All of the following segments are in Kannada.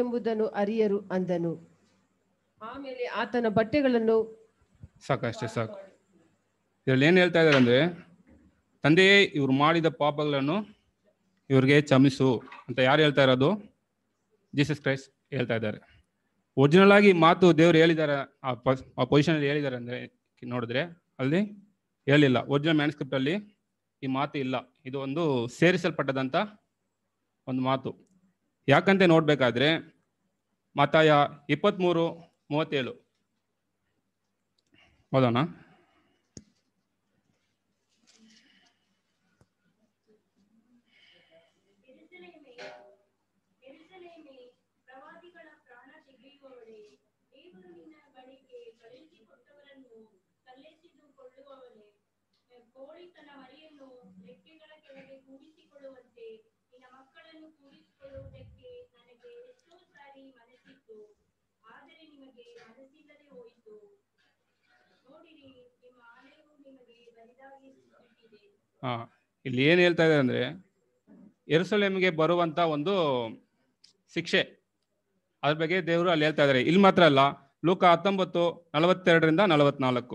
ನಾವೆಂಬುದನ್ನು ಅರಿಯರು ಅಂದನು ಆಮೇಲೆ ಆತನ ಬಟ್ಟೆಗಳನ್ನು ಸಾಕು ಅಷ್ಟೇ ಸಾಕು ಇದ್ರಲ್ಲಿ ಏನು ಹೇಳ್ತಾ ಇದ್ದಾರೆ ಅಂದ್ರೆ ತಂದೆಯೇ ಇವ್ರು ಮಾಡಿದ ಪಾಪಗಳನ್ನು ಇವ್ರಿಗೆ ಕ್ಷಮಿಸು ಅಂತ ಯಾರು ಹೇಳ್ತಾ ಇರೋದು ಜೀಸಸ್ ಕ್ರೈಸ್ಟ್ ಹೇಳ್ತಾ ಇದ್ದಾರೆ ಒರಿಜಿನಲ್ ಆಗಿ ಮಾತು ದೇವ್ರು ಹೇಳಿದ್ದಾರೆ ಆ ಪಸ್ ಆ ಪೊಸಿಷನಲ್ಲಿ ಹೇಳಿದ್ದಾರೆ ಅಂದ್ರೆ ನೋಡಿದ್ರೆ ಅಲ್ಲಿ ಹೇಳಿಲ್ಲ ಒರಿಜಿನಲ್ ಮ್ಯಾನ್ಸ್ಕ್ರಿಪ್ಟ್ ಅಲ್ಲಿ ಈ ಮಾತು ಇಲ್ಲ ಇದು ಒಂದು ಸೇರಿಸಲ್ಪಟ್ಟದಂತ ಒಂದು ಮಾತು ಯಾಕಂತ ನೋಡ್ಬೇಕಾದ್ರೆ ಮತಾಯ ಇಪ್ಪತ್ತ್ಮೂರು ಮೂವತ್ತೇಳು ಓದೋಣ ಎರುಸಲೇಮೇ ಎರುಸಲೇಮೇ ಪ್ರವಾದಿಗಳ ಪ್ರಾಣ ತೆಗೆಯುವವಳೇ ದೇವರು ನಿನ್ನ ಬಳಿಗೆ ಕಳುಹಿಸಿಕೊಟ್ಟವರನ್ನು ಕಲ್ಲೆಸೆದುಕೊಳ್ಳುವವಳೇ ಕೋಳಿ ತನ್ನ ಮರಿಯನ್ನು ರೆಕ್ಕೆಗಳ ಕೆಳಗೆ ಕೂಡಿಸಿಕೊಳ್ಳುವಂತೆ ನಿನ್ನ ಮಕ್ಕಳನ್ನು ಕೂಡಿಸಿಕೊಳ್ಳುವುದಕ್ಕೆ ನನಗೆ ಎಷ್ಟೋ ಸಾರಿ ಮನಸ್ಸಿತ್ತು ಆದರೆ ನಿಮಗೆ ಮನಸ್ಸಿಲ್ಲದೆ ಹೋಯಿತು ನೋಡಿರಿ ನಿಮ್ಮ ಆಲಯವು ನಿಮಗೆ ಬರಿದಾಗಿ ಬಿಟ್ಟಿದೆ ಹಾ ಇಲ್ಲಿ ಏನು ಹೇಳ್ತಾ ಇದೆ ಅಂದ್ರೆ ಎರುಸಲೇಮಿಗೆ ಬರುವಂತ ಒಂದು ಶಿಕ್ಷೆ ಅದ್ರ ಬಗ್ಗೆ ದೇವರು ಅಲ್ಲಿ ಹೇಳ್ತಾ ಇದ್ದಾರೆ ಇಲ್ಲಿ ಮಾತ್ರ ಅಲ್ಲ ಲೂಕ ಹತ್ತೊಂಬತ್ತು ನಲವತ್ತೆರಡರಿಂದ ನಲವತ್ನಾಲ್ಕು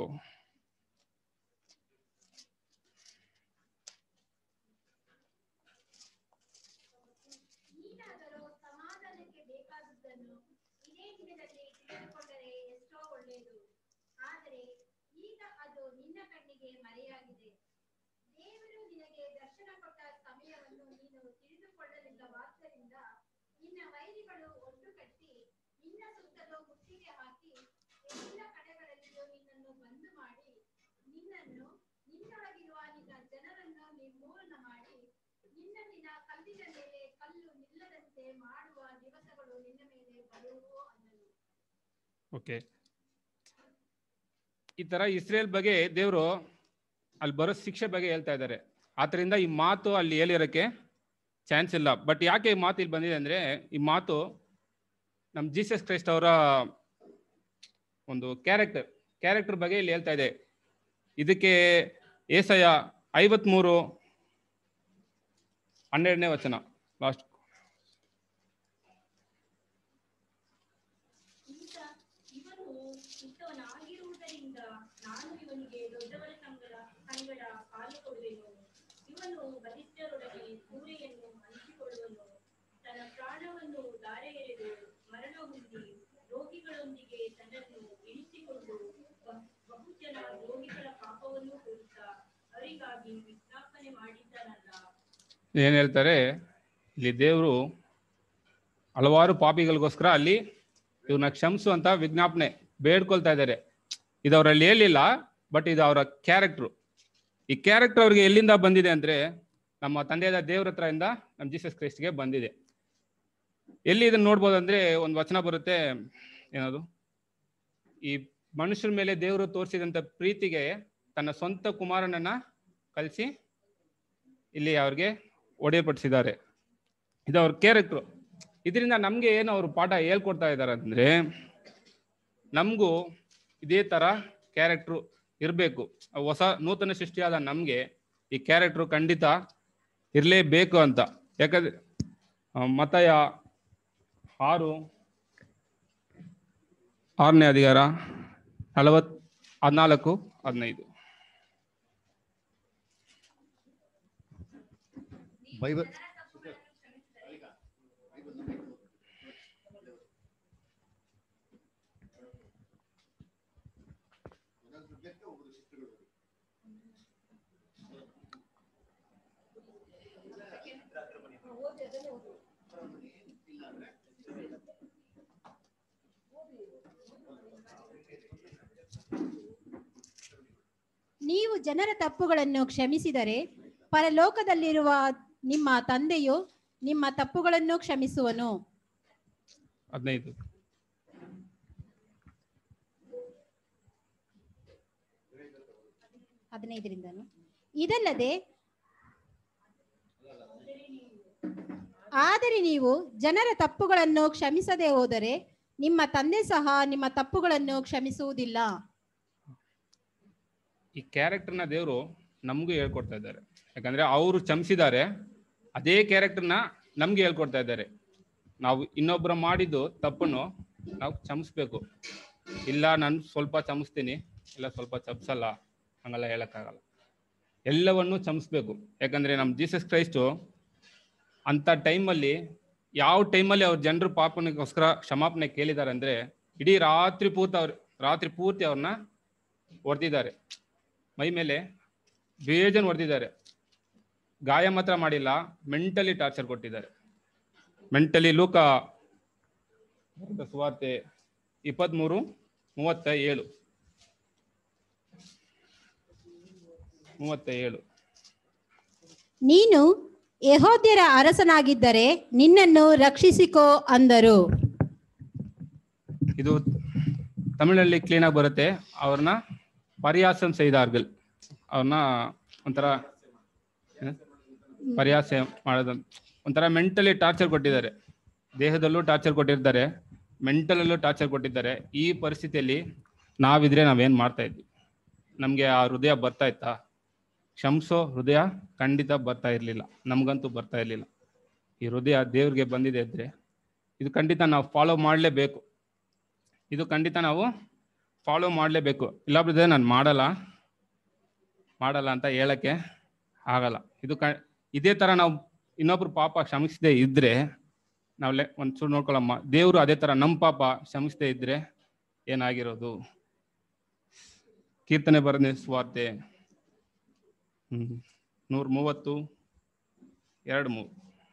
ನೀನಾದರೂ ಸಮಾಧಾನಕ್ಕೆ ಬೇಕಾದುದನ್ನು ಇದೇ ದಿನದಲ್ಲಿ ತಿಳಿದುಕೊಂಡರೆ ಎಷ್ಟೋ ಒಳ್ಳೆಯದು ಆದರೆ ಈಗ ಅದು ನಿನ್ನ ಕಣ್ಣಿಗೆ ಮರೆಯಾಗಿದೆ ದೇವರು ನಿನಗೆ ದರ್ಶನ ಕೊಟ್ಟ ಸಮಯವನ್ನು ನೀನು ತಿಳಿದುಕೊಳ್ಳಲಿಲ್ಲವಾದ್ದರಿಂದ ನಿನ್ನ ವೈರಿಗಳು ಒಟ್ಟು ಕಟ್ಟಿ ನಿನ್ನ ಸುತ್ತಲೂ ಮುತ್ತಿಗೆ ಹಾಕಿ ಎಲ್ಲ ಕಡೆಗಳಲ್ಲಿಯೂ ನಿನ್ನನ್ನು ಬಂದು ಮಾಡಿ ನಿನ್ನನ್ನು ನಿನ್ನೊಳಗಿರುವ ನಿನ್ನ ಜನರನ್ನು ನಿರ್ಮೂಲನ ಮಾಡಿ ನಿನ್ನಲ್ಲಿನ ಕಲ್ಲಿನ ಮೇಲೆ ಕಲ್ಲು ನಿಲ್ಲದಂತೆ ಮಾಡುವ ದಿವಸಗಳು ನಿನ್ನ ಮೇಲೆ ಬರುವವು ಅನ್ನಲು ಓಕೆ ಈ ತರ ಇಸ್ರೇಲ್ ಬಗ್ಗೆ ದೇವರು ಅಲ್ಲಿ ಬರೋ ಶಿಕ್ಷೆ ಬಗ್ಗೆ ಹೇಳ್ತಾ ಇದ್ದಾರೆ ಆದ್ರಿಂದ ಈ ಮಾತು ಅಲ್ಲಿ ಹೇಳಿರೋಕ್ಕೆ ಚಾನ್ಸ್ ಇಲ್ಲ ಬಟ್ ಯಾಕೆ ಈ ಮಾತು ಇಲ್ಲಿ ಬಂದಿದೆ ಅಂದ್ರೆ ಈ ಮಾತು ನಮ್ಮ ಜೀಸಸ್ ಕ್ರೈಸ್ಟ್ ಅವರ ಒಂದು ಕ್ಯಾರೆಕ್ಟರ್ ಕ್ಯಾರೆಕ್ಟರ್ ಬಗ್ಗೆ ಇಲ್ಲಿ ಹೇಳ್ತಾ ಇದೆ ಇದಕ್ಕೆ ಏಸಯ ಐವತ್ಮೂರು ಹನ್ನೆರಡನೇ ವಚನ ಲಾಸ್ಟ್ ಈಗ ಇವನು ಚಿಕ್ಕವನಾಗಿರುವುದರಿಂದ ನಾನು ಇವನಿಗೆ ದೊಡ್ಡವರ ಸಂಗಡ ಸಂಗಡ ಪಾಲು ಕೊಡುವೆನು ಇವನು ಬಲಿಷ್ಠರೊಡನೆ ಸೂರೆಯನ್ನು ಹಂಚಿಕೊಳ್ಳುವನು ತನ್ನ ಪ್ರಾಣವನ್ನು ದಾರೆ ಎರೆದು ಮರಣ ಹೊಂದಿ ರೋಗಿಗಳೊಂದಿಗೆ ತನ್ನನ್ನು ಇಳಿಸಿಕೊಂಡು ಬ- ಬಹು ಜನ ರೋಗಿಗಳ ಪಾಪವನ್ನು ಕುರಿತಾ ಅವರಿಗಾಗಿ ವಿಜ್ಞಾಪನೆ ಮಾಡಿದ್ದಾನಲ್ಲ ಏನು ಹೇಳ್ತಾರೆ ಇಲ್ಲಿ ದೇವರು ಹಲವಾರು ಪಾಪಿಗಳಿಗೋಸ್ಕರ ಅಲ್ಲಿ ಇವ್ರನ್ನ ಕ್ಷಮಿಸು ಅಂತ ವಿಜ್ಞಾಪನೆ ಬೇಡ್ಕೊಳ್ತಾ ಇದ್ದಾರೆ ಇದು ಅವರಲ್ಲಿ ಹೇಳಿಲ್ಲ ಬಟ್ ಇದು ಅವರ ಕ್ಯಾರೆಕ್ಟ್ರು ಈ ಕ್ಯಾರೆಕ್ಟರ್ ಅವ್ರಿಗೆ ಎಲ್ಲಿಂದ ಬಂದಿದೆ ಅಂದ್ರೆ ನಮ್ಮ ತಂದೆಯಾದ ದೇವ್ರ ಹತ್ರ ಇಂದ ನಮ್ಮ ಜೀಸಸ್ ಕ್ರೈಸ್ಟ್ಗೆ ಬಂದಿದೆ ಎಲ್ಲಿ ಇದನ್ನ ನೋಡ್ಬೋದು ಅಂದ್ರೆ ಒಂದು ವಚನ ಬರುತ್ತೆ ಏನದು ಈ ಮನುಷ್ಯರ ಮೇಲೆ ದೇವರು ತೋರಿಸಿದಂತ ಪ್ರೀತಿಗೆ ತನ್ನ ಸ್ವಂತ ಕುಮಾರನನ್ನ ಕಲಿಸಿ ಇಲ್ಲಿ ಅವ್ರಿಗೆ ಒಡೆಯಪಡಿಸಿದ್ದಾರೆ ಇದು ಅವ್ರ ಕ್ಯಾರೆಕ್ಟ್ರು ಇದರಿಂದ ನಮಗೆ ಏನು ಅವರು ಪಾಠ ಹೇಳ್ಕೊಡ್ತಾ ಇದ್ದಾರೆ ಅಂದ್ರೆ ನಮಗೂ ಇದೇ ಥರ ಕ್ಯಾರೆಕ್ಟ್ರು ಇರಬೇಕು ಹೊಸ ನೂತನ ಸೃಷ್ಟಿಯಾದ ನಮಗೆ ಈ ಕ್ಯಾರೆಕ್ಟ್ರು ಖಂಡಿತ ಇರಲೇಬೇಕು ಅಂತ ಯಾಕಂದ್ರೆ ಆ, ಮತಯ ಆರು ಆರನೇ ಅಧಿಕಾರ ನಲವತ್ ಹದಿನಾಲ್ಕು ಹದಿನೈದು ಬೈಬಲ್ ನೀವು ಜನರ ತಪ್ಪುಗಳನ್ನು ಕ್ಷಮಿಸಿದರೆ ಪರಲೋಕದಲ್ಲಿರುವ ನಿಮ್ಮ ತಂದೆಯು ನಿಮ್ಮ ತಪ್ಪುಗಳನ್ನು ಕ್ಷಮಿಸುವನು ಹದಿನೈದು ಹದಿನೈದರಿಂದನು ಇದಲ್ಲದೆ ಆದರೆ ನೀವು ಜನರ ತಪ್ಪುಗಳನ್ನು ಕ್ಷಮಿಸದೆ ಹೋದರೆ ನಿಮ್ಮ ತಂದೆ ಸಹ ನಿಮ್ಮ ತಪ್ಪುಗಳನ್ನು ಕ್ಷಮಿಸುವುದಿಲ್ಲ ಈ ಕ್ಯಾರೆಕ್ಟರ್ನ ದೇವರು ನಮಗೂ ಹೇಳ್ಕೊಡ್ತಾ ಇದ್ದಾರೆ ಯಾಕಂದ್ರೆ ಅವರು ಚಮಿಸಿದ್ದಾರೆ ಅದೇ ಕ್ಯಾರೆಕ್ಟರ್ನ ನಮ್ಗೆ ಹೇಳ್ಕೊಡ್ತಾ ಇದ್ದಾರೆ ನಾವು ಇನ್ನೊಬ್ಬರ ಮಾಡಿದ್ದು ತಪ್ಪನ್ನು ನಾವು ಕ್ಷಮಿಸ್ಬೇಕು ಇಲ್ಲ ನಾನು ಸ್ವಲ್ಪ ಕ್ಷಮಿಸ್ತೀನಿ ಇಲ್ಲ ಸ್ವಲ್ಪ ಕ್ಷಮಿಸಲ್ಲ ಹಂಗೆಲ್ಲ ಹೇಳಕ್ಕಾಗಲ್ಲ ಎಲ್ಲವನ್ನು ಕ್ಷಮಿಸ್ಬೇಕು ಯಾಕಂದ್ರೆ ನಮ್ಮ ಜೀಸಸ್ ಕ್ರೈಸ್ಟು ಅಂಥ ಟೈಮಲ್ಲಿ ಯಾವ ಟೈಮಲ್ಲಿ ಅವ್ರ ಜನರು ಪಾಪನಿಗೋಸ್ಕರ ಕ್ಷಮಾಪಣೆ ಕೇಳಿದ್ದಾರೆ ಅಂದ್ರೆ ಇಡೀ ರಾತ್ರಿ ಪೂರ್ತಿ ಅವ್ರು ರಾತ್ರಿ ಪೂರ್ತಿ ಅವ್ರನ್ನ ಹೊಡೆದಿದ್ದಾರೆ ಮೈ ಮೇಲೆ ಬೇಜನ್ ಹೊಡೆದಿದ್ದಾರೆ ಗಾಯ ಮಾತ್ರ ಮಾಡಿಲ್ಲ ಮೆಂಟಲಿ ಟಾರ್ಚರ್ ಕೊಟ್ಟಿದ್ದಾರೆ ಮೆಂಟಲಿ ಲೂಕ ಬರೆದ ಸುವಾರ್ತೆ ಇಪ್ಪತ್ತ್ಮೂರು ಮೂವತ್ತ ಏಳು ಮೂವತ್ತ ಏಳು ನೀನು ಯಹೋದ್ಯರ ಅರಸನಾಗಿದ್ದರೆ ನಿನ್ನನ್ನು ರಕ್ಷಿಸಿಕೋ ಅಂದರು ಇದು ತಮಿಳಲ್ಲಿ ಕ್ಲೀನಾಗಿ ಬರುತ್ತೆ ಅವ್ರನ್ನ ಪರ್ಯಾಸಂ ಸೈದಾರ್ಗಲ್ ಅವ್ರನ್ನ ಒಂಥರ ಏನು? ಪರ್ಯಾಸ ಮಾಡೋದು ಒಂಥರ ಮೆಂಟಲಿ ಟಾರ್ಚರ್ ಕೊಟ್ಟಿದ್ದಾರೆ ದೇಹದಲ್ಲೂ ಟಾರ್ಚರ್ ಕೊಟ್ಟಿರ್ತಾರೆ ಮೆಂಟಲಲ್ಲೂ ಟಾರ್ಚರ್ ಕೊಟ್ಟಿದ್ದಾರೆ ಈ ಪರಿಸ್ಥಿತಿಯಲ್ಲಿ ನಾವಿದ್ರೆ ನಾವೇನು ಮಾಡ್ತಾ ಇದ್ವಿ ನಮಗೆ ಆ ಹೃದಯ ಬರ್ತಾ ಇತ್ತಾ ಕ್ಷಮಿಸೋ ಹೃದಯ ಖಂಡಿತ ಬರ್ತಾ ಇರಲಿಲ್ಲ ನಮಗಂತೂ ಬರ್ತಾ ಇರಲಿಲ್ಲ ಈ ಹೃದಯ ದೇವ್ರಿಗೆ ಬಂದಿದೆ ಇದ್ರೆ ಇದು ಖಂಡಿತ ನಾವು ಫಾಲೋ ಮಾಡಲೇಬೇಕು ಇದು ಖಂಡಿತ ನಾವು ಫಾಲೋ ಮಾಡಲೇಬೇಕು ಇಲ್ಲ ಬ್ರದರ್ ನಾನು ಮಾಡಲ್ಲ ಮಾಡಲ್ಲ ಅಂತ ಹೇಳಕ್ಕೆ ಆಗಲ್ಲ ಇದು ಕ ಇದೇ ಥರ ನಾವು ಇನ್ನೊಬ್ರು ಪಾಪ ಕ್ಷಮಿಸದೆ ಇದ್ರೆ ನಾವು ಲೆ ಒಂಚೂರು ನೋಡ್ಕೊಳ್ಳಮ್ಮ ದೇವರು ಅದೇ ಥರ ನಮ್ಮ ಪಾಪ ಕ್ಷಮಿಸದೆ ಇದ್ರೆ ಏನಾಗಿರೋದು ಕೀರ್ತನೆ ಬರದೆ ಸ್ವಾರ್ತೆ ಹ್ಮ್ ನೂರ ಮೂವತ್ತು ಎರಡು ಮೂರು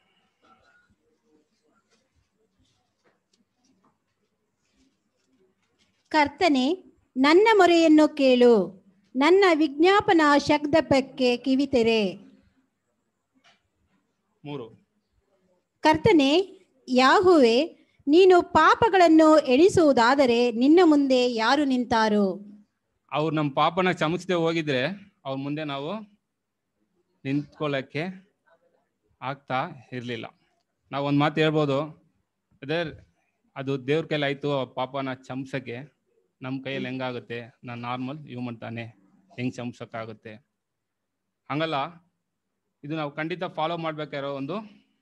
ಕರ್ತನೆ ನನ್ನ ಮೊರೆಯನ್ನು ಕೇಳು ನನ್ನ ವಿಜ್ಞಾಪನಾ ಶಬ್ದಕ್ಕೆ ಕಿವಿತೆರೆ ಮೂರು ಕರ್ತನೆ ಯಾಹುವೆ ನೀನು ಪಾಪಗಳನ್ನು ಎಣಿಸುವುದಾದರೆ ನಿನ್ನ ಮುಂದೆ ಯಾರು ನಿಂತಾರು ಅವ್ರು ನಮ್ಮ ಪಾಪನ ಕ್ಷಮಿಸದೆ ಹೋಗಿದ್ರೆ ಅವ್ರ ಮುಂದೆ ನಾವು ನಿಂತ್ಕೊಳ್ಳೋಕ್ಕೆ ಆಗ್ತಾ ಇರಲಿಲ್ಲ ನಾವು ಒಂದು ಮಾತು ಹೇಳ್ಬೋದು ಅದೇ ಅದು ದೇವ್ರ ಕೈಲಿ ಆಯಿತು ಪಾಪನ ಕ್ಷಮಿಸೋಕ್ಕೆ ನಮ್ಮ ಕೈಯಲ್ಲಿ ಹೆಂಗಾಗುತ್ತೆ ನಾನು ನಾರ್ಮಲ್ ಹ್ಯೂಮನ್ ತಾನೆ ಹೆಂಗೆ ಕ್ಷಮಿಸೋಕ್ಕಾಗುತ್ತೆ ಹಂಗಲ್ಲ ಇದು ನಾವು ಖಂಡಿತ ಫಾಲೋ ಮಾಡ್ಬೇಕಾಗಿರೋ ಒಂದು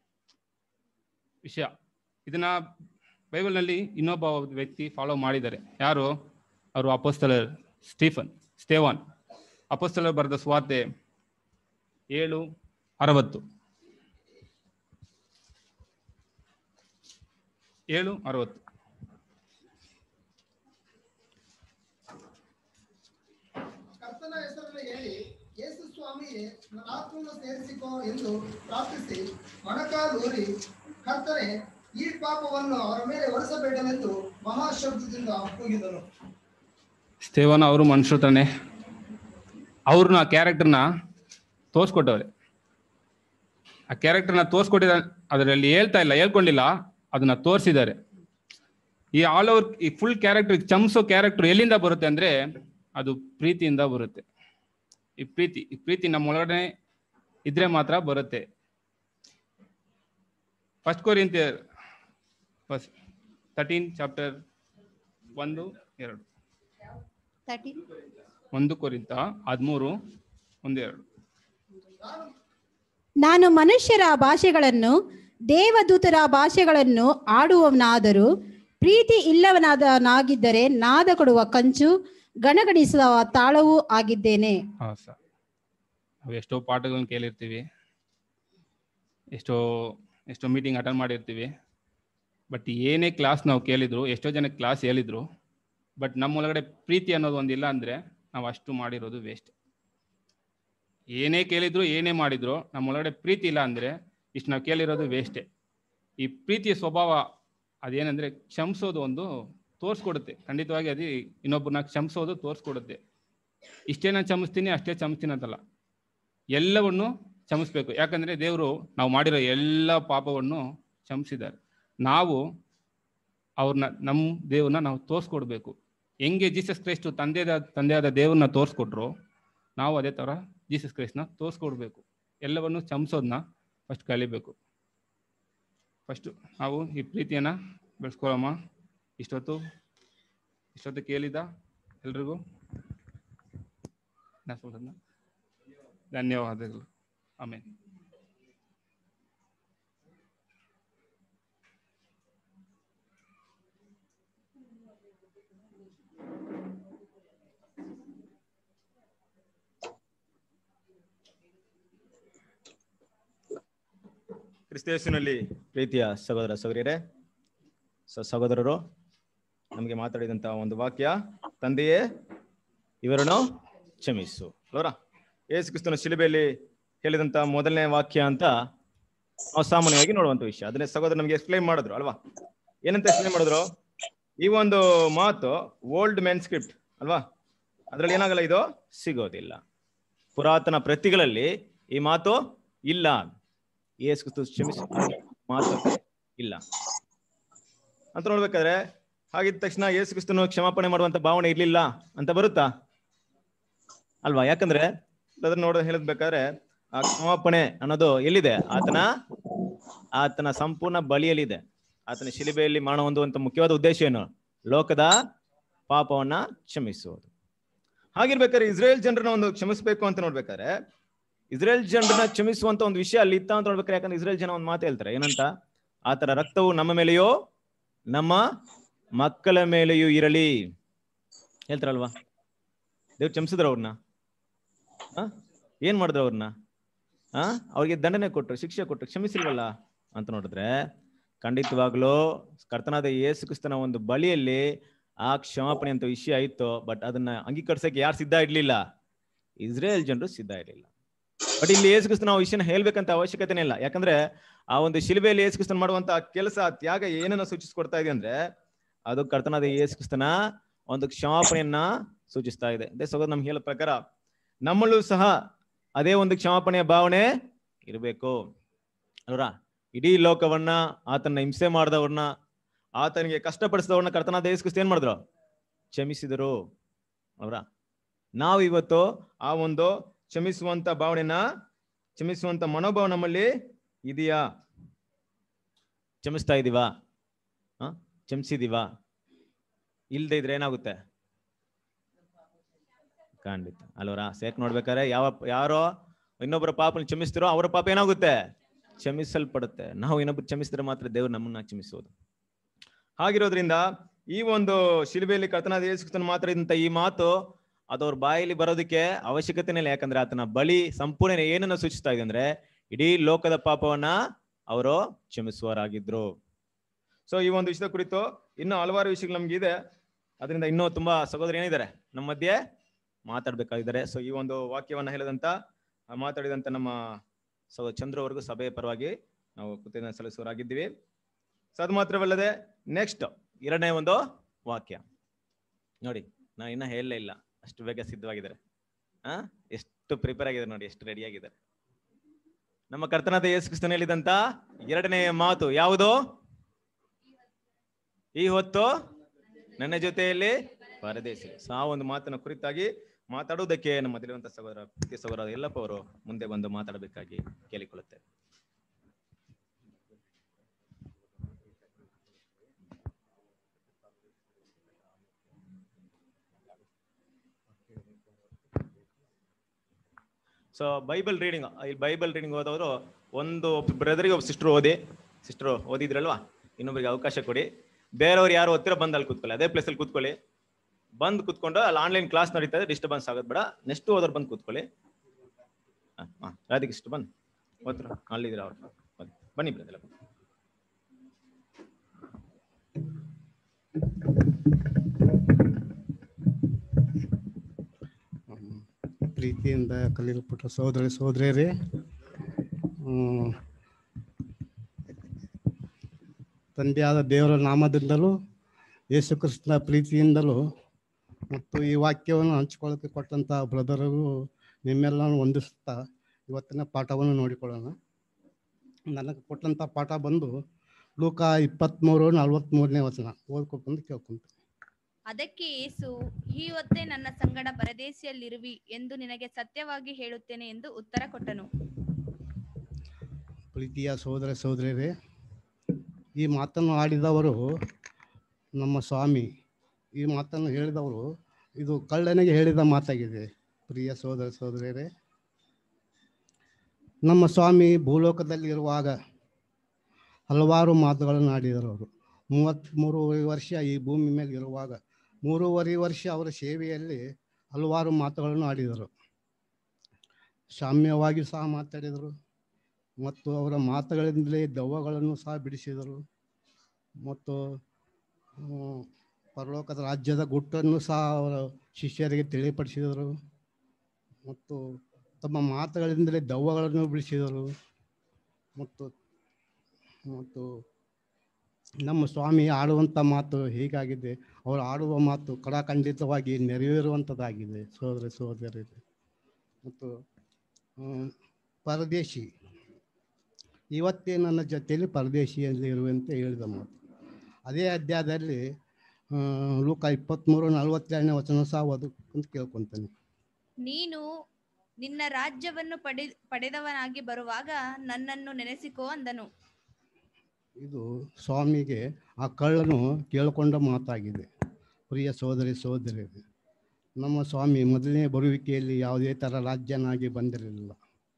ವಿಷಯ ಇದನ್ನ ಬೈಬಲ್ನಲ್ಲಿ ಇನ್ನೊಬ್ಬ ವ್ಯಕ್ತಿ ಫಾಲೋ ಮಾಡಿದ್ದಾರೆ ಯಾರು ಅವರು ಅಪೋಸ್ತಲರ್ ಸ್ಟೀಫನ್ ಸ್ಟೇವಾನ್ ಅಪೋಸ್ತಲರ್ ಬರೆದ ಸ್ವಾರ್ತೆ ಏಳು ಅರವತ್ತು ಏಳು ಅರವತ್ತು ಕರ್ತನ ಹೆಸರನ್ನು ಹೇಳಿ ಯೇಸು ಸ್ವಾಮಿಯೇ ನನ್ನ ಆತ್ಮವನ್ನು ಸೇರಿಸಿಕೋ ಎಂದು ಪ್ರಾರ್ಥಿಸಿ ಮೊಣಕಾಲೂರಿ ಕರ್ತನೆ ಈ ಪಾಪವನ್ನು ಅವರ ಮೇಲೆ ಹೊರಿಸಬೇಡನೆಂದು ಮಹಾಶಬ್ದದಿಂದ ಕೂಗಿದನು ಸ್ಟೇವನ್ ಅವರು ಮನುಷ್ಯರು ತಾನೆ ಅವ್ರನ್ನ ಆ ಕ್ಯಾರೆಕ್ಟರ್ನ ತೋರಿಸ್ಕೊಟ್ಟವ್ರೆ ಆ ಕ್ಯಾರೆಕ್ಟರ್ನ ತೋರಿಸ್ಕೊಟ್ಟಿದ ಅದರಲ್ಲಿ ಹೇಳ್ತಾ ಇಲ್ಲ ಹೇಳ್ಕೊಂಡಿಲ್ಲ ಅದನ್ನ ತೋರಿಸಿದ್ದಾರೆ ಈ ಆಲ್ ಓವರ್ ಈ ಫುಲ್ ಕ್ಯಾರೆಕ್ಟರ್ ಚಮಸೋ ಕ್ಯಾರೆಕ್ಟರ್ ಎಲ್ಲಿಂದ ಬರುತ್ತೆ ಅಂದ್ರೆ ಅದು ಪ್ರೀತಿಯಿಂದ ಬರುತ್ತೆ ಈ ಪ್ರೀತಿ ಈ ಪ್ರೀತಿ ನಮ್ಮ ಒಳಗಡೆ ಇದ್ರೆ ಮಾತ್ರ ಬರುತ್ತೆ ಫಸ್ಟ್ ಕೋರಿಂತ ಫಸ್ಟ್ ತರ್ಟೀನ್ ಚಾಪ್ಟರ್ ಒಂದು ಎರಡು ಒಂದು ಕೊರಿಂತ ಹದಿಮೂರು ಒಂದೆರಡು ನಾನು ಮನುಷ್ಯರ ಭಾಷೆಗಳನ್ನು ದೇವದೂತರ ಭಾಷೆಗಳನ್ನು ಆಡುವವನಾದರೂ ಪ್ರೀತಿ ಇಲ್ಲವನಾದನಾಗಿದ್ದರೆ ನಾದ ಕೊಡುವ ಕಂಚು ಗಣಗಣಿಸುವ ತಾಳವೂ ಆಗಿದ್ದೇನೆ ಹಾಂ ಸರ್ ನಾವು ಎಷ್ಟೋ ಪಾಠಗಳನ್ನ ಕೇಳಿರ್ತೀವಿ ಎಷ್ಟೋ ಎಷ್ಟೋ ಮೀಟಿಂಗ್ ಅಟೆಂಡ್ ಮಾಡಿರ್ತೀವಿ ಬಟ್ ಏನೇ ಕ್ಲಾಸ್ ನಾವು ಕೇಳಿದ್ರು ಎಷ್ಟೋ ಜನ ಕ್ಲಾಸ್ ಹೇಳಿದ್ರು ಬಟ್ ನಮ್ಮ ಒಳಗಡೆ ಪ್ರೀತಿ ಅನ್ನೋದು ಒಂದಿಲ್ಲ ಅಂದರೆ ನಾವು ಅಷ್ಟು ಮಾಡಿರೋದು ವೇಸ್ಟ್ ಏನೇ ಕೇಳಿದ್ರು ಏನೇ ಮಾಡಿದ್ರು ನಮ್ಮ ಒಳಗಡೆ ಪ್ರೀತಿ ಇಲ್ಲ ಅಂದರೆ ಇಷ್ಟು ನಾವು ಕೇಳಿರೋದು ವೇಸ್ಟೇ ಈ ಪ್ರೀತಿಯ ಸ್ವಭಾವ ಅದೇನೆಂದರೆ ಕ್ಷಮಿಸೋದು ಒಂದು ತೋರಿಸ್ಕೊಡುತ್ತೆ ಖಂಡಿತವಾಗಿ ಅದು ಇನ್ನೊಬ್ಬರನ್ನ ಕ್ಷಮಿಸೋದು ತೋರಿಸ್ಕೊಡುತ್ತೆ ಇಷ್ಟೇ ನಾನು ಕ್ಷಮಿಸ್ತೀನಿ ಅಷ್ಟೇ ಕ್ಷಮಿಸ್ತೀನಿ ಅಂತಲ್ಲ ಎಲ್ಲವನ್ನು ಕ್ಷಮಿಸ್ಬೇಕು ಯಾಕಂದರೆ ದೇವರು ನಾವು ಮಾಡಿರೋ ಎಲ್ಲ ಪಾಪವನ್ನು ಕ್ಷಮಿಸಿದ್ದಾರೆ ನಾವು ಅವ್ರನ್ನ ನಮ್ಮ ದೇವ್ರನ್ನ ನಾವು ತೋರಿಸ್ಕೊಡ್ಬೇಕು ಹೆಂಗೆ ಜೀಸಸ್ ಕ್ರೈಸ್ಟು ತಂದೆದ ತಂದೆಯಾದ ದೇವ್ರನ್ನ ತೋರಿಸ್ಕೊಟ್ರು ನಾವು ಅದೇ ಥರ ಜೀಸಸ್ ಕ್ರೈಸ್ಟ್ನ ತೋರಿಸ್ಕೊಡ್ಬೇಕು ಎಲ್ಲವನ್ನು ಕ್ಷಮಿಸೋದನ್ನ ಫಸ್ಟ್ ಕಲಿಬೇಕು ಫಸ್ಟು ನಾವು ಈ ಪ್ರೀತಿಯನ್ನು ಬೆಳೆಸ್ಕೊಳ್ಳೋಮ್ಮ ಇಷ್ಟೊತ್ತು ಇಷ್ಟೊತ್ತು ಕೇಳಿದ ಎಲ್ರಿಗೂ ನಾ சொல்றேன்னா ಧನ್ಯವಾದಗಳು ಆಮೇಲೆ ಕ್ರಿಸ್ತೇಸುನಲ್ಲಿ ಪ್ರೀತಿಯ ಸಹೋದರ ಸಹೋದರಿಯರೇ ಸ ಸಹೋದರರು ನಮಗೆ ಮಾತಾಡಿದಂತ ಒಂದು ವಾಕ್ಯ ತಂದೆಯೇ ಇವರನ್ನು ಕ್ಷಮಿಸು ಅಲ್ವರ ಯೇಸು ಕ್ರಿಸ್ತನ ಶಿಲುಬೆಯಲ್ಲಿ ಹೇಳಿದಂತ ಮೊದಲನೇ ವಾಕ್ಯ ಅಂತ ನಾವು ಸಾಮಾನ್ಯವಾಗಿ ನೋಡುವಂತ ವಿಷಯ ಅದನ್ನೇ ಸಹೋದರ ನಮಗೆ ಎಕ್ಸ್ಪ್ಲೈನ್ ಮಾಡಿದ್ರು ಅಲ್ವಾ ಏನಂತ ಎಕ್ಸ್ಪ್ಲೈನ್ ಮಾಡಿದ್ರು ಈ ಒಂದು ಮಾತು ಓಲ್ಡ್ ಮೆನ್ ಸ್ಕ್ರಿಪ್ಟ್ ಅಲ್ವಾ ಅದ್ರಲ್ಲಿ ಏನಾಗಲ್ಲ ಇದು ಸಿಗೋದಿಲ್ಲ ಪುರಾತನ ಪ್ರತಿಗಳಲ್ಲಿ ಈ ಮಾತು ಇಲ್ಲ ಯೇಸು ಕ್ರಿಸ್ತು ಕ್ಷಮಿಸಿ ಮಾತು ಇಲ್ಲ ಅಂತ ನೋಡ್ಬೇಕಾದ್ರೆ ಹಾಗಿದ್ದ ತಕ್ಷಣ ಯೇಸು ಕ್ರಿಸ್ತನು ಕ್ಷಮಾಪಣೆ ಮಾಡುವಂತ ಭಾವನೆ ಇರ್ಲಿಲ್ಲ ಅಂತ ಬರುತ್ತಾ ಅಲ್ವಾ ಯಾಕಂದ್ರೆ ಅದನ್ನ ನೋಡ ಹೇಳಬೇಕಾದ್ರೆ ಆ ಕ್ಷಮಾಪಣೆ ಅನ್ನೋದು ಎಲ್ಲಿದೆ ಆತನ ಆತನ ಸಂಪೂರ್ಣ ಬಳಿಯಲ್ಲಿದೆ ಆತನ ಶಿಲುಬೆಯಲ್ಲಿ ಮಾಡೋ ಒಂದು ಅಂತ ಮುಖ್ಯವಾದ ಉದ್ದೇಶ ಏನು ಲೋಕದ ಪಾಪವನ್ನ ಕ್ಷಮಿಸುವುದು ಹಾಗಿರ್ಬೇಕಾದ್ರೆ ಇಸ್ರೇಲ್ ಜನರನ್ನ ಒಂದು ಕ್ಷಮಿಸಬೇಕು ಅಂತ ನೋಡ್ಬೇಕಾದ್ರೆ ಇಸ್ರೇಲ್ ಜನರನ್ನ ಕ್ಷಮಿಸುವಂತ ಒಂದು ವಿಷಯ ಅಲ್ಲಿ ಇತ್ತ ಅಂತ ನೋಡ್ಬೇಕಾದ್ರೆ ಯಾಕಂದ್ರೆ ಇಸ್ರೇಲ್ ಜನ ಒಂದು ಮಾತು ಹೇಳ್ತಾರೆ ಏನಂತ ಆತರ ರಕ್ತವು ನಮ್ಮ ಮೇಲೆಯೋ ನಮ್ಮ ಮಕ್ಕಳ ಮೇಲೆಯೂ ಇರಲಿ ಹೇಳ್ತಾರಲ್ವಾ ದೇವ್ರು ಕ್ಷಮಿಸಿದ್ರ ಅವ್ರನ್ನ ಆ ಏನ್ ಮಾಡಿದ್ರು ಅವ್ರನ್ನ ಆ ಅವ್ರಿಗೆ ದಂಡನೆ ಕೊಟ್ರು ಶಿಕ್ಷೆ ಕೊಟ್ರು ಕ್ಷಮಿಸಿಲ್ವಲ್ಲ ಅಂತ ನೋಡಿದ್ರೆ ಖಂಡಿತವಾಗ್ಲೂ ಕರ್ತನಾದ ಯೇಸು ಕ್ರಿಸ್ತನ ಒಂದು ಬಳಿಯಲ್ಲಿ ಆ ಕ್ಷಮಾಪಣೆ ಅಂತ ವಿಷಯ ಇತ್ತು ಬಟ್ ಅದನ್ನ ಅಂಗೀಕರಿಸಕ್ಕೆ ಯಾರು ಸಿದ್ಧ ಇರ್ಲಿಲ್ಲ ಇಸ್ರೇಲ್ ಜನರು ಸಿದ್ಧ ಇರಲಿಲ್ಲ ಬಟ್ ಇಲ್ಲಿ ಯೇಸು ಕ್ರಿಸ್ತನ ಆ ವಿಷಯನ ಹೇಳ್ಬೇಕಂತ ಅವಶ್ಯಕತೆನೇ ಇಲ್ಲ ಯಾಕಂದ್ರೆ ಆ ಒಂದು ಶಿಲುಬೆಯಲ್ಲಿ ಯೇಸು ಕ್ರಿಸ್ತನ್ ಮಾಡುವಂತ ಕೆಲಸ ಆ ತ್ಯಾಗ ಏನನ್ನ ಸೂಚಿಸ್ಕೊಡ್ತಾ ಇದೆ ಅಂದ್ರೆ ಅದು ಕರ್ತನಾದ ಯೇಸು ಕ್ರಿಸ್ತನ ಒಂದು ಕ್ಷಮಾಪಣೆಯನ್ನ ಸೂಚಿಸ್ತಾ ಇದೆ ಅದೇ ಸಹೋದರ ನಮ್ಗೆ ಹೇಳೋ ಪ್ರಕಾರ ನಮ್ಮಲ್ಲೂ ಸಹ ಅದೇ ಒಂದು ಕ್ಷಮಾಪಣೆಯ ಭಾವನೆ ಇರಬೇಕು ಅಲ್ವರ ಇಡೀ ಲೋಕವನ್ನ ಆತನ ಹಿಂಸೆ ಮಾಡಿದವ್ರನ್ನ ಆತನಿಗೆ ಕಷ್ಟಪಡಿಸಿದವ್ರನ್ನ ಕರ್ತನಾದ ಯೇಸು ಕ್ರಿಸ್ತ ಏನ್ ಮಾಡಿದ್ರು ಕ್ಷಮಿಸಿದರು ಅವರ ನಾವು ಇವತ್ತು ಆ ಒಂದು ಕ್ಷಮಿಸುವಂತ ಭಾವನೆನ ಕ್ಷಮಿಸುವಂತ ಮನೋಭಾವ ನಮ್ಮಲ್ಲಿ ಇದೆಯಾ ಕ್ಷಮಿಸ್ತಾ ಇದೀವಾ ಹ ಕ್ಷಮಿಸಿದೀವಾ ಇಲ್ದೇ ಇದ್ರೆ ಏನಾಗುತ್ತೆ ಖಂಡಿತ ಅಲ್ವರ ಸೇಕ್ ನೋಡ್ಬೇಕಾದ್ರೆ ಯಾವ ಯಾರೋ ಇನ್ನೊಬ್ಬರ ಪಾಪನ ಕ್ಷಮಿಸ್ತಿರೋ ಅವರ ಪಾಪ ಏನಾಗುತ್ತೆ ಕ್ಷಮಿಸಲ್ಪಡುತ್ತೆ ನಾವು ಇನ್ನೊಬ್ರು ಕ್ಷಮಿಸಿದ್ರೆ ಮಾತ್ರ ದೇವ್ರು ನಮ್ಮನ್ನ ಕ್ಷಮಿಸೋದು ಹಾಗಿರೋದ್ರಿಂದ ಈ ಒಂದು ಶಿಲುಬೆಯಲ್ಲಿ ಕರ್ತನಾದ ಯೇಸು ಕ್ರಿಸ್ತನು ಮಾತಾಡಿದಂತ ಈ ಮಾತು ಅದು ಅವ್ರ ಬಾಯಲ್ಲಿ ಬರೋದಕ್ಕೆ ಅವಶ್ಯಕತೆನೇ ಇಲ್ಲ ಯಾಕಂದ್ರೆ ಆತನ ಬಳಿ ಸಂಪೂರ್ಣ ಏನನ್ನ ಸೂಚಿಸ್ತಾ ಇದೆ ಅಂದ್ರೆ ಇಡೀ ಲೋಕದ ಪಾಪವನ್ನ ಅವರು ಕ್ಷಮಿಸುವರಾಗಿದ್ರು ಸೊ ಈ ಒಂದು ವಿಷಯದ ಕುರಿತು ಇನ್ನೂ ಹಲವಾರು ವಿಷಯಗಳು ನಮ್ಗೆ ಇದೆ ಅದರಿಂದ ಇನ್ನೂ ತುಂಬಾ ಸಹೋದರ ಏನಿದ್ದಾರೆ ನಮ್ಮ ಮಧ್ಯೆ ಮಾತಾಡ್ಬೇಕಾಗಿದ್ದಾರೆ ಸೊ ಈ ಒಂದು ವಾಕ್ಯವನ್ನ ಹೇಳಿದಂತ ಆ ಮಾತಾಡಿದಂತ ನಮ್ಮ ಸಹೋದರ ಚಂದ್ರವರೆಗೂ ಸಭೆಯ ಪರವಾಗಿ ನಾವು ಕೃತಜ್ಞತೆ ಸಲ್ಲಿಸುವರಾಗಿದ್ದೀವಿ ಸೊ ಅದು ಮಾತ್ರವಲ್ಲದೆ ನೆಕ್ಸ್ಟ್ ಎರಡನೇ ಒಂದು ವಾಕ್ಯ ನೋಡಿ ನಾ ಇನ್ನ ಹೇಳಲೇ ಇಲ್ಲ ಅಷ್ಟು ಬೇಗ ಸಿದ್ಧವಾಗಿದ್ದಾರೆ ಆ ಎಷ್ಟು ಪ್ರಿಪೇರ್ ಆಗಿದ್ದಾರೆ ನೋಡಿ ಎಷ್ಟು ರೆಡಿ ಆಗಿದ್ದಾರೆ ನಮ್ಮ ಕರ್ತನಾದ ಯೇಸು ಕ್ರಿಸ್ತನ ಹೇಳಿದಂತ ಎರಡನೇ ಮಾತು ಯಾವುದು ಈ ಹೊತ್ತು ನನ್ನ ಜೊತೆಯಲ್ಲಿ ಪರದೇಶಿ ಸೊ ಆ ಒಂದು ಮಾತನ್ನ ಕುರಿತಾಗಿ ಮಾತಾಡುವುದಕ್ಕೆ ನಮ್ಮ ತಿಳಿಯುವಂತ ಸಹೋದರ ಪ್ರೀತಿ ಸಹೋದರ ಎಲ್ಲಪ್ಪ ಅವರು ಮುಂದೆ ಬಂದು ಮಾತಾಡಬೇಕಾಗಿ ಕೇಳಿಕೊಳ್ಳುತ್ತೇವೆ ಸೊ ಬೈಬಲ್ ರೀಡಿಂಗ್ ಈ ಬೈಬಲ್ ರೀಡಿಂಗ್ ಓದೋರು ಒಂದು ಬ್ರದರಿಗೆ ಒಬ್ಬ ಸಿಸ್ಟರ್ ಓದಿ ಸಿಸ್ಟರ್ ಓದಿದ್ರಲ್ವಾ ಇನ್ನೊಬ್ರಿಗೆ ಅವಕಾಶ ಕೊಡಿ ಬೇರೆಯವ್ರು ಯಾರು ಓದ್ತಿರೋ ಬಂದು ಅಲ್ಲಿ ಕೂತ್ಕೊಳ್ಳಿ ಅದೇ ಪ್ಲೇಸಲ್ಲಿ ಕೂತ್ಕೊಳ್ಳಿ ಬಂದು ಕೂತ್ಕೊಂಡು ಅಲ್ಲಿ ಆನ್ಲೈನ್ ಕ್ಲಾಸ್ ನಡೀತಾ ಇದೆ ಡಿಸ್ಟರ್ಬೆನ್ಸ್ ಆಗೋದು ಬೇಡ ನೆಕ್ಸ್ಟ್ ಓದೋರು ಬಂದು ಕೂತ್ಕೊಳ್ಳಿ ಹಾಂ ರಾಧಿಕ್ ಇಷ್ಟು ಬಂದು ಓದ್ರ ಅಲ್ಲಿದ್ದೀರ ಅವ್ರು ಬನ್ನಿ. ಬನ್ನಿ ಬ್ರದರ್ ಪ್ರೀತಿಯಿಂದ ಕಲಿಯಲ್ಪಟ್ಟ ಸಹೋದರಿ ಸಹೋದರಿಯರೇ ಹ್ಮ್. ತಂದೆಯಾದ ದೇವರ ನಾಮದಿಂದಲೂ ಯೇಸು ಕ್ರಿಸ್ತನ ಪ್ರೀತಿಯಿಂದಲೂ ಮತ್ತು ಈ ವಾಕ್ಯವನ್ನು ಹಂಚಿಕೊಳ್ಳೋಕೆ ಕೊಟ್ಟಂಥ ಬ್ರದರಿಗೂ ನಿಮ್ಮೆಲ್ಲ ವಂದಿಸುತ್ತಾ ಇವತ್ತಿನ ಪಾಠವನ್ನು ನೋಡಿಕೊಳ್ಳೋಣ ನನಗೆ ಕೊಟ್ಟಂಥ ಪಾಠ ಬಂದು ಲೂಕ ಇಪ್ಪತ್ತ್ಮೂರು ನಲ್ವತ್ತ್ಮೂರನೇ ವಚನ ಓದ್ಕೊಂಡು ಬಂದು ಕೇಳ್ಕೊಂತ ಅದಕ್ಕೆ ಯೇಸು ಈ ಹೊತ್ತೇ ನನ್ನ ಸಂಗಡ ಪರದೇಶಿಯಲ್ಲಿರುವಿ ಎಂದು ನಿನಗೆ ಸತ್ಯವಾಗಿ ಹೇಳುತ್ತೇನೆ ಎಂದು ಉತ್ತರ ಕೊಟ್ಟನು ಪ್ರೀತಿಯ ಸಹೋದರ ಸಹೋದರಿಯರೇ ಈ ಮಾತನ್ನು ಆಡಿದವರು ನಮ್ಮ ಸ್ವಾಮಿ ಈ ಮಾತನ್ನು ಹೇಳಿದವರು ಇದು ಕಳ್ಳನಿಗೆ ಹೇಳಿದ ಮಾತಾಗಿದೆ ಪ್ರಿಯ ಸಹೋದರ ಸಹೋದರಿಯರೇ ನಮ್ಮ ಸ್ವಾಮಿ ಭೂಲೋಕದಲ್ಲಿ ಇರುವಾಗ ಹಲವಾರು ಮಾತುಗಳನ್ನು ಆಡಿದರು ಅವರು ಮೂವತ್ತ್ಮೂರುವರೆ ವರ್ಷ ಈ ಭೂಮಿ ಮೇಲೆ ಇರುವಾಗ ಮೂರುವರೆ ವರ್ಷ ಅವರ ಸೇವೆಯಲ್ಲಿ ಹಲವಾರು ಮಾತುಗಳನ್ನು ಆಡಿದರು ಸಾಮ್ಯವಾಗಿ ಸಹ ಮಾತಾಡಿದರು ಮತ್ತು ಅವರ ಮಾತುಗಳಿಂದಲೇ ದೆವ್ವಗಳನ್ನು ಸಹ ಬಿಡಿಸಿದರು ಮತ್ತು ಹ್ಮ್, ಪರಲೋಕದ ರಾಜ್ಯದ ಗುಟ್ಟನ್ನು ಸಹ ಅವರ ಶಿಷ್ಯರಿಗೆ ತಿಳಿಪಡಿಸಿದರು ಮತ್ತು ತಮ್ಮ ಮಾತುಗಳಿಂದಲೇ ದೆವ್ವಗಳನ್ನು ಬಿಡಿಸಿದರು ಮತ್ತು ಮತ್ತು ನಮ್ಮ ಸ್ವಾಮಿ ಆಡುವಂಥ ಮಾತು ಹೀಗಾಗಿದೆ ಅವರು ಆಡುವ ಮಾತು ಕಡಾಖಂಡಿತವಾಗಿ ನೆರವೇರುವಂಥದ್ದಾಗಿದೆ ಸೋದರ ಸೋದರರಿಗೆ ಮತ್ತು ಹ್ಮ್, ಪರದೇಶಿ ಇವತ್ತೇ ನನ್ನ ಜೊತೆಯಲ್ಲಿ ಪರದೇಶಿಯಲ್ಲಿ ಇರುವಂತೆ ಹೇಳಿದ ಮಾತು ಅದೇ ಅಧ್ಯಾಯದಲ್ಲಿ ಆ, ಲೂಕ ಇಪ್ಪತ್ತ್ಮೂರು ನಲವತ್ತೆರಡನೇ ವಚನ ಸಹ ಓದು ಅಂತ ಕೇಳ್ಕೊತಾನೆ ನೀನು ನಿನ್ನ ರಾಜ್ಯವನ್ನು ಪಡೆ ಪಡೆದವನಾಗಿ ಬರುವಾಗ ನನ್ನನ್ನು ನೆನೆಸಿಕೋ ಅಂದನು ಇದು ಸ್ವಾಮಿಗೆ ಆ ಕಳ್ಳನು ಕೇಳಿಕೊಂಡ ಮಾತಾಗಿದೆ ಪ್ರಿಯ ಸೋದರಿ ಸೋದರಿ ನಮ್ಮ ಸ್ವಾಮಿ ಮೊದಲನೇ ಬರುವಿಕೆಯಲ್ಲಿ ಯಾವುದೇ ಥರ ರಾಜ್ಯನಾಗಿ ಬಂದಿರಲಿಲ್ಲ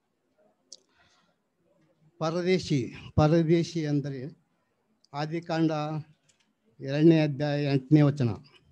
ಪರದೇಶಿ ಪರದೇಶಿ ಅಂದರೆ ಆದಿಕಾಂಡ ಎರಡನೇ ಅಧ್ಯಾಯ ಎಂಟನೇ ವಚನ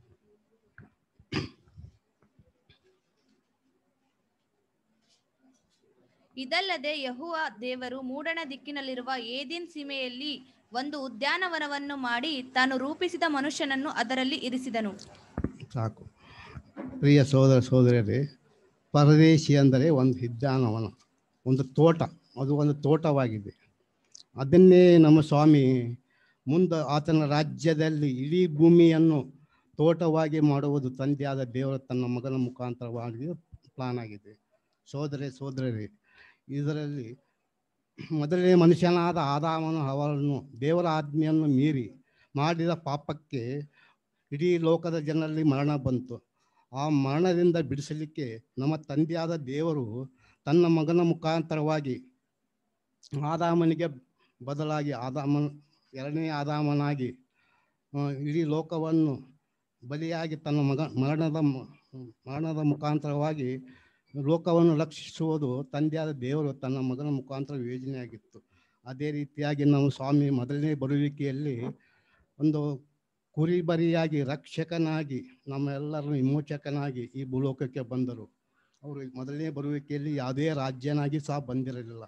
ಇದಲ್ಲದೆ ಯಹುವ ದೇವರು ಮೂಡಣ ದಿಕ್ಕಿನಲ್ಲಿರುವ ಏದಿನ್ ಸೀಮೆಯಲ್ಲಿ ಒಂದು ಉದ್ಯಾನವನವನ್ನು ಮಾಡಿ ತಾನು ರೂಪಿಸಿದ ಮನುಷ್ಯನನ್ನು ಅದರಲ್ಲಿ ಇರಿಸಿದನು ಸಾಕು ಪ್ರಿಯ ಸೋದರ ಸೋದರಿಯರೇ ಪರದೇಶಿ ಅಂದರೆ ಒಂದು ಉದ್ಯಾನವನ ಒಂದು ತೋಟ ಅದು ಒಂದು ತೋಟವಾಗಿದೆ ಅದನ್ನೇ ನಮ್ಮ ಸ್ವಾಮಿ ಮುಂದೆ ಆತನ ರಾಜ್ಯದಲ್ಲಿ ಇಡೀ ಭೂಮಿಯನ್ನು ತೋಟವಾಗಿ ಮಾಡುವುದು ತಂದೆಯಾದ ದೇವರ ತನ್ನ ಮಗನ ಮುಖಾಂತರವಾಗಿ ಪ್ಲಾನ್ ಆಗಿದೆ ಸೋದರಿ ಸೋದರರೇ ಇದರಲ್ಲಿ ಮೊದಲನೇ ಮನುಷ್ಯನಾದ ಆದಾಮನು ಅವರನ್ನು ದೇವರ ಆಜ್ಞೆಯನ್ನು ಮೀರಿ ಮಾಡಿದ ಪಾಪಕ್ಕೆ ಇಡೀ ಲೋಕದ ಜನರಲ್ಲಿ ಮರಣ ಬಂತು ಆ ಮರಣದಿಂದ ಬಿಡಿಸಲಿಕ್ಕೆ ನಮ್ಮ ತಂದೆಯಾದ ದೇವರು ತನ್ನ ಮಗನ ಮುಖಾಂತರವಾಗಿ ಆದಾಮನಿಗೆ ಬದಲಾಗಿ ಆದಾಮನ ಎರಡನೇ ಆದಾಮನಾಗಿ ಆ, ಇಡೀ ಲೋಕವನ್ನು ಬಲಿಯಾಗಿ ತನ್ನ ಮಗ ಮರಣದ ಮ- ಮರಣದ ಮುಖಾಂತರವಾಗಿ ಲೋಕವನ್ನು ರಕ್ಷಿಸುವುದು ತಂದೆಯಾದ ದೇವರು ತನ್ನ ಮಗನ ಮುಖಾಂತರ ಯೋಜನೆಯಾಗಿತ್ತು ಅದೇ ರೀತಿಯಾಗಿ ನಮ್ಮ ಸ್ವಾಮಿ ಮೊದಲನೇ ಬರುವಿಕೆಯಲ್ಲಿ ಒಂದು ಕುರಿಬರಿಯಾಗಿ ರಕ್ಷಕನಾಗಿ ನಮ್ಮೆಲ್ಲರನ್ನು ವಿಮೋಚಕನಾಗಿ ಈ ಭೂಲೋಕಕ್ಕೆ ಬಂದರು ಅವರು ಮೊದಲನೇ ಬರುವಿಕೆಯಲ್ಲಿ ಯಾವುದೇ ರಾಜ್ಯನಾಗಿ ಸಹ ಬಂದಿರಲಿಲ್ಲ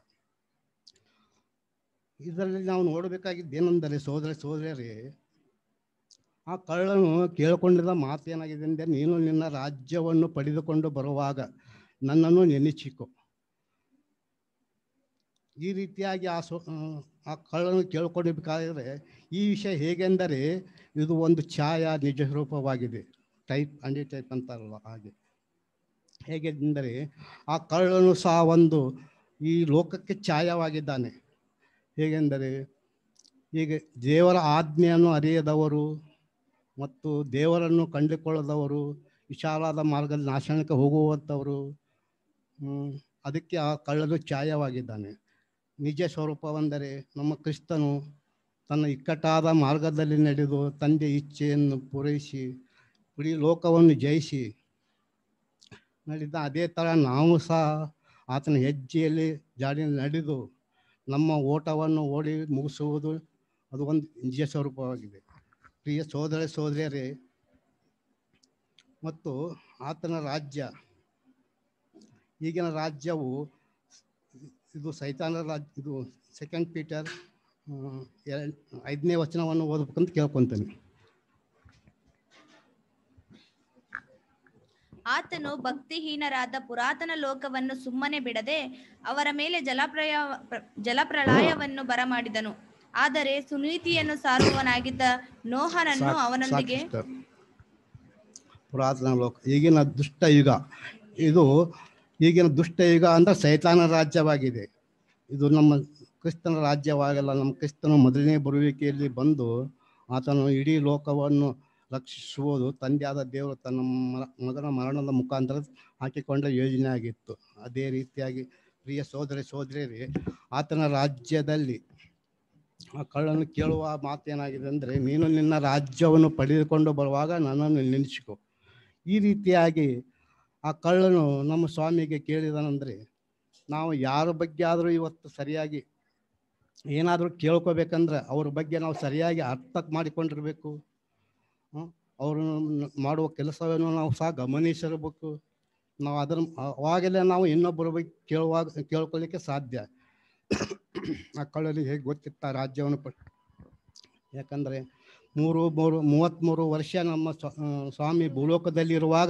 ಇದರಲ್ಲಿ ನಾವು ನೋಡಬೇಕಾಗಿದ್ದು ಏನೆಂದರೆ ಸೋದರ ಸೋದರರೇ ಆ ಕಳ್ಳನು ಕೇಳಿಕೊಂಡಿದ್ದ ಮಾತೇನಾಗಿದೆ ಅಂದರೆ ನೀನು ನಿನ್ನ ರಾಜ್ಯವನ್ನು ಪಡೆದುಕೊಂಡು ಬರುವಾಗ ನನ್ನನ್ನು ನೆನೆಸಿಕೊ ಈ ರೀತಿಯಾಗಿ ಆ ಸೋ ಆ ಕಳ್ಳನು ಕೇಳ್ಕೊಳ್ಬೇಕಾದ್ರೆ ಈ ವಿಷಯ ಹೇಗೆಂದರೆ ಇದು ಒಂದು ಛಾಯಾ ನಿಜ ರೂಪವಾಗಿದೆ ಟೈಪ್ ಅಂಡಿ ಟೈಪ್ ಅಂತಾರಲ್ಲ ಹಾಗೆ ಹೇಗೆ ಎಂದರೆ ಆ ಕಳ್ಳನು ಸಹ ಒಂದು ಈ ಲೋಕಕ್ಕೆ ಛಾಯವಾಗಿದ್ದಾನೆ ಹೇಗೆಂದರೆ ಹೀಗೆ ದೇವರ ಆಜ್ಞೆಯನ್ನು ಅರಿಯದವರು ಮತ್ತು ದೇವರನ್ನು ಕಂಡುಕೊಳ್ಳದವರು ವಿಶಾಲಾದ ಮಾರ್ಗದಲ್ಲಿ ನಾಶನಕ್ಕೆ ಹೋಗುವಂಥವರು ಹ್ಮ್, ಅದಕ್ಕೆ ಆ ಕಳ್ಳನು ಛಾಯವಾಗಿದ್ದಾನೆ ನಿಜ ಸ್ವರೂಪವೆಂದರೆ ನಮ್ಮ ಕ್ರಿಸ್ತನು ತನ್ನ ಇಕ್ಕಟ್ಟಾದ ಮಾರ್ಗದಲ್ಲಿ ನಡೆದು ತಂದೆ ಇಚ್ಛೆಯನ್ನು ಪೂರೈಸಿ ಇಡೀ ಲೋಕವನ್ನು ಜಯಿಸಿ ನಡೆದ ಅದೇ ಥರ ನಾವು ಸಹ ಆತನ ಹೆಜ್ಜೆಯಲ್ಲಿ ಜಾಡಿ ನಡೆದು ನಮ್ಮ ಓಟವನ್ನು ಓಡಿ ಮುಗಿಸುವುದು ಅದು ಒಂದು ನಿಜ ಸ್ವರೂಪವಾಗಿದೆ ಪ್ರಿಯ ಸೋದರ ಸೋದರಿಯರೇ ಮತ್ತು ಆತನ ರಾಜ್ಯ ಈಗಿನ ರಾಜ್ಯವು ಇದು ಸೈತಾನ ರಾಜ್ ಇದು ಸೆಕೆಂಡ್ ಪೀಟರ್ ಎರಡು ಐದನೇ ವಚನವನ್ನು ಓದಬೇಕಂತ ಕೇಳ್ಕೊತೀನಿ ಆತನು ಭಕ್ತಿಹೀನರಾದ ಪುರಾತನ ಲೋಕವನ್ನು ಸುಮ್ಮನೆ ಬಿಡದೆ ಅವರ ಮೇಲೆ ಜಲಪ್ರಯ ಪ್ರ- ಜಲಪ್ರಳಯವನ್ನು ಬರಮಾಡಿದನು ಆದರೆ ಸುನೀತಿಯನ್ನು ಸಾರುವವನಾಗಿದ್ದ ನೋಹನನ್ನು ಸಾಕು- ಅವನೊಂದಿಗೆ ಸಾಕು sister. ಪುರಾತನ ಲೋಕ ಈಗಿನ ದುಷ್ಟ ಯುಗ ಇದು ಈಗಿನ ದುಷ್ಟ ಯುಗ ಅಂದ್ರೆ ಸೈತಾನ ರಾಜ್ಯವಾಗಿದೆ ಇದು ನಮ್ಮ ಕ್ರಿಸ್ತನ ರಾಜ್ಯವಾಗಲ್ಲ ನಮ್ಮ ಕ್ರಿಸ್ತನ ಮೊದಲನೇ ಬರುವಿಕೆಯಲ್ಲಿ ಬಂದು ಆತನು ಇಡೀ ಲೋಕವನ್ನು ರಕ್ಷಿಸುವುದು ತಂದೆಯಾದ ದೇವರು ತನ್ನ ಮ- ಮಗನ ಮರಣದ ಮುಖಾಂತರ ಹಾಕಿಕೊಂಡ ಯೋಜನೆ ಆಗಿತ್ತು ಅದೇ ರೀತಿಯಾಗಿ ಪ್ರಿಯ ಸೋದರಿ ಸೋದರಿಯರೇ ಆತನ ರಾಜ್ಯದಲ್ಲಿ ಆ ಕಳ್ಳನು ಕೇಳುವ ಮಾತೇನಾಗಿದೆ ಅಂದರೆ ನೀನು ನಿನ್ನ ರಾಜ್ಯವನ್ನು ಪಡೆದುಕೊಂಡು ಬರುವಾಗ ನನ್ನನ್ನು ನೆನೆಸಿಕೊ ಈ ರೀತಿಯಾಗಿ ಆ ಕಳ್ಳನು ನಮ್ಮ ಸ್ವಾಮಿಗೆ ಕೇಳಿದನೆಂದರೆ ನಾವು ಯಾರ ಬಗ್ಗೆ ಆದರೂ ಇವತ್ತು ಸರಿಯಾಗಿ ಏನಾದರೂ ಕೇಳ್ಕೊಬೇಕಂದ್ರೆ ಅವ್ರ ಬಗ್ಗೆ ನಾವು ಸರಿಯಾಗಿ ಅರ್ಥ ಮಾಡಿಕೊಂಡಿರ್ಬೇಕು ಹ್ಮ್? ಅವರು ಮಾಡುವ ಕೆಲಸವನ್ನು ನಾವು ಸಹ ಗಮನಿಸಿರ್ಬೇಕು ನಾವು ಅದನ್ನು ಅವಾಗೆಲ್ಲ ನಾವು ಇನ್ನೊಬ್ಬರ ಬಗ್ಗೆ ಕೇಳುವಾಗ ಕೇಳ್ಕೊಳ್ಳಿಕ್ಕೆ ಸಾಧ್ಯ ಮಕ್ಕಳಲ್ಲಿ ಹೇಗೆ ಗೊತ್ತಿತ್ತ ರಾಜ್ಯವನ್ನು ಪ ಯಾಕಂದರೆ ಮೂರು ಮೂರು ಮೂವತ್ತ್ಮೂರು ವರ್ಷ ನಮ್ಮ ಸ್ವ- ಆ, ಸ್ವಾಮಿ ಭೂಲೋಕದಲ್ಲಿರುವಾಗ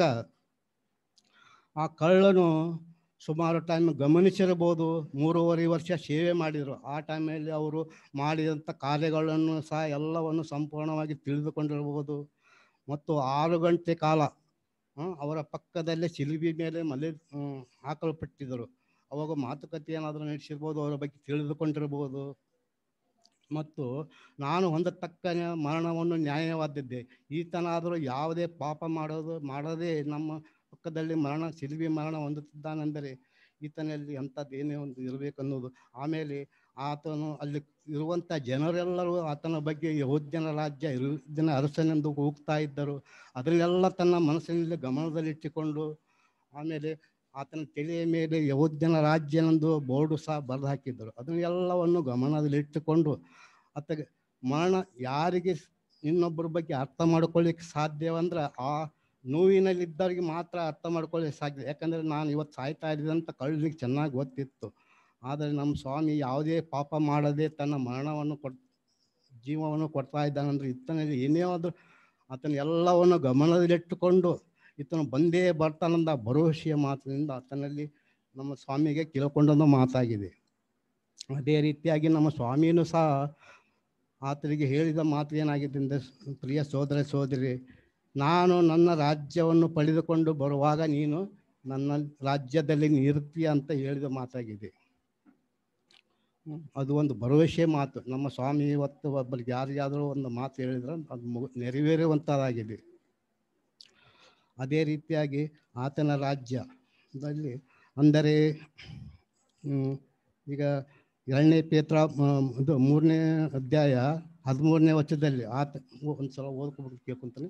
ಆ ಕಳ್ಳನು ಸುಮಾರು ಟೈಮ್ ಗಮನಿಸಿರ್ಬೋದು ಮೂರುವರೆ ವರ್ಷ ಸೇವೆ ಮಾಡಿದರು ಆ ಟೈಮಲ್ಲಿ ಅವರು ಮಾಡಿದಂಥ ಕಾರ್ಯಗಳನ್ನು ಸಹ ಎಲ್ಲವನ್ನು ಸಂಪೂರ್ಣವಾಗಿ ತಿಳಿದುಕೊಂಡಿರ್ಬೋದು ಮತ್ತು ಆರು ಗಂಟೆ ಕಾಲ ಆ, ಅವರ ಪಕ್ಕದಲ್ಲೇ ಶಿಲ್ಬಿ ಮೇಲೆ ಮಲೆ ಆ, ಹಾಕಲ್ಪಟ್ಟಿದ್ದರು ಅವಾಗ ಮಾತುಕತೆ ಏನಾದರೂ ನಡೆಸಿರ್ಬೋದು ಅವರ ಬಗ್ಗೆ ತಿಳಿದುಕೊಂಡಿರ್ಬೋದು ಮತ್ತು ನಾನು ಹೊಂದತಕ್ಕ ಮರಣವನ್ನು ನ್ಯಾಯವಾದದ್ದೆ ಈತನಾದರೂ ಯಾವುದೇ ಪಾಪ ಮಾಡೋದು ಮಾಡದೆ ನಮ್ಮ ಪಕ್ಕದಲ್ಲಿ ಮರಣ ಶಿಲ್ಬಿ ಮರಣ ಹೊಂದುತ್ತಿದ್ದಾನೆಂದರೆ ಈತನಲ್ಲಿ ಅಂಥದ್ದೇನೇ ಒಂದು ಇರಬೇಕನ್ನೋದು ಆಮೇಲೆ ಆತನು ಅಲ್ಲಿ ಇರುವಂಥ ಜನರೆಲ್ಲರೂ ಆತನ ಬಗ್ಗೆ ಯಹೋದ್ಯನ ರಾಜ್ಯ ಯಹೋದ್ಯನ ಅರಸನೆಂದು ಹೋಗ್ತಾ ಇದ್ದರು ಅದನ್ನೆಲ್ಲ ತನ್ನ ಮನಸ್ಸಿನಲ್ಲಿ ಗಮನದಲ್ಲಿಟ್ಟುಕೊಂಡು ಆಮೇಲೆ ಆತನ ತಲೆಯ ಮೇಲೆ ಯಹೋದ್ಯನ ರಾಜ್ಯನೆಂದು ಬೋರ್ಡು ಸಹ ಬರೆದು ಹಾಕಿದ್ದರು ಅದನ್ನೆಲ್ಲವನ್ನು ಗಮನದಲ್ಲಿಟ್ಟುಕೊಂಡು ಆತಗೆ ಮರಣ ಯಾರಿಗೆ ಇನ್ನೊಬ್ಬರ ಬಗ್ಗೆ ಅರ್ಥ ಮಾಡ್ಕೊಳ್ಳಿಕ್ಕೆ ಸಾಧ್ಯವಂದ್ರೆ ಆ ನೋವಿನಲ್ಲಿದ್ದವರಿಗೆ ಮಾತ್ರ ಅರ್ಥ ಮಾಡ್ಕೊಳ್ಳಿಕ್ಕೆ ಸಾಧ್ಯ ಯಾಕಂದರೆ ನಾನು ಇವತ್ತು ಸಾಯ್ತಾ ಇದ್ದೆ ಅಂತ ಕಳ್ಳಿಗೆ ಚೆನ್ನಾಗಿ ಗೊತ್ತಿತ್ತು ಆದರೆ ನಮ್ಮ ಸ್ವಾಮಿ ಯಾವುದೇ ಪಾಪ ಮಾಡದೆ ತನ್ನ ಮರಣವನ್ನು ಕೊಟ್ ಜೀವವನ್ನು ಕೊಡ್ತಾ ಇದ್ದಾನಂದ್ರೆ ಇತ್ತನಲ್ಲಿ ಏನೇ ಆದರೂ ಆತನ ಎಲ್ಲವನ್ನು ಗಮನದಲ್ಲಿಟ್ಟುಕೊಂಡು ಈತನು ಬಂದೇ ಬರ್ತಾನಂದ ಭರವಸೆಯ ಮಾತಿನಿಂದ ಆತನಲ್ಲಿ ನಮ್ಮ ಸ್ವಾಮಿಗೆ ಕೇಳಿಕೊಂಡೊಂದು ಮಾತಾಗಿದೆ ಅದೇ ರೀತಿಯಾಗಿ ನಮ್ಮ ಸ್ವಾಮಿಯೂ ಸಹ ಆತನಿಗೆ ಹೇಳಿದ ಮಾತು ಏನಾಗಿದೆ ಅಂದರೆ ಪ್ರಿಯ ಸೋದರ ಸೋದರಿ ನಾನು ನನ್ನ ರಾಜ್ಯವನ್ನು ಪಡೆದುಕೊಂಡು ಬರುವಾಗ ನೀನು ನನ್ನ ರಾಜ್ಯದಲ್ಲಿ ನಿರುತ್ತೀಯ ಅಂತ ಹೇಳಿದ ಮಾತಾಗಿದೆ ಹ್ಮ್. ಅದು ಒಂದು ಭರವಸೆ ಮಾತು ನಮ್ಮ ಸ್ವಾಮಿ ಇವತ್ತು ಒಬ್ಬರಿಗೆ ಯಾರಿಗಾದರೂ ಒಂದು ಮಾತು ಹೇಳಿದ್ರೆ ಅದು ಮುಗು ನೆರವೇರುವಂಥದ್ದಾಗಿದೆ ಅದೇ ರೀತಿಯಾಗಿ ಆತನ ರಾಜ್ಯದಲ್ಲಿ ಅಂದರೆ ಹ್ಮ್, ಈಗ ಎರಡನೇ ಪೇತ್ರ ಮ- ಇದು ಮೂರನೇ ಅಧ್ಯಾಯ ಹದಿಮೂರನೇ ವರ್ಷದಲ್ಲಿ ಆತ ಒಂದು ಸಲ ಓದ್ಕೊಂಡು ಕೇಳ್ಕೊಂತಾನೆ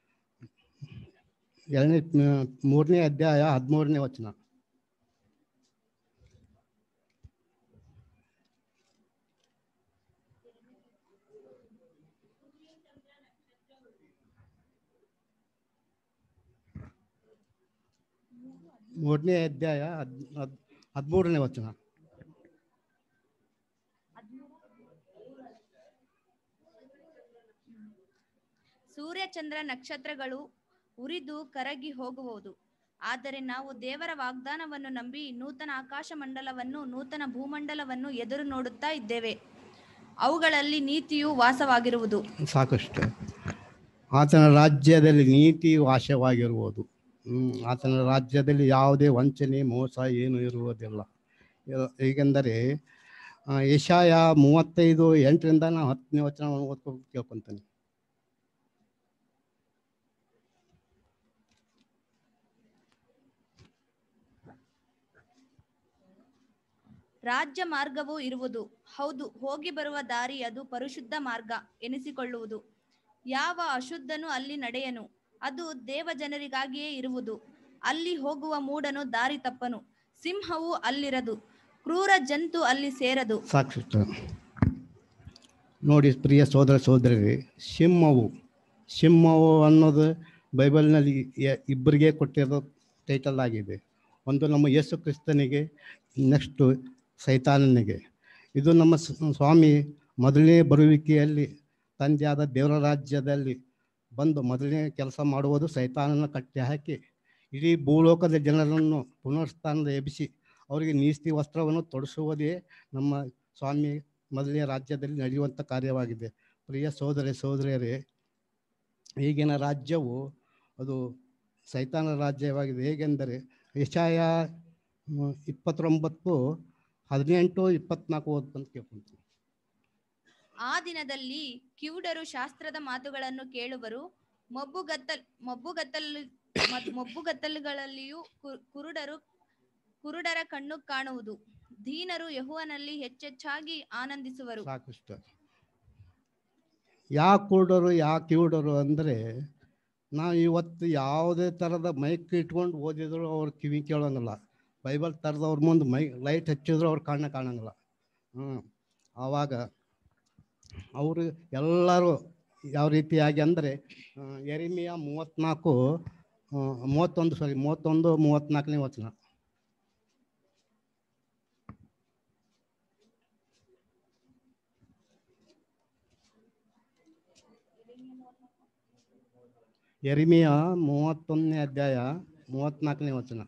ಎರಡನೇ ಮ್, ಮೂರನೇ ಅಧ್ಯಾಯ ಹದಿಮೂರನೇ ವಚನ ಮೂರನೇ ಅಧ್ಯಾಯ ಹದ್ ಹದ್ ಹದಿಮೂರನೇ ವಚನ ಸೂರ್ಯ ಚಂದ್ರ ನಕ್ಷತ್ರಗಳು ಉರಿದು ಕರಗಿ ಹೋಗುವುದು ಆದರೆ ನಾವು ದೇವರ ವಾಗ್ದಾನವನ್ನು ನಂಬಿ ನೂತನ ಆಕಾಶ ಮಂಡಲವನ್ನು ನೂತನ ಭೂಮಂಡಲವನ್ನು ಎದುರು ನೋಡುತ್ತಾ ಇದ್ದೇವೆ ಅವುಗಳಲ್ಲಿ ನೀತಿಯು ವಾಸವಾಗಿರುವುದು ಸಾಕಷ್ಟು ಆತನ ರಾಜ್ಯದಲ್ಲಿ ನೀತಿ ವಾಸವಾಗಿರುವುದು ಹ್ಮ್, ಆತನ ರಾಜ್ಯದಲ್ಲಿ ಯಾವುದೇ ವಂಚನೆ ಮೋಸ ಏನು ಇರುವುದಿಲ್ಲ ಇರ- ಏಕೆಂದರೆ ಆ, ಯೆಶಾಯ ಮೂವತ್ತೈದು ಎಂಟರಿಂದ ನಾನು ಹತ್ತನೇ ವಚನವನ್ನು ಓದ್ಕೊಂಡು ಕೇಳ್ಕೊತಾನೆ ರಾಜ್ಯ ಮಾರ್ಗವೂ ಇರುವುದು ಹೌದು ಹೋಗಿ ಬರುವ ದಾರಿ ಅದು ಪರಿಶುದ್ಧ ಮಾರ್ಗ ಎನಿಸಿಕೊಳ್ಳುವುದು ಯಾವ ಅಶುದ್ಧನು ಅಲ್ಲಿ ನಡೆಯನು ಅದು ದೇವ ಜನರಿಗಾಗಿಯೇ ಇರುವುದು ಅಲ್ಲಿ ಹೋಗುವ ಮೂಡನು ದಾರಿ ತಪ್ಪನು ಸಿಂಹವು ಅಲ್ಲಿರದು ಕ್ರೂರ ಜಂತು ಅಲ್ಲಿ ಸೇರದು ಸಾಕಷ್ಟು ನೋಡಿ ಪ್ರಿಯ ಸೋದರ ಸೋದರಿ ಸಿಂಹವು ಸಿಂಹವು ಅನ್ನೋದು ಬೈಬಲ್ನಲ್ಲಿ ಯ- ಇಬ್ಬರಿಗೆ ಕೊಟ್ಟಿರೋ ಟೈಟಲ್ ಆಗಿದೆ ಒಂದು ನಮ್ಮ ಯೇಸು ಕ್ರಿಸ್ತನಿಗೆ ನೆಕ್ಸ್ಟು ಸೈತಾನನಿಗೆ ಇದು ನಮ್ಮ ಸ್- ಸ್ವಾಮಿ ಮೊದಲನೇ ಬರುವಿಕೆಯಲ್ಲಿ ತಂದೆಯಾದ ದೇವರ ರಾಜ್ಯದಲ್ಲಿ ಬಂದು ಮೊದಲನೇ ಕೆಲಸ ಮಾಡುವುದು ಸೈತಾನನ ಕಟ್ಟಿ ಹಾಕಿ ಇಡೀ ಭೂಲೋಕದ ಜನರನ್ನು ಪುನರ್ಸ್ಥಾನದ ಎಬ್ಬಿಸಿ ಅವರಿಗೆ ನೀಸ್ತಿ ವಸ್ತ್ರವನ್ನು ತೊಡಿಸುವುದೇ ನಮ್ಮ ಸ್ವಾಮಿ ಮೊದಲನೇ ರಾಜ್ಯದಲ್ಲಿ ನಡೆಯುವಂಥ ಕಾರ್ಯವಾಗಿದೆ ಪ್ರಿಯ ಸೋದರಿ ಸೋದರಿಯರೇ ಈಗಿನ ರಾಜ್ಯವು ಅದು ಸೈತಾನ ರಾಜ್ಯವಾಗಿದೆ ಹೇಗೆಂದರೆ ಯಶಾಯ ಮ್, ಇಪ್ಪತ್ತೊಂಬತ್ತು ಹದಿನೆಂಟು ಇಪ್ಪತ್ನಾಲ್ಕು ಓದ್ಕೊಂತ ಕೇಳ್ಕೊಂತೀನಿ ಆ ದಿನದಲ್ಲಿ ಕಿವುಡರು ಶಾಸ್ತ್ರದ ಮಾತುಗಳನ್ನು ಕೇಳುವರು ಮೊಬ್ಬುಗತ್ತಲ್ ಮೊಬ್ಬುಗತ್ತಲ್ ಮತ್- ಮೊಬ್ಬುಗತ್ತಲುಗಳಲ್ಲಿಯೂ ಕು- ಕುರುಡರು ಕುರುಡರ ಕಣ್ಣು ಕಾಣುವುದು ದೀನರು ಯಹುವನಲ್ಲಿ ಹೆಚ್ಚೆಚ್ಚಾಗಿ ಆನಂದಿಸುವರು ಸಾಕಷ್ಟು ಯಾಕೆ ಕುರುಡರು ಯಾಕೆ ಕಿವುಡರು ಅಂದರೆ ನಾವು ಇವತ್ತು ಯಾವುದೇ ಥರದ ಮೈಕ್ ಇಟ್ಕೊಂಡು ಓದಿದ್ರು ಅವ್ರು ಕಿವಿ ಕೇಳೋಂಗಿಲ್ಲ ಬೈಬಲ್ ಥರದವ್ರ ಮುಂದೆ ಮೈ ಲೈಟ್ ಹಚ್ಚಿದ್ರು ಅವ್ರ ಕಣ್ಣು ಕಾಣಂಗಿಲ್ಲ ಹ್ಞೂ ಆವಾಗ ಅವರು ಎಲ್ಲರೂ ಯಾವ ರೀತಿಯಾಗಿ ಅಂದರೆ ಎರಿಮಿಯ ಮೂವತ್ತ್ನಾಲ್ಕು ಆ, ಮೂವತ್ತೊಂದು ಸಾರಿ ಮೂವತ್ತೊಂದು ಮೂವತ್ತ್ನಾಲ್ಕನೇ ವಚನ ಎರಿಮಿಯ ಮೂವತ್ತೊಂದನೇ ಅಧ್ಯಾಯ ಮೂವತ್ತ್ನಾಲ್ಕನೇ ವಚನ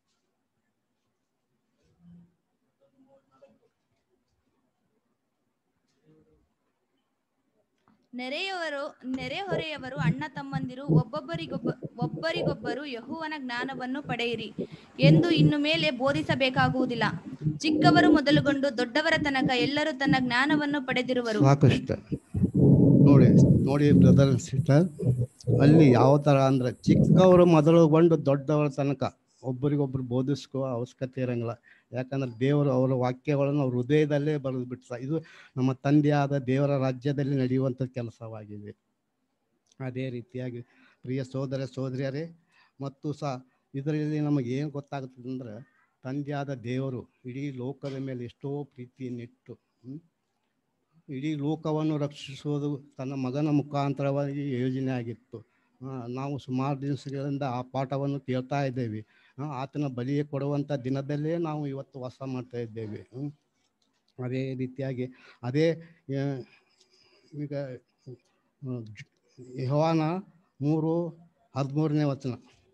ನೆರೆಯವರು ನೆರೆಹೊರೆಯವರು ಅಣ್ಣ ತಮ್ಮಂದಿರು ಒಬ್ಬೊಬ್ಬರಿಗೊಬ್ಬ ಒಬ್ಬರಿಗೊಬ್ಬರು ಯಹುವನ ಜ್ಞಾನವನ್ನು ಪಡೆಯಿರಿ ಎಂದು ಇನ್ನು ಮೇಲೆ ಬೋಧಿಸಬೇಕಾಗುವುದಿಲ್ಲ ಚಿಕ್ಕವರು ಮೊದಲುಗೊಂಡು ದೊಡ್ಡವರ ತನಕ ಎಲ್ಲರೂ ತನ್ನ ಜ್ಞಾನವನ್ನು ಪಡೆದಿರುವರು ಸಾಕಷ್ಟು ನೋಡಿ ನೋಡಿ ಬ್ರದರ್ ಸಿಸ್ಟರ್ ಅಲ್ಲಿ ಯಾವ ಥರ ಅಂದ್ರೆ ಚಿಕ್ಕವರು ಮೊದಲುಗೊಂಡು ದೊಡ್ಡವರ ತನಕ ಒಬ್ಬರಿಗೊಬ್ರು ಬೋಧಿಸ್ಕೋ ಅವಶ್ಯಕತೆ ಇರಂಗಿಲ್ಲ ಯಾಕಂದ್ರೆ ದೇವರು ಅವರ ವಾಕ್ಯಗಳನ್ನು ಅವ್ರ ಹೃದಯದಲ್ಲೇ ಬರೆದು ಬಿಡ್ತಾರೆ ಇದು ನಮ್ಮ ತಂದೆಯಾದ ದೇವರ ರಾಜ್ಯದಲ್ಲಿ ನಡೆಯುವಂಥ ಕೆಲಸವಾಗಿದೆ ಅದೇ ರೀತಿಯಾಗಿ ಪ್ರಿಯ ಸೋದರ ಸೋದರಿಯರೇ ಮತ್ತು ಸಹ ಇದರಲ್ಲಿ ನಮಗೆ ಏನು ಗೊತ್ತಾಗ್ತದೆ ಅಂದ್ರೆ ತಂದೆಯಾದ ದೇವರು ಇಡೀ ಲೋಕದ ಮೇಲೆ ಎಷ್ಟೋ ಪ್ರೀತಿಯನ್ನಿಟ್ಟು ಹ್ಮ್? ಇಡೀ ಲೋಕವನ್ನು ರಕ್ಷಿಸುವುದು ತನ್ನ ಮಗನ ಮುಖಾಂತರವಾಗಿ ಯೋಜನೆ ಆಗಿತ್ತು ಆ, ನಾವು ಸುಮಾರು ದಿವಸಗಳಿಂದ ಆ ಪಾಠವನ್ನು ಕೇಳ್ತಾ ಇದ್ದೇವೆ ಆ, ಆತನ ಬಲಿಗೆ ಕೊಡುವಂಥ ದಿನದಲ್ಲೇ ನಾವು ಇವತ್ತು ವಾಸ ಮಾಡ್ತಾ ಇದ್ದೇವೆ ಹ್ಮ್. ಅದೇ ರೀತಿಯಾಗಿ ಅದೇ ಆ, ಈಗ ಆ, ಜ್- ಯೆಹೋವನ ಮೂರು ಹದಿಮೂರನೇ ವಚನ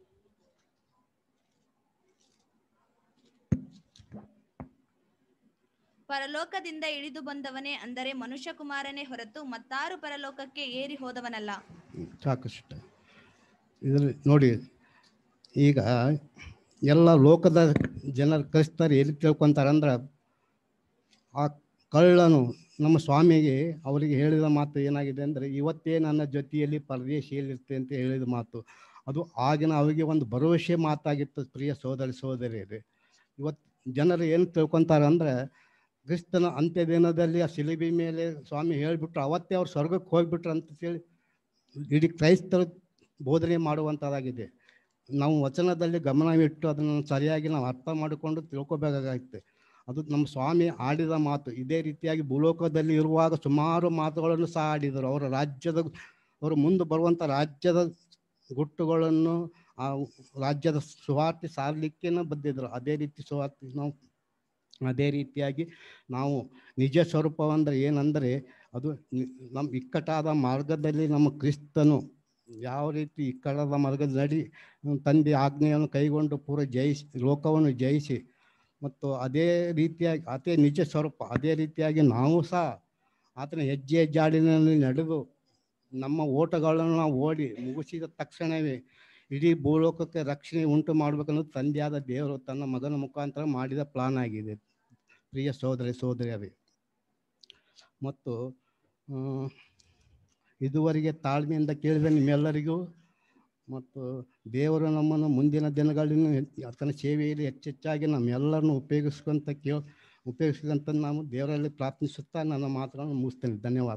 ಪರಲೋಕದಿಂದ ಇಳಿದು ಬಂದವನೇ ಅಂದರೆ ಮನುಷ್ಯ ಕುಮಾರನೇ ಹೊರತು ಮತ್ತಾರು ಪರಲೋಕಕ್ಕೆ ಏರಿ ಹೋದವನಲ್ಲ ಹ್ಮ್, ಸಾಕಷ್ಟು ಇದರಲ್ಲಿ ನೋಡಿ ಈಗ ಎಲ್ಲ ಲೋಕದ ಜನರು ಕ್ರೈಸ್ತರು ಎಲ್ಲಿ ತಿಳ್ಕೊತಾರೆ ಅಂದ್ರೆ ಆ ಕಳ್ಳನು ನಮ್ಮ ಸ್ವಾಮಿಗೆ ಅವರಿಗೆ ಹೇಳಿದ ಮಾತು ಏನಾಗಿದೆ ಅಂದರೆ ಇವತ್ತೇ ನನ್ನ ಜೊತೆಯಲ್ಲಿ ಪರದೇಶಿಯಲ್ಲಿರ್ತೆ ಅಂತ ಹೇಳಿದ ಮಾತು ಅದು ಆಗಿನ ಅವರಿಗೆ ಒಂದು ಭರವಸೆ ಮಾತಾಗಿತ್ತು ಪ್ರಿಯ ಸೋದರಿ ಸೋದರಿಯರೇ ಇವತ್ತು ಜನರು ಏನು ತಿಳ್ಕೊತಾರೆ ಅಂದ್ರೆ ಕ್ರಿಸ್ತನ ಅಂತ್ಯ ದಿನದಲ್ಲಿ ಆ ಶಿಲಿಬಿ ಮೇಲೆ ಸ್ವಾಮಿ ಹೇಳಿಬಿಟ್ರು ಅವತ್ತೇ ಅವ್ರು ಸ್ವರ್ಗಕ್ಕೆ ಹೋಗ್ಬಿಟ್ರು ಅಂತ ಹೇಳಿ ಇಡೀ ಕ್ರೈಸ್ತರು ಬೋಧನೆ ಮಾಡುವಂಥದ್ದಾಗಿದೆ ನಾವು ವಚನದಲ್ಲಿ ಗಮನವಿಟ್ಟು ಅದನ್ನು ಸರಿಯಾಗಿ ನಾವು ಅರ್ಥ ಮಾಡಿಕೊಂಡು ತಿಳ್ಕೊಬೇಕಾಗತ್ತೆ ಅದು ನಮ್ಮ ಸ್ವಾಮಿ ಆಡಿದ ಮಾತು ಇದೇ ರೀತಿಯಾಗಿ ಭೂಲೋಕದಲ್ಲಿ ಇರುವಾಗ ಸುಮಾರು ಮಾತುಗಳನ್ನು ಸಹ ಆಡಿದರು ಅವರ ರಾಜ್ಯದ ಅವರು ಮುಂದೆ ಬರುವಂಥ ರಾಜ್ಯದ ಗುಟ್ಟುಗಳನ್ನು ಆ ರಾಜ್ಯದ ಸುವಾರ್ತೆ ಸಾರಲಿಕ್ಕೇನೆ ಬಂದಿದ್ದರು ಅದೇ ರೀತಿ ಸುವಾರ್ತೆ ನಾವು ಅದೇ ರೀತಿಯಾಗಿ ನಾವು ನಿಜ ಸ್ವರೂಪವಂದ್ರೆ ಏನಂದರೆ ಅದು ನಿ- ನಮ್ಮ ಇಕ್ಕಟ್ಟಾದ ಮಾರ್ಗದಲ್ಲಿ ನಮ್ಮ ಕ್ರಿಸ್ತನು ಯಾವ ರೀತಿ ಇಕ್ಕಟ್ಟಾದ ಮಾರ್ಗದ ನಡಿ ತಂದೆ ಆಜ್ಞೆಯನ್ನು ಕೈಗೊಂಡು ಪೂರ ಜಯಿಸಿ ಲೋಕವನ್ನು ಜಯಿಸಿ ಮತ್ತು ಅದೇ ರೀತಿಯಾಗಿ ಅದೇ ನಿಜ ಸ್ವರೂಪ ಅದೇ ರೀತಿಯಾಗಿ ನಾವು ಸಹ ಆತನ ಹೆಜ್ಜೆ ಜಾಡಿನಲ್ಲಿ ನಡೆದು ನಮ್ಮ ಓಟಗಳನ್ನು ನಾವು ಓಡಿ ಮುಗಿಸಿದ ತಕ್ಷಣವೇ ಇಡೀ ಭೂಲೋಕಕ್ಕೆ ರಕ್ಷಣೆ ಉಂಟು ಮಾಡಬೇಕನ್ನೋದು ತಂದೆಯಾದ ದೇವರು ತನ್ನ ಮಗನ ಮುಖಾಂತರ ಮಾಡಿದ ಪ್ಲಾನ್ ಆಗಿದೆ ಪ್ರಿಯ ಸೋದರಿ ಸೋದರಿಯರೇ ಮತ್ತು ಆ, ಇದುವರೆಗೆ ತಾಳ್ಮೆಯಿಂದ ಕೇಳಿದ ನಿಮ್ಮೆಲ್ಲರಿಗೂ ಮತ್ತು ದೇವರು ನಮ್ಮನ್ನು ಮುಂದಿನ ದಿನಗಳಲ್ಲಿ ಆತನ ಸೇವೆಯಲ್ಲಿ ಹೆಚ್ಚೆಚ್ಚಾಗಿ ನಮ್ಮೆಲ್ಲರನ್ನು ಉಪಯೋಗಿಸ್ಕೊಂತ ಕೇಳ ಉಪಯೋಗಿಸ್ಕೊಂತ ನಾವು ದೇವರಲ್ಲಿ ಪ್ರಾರ್ಥಿಸುತ್ತಾ ನನ್ನ ಮಾತನ್ನು ಮುಗಿಸ್ತೇನೆ ಧನ್ಯವಾದ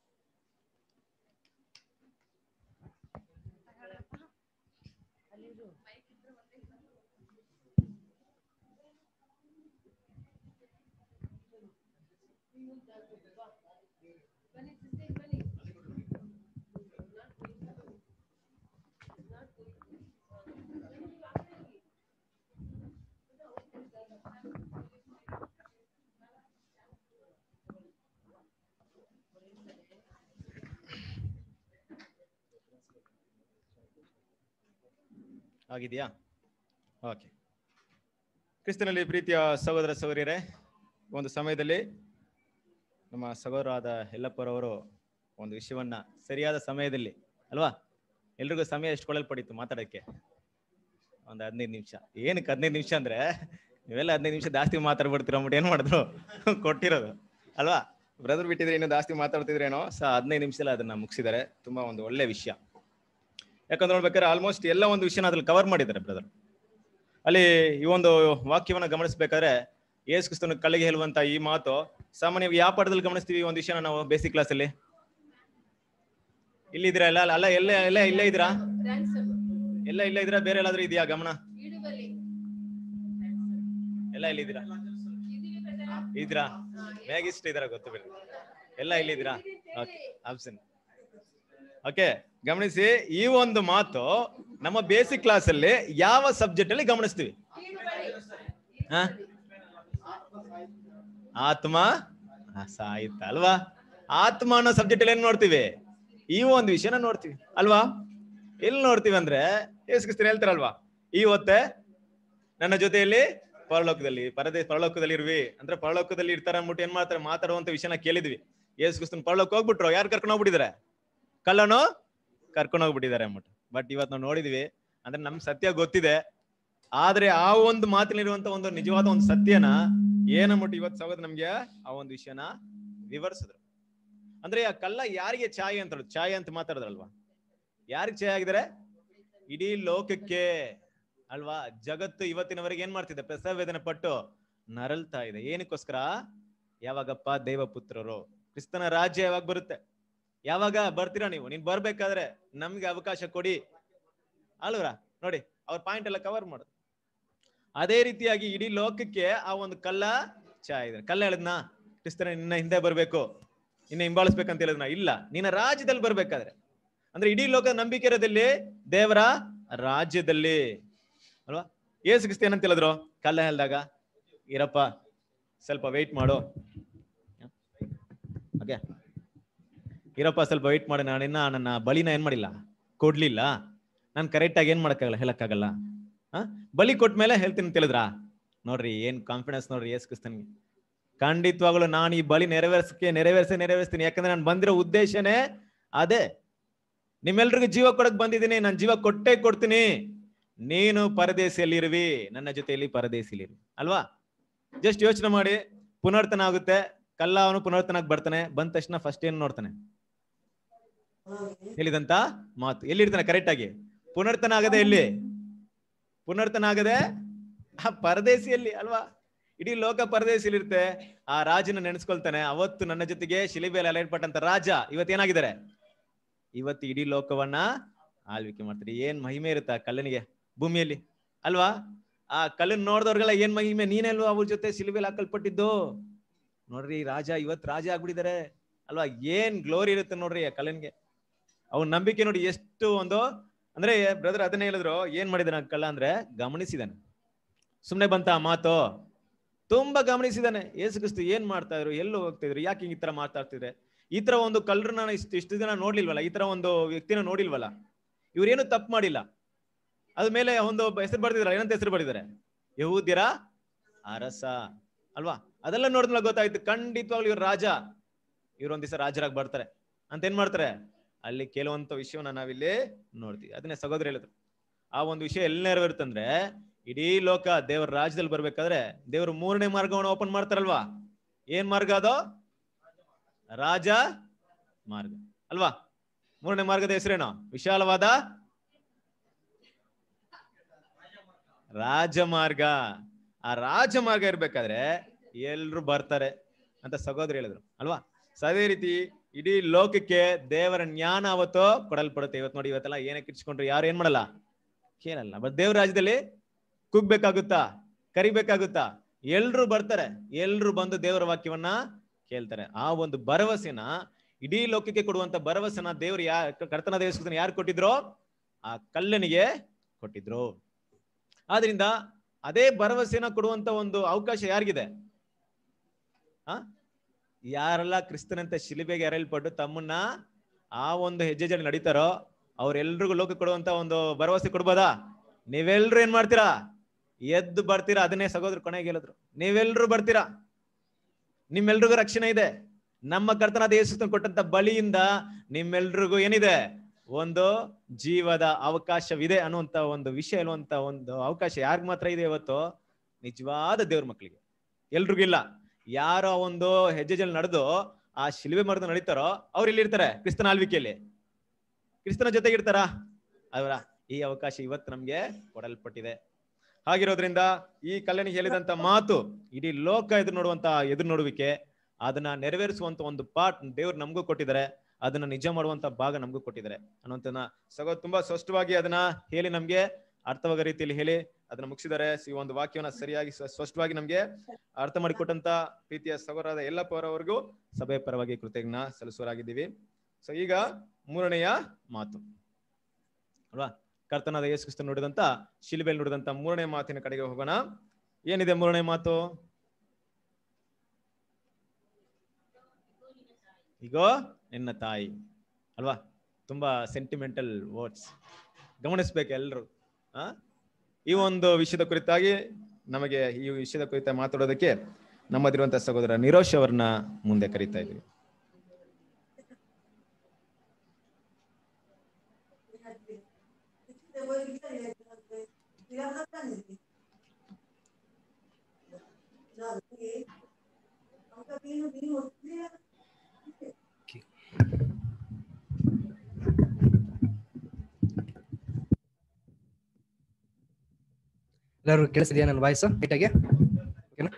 ಆಗಿದೆಯಾ ಓಕೆ ಕ್ರಿಸ್ತನಲ್ಲಿ ಪ್ರೀತಿಯ ಸಹೋದರ ಸಹೋದರಿಯರೇ ಒಂದು ಸಮಯದಲ್ಲಿ ನಮ್ಮ ಸಹೋದರಾದ ಯಲ್ಲಪ್ಪರವರು ಒಂದು ವಿಷಯವನ್ನ ಸರಿಯಾದ ಸಮಯದಲ್ಲಿ ಅಲ್ವಾ ಎಲ್ರಿಗೂ ಸಮಯ ಎಷ್ಟು ಕೊಡಲ್ಪಡಿತ್ತು ಮಾತಾಡೋಕ್ಕೆ ಒಂದು ಹದಿನೈದು ನಿಮಿಷ ಏನಕ್ಕೆ ಹದಿನೈದು ನಿಮಿಷ ಅಂದ್ರೆ ನೀವೆಲ್ಲ ಹದಿನೈದು ನಿಮಿಷ ಜಾಸ್ತಿ ಮಾತಾಡ್ಬಿಡ್ತೀರ ಅಂದ್ಬಿಟ್ಟು ಏನು ಮಾಡಿದ್ರು ಕೊಟ್ಟಿರೋದು ಅಲ್ವಾ ಬ್ರದರ್ ಬಿಟ್ಟಿದ್ರೆ ಇನ್ನೂ ಜಾಸ್ತಿ ಮಾತಾಡ್ತಿದ್ರೇನೋ ಸ ಹದಿನೈದು ನಿಮಿಷದಲ್ಲಿ ಅದನ್ನ ಮುಗಿಸಿದ್ದಾರೆ ತುಂಬಾ ಒಂದು ಒಳ್ಳೆ ವಿಷಯ ಯಾಕಂದ್ರೆ ನೋಡ್ಬೇಕಾದ್ರೆ ಆಲ್ಮೋಸ್ಟ್ ಎಲ್ಲ ಒಂದು ವಿಷಯನ ಅದ್ರಲ್ಲಿ ಕವರ್ ಮಾಡಿದ್ದಾರೆ ಬ್ರದರ್ ಅಲ್ಲಿ ಈ ಒಂದು ವಾಕ್ಯವನ್ನ ಗಮನಿಸ್ಬೇಕಾದ್ರೆ ಯೇಸು ಕ್ರಿಸ್ತನ ಕಳಿಗೆ ಹೇಳುವಂತ ಈ ಮಾತು ಸಾಮಾನ್ಯವಾಗಿ ಯಾವ ಪಾಠದಲ್ಲಿ ಗಮನಿಸ್ತೀವಿ ಈ ಒಂದು ವಿಷಯನ ನಾವು ಬೇಸಿಕ್ ಕ್ಲಾಸಲ್ಲಿ ಇಲ್ಲಿದ್ದೀರಾ ಎಲ್ಲ ಅಲ್ಲ ಎಲ್ಲ ಎಲ್ಲ ಇಲ್ಲೇ ಇದ್ದೀರಾ ಎಲ್ಲ ಇಲ್ಲೇ ಇದ್ದೀರಾ ಬೇರೆ ಎಲ್ಲಾದ್ರೂ ಇದೆಯಾ ಗಮನ ಎಲ್ಲ ಇಲ್ಲಿದ್ದೀರಾ ಇದ್ರಾ ಮ್ಯಾಗಿಸ್ಟ್ ಇದಾರ ಗೊತ್ತು ಬಿಡಿ ಎಲ್ಲ ಇಲ್ಲಿದ್ದೀರಾ ಓಕೆ ಆಪ್ಷನ್ ಓಕೆ ಗಮನಿಸಿ ಈ ಒಂದು ಮಾತು ನಮ್ಮ ಬೇಸಿಕ್ ಕ್ಲಾಸ್ ಅಲ್ಲಿ ಯಾವ ಸಬ್ಜೆಕ್ಟ್ ಅಲ್ಲಿ ಗಮನಿಸ್ತೀವಿ ಹ? ಆತ್ಮ ಆ, ಸಾಹಿತ್ಯ ಅಲ್ವಾ ಆತ್ಮ ಅನ್ನೋ ಸಬ್ಜೆಕ್ಟ್ ಅಲ್ಲಿ ಏನ್ ನೋಡ್ತೀವಿ ಈ ಒಂದು ವಿಷಯನ ನೋಡ್ತೀವಿ ಅಲ್ವಾ ಎಲ್ಲಿ ನೋಡ್ತೀವಿ ಅಂದ್ರೆ ಯೇಸುಕ್ರಿಸ್ತರು ಹೇಳ್ತಾರಲ್ವಾ ಇವತ್ತೇ ನನ್ನ ಜೊತೆಯಲ್ಲಿ ಪರಲೋಕದಲ್ಲಿ ಪರದೇ ಪರಲೋಕದಲ್ಲಿ ಇರುವಿ ಅಂದ್ರೆ ಪರಲೋಕದಲ್ಲಿ ಇರ್ತಾರ ಅಂದ್ಬಿಟ್ಟು ಏನ್ ಮಾಡ್ತಾರೆ ಮಾತಾಡುವಂತ ವಿಷಯನ ಕೇಳಿದ್ವಿ ಯೇಸು ಕ್ರಿಸ್ತನ್ ಪರಲೋಕ ಹೋಗ್ಬಿಟ್ರು ಯಾರು ಕರ್ಕೊಂಡು ಹೋಗ್ಬಿಟ್ಟಿದ್ದಾರೆ ಕಳ್ಳನು ಕರ್ಕೊಂಡು ಹೋಗ್ಬಿಟ್ಟಿದ್ದಾರೆ ಅಂದ್ಬಿಟ್ಟು ಬಟ್ ಇವತ್ತು ನಾವು ನೋಡಿದ್ವಿ ಅಂದ್ರೆ ನಮ್ ಸತ್ಯ ಗೊತ್ತಿದೆ ಆದ್ರೆ ಆ ಒಂದು ಮಾತಿನಲ್ಲಿರುವಂತ ಒಂದು ನಿಜವಾದ ಒಂದು ಸತ್ಯನ ಏನಂದ್ಬಿಟ್ಟು ಇವತ್ತು ಸಹೋದರ ನಮ್ಗೆ ಆ ಒಂದು ವಿಷಯನ ವಿವರಿಸಿದ್ರು ಅಂದ್ರೆ ಆ ಕಲ್ಲ ಯಾರಿಗೆ ಛಾಯೆ ಅಂತ ಹೇಳೋದು? ಛಾಯೆ ಅಂತ ಮಾತಾಡಿದ್ರಲ್ವಾ ಯಾರಿಗೆ ಛಾಯೆ ಆಗಿದ್ದಾರೆ ಇಡೀ ಲೋಕಕ್ಕೆ ಅಲ್ವಾ ಜಗತ್ತು ಇವತ್ತಿನವರೆಗೆ ಏನ್ ಮಾಡ್ತಿದೆ ಪ್ರಸವ ವೇದನೆ ಪಟ್ಟು ನರಳ್ತಾ ಇದೆ ಏನಕ್ಕೋಸ್ಕರ ಯಾವಾಗಪ್ಪ ದೇವಪುತ್ರರು ಕ್ರಿಸ್ತನ ರಾಜ್ಯ ಯಾವಾಗ ಬರುತ್ತೆ ಯಾವಾಗ ಬರ್ತೀರಾ ನೀವು ನೀನ್ ಬರ್ಬೇಕಾದ್ರೆ ನಮ್ಗೆ ಅವಕಾಶ ಕೊಡಿ ಅಲ್ವರ ನೋಡಿ ಅವ್ರ ಪಾಯಿಂಟ್ ಎಲ್ಲ ಕವರ್ ಮಾಡೋದು ಅದೇ ರೀತಿಯಾಗಿ ಇಡೀ ಲೋಕಕ್ಕೆ ಆ ಒಂದು ಕಲ್ಲ ಛಾಯೆ ಇದೆ ಕಲ್ಲ ಹೇಳಿದ್ನಾ ಕ್ರಿಸ್ತನ ನಿನ್ನ ಹಿಂದೆ ಬರ್ಬೇಕು ನಿನ್ನ ಹಿಂಬಾಲಿಸ್ಬೇಕಂತ ಹೇಳಿದ್ನ ಇಲ್ಲ ನಿನ್ನ ರಾಜ್ಯದಲ್ಲಿ ಬರ್ಬೇಕಾದ್ರೆ ಅಂದ್ರೆ ಇಡೀ ಲೋಕದ ನಂಬಿಕೆ ಇರೋದಲ್ಲಿ ದೇವರ ರಾಜ್ಯದಲ್ಲಿ ಅಲ್ವಾ ಏಸು ಕ್ರಿಸ್ತ ಏನಂತ ಹೇಳಿದ್ರು ಕಲ್ಲ ಹೇಳ್ದಾಗ ಇರಪ್ಪ ಸ್ವಲ್ಪ ವೆಯ್ಟ್ ಮಾಡು ಓಕೆ ಇರಪ್ಪ ಸ್ವಲ್ಪ ವೆಯ್ಟ್ ಮಾಡಿ ನಾನು ಇನ್ನ ನನ್ನ ಬಲಿನ ಏನ್ ಮಾಡಿಲ್ಲ ಕೊಡ್ಲಿಲ್ಲ ನಾನು ಕರೆಕ್ಟಾಗಿ ಏನ್ ಮಾಡಕ್ಕಾಗಲ್ಲ ಹೇಳಕ್ಕಾಗಲ್ಲ ಆ ಬಲಿ ಕೊಟ್ಮೇಲೆ ಹೇಳ್ತೀನಿ ಅಂತ ಹೇಳಿದ್ರಾ ನೋಡ್ರಿ ಏನ್ ಕಾನ್ಫಿಡೆನ್ಸ್ ನೋಡ್ರಿ ಏಸು ಕ್ರಿಸ್ತನ್ಗೆ ಖಂಡಿತವಾಗ್ಲೂ ನಾನು ಈ ಬಲಿ ನೆರವೇರ್ಸಕ್ಕೆ ನೆರವೇರ್ಸೆ ನೆರವೇರಿಸ್ತೀನಿ ಯಾಕಂದ್ರೆ ನಾನು ಬಂದಿರೋ ಉದ್ದೇಶನೇ ಅದೇ ನಿಮ್ಮೆಲ್ರಿಗೂ ಜೀವ ಕೊಡಕ್ ಬಂದಿದ್ದೀನಿ ನಾನು ಜೀವ ಕೊಟ್ಟೇ ಕೊಡ್ತೀನಿ ನೀನು ಪರದೇಶಿಯಲ್ಲಿರುವಿ ನನ್ನ ಜೊತೆಯಲ್ಲಿ ಪರದೇಶಿಯಲ್ಲಿರುವಿ ಅಲ್ವಾ ಜಸ್ಟ್ ಯೋಚನೆ ಮಾಡಿ ಪುನರ್ತನ ಆಗುತ್ತೆ ಕಲ್ಲ ಅವನು ಪುನರ್ತನಾಗ್ ಬರ್ತಾನೆ ಬಂದ ತಕ್ಷಣ ಫಸ್ಟ್ ಏನ್ ನೋಡ್ತಾನೆ ಹೇಳಿದಂತ ಮಾತು ಎಲ್ಲಿರ್ತಾನೆ ಕರೆಕ್ಟ್ ಆಗಿ ಪುನರ್ತನ ಆಗದೆ ಎಲ್ಲಿ ಪುನರ್ತನ ಆಗದೆ ಆ ಪರದೇಶಿಯಲ್ಲಿ ಅಲ್ವಾ ಇಡೀ ಲೋಕ ಪರದೇಶಿಲಿರುತ್ತೆ ಆ ರಾಜನ ನೆನೆಸ್ಕೊಳ್ತಾನೆ ಅವತ್ತು ನನ್ನ ಜೊತೆಗೆ ಶಿಲಿಬೆಯಲ್ಲಿ ಅಲೆಯಲ್ಪಟ್ಟಂತ ರಾಜ ಇವತ್ತೇನಾಗಿದ್ದಾರೆ ಇವತ್ತು ಇಡೀ ಲೋಕವನ್ನ ಆಳ್ವಿಕೆ ಮಾಡ್ತಾರೆ ಏನ್ ಮಹಿಮೆ ಇರುತ್ತೆ ಆ ಕಲ್ಲನಿಗೆ ಭೂಮಿಯಲ್ಲಿ ಅಲ್ವಾ ಆ ಕಲ್ಲನ್ ನೋಡಿದವ್ರಿಗೆಲ್ಲ ಏನ್ ಮಹಿಮೆ ನೀನೆಲ್ವಾ ಅವ್ರ ಜೊತೆ ಸಿಲುಬೆಲ್ ಹಾಕಲ್ಪಟ್ಟಿದ್ದು ನೋಡ್ರಿ ರಾಜ ಇವತ್ ರಾಜ ಆಗ್ಬಿಟ್ಟಿದ್ದಾರೆ ಅಲ್ವಾ ಏನ್ ಗ್ಲೋರಿ ಇರುತ್ತೆ ನೋಡ್ರಿ ಆ ಕಲ್ಲನ್ಗೆ ಅವ್ನ ನಂಬಿಕೆ ನೋಡಿ ಎಷ್ಟು ಒಂದು ಅಂದ್ರೆ ಬ್ರದರ್ ಅದನ್ನೇ ಹೇಳಿದ್ರು ಏನ್ ಮಾಡಿದಾನೆ ಆ ಕಳ್ಳ ಅಂದ್ರೆ ಗಮನಿಸಿದಾನೆ ಸುಮ್ನೆ ಬಂತ ಆ ಮಾತು ತುಂಬಾ ಗಮನಿಸಿದಾನೆ ಏಸು ಕ್ರಿಸ್ತು ಏನ್ ಮಾಡ್ತಾ ಇದ್ರು ಎಲ್ಲೋ ಹೋಗ್ತಿದ್ರು ಯಾಕೆ ಹಿಂಗ್ ಈ ತರ ಮಾತಾಡ್ತಿದ್ರೆ ಈ ತರ ಒಂದು ಕಳ್ಳರನ್ನ ಇಷ್ಟು ಇಷ್ಟು ದಿನ ನೋಡ್ಲಿಲ್ವಲ್ಲ ಈ ತರ ಒಂದು ವ್ಯಕ್ತಿನ ನೋಡಿಲ್ವಲ್ಲ ಇವ್ರೇನು ತಪ್ಪು ಮಾಡಿಲ್ಲ ಅದ ಮೇಲೆ ಒಂದು ಹೆಸರು ಬರ್ದಿದ್ರ ಏನಂತ ಹೆಸರು ಬರ್ದಿದ್ದಾರೆ ಯಹೂದ್ಯರ ಅರಸ ಅಲ್ವಾ ಅದೆಲ್ಲ ನೋಡಿದ್ಮೇಲೆ ಗೊತ್ತಾಯ್ತು ಖಂಡಿತವಾಗ್ಲೂ ಇವ್ರು ರಾಜ ಇವ್ರು ಒಂದ್ ದಿವಸ ರಾಜರಾಗಿ ಬರ್ತಾರೆ ಅಂತ ಏನ್ ಮಾಡ್ತಾರೆ ಅಲ್ಲಿ ಕೆಲವಂತ ವಿಷಯವನ್ನ ನಾವಿಲ್ಲಿ ನೋಡ್ತೀವಿ ಅದನ್ನೇ ಸಹೋದರ ಹೇಳಿದ್ರು ಆ ಒಂದು ವಿಷಯ ಎಲ್ಲಿ ನೆರವೇರುತ್ತಂದ್ರೆ ಇಡೀ ಲೋಕ ದೇವರ ರಾಜ್ಯದಲ್ಲಿ ಬರ್ಬೇಕಾದ್ರೆ ದೇವರು ಮೂರನೇ ಮಾರ್ಗವನ್ನು ಓಪನ್ ಮಾಡ್ತಾರಲ್ವಾ ಏನ್ ಮಾರ್ಗ ಅದು ರಾಜ ಮಾರ್ಗ ಅಲ್ವಾ ಮೂರನೇ ಮಾರ್ಗದ ಹೆಸರೇನು ವಿಶಾಲವಾದ ರಾಜಮಾರ್ಗ ಆ ರಾಜಮಾರ್ಗ ಇರ್ಬೇಕಾದ್ರೆ ಎಲ್ರು ಬರ್ತಾರೆ ಅಂತ ಸಹೋದರಿ ಹೇಳಿದ್ರು ಅಲ್ವಾ ಸೊ ಅದೇ ರೀತಿ ಇಡೀ ಲೋಕಕ್ಕೆ ದೇವರ ಜ್ಞಾನ ಅವತ್ತು ಕೊಡಲ್ಪಡುತ್ತೆ ಇವತ್ತು ನೋಡಿ ಇವತ್ತೆಲ್ಲ ಏನೇ ಕಿರ್ಚ್ಕೊಂಡ್ರು ಯಾರು ಏನ್ ಮಾಡಲ್ಲ ಕೇಳಲ್ಲ ಬಟ್ ದೇವ್ರ ರಾಜ್ಯದಲ್ಲಿ ಕುಗ್ಬೇಕಾಗುತ್ತಾ ಕರಿಬೇಕಾಗುತ್ತಾ ಎಲ್ರು ಬರ್ತಾರೆ ಎಲ್ರು ಬಂದು ದೇವರ ವಾಕ್ಯವನ್ನ ಕೇಳ್ತಾರೆ ಆ ಒಂದು ಭರವಸೆನ ಇಡೀ ಲೋಕಕ್ಕೆ ಕೊಡುವಂತ ಭರವಸೆನ ದೇವ್ರು ಯಾ ಕರ್ತನ ದೇವಸ್ಥಾನ ಯಾರು ಕೊಟ್ಟಿದ್ರು ಆ ಕಲ್ಲನಿಗೆ ಕೊಟ್ಟಿದ್ರು ಆದ್ರಿಂದ ಅದೇ ಭರವಸೆನ ಕೊಡುವಂತ ಒಂದು ಅವಕಾಶ ಯಾರಿಗಿದೆ ಆ ಯಾರೆಲ್ಲ ಕ್ರಿಸ್ತನಂತ ಶಿಲಿಬೆಗೆ ಎರಲ್ಪಟ್ಟು ತಮ್ಮನ್ನ ಆ ಒಂದು ಹೆಜ್ಜೆ ಜನ ನಡೀತಾರೋ ಅವ್ರೆಲ್ರಿಗೂ ಲೋಕ ಕೊಡುವಂತ ಒಂದು ಭರವಸೆ ಕೊಡ್ಬೋದಾ ನೀವೆಲ್ರು ಏನ್ ಮಾಡ್ತೀರಾ ಎದ್ದು ಬರ್ತೀರಾ ಅದನ್ನೇ ಸಹೋದರ ಕೊನೆಗೆ ಹೇಳಿದ್ರು ನೀವೆಲ್ರು ಬರ್ತೀರಾ ನಿಮ್ಮೆಲ್ರಿಗೂ ರಕ್ಷಣೆ ಇದೆ ನಮ್ಮ ಕರ್ತನಾದ ಯೇಸು ಕೊಟ್ಟಂತ ಬಲಿಯಿಂದ ನಿಮ್ಮೆಲ್ರಿಗೂ ಏನಿದೆ ಒಂದು ಜೀವದ ಅವಕಾಶವಿದೆ ಅನ್ನುವಂತ ಒಂದು ವಿಷಯ ಅನ್ನುವಂತ ಒಂದು ಅವಕಾಶ ಯಾರಿಗ್ ಮಾತ್ರ ಇದೆ ಇವತ್ತು ನಿಜವಾದ ದೇವ್ರ ಮಕ್ಕಳಿಗೆ ಎಲ್ರಿಗೂ ಇಲ್ಲ ಯಾರೋ ಒಂದು ಹೆಜ್ಜೆಜಲ್ಲಿ ನಡೆದು ಆ ಶಿಲ್ವೆ ಮರದ ನಡೀತಾರೋ ಅವ್ರು ಎಲ್ಲಿರ್ತಾರೆ ಕ್ರಿಸ್ತನ ಆಳ್ವಿಕೆಯಲ್ಲಿ ಕ್ರಿಸ್ತನ ಜೊತೆಗೆ ಇರ್ತಾರಾ ಅವರ ಈ ಅವಕಾಶ ಇವತ್ತು ನಮ್ಗೆ ಕೊಡಲ್ಪಟ್ಟಿದೆ ಹಾಗಿರೋದ್ರಿಂದ ಈ ಕಲ್ಯಾಣಿಗೆ ಹೇಳಿದಂತ ಮಾತು ಇಡೀ ಲೋಕ ಎದುರು ನೋಡುವಂತ ಎದುರು ನೋಡುವಿಕೆ ಅದನ್ನ ನೆರವೇರಿಸುವಂತ ಒಂದು ಪಾಠ ದೇವ್ರು ನಮಗೂ ಕೊಟ್ಟಿದ್ದಾರೆ ಅದನ್ನ ನಿಜ ಮಾಡುವಂತ ಭಾಗ ನಮಗೂ ಕೊಟ್ಟಿದ್ದಾರೆ ಅನ್ನುವಂತನ ಸಗೋ ತುಂಬಾ ಸ್ಪಷ್ಟವಾಗಿ ಅದನ್ನ ಹೇಳಿ ನಮ್ಗೆ ಅರ್ಥವಾಗ ರೀತಿಯಲ್ಲಿ ಹೇಳಿ ಅದನ್ನ ಮುಗಿಸಿದ್ದಾರೆ ಈ ಒಂದು ವಾಕ್ಯವನ್ನ ಸರಿಯಾಗಿ ಸ್ವ- ಸ್ಪಷ್ಟವಾಗಿ ನಮ್ಗೆ ಅರ್ಥ ಮಾಡಿಕೊಟ್ಟಂತ ಪ್ರೀತಿಯ ಸಹೋದರದ ಎಲ್ಲ ಪರವರೆಗೂ ಸಭೆ ಪರವಾಗಿ ಕೃತಜ್ಞ ಸಲ್ಲಿಸುವರಾಗಿದ್ದೀವಿ ಸೊ ಈಗ ಮೂರನೆಯ ಮಾತು ಅಲ್ವಾ ಕರ್ತನಾದ ಯೇಸು ಕ್ರಿಸ್ತ ನುಡಿದಂತ ಶಿಲ್ಬೆಲ್ ನುಡಿದಂತ ಮೂರನೇ ಮಾತಿನ ಕಡೆಗೆ ಹೋಗೋಣ ಏನಿದೆ ಮೂರನೇ ಮಾತು ಈಗೋ ನಿನ್ನ ತಾಯಿ ಅಲ್ವಾ ತುಂಬಾ ಸೆಂಟಿಮೆಂಟಲ್ ವರ್ಡ್ಸ್ ಗಮನಿಸ್ಬೇಕು ಎಲ್ಲರೂ ಆ ಈ ಒಂದು ವಿಷಯದ ಕುರಿತಾಗಿ ನಮಗೆ ಈ ವಿಷಯದ ಕುರಿತ ಮಾತಾಡೋದಕ್ಕೆ ನಮ್ಮದಿರುವಂತಹ ಸಹೋದರ ನಿರೋಶ್ ಅವರನ್ನ ಮುಂದೆ ಕರೀತಾ ಇದ್ದೀವಿ ಎಲ್ಲರೂ ಕೇಳಿಸಿದ್ಯಾ ನನ್ನ ವಾಯ್ಸ್ ನೀಟಾಗಿ ಓಕೆನಾ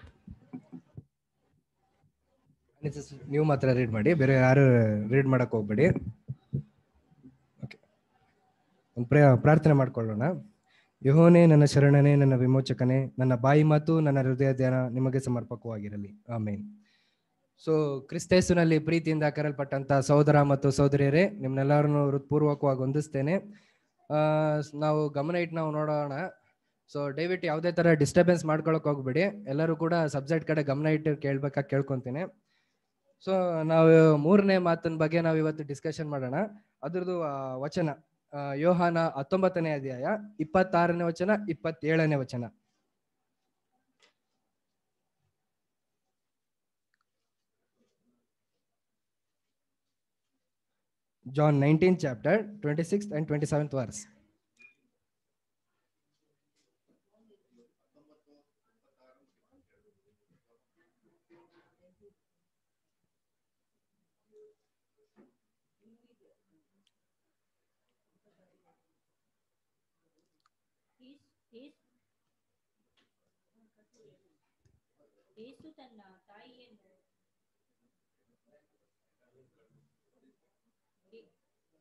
ಅನಿತಾ sis, ನೀವು ಮಾತ್ರ ರೀಡ್ ಮಾಡಿ ಬೇರೆ ಯಾರು ರೀಡ್ ಮಾಡಕ್ ಹೋಗ್ಬೇಡಿ ಓಕೆ ಒಂದು ಪ್ರೇ ಪ್ರಾರ್ಥನೆ ಮಾಡ್ಕೊಳ್ಳೋಣ ಯಹೋನೇ ನನ್ನ ಶರಣನೇ ನನ್ನ ವಿಮೋಚಕನೇ ನನ್ನ ಬಾಯಿ ಮಾತು ನನ್ನ ಹೃದಯ ಧ್ಯಾನ ನಿಮಗೆ ಸಮರ್ಪಕವಾಗಿರಲಿ ಆಮೇನ್ ಸೊ ಕ್ರಿಸ್ತೇಸುನಲ್ಲಿ ಪ್ರೀತಿಯಿಂದ ಕರೆಯಲ್ಪಟ್ಟಂತ ಸಹೋದರ ಮತ್ತು ಸಹೋದರಿಯರೇ ನಿಮ್ನೆಲ್ಲರನ್ನು ಹೃತ್ಪೂರ್ವಕವಾಗಿ ಹೊಂದಿಸ್ತೇನೆ ಆ, ನಾವು ಗಮನ ಇಟ್ಟು ನಾವು ನೋಡೋಣ ಸೊ ದಯವಿಟ್ಟು ಯಾವುದೇ ತರ ಡಿಸ್ಟರ್ಬೆನ್ಸ್ ಮಾಡ್ಕೊಳಕ್ ಹೋಗ್ಬೇಡಿ ಎಲ್ಲರೂ ಕೂಡ ಸಬ್ಜೆಕ್ಟ್ ಕಡೆ ಗಮನ ಇಟ್ಟು ಕೇಳ್ಬೇಕಾಗಿ ಕೇಳ್ಕೊಂತೀನಿ ಸೊ ನಾವು ಮೂರನೇ ಮಾತಿನ ಬಗ್ಗೆ ನಾವು ಇವತ್ತು ಡಿಸ್ಕಷನ್ ಮಾಡೋಣ ಅದ್ರದ್ದು ಆ, ವಚನ ಆ, ಯೋಹಾನ ಹತ್ತೊಂಬತ್ತನೇ ಅಧ್ಯಾಯ ಇಪ್ಪತ್ತಾರನೇ ವಚನ ಇಪ್ಪತ್ತೇಳನೇ ವಚನ John nineteen chapter twenty six and twenty seventh verse ಯೇಸು ತನ್ನ ತಾಯಿಯನ್ನು ಯೇ-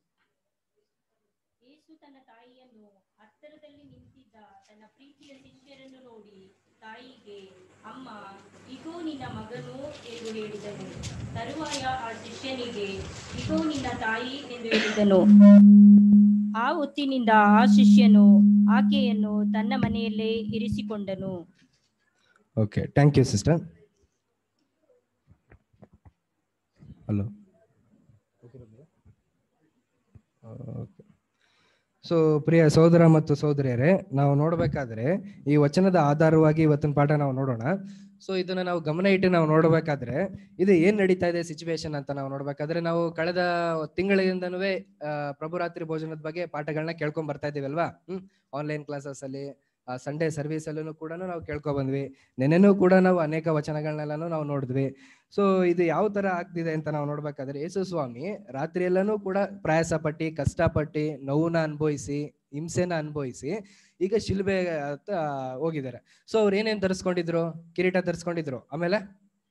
ಯೇಸು ತನ್ನ ತಾಯಿಯನ್ನು ಹತ್ತಿರದಲ್ಲಿ ನಿಂತಿದ್ದ ತನ್ನ ಪ್ರೀತಿಯ ಶಿಷ್ಯರನ್ನು ನೋಡಿ ತಾಯಿಗೆ ಅಮ್ಮ ಇಗೋ ನಿನ್ನ ಮಗನು ಎಂದು ಹೇಳಿದನು ತರುವಾಯ ಆ ಶಿಷ್ಯನಿಗೆ ಇಗೋ ನಿನ್ನ ತಾಯಿ ಎಂದು ಹೇಳಿದನು ಆ ಹೊತ್ತಿನಿಂದ ಆ ಶಿಷ್ಯನು ಆಕೆಯನ್ನು ತನ್ನ ಮನೆಯಲ್ಲೇ ಇರಿಸಿಕೊಂಡನು okay thank you sister hello so ಪ್ರಿಯ ಸಹೋದರ ಮತ್ತು ಸಹೋದರಿಯರೇ ನಾವು ನೋಡಬೇಕಾದ್ರೆ ಈ ವಚನದ ಆಧಾರವಾಗಿ ಇವತ್ತಿನ ಪಾಠ ನಾವು ನೋಡೋಣ ಸೊ ಇದನ್ನ ನಾವು ಗಮನ ಇಟ್ಟು ನಾವು ನೋಡಬೇಕಾದ್ರೆ ಇದು ಏನ್ ನಡೀತಾ ಇದೆ ಸಿಚುವೇಶನ್ ಅಂತ ನಾವು ನೋಡ್ಬೇಕಾದ್ರೆ ನಾವು ಕಳೆದ ತಿಂಗಳಿಂದನೂ ಪ್ರಭುರಾತ್ರಿ ಭೋಜನದ ಬಗ್ಗೆ ಪಾಠಗಳನ್ನ ಕೇಳ್ಕೊಂಡ್ ಬರ್ತಾ ಇದೀವಿ ಅಲ್ವಾ ಹ್ಮ್ ಆನ್ಲೈನ್ ಕ್ಲಾಸಸ್ ಅಲ್ಲಿ ಸಂಡೇ ಸರ್ವಿಸ್ ಅಲ್ಲೂ ಕೂಡ ನಾವು ಕೇಳ್ಕೊ ಬಂದ್ವಿ ನೆನೆನೂ ಕೂಡ ನಾವು ಅನೇಕ ವಚನಗಳನ್ನೆಲ್ಲಾನು ನಾವು ನೋಡಿದ್ವಿ ಸೊ ಇದು ಯಾವ ತರ ಆಗ್ತಿದೆ ಅಂತ ನಾವು ನೋಡ್ಬೇಕಾದ್ರೆ ಯೇಸು ಸ್ವಾಮಿ ರಾತ್ರಿ ಎಲ್ಲಾನು ಕೂಡ ಪ್ರಯಾಸ ಪಟ್ಟಿ ಕಷ್ಟಪಟ್ಟು ನೋವನ್ನ ಅನುಭವಿಸಿ ಹಿಂಸೆನ ಅನುಭವಿಸಿ ಈಗ ಶಿಲ್ಬೆ ಅಂತ ಹೋಗಿದ್ದಾರೆ ಸೊ ಅವ್ರು ಏನೇನ್ ಧರಿಸ್ಕೊಂಡಿದ್ರು ಕಿರೀಟ ಧರಿಸ್ಕೊಂಡಿದ್ರು ಆಮೇಲೆ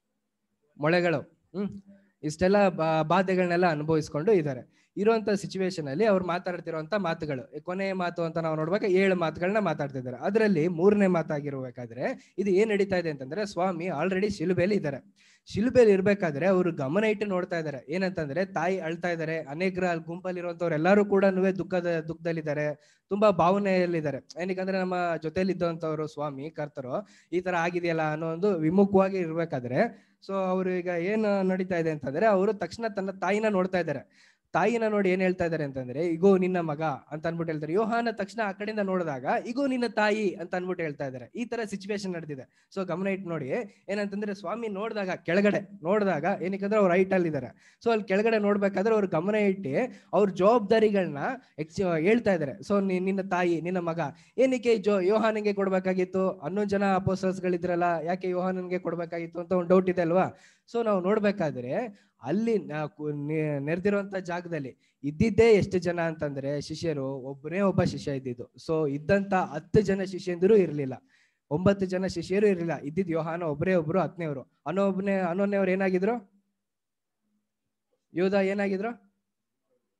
ಮೊಳೆಗಳು ಹ್ಮ್ ಇಷ್ಟೆಲ್ಲ ಬಾ- ಬಾಧೆಗಳನ್ನೆಲ್ಲ ಅನುಭವಿಸ್ಕೊಂಡು ಇದ್ದಾರೆ ಇರುವಂತ ಸಿಚುವೇಶನ್ ಅಲ್ಲಿ ಅವ್ರು ಮಾತಾಡ್ತಿರುವಂತ ಮಾತುಗಳು ಈ ಕೊನೆಯ ಮಾತು ಅಂತ ನಾವು ನೋಡ್ಬೇಕು ಏಳು ಮಾತುಗಳನ್ನ ಮಾತಾಡ್ತಿದ್ದಾರೆ ಅದರಲ್ಲಿ ಮೂರನೇ ಮಾತಾಗಿರ್ಬೇಕಾದ್ರೆ ಇದು ಏನ್ ನಡೀತಾ ಇದೆ ಅಂತಂದ್ರೆ ಸ್ವಾಮಿ ಆಲ್ರೆಡಿ ಶಿಲುಬೆಯಲ್ಲಿ ಇದ್ದಾರೆ ಶಿಲುಬೆಯಲ್ಲಿ ಇರ್ಬೇಕಾದ್ರೆ ಅವರು ಗಮನ ಇಟ್ಟು ನೋಡ್ತಾ ಇದ್ದಾರೆ ಏನಂತಂದ್ರೆ ತಾಯಿ ಅಳ್ತಾ ಇದ್ದಾರೆ ಅನೇಕರ ಅಲ್ಲಿ ಗುಂಪಲ್ಲಿರುವಂತವ್ರು ಎಲ್ಲರೂ ಕೂಡ ದುಃಖದ ದುಃಖದಲ್ಲಿದ್ದಾರೆ ತುಂಬಾ ಭಾವನೆಯಲ್ಲಿದ್ದಾರೆ ಏನಕ್ಕಂದ್ರೆ ನಮ್ಮ ಜೊತೆಲಿ ಇದ್ದಂತವ್ರು ಸ್ವಾಮಿ ಕರ್ತರು ಈ ತರ ಆಗಿದೆಯಲ್ಲ ಅನ್ನೋ ಒಂದು ವಿಮುಖವಾಗಿ ಇರ್ಬೇಕಾದ್ರೆ ಸೊ ಅವ್ರು ಈಗ ಏನ್ ನಡೀತಾ ಇದೆ ಅಂತಂದ್ರೆ ಅವರು ತಕ್ಷಣ ತನ್ನ ತಾಯಿನ ನೋಡ್ತಾ ಇದ್ದಾರೆ ತಾಯಿನ ನೋಡಿ ಏನ್ ಹೇಳ್ತಾ ಇದ್ದಾರೆ ಅಂತಂದ್ರೆ ಇಗೋ ನಿನ್ನ ಮಗ ಅಂತ ಅನ್ಬಿಟ್ಟು ಹೇಳ್ತಾರೆ ಯೋಹಾನ ತಕ್ಷಣ ಆ ಕಡೆಯಿಂದ ನೋಡಿದಾಗ ಇಗೋ ನಿನ್ನ ತಾಯಿ ಅಂತ ಅನ್ಬಿಟ್ಟು ಹೇಳ್ತಾ ಇದ್ದಾರೆ ಈ ತರ ಸಿಚುವೇಶನ್ ನಡೆದಿದೆ ಸೊ ಗಮನ ಇಟ್ಟು ನೋಡಿ ಏನಂತಂದ್ರೆ ಸ್ವಾಮಿ ನೋಡಿದಾಗ ಕೆಳಗಡೆ ನೋಡಿದಾಗ ಏನಕ್ಕಂದ್ರೆ ಅವ್ರು ರೈಟ್ ಅಲ್ಲಿ ಇದ್ದಾರೆ ಸೊ ಅಲ್ಲಿ ಕೆಳಗಡೆ ನೋಡ್ಬೇಕಾದ್ರೆ ಅವ್ರು ಗಮನ ಇಟ್ಟು ಅವ್ರ ಜವಾಬ್ದಾರಿಗಳನ್ನ ಎಕ್ಸ್ ಹೇಳ್ತಾ ಇದ್ದಾರೆ ಸೊ ನಿನ್ನ ತಾಯಿ ನಿನ್ನ ಮಗ ಏನಕ್ಕೆ ಜೋ ಯೋಹಾನಿಗೆ ಕೊಡ್ಬೇಕಾಗಿತ್ತು ಹನ್ನೊಂದು ಜನ ಅಪೋಸರ್ಸ್ ಗಳಿದ್ರಲ್ಲ ಯಾಕೆ ಯೋಹಾನನ್ಗೆ ಕೊಡ್ಬೇಕಾಗಿತ್ತು ಅಂತ ಒಂದು ಡೌಟ್ ಇದೆ ಅಲ್ವಾ ಸೊ ನಾವು ನೋಡ್ಬೇಕಾದ್ರೆ ಅಲ್ಲಿ ನಾ- ಕು- ನೆ- ನೆರೆದಿರುವಂತ ಜಾಗದಲ್ಲಿ ಇದ್ದಿದ್ದೇ ಎಷ್ಟು ಜನ ಅಂತಂದ್ರೆ ಶಿಷ್ಯರು ಒಬ್ಬನೇ ಒಬ್ಬ ಶಿಷ್ಯ ಇದ್ದಿದ್ದು ಸೊ ಇದ್ದಂತ ಹತ್ತು ಜನ ಶಿಷ್ಯಂದಿರು ಇರ್ಲಿಲ್ಲ ಒಂಬತ್ತು ಜನ ಶಿಷ್ಯರು ಇರ್ಲಿಲ್ಲ ಇದ್ದಿದ್ ಯೋಹಾನ ಒಬ್ಬರೇ ಒಬ್ರು ಹತ್ತನೇವ್ರು ಅನ್ನೋ ಒಬ್ಬನೇ ಅನ್ನೋನೇವ್ರು ಏನಾಗಿದ್ರು ಯೋಧ ಏನಾಗಿದ್ರು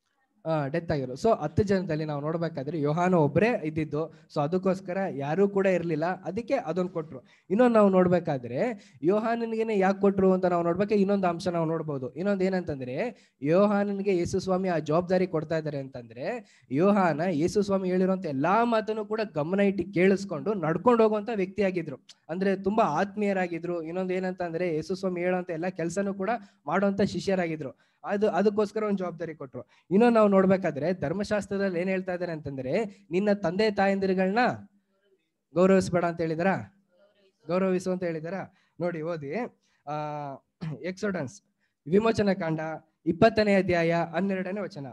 ಡೆತ್ ಆಗಿರೋ ಸೊ ಹತ್ತು ಜನದಲ್ಲಿ ನಾವು ನೋಡ್ಬೇಕಾದ್ರೆ ಯೋಹಾನ ಒಬ್ಬರೇ ಇದ್ದಿದ್ದು ಸೊ ಅದಕ್ಕೋಸ್ಕರ ಯಾರೂ ಕೂಡ ಇರಲಿಲ್ಲ ಅದಕ್ಕೆ ಅದೊಂದು ಕೊಟ್ರು ಇನ್ನೊಂದು ನಾವು ನೋಡ್ಬೇಕಾದ್ರೆ ಯೋಹಾನನಿಗೆ ಯಾಕೆ ಕೊಟ್ರು ಅಂತ ನಾವು ನೋಡ್ಬೇಕು ಇನ್ನೊಂದು ಅಂಶ ನಾವು ನೋಡ್ಬೋದು ಇನ್ನೊಂದು ಏನಂತಂದ್ರೆ ಯೋಹಾನನಿಗೆ ಯೇಸು ಸ್ವಾಮಿ ಆ ಜವಾಬ್ದಾರಿ ಕೊಡ್ತಾ ಇದ್ದಾರೆ ಅಂತಂದ್ರೆ ಯೋಹಾನ ಯೇಸು ಸ್ವಾಮಿ ಹೇಳಿರುವಂತ ಎಲ್ಲಾ ಮಾತನ್ನು ಕೂಡ ಗಮನ ಇಟ್ಟು ಕೇಳಿಸ್ಕೊಂಡು ನಡ್ಕೊಂಡು ಹೋಗುವಂತ ವ್ಯಕ್ತಿಯಾಗಿದ್ರು ಅಂದ್ರೆ ತುಂಬಾ ಆತ್ಮೀಯರಾಗಿದ್ರು ಇನ್ನೊಂದು ಏನಂತಂದ್ರೆ ಯೇಸು ಸ್ವಾಮಿ ಹೇಳುವಂತ ಎಲ್ಲಾ ಕೆಲಸನೂ ಕೂಡ ಮಾಡುವಂತ ಶಿಷ್ಯರಾಗಿದ್ರು ಅದು ಅದಕ್ಕೋಸ್ಕರ ಒಂದು ಜವಾಬ್ದಾರಿ ಕೊಟ್ರು ಇನ್ನೊಂದು ನಾವು ನೋಡ್ಬೇಕಾದ್ರೆ ಧರ್ಮಶಾಸ್ತ್ರದಲ್ಲಿ ಏನ್ ಹೇಳ್ತಾ ಇದ್ದಾರೆ ಅಂತಂದ್ರೆ ನಿನ್ನ ತಂದೆ ತಾಯಂದಿರುಗಳನ್ನ ಗೌರವಿಸ್ಬೇಡ ಅಂತ ಹೇಳಿದಾರ ಗೌರವಿಸು ಅಂತ ಹೇಳಿದಾರ ನೋಡಿ ಓದಿ ಆ ಎಕ್ಸೋಡನ್ಸ್ ವಿಮೋಚನ ಕಾಂಡ ಇಪ್ಪತ್ತನೇ ಅಧ್ಯಾಯ ಹನ್ನೆರಡನೇ ವಚನ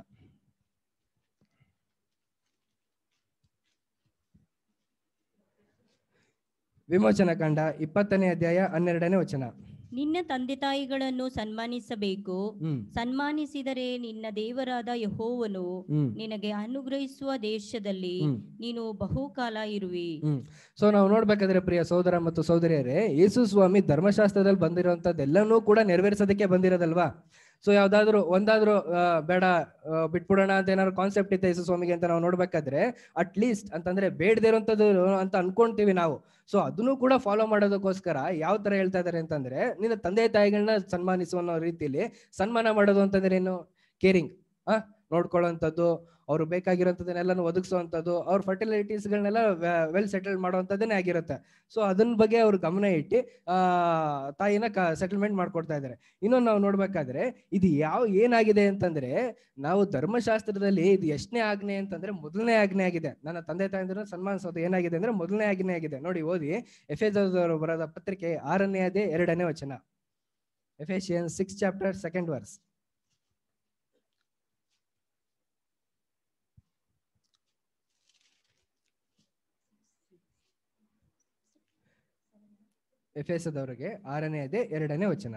ವಿಮೋಚನ ಕಾಂಡ ಇಪ್ಪತ್ತನೇ ಅಧ್ಯಾಯ ಹನ್ನೆರಡನೇ ವಚನ ನಿನ್ನ ತಂದೆ ತಾಯಿಗಳನ್ನು ಸನ್ಮಾನಿಸಬೇಕು ಹ್ಮ್ ಸನ್ಮಾನಿಸಿದರೆ ನಿನ್ನ ದೇವರಾದ ಯಹೋವನು ಹ್ಮ್ ನಿನಗೆ ಅನುಗ್ರಹಿಸುವ ದೇಶದಲ್ಲಿ ಹ್ಮ್. ನೀನು ಬಹುಕಾಲ ಇರುವಿ ಹ್ಮ್ ಸೊ ನಾವು ನೋಡ್ಬೇಕಾದ್ರೆ ಪ್ರಿಯ ಸೋದರ ಮತ್ತು ಸೋದರಿಯರೇ ಯೇಸು ಸ್ವಾಮಿ ಧರ್ಮಶಾಸ್ತ್ರದಲ್ಲಿ ಬಂದಿರುವಂತದ್ದೆಲ್ಲನೂ ಕೂಡ ನೆರವೇರಿಸೋದಕ್ಕೆ ಬಂದಿರೋದಲ್ವಾ ಸೊ ಯಾವ್ದಾದ್ರು ಒಂದಾದ್ರೂ ಆ, ಬೇಡ ಆ, ಬಿಟ್ಬಿಡೋಣ ಅಂತ ಏನಾದ್ರು ಕಾನ್ಸೆಪ್ಟ್ ಇತ್ತು ಯೇಸು ಸ್ವಾಮಿಗೆ ಅಂತ ನಾವು ನೋಡ್ಬೇಕಾದ್ರೆ ಅಟ್ ಲೀಸ್ಟ್ ಅಂತಂದ್ರೆ ಬೇಡದೇ ಇರುವಂತದ್ದು ಅಂತ ಅನ್ಕೊಂತೀವಿ ನಾವು ಸೊ ಅದನ್ನು ಕೂಡ ಫಾಲೋ ಮಾಡೋದಕ್ಕೋಸ್ಕರ ಯಾವ ತರ ಹೇಳ್ತಾ ಇದಾರೆ ಅಂತಂದ್ರೆ ನಿನ್ನ ತಂದೆ ತಾಯಿಗಳನ್ನ ಸನ್ಮಾನಿಸುವ ಅನ್ನೋ ರೀತಿಯಲ್ಲಿ ಸನ್ಮಾನ ಮಾಡೋದು ಅಂತಂದ್ರೆ ಏನು ಕೇರಿಂಗ್ ಆ ನೋಡ್ಕೊಳ್ಳೋಂಥದ್ದು ಅವ್ರು ಬೇಕಾಗಿರೋಂಥದ್ದನ್ನೆಲ್ಲನೂ ಒದಗಿಸುವಂಥದ್ದು ಅವ್ರ ಫರ್ಟಿಲಿಟೀಸ್ಗಳನ್ನೆಲ್ಲ ವೆಲ್ ಸೆಟಲ್ ಮಾಡುವಂಥದ್ದನ್ನೇ ಆಗಿರುತ್ತೆ ಸೊ ಅದನ್ನ ಬಗ್ಗೆ ಅವ್ರು ಗಮನ ಇಟ್ಟು ಆ ತಾಯಿನ ಕ ಸೆಟಲ್ಮೆಂಟ್ ಮಾಡ್ಕೊಡ್ತಾ ಇದ್ದಾರೆ ಇನ್ನೊಂದು ನಾವು ನೋಡ್ಬೇಕಾದ್ರೆ ಇದು ಯಾವ ಏನಾಗಿದೆ ಅಂತಂದ್ರೆ ನಾವು ಧರ್ಮಶಾಸ್ತ್ರದಲ್ಲಿ ಇದು ಎಷ್ಟನೇ ಆಜ್ಞೆ ಅಂತಂದ್ರೆ ಮೊದಲನೇ ಆಜ್ಞೆ ಆಗಿದೆ ನನ್ನ ತಂದೆ ತಾಯಂದಿರನ್ನ ಸನ್ಮಾನಿಸೋದು ಏನಾಗಿದೆ ಅಂದ್ರೆ ಮೊದಲನೇ ಆಜ್ಞೆ ಆಗಿದೆ ನೋಡಿ ಓದಿ ಎಫೆಸದವರು ಬರೋದ ಪತ್ರಿಕೆ ಆರನೇ ಅದೇ ಎರಡನೇ ವಚನ Ephesian six chapter second verse ಎಫೆಸದವರಿಗೆ ಆರನೇ ಅದೇ ಎರಡನೇ ವಚನ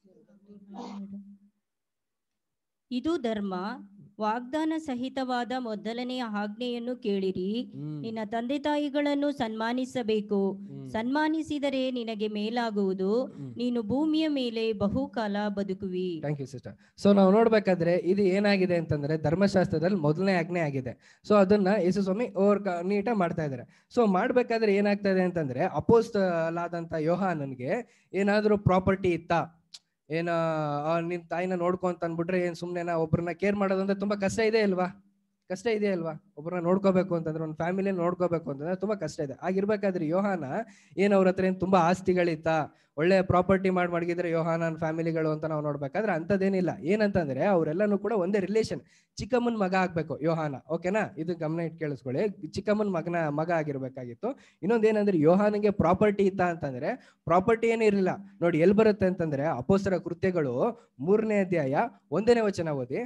ಇದು ಧರ್ಮ ವಾಗ್ದಾನ ಸಹಿತವಾದ ಮೊದಲನೆಯ ಆಜ್ಞೆಯನ್ನು ಕೇಳಿರಿ ಹ್ಮ್. ನಿನ್ನ ತಂದೆ ತಾಯಿಗಳನ್ನು ಸನ್ಮಾನಿಸಬೇಕು ಹ್ಮ್. ಸನ್ಮಾನಿಸಿದರೆ ನಿನಗೆ ಮೇಲಾಗುವುದು ಹ್ಮ್. ನೀನು ಭೂಮಿಯ ಮೇಲೆ ಬಹುಕಾಲ ಬದುಕುವಿ ಥ್ಯಾಂಕ್ ಯು ಸಿಸ್ಟರ್ ಸೊ ನಾವು ನೋಡ್ಬೇಕಾದ್ರೆ ಇದು ಏನಾಗಿದೆ ಅಂತಂದ್ರೆ ಧರ್ಮಶಾಸ್ತ್ರದಲ್ಲಿ ಮೊದಲನೇ ಆಜ್ಞೆ ಆಗಿದೆ ಸೊ ಅದನ್ನ ಯೇಸು ಸ್ವಾಮಿ ಓವರ್ ನೀಟಾಗಿ ಮಾಡ್ತಾ ಇದ್ದಾರೆ ಸೊ ಮಾಡ್ಬೇಕಾದ್ರೆ ಏನಾಗ್ತಾ ಇದೆ ಅಂತಂದ್ರೆ ಅಪೋಸ್ಟ್ ಆದಂತ ಯೋಹಾನನ್ಗೆ ಏನಾದ್ರೂ ಪ್ರಾಪರ್ಟಿ ಇತ್ತಾ ಏನ ಆ, ನಿನ್ ತಾಯಿನ ನೋಡ್ಕೊ ಅಂತ ಅಂದ್ಬಿಟ್ರೆ ಏನ್ ಸುಮ್ನೆನಾ ಒಬ್ರನ್ನ ಕೇರ್ ಮಾಡೋದಂದ್ರೆ ತುಂಬಾ ಕಷ್ಟ ಇದೆ ಅಲ್ವಾ ಕಷ್ಟ ಇದೆ ಅಲ್ವಾ ಒಬ್ರನ್ನ ನೋಡ್ಕೋಬೇಕು ಅಂತಂದ್ರೆ ಒಂದು ಫ್ಯಾಮಿಲಿ ನೋಡ್ಕೋಬೇಕು ಅಂತಂದ್ರೆ ತುಂಬಾ ಕಷ್ಟ ಇದೆ ಆಗಿರ್ಬೇಕಾದ್ರೆ ಯೋಹಾನ ಏನ್ ಅವ್ರ ಹತ್ರ ಏನ್ ತುಂಬಾ ಆಸ್ತಿಗಳಿತ್ತಾ ಒಳ್ಳೆ ಪ್ರಾಪರ್ಟಿ ಮಾಡಿ ಮಡಗಿದ್ರೆ ಯೋಹಾನನ್ ಫ್ಯಾಮಿಲಿಗಳು ಅಂತ ನಾವು ನೋಡ್ಬೇಕಾದ್ರೆ ಅಂಥದ್ದೇನಿಲ್ಲ ಏನಂತಂದ್ರೆ ಅವರೆಲ್ಲನೂ ಕೂಡ ಒಂದೇ ರಿಲೇಷನ್ ಚಿಕ್ಕಮ್ಮನ್ ಮಗ ಆಗ್ಬೇಕು ಯೋಹಾನ ಓಕೆನಾ ಇದು ಗಮನ ಇಟ್ಟು ಕೇಳಿಸ್ಕೊಳ್ಳಿ ಚಿಕ್ಕಮ್ಮನ್ ಮಗನ ಮಗ ಆಗಿರ್ಬೇಕಾಗಿತ್ತು ಇನ್ನೊಂದ್ ಏನಂದ್ರೆ ಯೋಹಾನಿಗೆ ಪ್ರಾಪರ್ಟಿ ಇತ್ತ ಅಂತಂದ್ರೆ ಪ್ರಾಪರ್ಟಿ ಏನೂ ಇರಲಿಲ್ಲ ನೋಡಿ ಎಲ್ಲಿ ಬರುತ್ತೆ ಅಂತಂದ್ರೆ ಅಪೋಸ್ತರ ಕೃತ್ಯಗಳು ಮೂರನೇ ಅಧ್ಯಾಯ ಒಂದನೇ ವಚನ ಓದಿ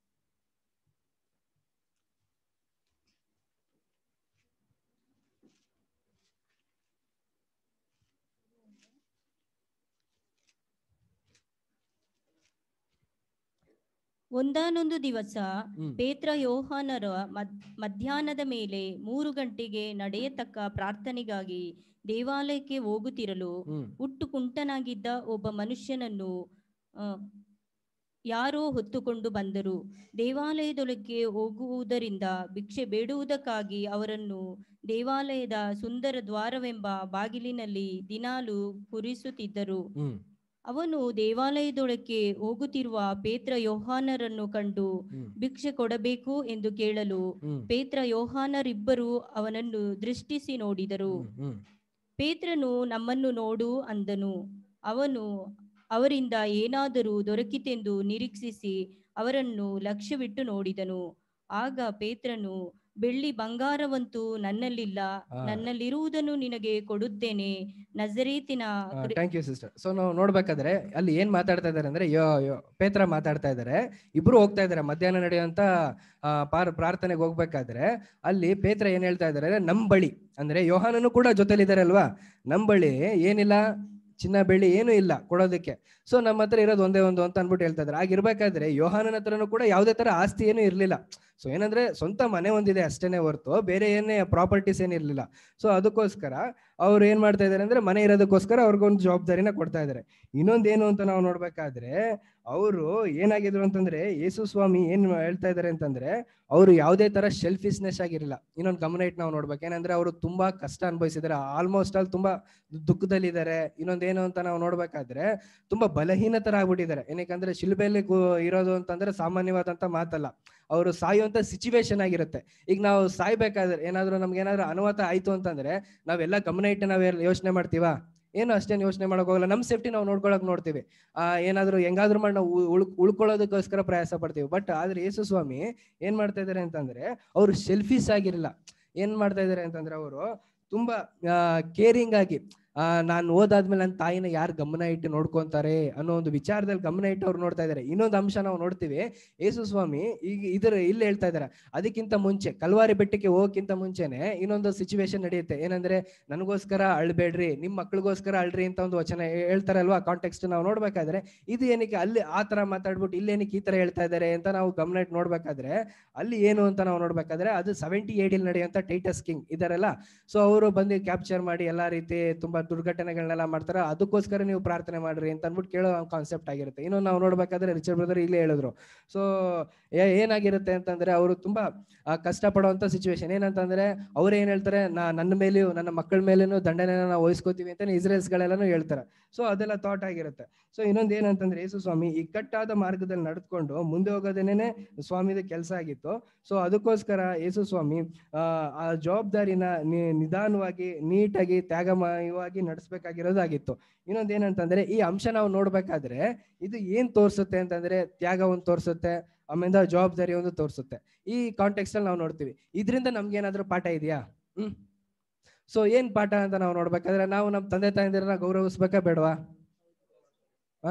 ಒಂದಾನೊಂದು ದಿವಸ ಹ್ಮ್. ಪೇತ್ರ ಯೋಹಾನರ ಮದ್- ಮಧ್ಯಾಹ್ನದ ಮೇಲೆ ಮೂರು ಗಂಟೆಗೆ ನಡೆಯತಕ್ಕ ಪ್ರಾರ್ಥನೆಗಾಗಿ ದೇವಾಲಯಕ್ಕೆ ಹೋಗುತ್ತಿರಲು ಹ್ಮ್ ಹುಟ್ಟು ಕುಂಟನಾಗಿದ್ದ ಒಬ್ಬ ಮನುಷ್ಯನನ್ನು ಆ, ಯಾರೋ ಹೊತ್ತುಕೊಂಡು ಬಂದರು ದೇವಾಲಯದೊಳಗೆ ಹೋಗುವುದರಿಂದ ಭಿಕ್ಷೆ ಬೇಡುವುದಕ್ಕಾಗಿ ಅವರನ್ನು ದೇವಾಲಯದ ಸುಂದರ ದ್ವಾರವೆಂಬ ಬಾಗಿಲಿನಲ್ಲಿ ದಿನಾಲು ಕೂರಿಸುತ್ತಿದ್ದರು ಹ್ಮ್ ಅವನು ದೇವಾಲಯದೊಳಕ್ಕೆ ಹೋಗುತ್ತಿರುವ ಪೇತ್ರ ಯೋಹಾನರನ್ನು ಕಂಡು ಹ್ಮ್ ಭಿಕ್ಷೆ ಕೊಡಬೇಕು ಎಂದು ಕೇಳಲು ಹ್ಮ್ ಪೇತ್ರ ಯೋಹಾನರಿಬ್ಬರು ಅವನನ್ನು ದೃಷ್ಟಿಸಿ ನೋಡಿದರು ಹ್ಮ್ ಹ್ಮ್ ಪೇತ್ರನು ನಮ್ಮನ್ನು ನೋಡು ಅಂದನು ಅವನು ಅವರಿಂದ ಏನಾದರೂ ದೊರಕಿತೆಂದು ನಿರೀಕ್ಷಿಸಿ ಅವರನ್ನು ಲಕ್ಷ್ಯವಿಟ್ಟು ನೋಡಿದನು ಆಗ ಪೇತ್ರನು ಬೆಳ್ಳಿ ಬಂಗಾರವಂತೂ ನನ್ನಲ್ಲಿಲ್ಲ ಆ. ನನ್ನಲ್ಲಿರುವುದನ್ನು ನಿನಗೆ ಕೊಡುತ್ತೇನೆ ನಜರೇತಿನ ಕ್ರಿ- ಥ್ಯಾಂಕ್ ಯು ಸಿಸ್ಟರ್ ಸೊ ನಾವು ನೋಡ್ಬೇಕಾದ್ರೆ ಅಲ್ಲಿ ಏನ್ ಮಾತಾಡ್ತಾ ಇದಾರೆ ಅಂದ್ರೆ ಯೋ ಯೋ ಪೇತ್ರ ಮಾತಾಡ್ತಾ ಇದ್ದಾರೆ ಇಬ್ರು ಹೋಗ್ತಾ ಇದಾರೆ ಮಧ್ಯಾಹ್ನ ನಡೆಯುವಂತ ಆ, ಪಾರ್ ಪ್ರಾರ್ಥನೆಗೆ ಹೋಗ್ಬೇಕಾದ್ರೆ ಅಲ್ಲಿ ಪೇತ್ರ ಏನ್ ಹೇಳ್ತಾ ಇದಾರೆ ಅಂದ್ರೆ ನಮ್ ಬಳಿ ಅಂದ್ರೆ ಯೋಹಾನನು ಕೂಡ ಜೊತೆಲಿದ್ದಾರೆ ಅಲ್ವಾ ನಮ್ ಬಳಿ ಏನಿಲ್ಲ ಚಿನ್ನ ಬೆಳ್ಳಿ ಏನು ಇಲ್ಲ ಕೊಡೋದಕ್ಕೆ ಸೊ ನಮ್ಮ ಹತ್ರ ಇರೋದು ಒಂದೇ ಒಂದು ಅಂತ ಅನ್ಬಿಟ್ಟು ಹೇಳ್ತಾ ಇದ್ದಾರೆ ಆಗಿರ್ಬೇಕಾದ್ರೆ ಯೋಹಾನನ ಹತ್ರನೂ ಕೂಡ ಯಾವುದೇ ತರ ಆಸ್ತಿ ಏನು ಇರ್ಲಿಲ್ಲ ಸೊ ಏನಂದ್ರೆ ಸ್ವಂತ ಮನೆ ಒಂದಿದೆ ಅಷ್ಟೇನೆ ಹೊರ್ತು ಬೇರೆ ಏನೇ ಪ್ರಾಪರ್ಟೀಸ್ ಏನಿರ್ಲಿಲ್ಲ ಸೊ ಅದಕ್ಕೋಸ್ಕರ ಅವ್ರು ಏನ್ ಮಾಡ್ತಾ ಇದಾರೆ ಅಂದ್ರೆ ಮನೆ ಇರೋದಕ್ಕೋಸ್ಕರ ಅವ್ರಿಗೊಂದು ಜವಾಬ್ದಾರಿನ ಕೊಡ್ತಾ ಇದಾರೆ ಇನ್ನೊಂದೇನು ಅಂತ ನಾವು ನೋಡ್ಬೇಕಾದ್ರೆ ಅವರು ಏನಾಗಿದ್ರು ಅಂತಂದ್ರೆ ಯೇಸು ಸ್ವಾಮಿ ಏನ್ ಹೇಳ್ತಾ ಇದಾರೆ ಅಂತಂದ್ರೆ ಅವರು ಯಾವುದೇ ತರ ಶೆಲ್ಫಿಶ್ನೆಸ್ ಆಗಿರಲಿಲ್ಲ ಇನ್ನೊಂದು ಗಮನ ಇಟ್ಟು ನಾವು ನೋಡ್ಬೇಕು ಏನಂದ್ರೆ ಅವರು ತುಂಬಾ ಕಷ್ಟ ಅನುಭವಿಸಿದ್ದಾರೆ ಆಲ್ಮೋಸ್ಟ್ ಅಲ್ಲಿ ತುಂಬಾ ದುಃಖದಲ್ಲಿದ್ದಾರೆ ಇನ್ನೊಂದೇನು ಅಂತ ನಾವು ನೋಡ್ಬೇಕಾದ್ರೆ ತುಂಬಾ ಬಲಹೀನತರ ಆಗ್ಬಿಟ್ಟಿದ್ದಾರೆ ಏನಕ್ಕಂದ್ರೆ ಶಿಲ್ಬೆಯಲ್ಲಿ ಗೂ- ಇರೋದು ಅಂತಂದ್ರೆ ಸಾಮಾನ್ಯವಾದಂತ ಮಾತಲ್ಲ ಅವರು ಸಾಯುವಂತ ಸಿಚುವೇಶನ್ ಆಗಿರುತ್ತೆ ಈಗ ನಾವು ಸಾಯ್ಬೇಕಾದ್ರೆ ಏನಾದ್ರು ನಮ್ಗೆ ಏನಾದ್ರು ಅನುಮತ ಆಯ್ತು ಅಂತಂದ್ರೆ ನಾವೆಲ್ಲ ಗಮನ ಇಟ್ಟು ನಾವ್ ಯೋಚನೆ ಮಾಡ್ತೀವಾ ಏನು ಅಷ್ಟೇನು ಯೋಚನೆ ಮಾಡಕ್ ಹೋಗಲ್ಲ ನಮ್ಮ ಸೇಫ್ಟಿ ನಾವು ನೋಡ್ಕೊಳಕ್ ನೋಡ್ತೀವಿ ಆ ಏನಾದ್ರು ಹೆಂಗಾದ್ರೂ ಮಾಡಿ ನಾವು ಉಳ್ ಉಳ್ಕೊಳ್ಳೋದಕ್ಕೋಸ್ಕರ ಪ್ರಯಾಸ ಪಡ್ತೀವಿ ಬಟ್ ಆದ್ರೆ ಯೇಸು ಸ್ವಾಮಿ ಏನ್ ಮಾಡ್ತಾ ಇದಾರೆ ಅಂತಂದ್ರೆ ಅವರು ಸೆಲ್ಫಿಸ್ ಆಗಿರಲಿಲ್ಲ ಏನ್ ಮಾಡ್ತಾ ಇದಾರೆ ಅಂತಂದ್ರೆ ಅವರು ತುಂಬಾ ಕೇರಿಂಗ್ ಆಗಿ ಆ ನಾನು ಓದಾದ್ಮೇಲೆ ನನ್ನ ತಾಯಿನ ಯಾರು ಗಮನ ಇಟ್ಟು ನೋಡ್ಕೊಂತಾರೆ ಅನ್ನೋ ಒಂದು ವಿಚಾರದಲ್ಲಿ ಗಮನ ಇಟ್ಟು ಅವ್ರು ನೋಡ್ತಾ ಇದಾರೆ ಇನ್ನೊಂದು ಅಂಶ ನಾವು ನೋಡ್ತೀವಿ ಯೇಸು ಸ್ವಾಮಿ ಈಗ ಇದ್ರ ಇಲ್ಲಿ ಹೇಳ್ತಾ ಇದಾರೆ ಅದಕ್ಕಿಂತ ಮುಂಚೆ ಕಲ್ವಾರಿ ಬೆಟ್ಟಕ್ಕೆ ಹೋಗಕ್ಕಿಂತ ಮುಂಚೆನೆ ಇನ್ನೊಂದು ಸಿಚುವೇಶನ್ ನಡೆಯುತ್ತೆ ಏನಂದ್ರೆ ನನಗೋಸ್ಕರ ಅಳ್ಬೇಡ್ರಿ ನಿಮ್ ಮಕ್ಳಿಗೋಸ್ಕರ ಅಳ್ರಿ ಅಂತ ಒಂದು ವಚನ ಹೇ- ಹೇಳ್ತಾರಲ್ವಾ ಕಾಂಟೆಕ್ಸ್ಟ್ ನಾವು ನೋಡ್ಬೇಕಾದ್ರೆ ಇದು ಏನಕ್ಕೆ ಅಲ್ಲಿ ಆ ತರ ಮಾತಾಡ್ಬಿಟ್ಟು ಇಲ್ಲಿ ಏನಕ್ಕೆ ಈ ತರ ಹೇಳ್ತಾ ಇದಾರೆ ಅಂತ ನಾವು ಗಮನ ಇಟ್ಟು ನೋಡ್ಬೇಕಾದ್ರೆ ಅಲ್ಲಿ ಏನು ಅಂತ ನಾವು ನೋಡ್ಬೇಕಾದ್ರೆ ಅದು ಸೆವೆಂಟಿ ಏಟ್ ಇಲ್ಲಿ ನಡೆಯುವಂತ ಟೈಟಸ್ ಕಿಂಗ್ ಇದಾರಲ್ಲ ಸೊ ಅವರು ಬಂದು ಕ್ಯಾಪ್ಚರ್ ಮಾಡಿ ಎಲ್ಲಾ ರೀತಿ ತುಂಬಾ ದುರ್ಘಟನೆಗಳನ್ನೆಲ್ಲ ಮಾಡ್ತಾರೆ ಅದಕ್ಕೋಸ್ಕರ ನೀವು ಪ್ರಾರ್ಥನೆ ಮಾಡ್ರಿ ಅಂತ ಅಂದ್ಬಿಟ್ಟು ಕೇಳೋ ಕಾನ್ಸೆಪ್ಟ್ ಆಗಿರುತ್ತೆ ಇನ್ನು ನಾವು ನೋಡ್ಬೇಕಾದ್ರೆ ರಿಚರ್ಡ್ ಬ್ರದರ್ ಇಲ್ಲೇ ಹೇಳಿದ್ರು ಸೊ ಏನಾಗಿರುತ್ತೆ ಅಂತಂದ್ರೆ ಅವರು ತುಂಬಾ ಆ, ಕಷ್ಟಪಡುವಂತ ಸಿಚುವೇಶನ್ ಏನಂತಂದ್ರೆ ಅವ್ರು ಏನ್ ಹೇಳ್ತಾರೆ ನಾ ನನ್ನ ಮೇಲೆಯೂ ನನ್ನ ಮಕ್ಕಳ ಮೇಲೇನು ದಂಡನೆನ ನಾವು ವಹಿಸ್ಕೋತೀವಿ ಅಂತ ಇಸ್ರೇಲ್ಸ್ ಗಳೆಲ್ಲಾನು ಹೇಳ್ತಾರೆ ಸೊ ಅದೆಲ್ಲ ಥಾಟ್ ಆಗಿರುತ್ತೆ ಸೊ ಇನ್ನೊಂದು ಏನಂತಂದ್ರೆ ಯೇಸು ಸ್ವಾಮಿ ಇಕ್ಕಟ್ಟಾದ ಮಾರ್ಗದಲ್ಲಿ ನಡೆದುಕೊಂಡು ಮುಂದೆ ಹೋಗೋದೇನೆ ಸ್ವಾಮಿದ ಕೆಲಸ ಆಗಿತ್ತು ಸೊ ಅದಕ್ಕೋಸ್ಕರ ಯೇಸು ಸ್ವಾಮಿ ಆ ಆ ಜವಾಬ್ದಾರಿನ ನಿ- ನಿಧಾನವಾಗಿ ನೀಟಾಗಿ ತ್ಯಾಗಮಯವಾಗಿ ನಡೆಸ್ಬೇಕಾಗಿರೋದಾಗಿತ್ತು ಇನ್ನೊಂದು ಏನಂತಂದ್ರೆ ಈ ಅಂಶ ನಾವು ನೋಡ್ಬೇಕಾದ್ರೆ ಇದು ಏನ್ ತೋರ್ಸುತ್ತೆ ಅಂತಂದ್ರೆ ತ್ಯಾಗ ಒಂದು ತೋರ್ಸುತ್ತೆ ಆಮೇಲೆ ಜವಾಬ್ದಾರಿ ಒಂದು ತೋರ್ಸುತ್ತೆ ಈ ಕಾಂಟೆಕ್ಸ್ಟ್ ಅಲ್ಲಿ ನಾವು ನೋಡ್ತೀವಿ ಇದರಿಂದ ನಮ್ಗೆ ಏನಾದ್ರೂ ಪಾಠ ಇದೆಯಾ ಹ್ಮ್ ಸೊ ಏನ್ ಪಾಠ ಅಂತ ನಾವು ನೋಡ್ಬೇಕಾದ್ರೆ ನಾವು ನಮ್ಮ ತಂದೆ ತಾಯಂದಿರನ್ನ ಗೌರವಿಸ್ಬೇಕಾ ಬೇಡವಾ ಆ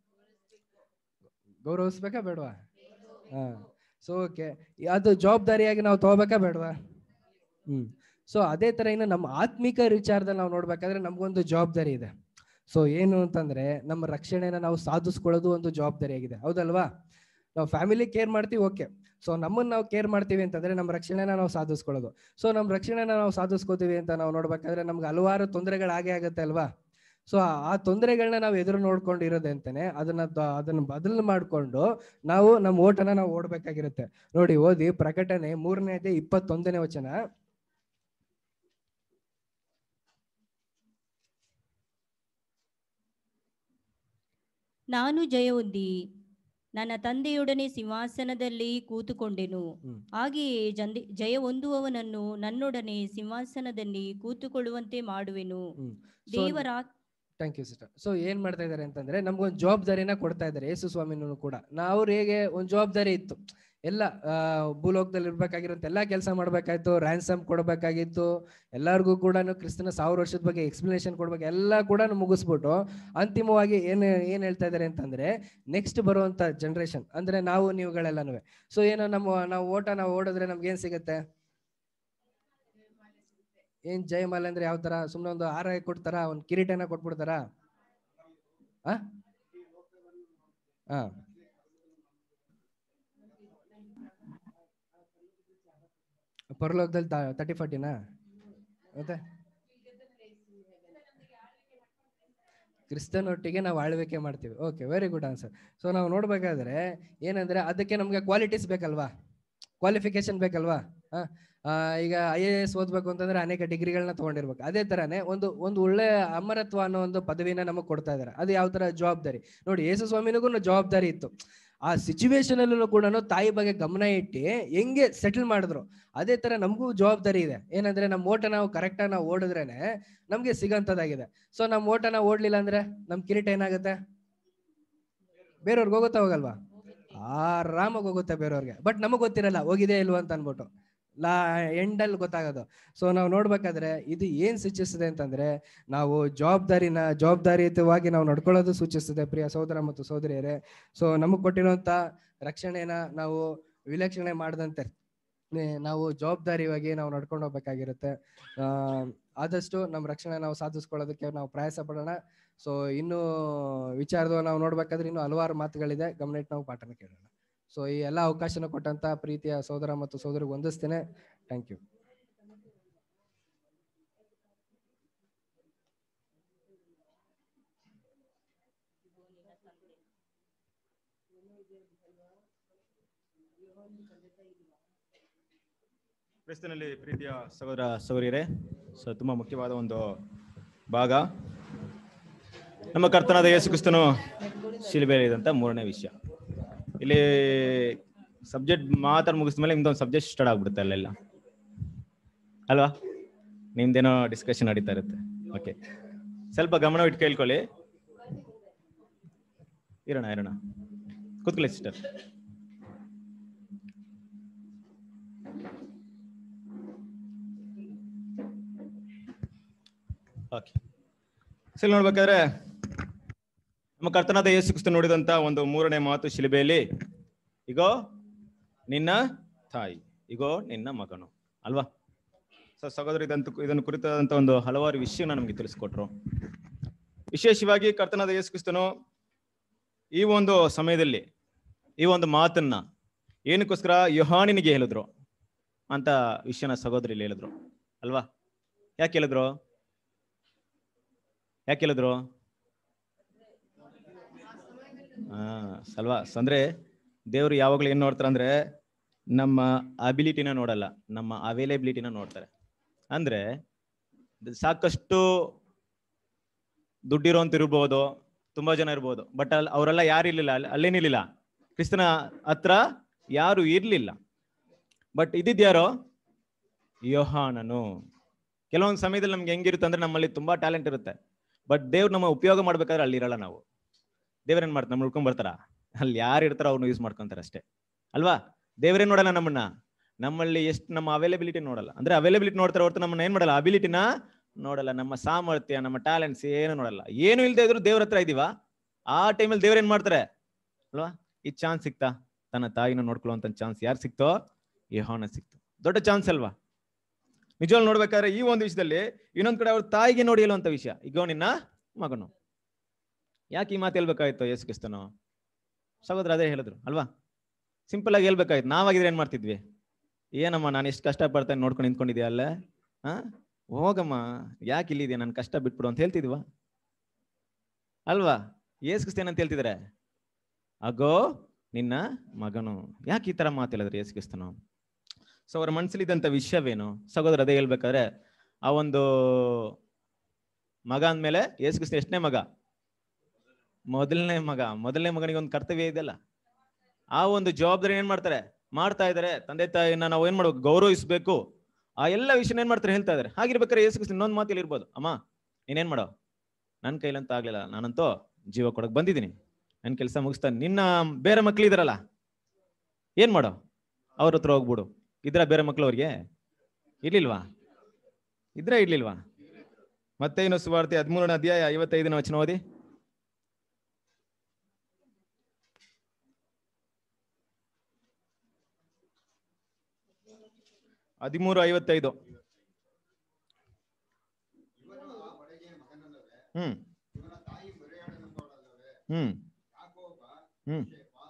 ಗೌರವಿಸ್ಬೇಕಾ ಬೇಡವಾ ಹಾ ಸೊ ಓಕೆ ಅದು ಜವಾಬ್ದಾರಿಯಾಗಿ ನಾವು ತಗೋಬೇಕಾ ಬೇಡವಾ ಹ್ಮ್ ಸೊ ಅದೇ ತರ ಇನ್ನು ನಮ್ಮ ಆತ್ಮಿಕ ವಿಚಾರದಲ್ಲಿ ನಾವು ನೋಡ್ಬೇಕಾದ್ರೆ ನಮ್ಗೊಂದು ಜವಾಬ್ದಾರಿ ಇದೆ ಸೊ ಏನು ಅಂತಂದ್ರೆ ನಮ್ಮ ರಕ್ಷಣೆನ ನಾವು ಸಾಧಿಸ್ಕೊಳ್ಳೋದು ಒಂದು ಜವಾಬ್ದಾರಿ ಆಗಿದೆ ಹೌದಲ್ವಾ ನಾವು ಫ್ಯಾಮಿಲಿ ಕೇರ್ ಮಾಡ್ತೀವಿ ಓಕೆ ಸೊ ನಮ್ಮನ್ನ ನಾವು ಕೇರ್ ಮಾಡ್ತೀವಿ ಅಂತಂದ್ರೆ ನಮ್ಮ ರಕ್ಷಣೆನ ನಾವು ಸಾಧಿಸ್ಕೊಳ್ಳೋದು ಸೊ ನಮ್ಮ ರಕ್ಷಣೆನ ನಾವು ಸಾಧಿಸ್ಕೋತೀವಿ ಅಂತ ನಾವು ನೋಡ್ಬೇಕಾದ್ರೆ ನಮ್ಗೆ ಹಲವಾರು ತೊಂದರೆಗಳು ಆಗೇ ಆಗುತ್ತೆ ಅಲ್ವಾ ಸೊ ಆ ತೊಂದರೆಗಳನ್ನ ನಾವು ಎದುರು ನೋಡ್ಕೊಂಡು ಇರೋದಂತಾನೆ ಅದನ್ನ ದ- ಅದನ್ನ ಬದಲು ಮಾಡ್ಕೊಂಡು ನಾವು ನಮ್ಮ ಓಟನ ನಾವು ಓಡ್ಬೇಕಾಗಿರುತ್ತೆ ನೋಡಿ ಓದಿ ಪ್ರಕಟಣೆ ಮೂರನೇದೇ ಇಪ್ಪತ್ತೊಂದನೇ ವಚನ ನಾನು ಜಯವೊಂದಿ ನನ್ನ ತಂದೆಯೊಡನೆ ಸಿಂಹಾಸನದಲ್ಲಿ ಕೂತುಕೊಂಡೆನು ಹ್ಮ್. ಹಾಗೆಯೇ ಜಂದೆ ಜಯ ಹೊಂದುವವನನ್ನು ನನ್ನೊಡನೆ ಸಿಂಹಾಸನದಲ್ಲಿ ಕೂತುಕೊಳ್ಳುವಂತೆ ಮಾಡುವೆನು ಹ್ಮ್. So, ದೇವರ ಥ್ಯಾಂಕ್ ಯು ಸಿಸ್ಟರ್ ಸೊ ಏನ್ ಮಾಡ್ತಾ ಇದಾರೆ ಅಂತಂದ್ರೆ ನಮ್ಗೊಂದು ಜವಾಬ್ದಾರಿನ ಕೊಡ್ತಾ ಇದ್ದಾರೆ ಯೇಸು ಸ್ವಾಮಿನೂ ಕೂಡ ನಾವು ಹೇಗೆ ಒಂದು ಜವಾಬ್ದಾರಿ ಇತ್ತು ಎಲ್ಲ ಆ, ಭೂಲೋಕದಲ್ಲಿ ಇರ್ಬೇಕಾಗಿರೋಂಥ ಎಲ್ಲಾ ಕೆಲಸ ಮಾಡ್ಬೇಕಾಯ್ತು ರ್ಯಾನ್ಸಮ್ ಕೊಡ್ಬೇಕಾಗಿತ್ತು ಎಲ್ಲರಿಗೂ ಕೂಡ ಕ್ರಿಸ್ತನ ಸಾವಿರ ವರ್ಷದ ಬಗ್ಗೆ ಎಕ್ಸ್ಪ್ಲನೇಷನ್ ಕೊಡ್ಬೇಕು ಎಲ್ಲ ಕೂಡ ಮುಗಿಸ್ಬಿಟ್ಟು ಅಂತಿಮವಾಗಿ ಏನ್ ಏನ್ ಹೇಳ್ತಾ ಇದಾರೆ ಅಂತಂದ್ರೆ ನೆಕ್ಸ್ಟ್ ಬರುವಂತ ಜನರೇಷನ್ ಅಂದ್ರೆ ನಾವು ನೀವುಗಳೆಲ್ಲನೂ ಸೊ ಏನೋ ನಮ್ಮ ನಾವು ಓಟ ನಾವು ಓಡಿದ್ರೆ ನಮ್ಗೆ ಏನ್ ಸಿಗುತ್ತೆ ಏನ್ ಜಯಮಾಲ ಅಂದ್ರೆ ಯಾವ ತರ ಸುಮ್ನೆ ಒಂದು ಹಾರ ಕೊಡ್ತಾರ ಒಂದ್ ಕಿರೀಟನ ಕೊಟ್ಬಿಡ್ತಾರ ಆ ಆ. ಪರಲೋಕದಲ್ಲಿ ತರ್ಟಿ ಫಾರ್ಟಿನಾ ಮತ್ತೆ ಕ್ರಿಸ್ತನೊಟ್ಟಿಗೆ ನಾವು ಆಳ್ವಿಕೆ ಮಾಡ್ತೀವಿ okay very good answer so ನಾವು ನೋಡ್ಬೇಕಾದ್ರೆ ಏನಂದ್ರೆ ಅದಕ್ಕೆ ನಮ್ಗೆ ಕ್ವಾಲಿಟೀಸ್ ಬೇಕಲ್ವಾ ಕ್ವಾಲಿಫಿಕೇಶನ್ ಬೇಕಲ್ವಾ ಆ, ಆ, ಈಗ ಐ ಎ ಎಸ್ ಓದ್ಬೇಕು ಅಂತಂದ್ರೆ ಅನೇಕ ಡಿಗ್ರಿಗಳನ್ನ ತಗೊಂಡಿರ್ಬೇಕು ಅದೇ ತರಾನೇ ಒಂದು ಒಂದು ಒಳ್ಳೆ ಅಮರತ್ವ ಅನ್ನೋ ಒಂದು ಪದವಿನ ನಮಗೆ ಕೊಡ್ತಾ ಇದ್ದಾರೆ ಅದು ಯಾವ ತರ ಜವಾಬ್ದಾರಿ ನೋಡಿ ಯೇಸು ಸ್ವಾಮಿನಿಗೂ ಜವಾಬ್ದಾರಿ ಇತ್ತು ಆ ಸಿಚುವೇಶನ್ ಅಲ್ಲೂ ಕೂಡ ತಾಯಿ ಬಗ್ಗೆ ಗಮನ ಇಟ್ಟು ಹೆಂಗೆ ಸೆಟಲ್ ಮಾಡಿದ್ರು ಅದೇ ತರ ನಮಗೂ ಜವಾಬ್ದಾರಿ ಇದೆ ಏನಂದ್ರೆ ನಮ್ಮ ಓಟ ನಾವು ಕರೆಕ್ಟಾಗಿ ನಾವು ಓಡಿದ್ರೇನೆ ನಮ್ಗೆ ಸಿಗಂತದಾಗಿದೆ ಸೊ ನಮ್ಮ ಓಟ ನಾವು ಓಡ್ಲಿಲ್ಲ ಅಂದ್ರೆ ನಮ್ ಕಿರೀಟ ಏನಾಗುತ್ತೆ ಬೇರೆಯವ್ರಿಗೆ ಹೋಗುತ್ತಾ ಹೋಗಲ್ವಾ ಆರಾಮಾಗಿ ಹೋಗುತ್ತೆ ಬೇರೆಯವ್ರಿಗೆ ಬಟ್ ನಮಗ್ ಗೊತ್ತಿರಲ್ಲ ಹೋಗಿದೆ ಇಲ್ವಾ ಅಂತ ಅನ್ಬಿಟ್ಟು ಲಾ ಎಂಡಲ್ಲಿ ಗೊತ್ತಾಗೋದು ಸೊ ನಾವು ನೋಡ್ಬೇಕಾದ್ರೆ ಇದು ಏನ್ ಸೂಚಿಸ್ತದೆ ಅಂತಂದ್ರೆ ನಾವು ಜವಾಬ್ದಾರಿನ ಜವಾಬ್ದಾರಿಯುತವಾಗಿ ನಾವು ನಡ್ಕೊಳ್ಳೋದು ಸೂಚಿಸ್ತದೆ ಪ್ರಿಯ ಸಹೋದರ ಮತ್ತು ಸಹೋದರಿಯರೇ ಸೊ ನಮಗ್ ಕೊಟ್ಟಿರುವಂತ ರಕ್ಷಣೆನ ನಾವು ವಿಲಕ್ಷಣೆ ಮಾಡದಂತೆ ನೇ, ನಾವು ಜವಾಬ್ದಾರಿಯಾಗಿ ನಾವು ನಡ್ಕೊಂಡು ಹೋಗ್ಬೇಕಾಗಿರುತ್ತೆ ಆ, ಆದಷ್ಟು ನಮ್ಮ ರಕ್ಷಣೆ ನಾವು ಸಾಧಿಸ್ಕೊಳ್ಳೋದಕ್ಕೆ ನಾವು ಪ್ರಯಾಸ ಪಡೋಣ ಸೊ ಇನ್ನು ವಿಚಾರದ ನಾವು ನೋಡ್ಬೇಕಾದ್ರೆ ಇನ್ನು ಹಲವಾರು ಮಾತುಗಳಿದೆ ಗಮನ ಇಟ್ಟು ನಾವು ಪಾಠನ ಕೇಳೋಣ ಸೊ ಈ ಎಲ್ಲ ಅವಕಾಶನ ಕೊಟ್ಟಂತ ಪ್ರೀತಿಯ ಸೋದರ ಮತ್ತು ಸೋದರಿಗೆ ವಂದಿಸ್ತೇನೆ ಥ್ಯಾಂಕ್ ಯು ಕ್ರಿಸ್ತನಲ್ಲಿ ಪ್ರೀತಿಯ ಸಹೋದರ ಸಹೋದರಿಯರೇ ಸೊ ತುಂಬ ಮುಖ್ಯವಾದ ಒಂದು ಭಾಗ ನಮ್ಮ ಕರ್ತನಾದ ಯೇಸು ಕ್ರಿಸ್ತನು ಶಿಲ್ಬೆಯಲ್ಲಿದ್ದಂಥ ಮೂರನೇ ವಿಷಯ ಇಲ್ಲಿ ಸಬ್ಜೆಕ್ಟ್ ಮಾತಾಡಿ ಮುಗಿಸಿದ ಮೇಲೆ ನಿಮ್ದೊಂದು ಸಬ್ಜೆಕ್ಟ್ ಸ್ಟಾರ್ಟ್ ಆಗ್ಬಿಡುತ್ತೆ ಅಲ್ಲೆಲ್ಲ ಅಲ್ವಾ ನಿಮ್ದೇನೋ ಡಿಸ್ಕಷನ್ ನಡೀತಾ ಇರುತ್ತೆ ಓಕೆ ಸ್ವಲ್ಪ ಗಮನ ಇಟ್ಟು ಕೇಳ್ಕೊಳ್ಳಿ ಇರೋಣ ಇರೋಣ ಕೂತ್ಕೊಳ್ಳಿ ಸಿಸ್ಟರ್ ಓಕೆ ಸರಿ ನೋಡ್ಬೇಕಾದ್ರೆ ನಮ್ಮ ಕರ್ತನಾದ ಯೇಸು ಕ್ರಿಸ್ತ ನೋಡಿದಂತ ಒಂದು ಮೂರನೇ ಮಾತು ಶಿಲುಬೆಯಲ್ಲಿ ಇಗೋ ನಿನ್ನ ತಾಯಿ ಇಗೋ ನಿನ್ನ ಮಗನು ಅಲ್ವಾ ಸೊ ಸಹೋದರ ಇದಂತ ಇದನ್ನು ಕುರಿತಾದಂತ ಒಂದು ಹಲವಾರು ವಿಷಯನ ನಮಗೆ ತಿಳಿಸ್ಕೊಟ್ರು ವಿಶೇಷವಾಗಿ ಕರ್ತನಾದ ಯೇಸು ಕ್ರಿಸ್ತನು ಈ ಒಂದು ಸಮಯದಲ್ಲಿ ಈ ಒಂದು ಮಾತನ್ನ ಏನಕ್ಕೋಸ್ಕರ ಯೋಹಾನಿನಿಗೆ ಹೇಳಿದ್ರು ಅಂತ ವಿಷಯನ ಸಹೋದರಿಲಿ ಹೇಳಿದ್ರು ಅಲ್ವಾ ಯಾಕೆ ಹೇಳಿದ್ರು ಯಾಕೆ ಹೇಳಿದ್ರು ಹಾ ಸಲ್ವಾ ಅಂದ್ರೆ ದೇವ್ರು ಯಾವಾಗ್ಲೂ ಏನ್ ನೋಡ್ತಾರೆ ಅಂದ್ರೆ ನಮ್ಮ ಅಬಿಲಿಟಿನ ನೋಡಲ್ಲ ನಮ್ಮ ಅವೈಲೇಬಿಲಿಟಿನ ನೋಡ್ತಾರೆ ಅಂದ್ರೆ ಸಾಕಷ್ಟು ದುಡ್ಡಿರೋಂತ ಇರ್ಬೋದು ತುಂಬಾ ಜನ ಇರ್ಬೋದು ಬಟ್ ಅಲ್ಲಿ ಅವರೆಲ್ಲ ಯಾರು ಇರ್ಲಿಲ್ಲ ಅಲ್ಲಿ ಅಲ್ಲೇನಿರ್ಲಿಲ್ಲ ಕ್ರಿಸ್ತನ ಹತ್ರ ಯಾರು ಇರ್ಲಿಲ್ಲ ಬಟ್ ಇದ್ದಿದ್ಯಾರೋ ಯೋಹಾನನು ಕೆಲವೊಂದು ಸಮಯದಲ್ಲಿ ನಮ್ಗೆ ಹೆಂಗಿರುತ್ತೆ ಅಂದ್ರೆ ನಮ್ಮಲ್ಲಿ ತುಂಬಾ ಟ್ಯಾಲೆಂಟ್ ಇರುತ್ತೆ ಬಟ್ ದೇವ್ರು ನಮ್ಮ ಉಪಯೋಗ ಮಾಡ್ಬೇಕಾದ್ರೆ ಅಲ್ಲಿ ಇರಲ್ಲ ನಾವು ದೇವ್ರೇನ್ ಮಾಡ್ತಾರೆ ನಮ್ಮ ಉಳ್ಕೊಂಡ್ ಬರ್ತಾರ ಅಲ್ಲಿ ಯಾರು ಇರ್ತಾರೋ ಅವ್ರನ್ನ ಯೂಸ್ ಮಾಡ್ಕೊಂತಾರೆ ಅಷ್ಟೇ ಅಲ್ವಾ ದೇವ್ರೇನ್ ನೋಡಲ್ಲ ನಮ್ಮನ್ನ ನಮ್ಮಲ್ಲಿ ಎಷ್ಟು ನಮ್ಮ ಅವೈಲಬಿಲಿಟಿ ನೋಡಲ್ಲ ಅಂದ್ರೆ ಅವೈಲಬಿಲಿಟಿ ನೋಡ್ತಾರೆ ಹೊರತು ನಮ್ಮನ್ನ ಏನ್ ಮಾಡಲ್ಲ ಅಬಿಲಿಟಿನ ನೋಡಲ್ಲ ನಮ್ಮ ಸಾಮರ್ಥ್ಯ ನಮ್ಮ ಟ್ಯಾಲೆಂಟ್ಸ್ ಏನು ನೋಡಲ್ಲ ಏನು ಇಲ್ದೇ ಇದ್ರು ದೇವ್ರ ಹತ್ರ ಇದೀವಾ ಆ ಟೈಮಲ್ಲಿ ದೇವ್ರ ಏನ್ ಮಾಡ್ತಾರೆ ಅಲ್ವಾ ಈ ಚಾನ್ಸ್ ಸಿಕ್ತಾ ತನ್ನ ತಾಯಿನ ನೋಡ್ಕೊಳ್ಳುವಂತ ಚಾನ್ಸ್ ಯಾರು ಸಿಕ್ತೋ ಯಹೋನ ಸಿಕ್ತು ದೊಡ್ಡ ಚಾನ್ಸ್ ಅಲ್ವಾ ನಿಜವಾಗ್ಲು ನೋಡ್ಬೇಕಾದ್ರೆ ಈ ಒಂದು ವಿಷಯದಲ್ಲಿ ಇನ್ನೊಂದ್ ಕಡೆ ಅವ್ರ ತಾಯಿಗೆ ನೋಡಿ ಹೇಳುವಂತ ವಿಷಯ ಈಗ ನಿನ್ನ ಮಗನು ಯಾಕೆ ಈ ಮಾತು ಹೇಳ್ಬೇಕಾಯ್ತು ಯೇಸು ಕ್ರಿಸ್ತನು ಸಹೋದರ ಅದೇ ಹೇಳಿದ್ರು ಅಲ್ವಾ ಸಿಂಪಲ್ ಆಗಿ ಹೇಳ್ಬೇಕಾಯ್ತು ನಾವಾಗಿದ್ರೆ ಏನ್ ಮಾಡ್ತಿದ್ವಿ ಏನಮ್ಮ ನಾನು ಎಷ್ಟು ಕಷ್ಟ ಪಡ್ತೇನೆ ನೋಡ್ಕೊಂಡು ನಿಂತ್ಕೊಂಡಿದ್ಯಾ ಅಲ್ಲೇ ಹಾ ಹೋಗಮ್ಮ ಯಾಕೆ ಇಲ್ಲಿದ್ಯಾ ನನ್ನ ಕಷ್ಟ ಬಿಟ್ಬಿಡು ಅಂತ ಹೇಳ್ತಿದ್ವಾ ಅಲ್ವಾ ಯೇಸು ಕ್ರಿಸ್ತ ಏನಂತ ಹೇಳ್ತಿದಾರೆ ಅಗೋ ನಿನ್ನ ಮಗನು ಯಾಕೆ ಈ ತರ ಮಾತು ಹೇಳಿದ್ರೆ ಯೇಸು ಕ್ರಿಸ್ತನು ಸೊ ಅವರ ಮನಸ್ಸಲ್ಲಿದ್ದಂಥ ವಿಷಯವೇನು ಸಹೋದರ ಅದೇ ಹೇಳ್ಬೇಕಾದ್ರೆ ಆ ಒಂದು ಮಗ ಅಂದ್ಮೇಲೆ ಯೇಸು ಕ್ರಿಸ್ತ ಎಷ್ಟನೇ ಮಗ ಮೊದಲನೇ ಮಗ ಮೊದಲನೇ ಮಗನಿಗೆ ಒಂದು ಕರ್ತವ್ಯ ಇದೆಯಲ್ಲ ಆ ಒಂದು ಜವಾಬ್ದಾರಿ ಏನ್ ಮಾಡ್ತಾರೆ ಮಾಡ್ತಾ ಇದಾರೆ ತಂದೆ ತಾಯಿನ ನಾವು ಏನ್ ಮಾಡ್ಬೇಕು ಗೌರವಿಸ್ಬೇಕು ಆ ಎಲ್ಲ ವಿಷಯನ ಏನ್ ಮಾಡ್ತಾರೆ ಹೇಳ್ತಾ ಇದಾರೆ ಹಾಗಿರ್ಬೇಕಾದ್ರೆ ಯೇಸು ಕ್ರಿಸ್ತ ಇನ್ನೊಂದು ಮಾತಲ್ಲಿ ಇರ್ಬೋದು ಅಮ್ಮ ನೀನೇನ್ ಮಾಡೋ ನನ್ನ ಕೈಲಂತೂ ಆಗ್ಲಿಲ್ಲ ನಾನಂತೂ ಜೀವ ಕೊಡಕ್ ಬಂದಿದ್ದೀನಿ ನನ್ನ ಕೆಲಸ ಮುಗಿಸ್ತಾ ನಿನ್ನ ಬೇರೆ ಮಕ್ಳಿದಾರಲ್ಲ ಏನ್ ಮಾಡೋ ಅವ್ರ ಹತ್ರ ಹೋಗ್ಬಿಡು ಇದ್ರ ಬೇರೆ ಮಕ್ಳು ಅವ್ರಿಗೆ ಇರ್ಲಿಲ್ವಾ ಇದ್ರ ಇರ್ಲಿಲ್ವಾ ಮತ್ತೆ ಇನ್ನು ಸುವಾರ್ತೆ ಹದಿಮೂರನೇ ಅಧ್ಯಾಯ ಐವತ್ತೈದನೇ ವಚನ ಓದಿ ಹದಿಮೂರು ಐವತ್ತೈದು ಹ್ಮ್ ಹ್ಮ್ ಹ್ಮ್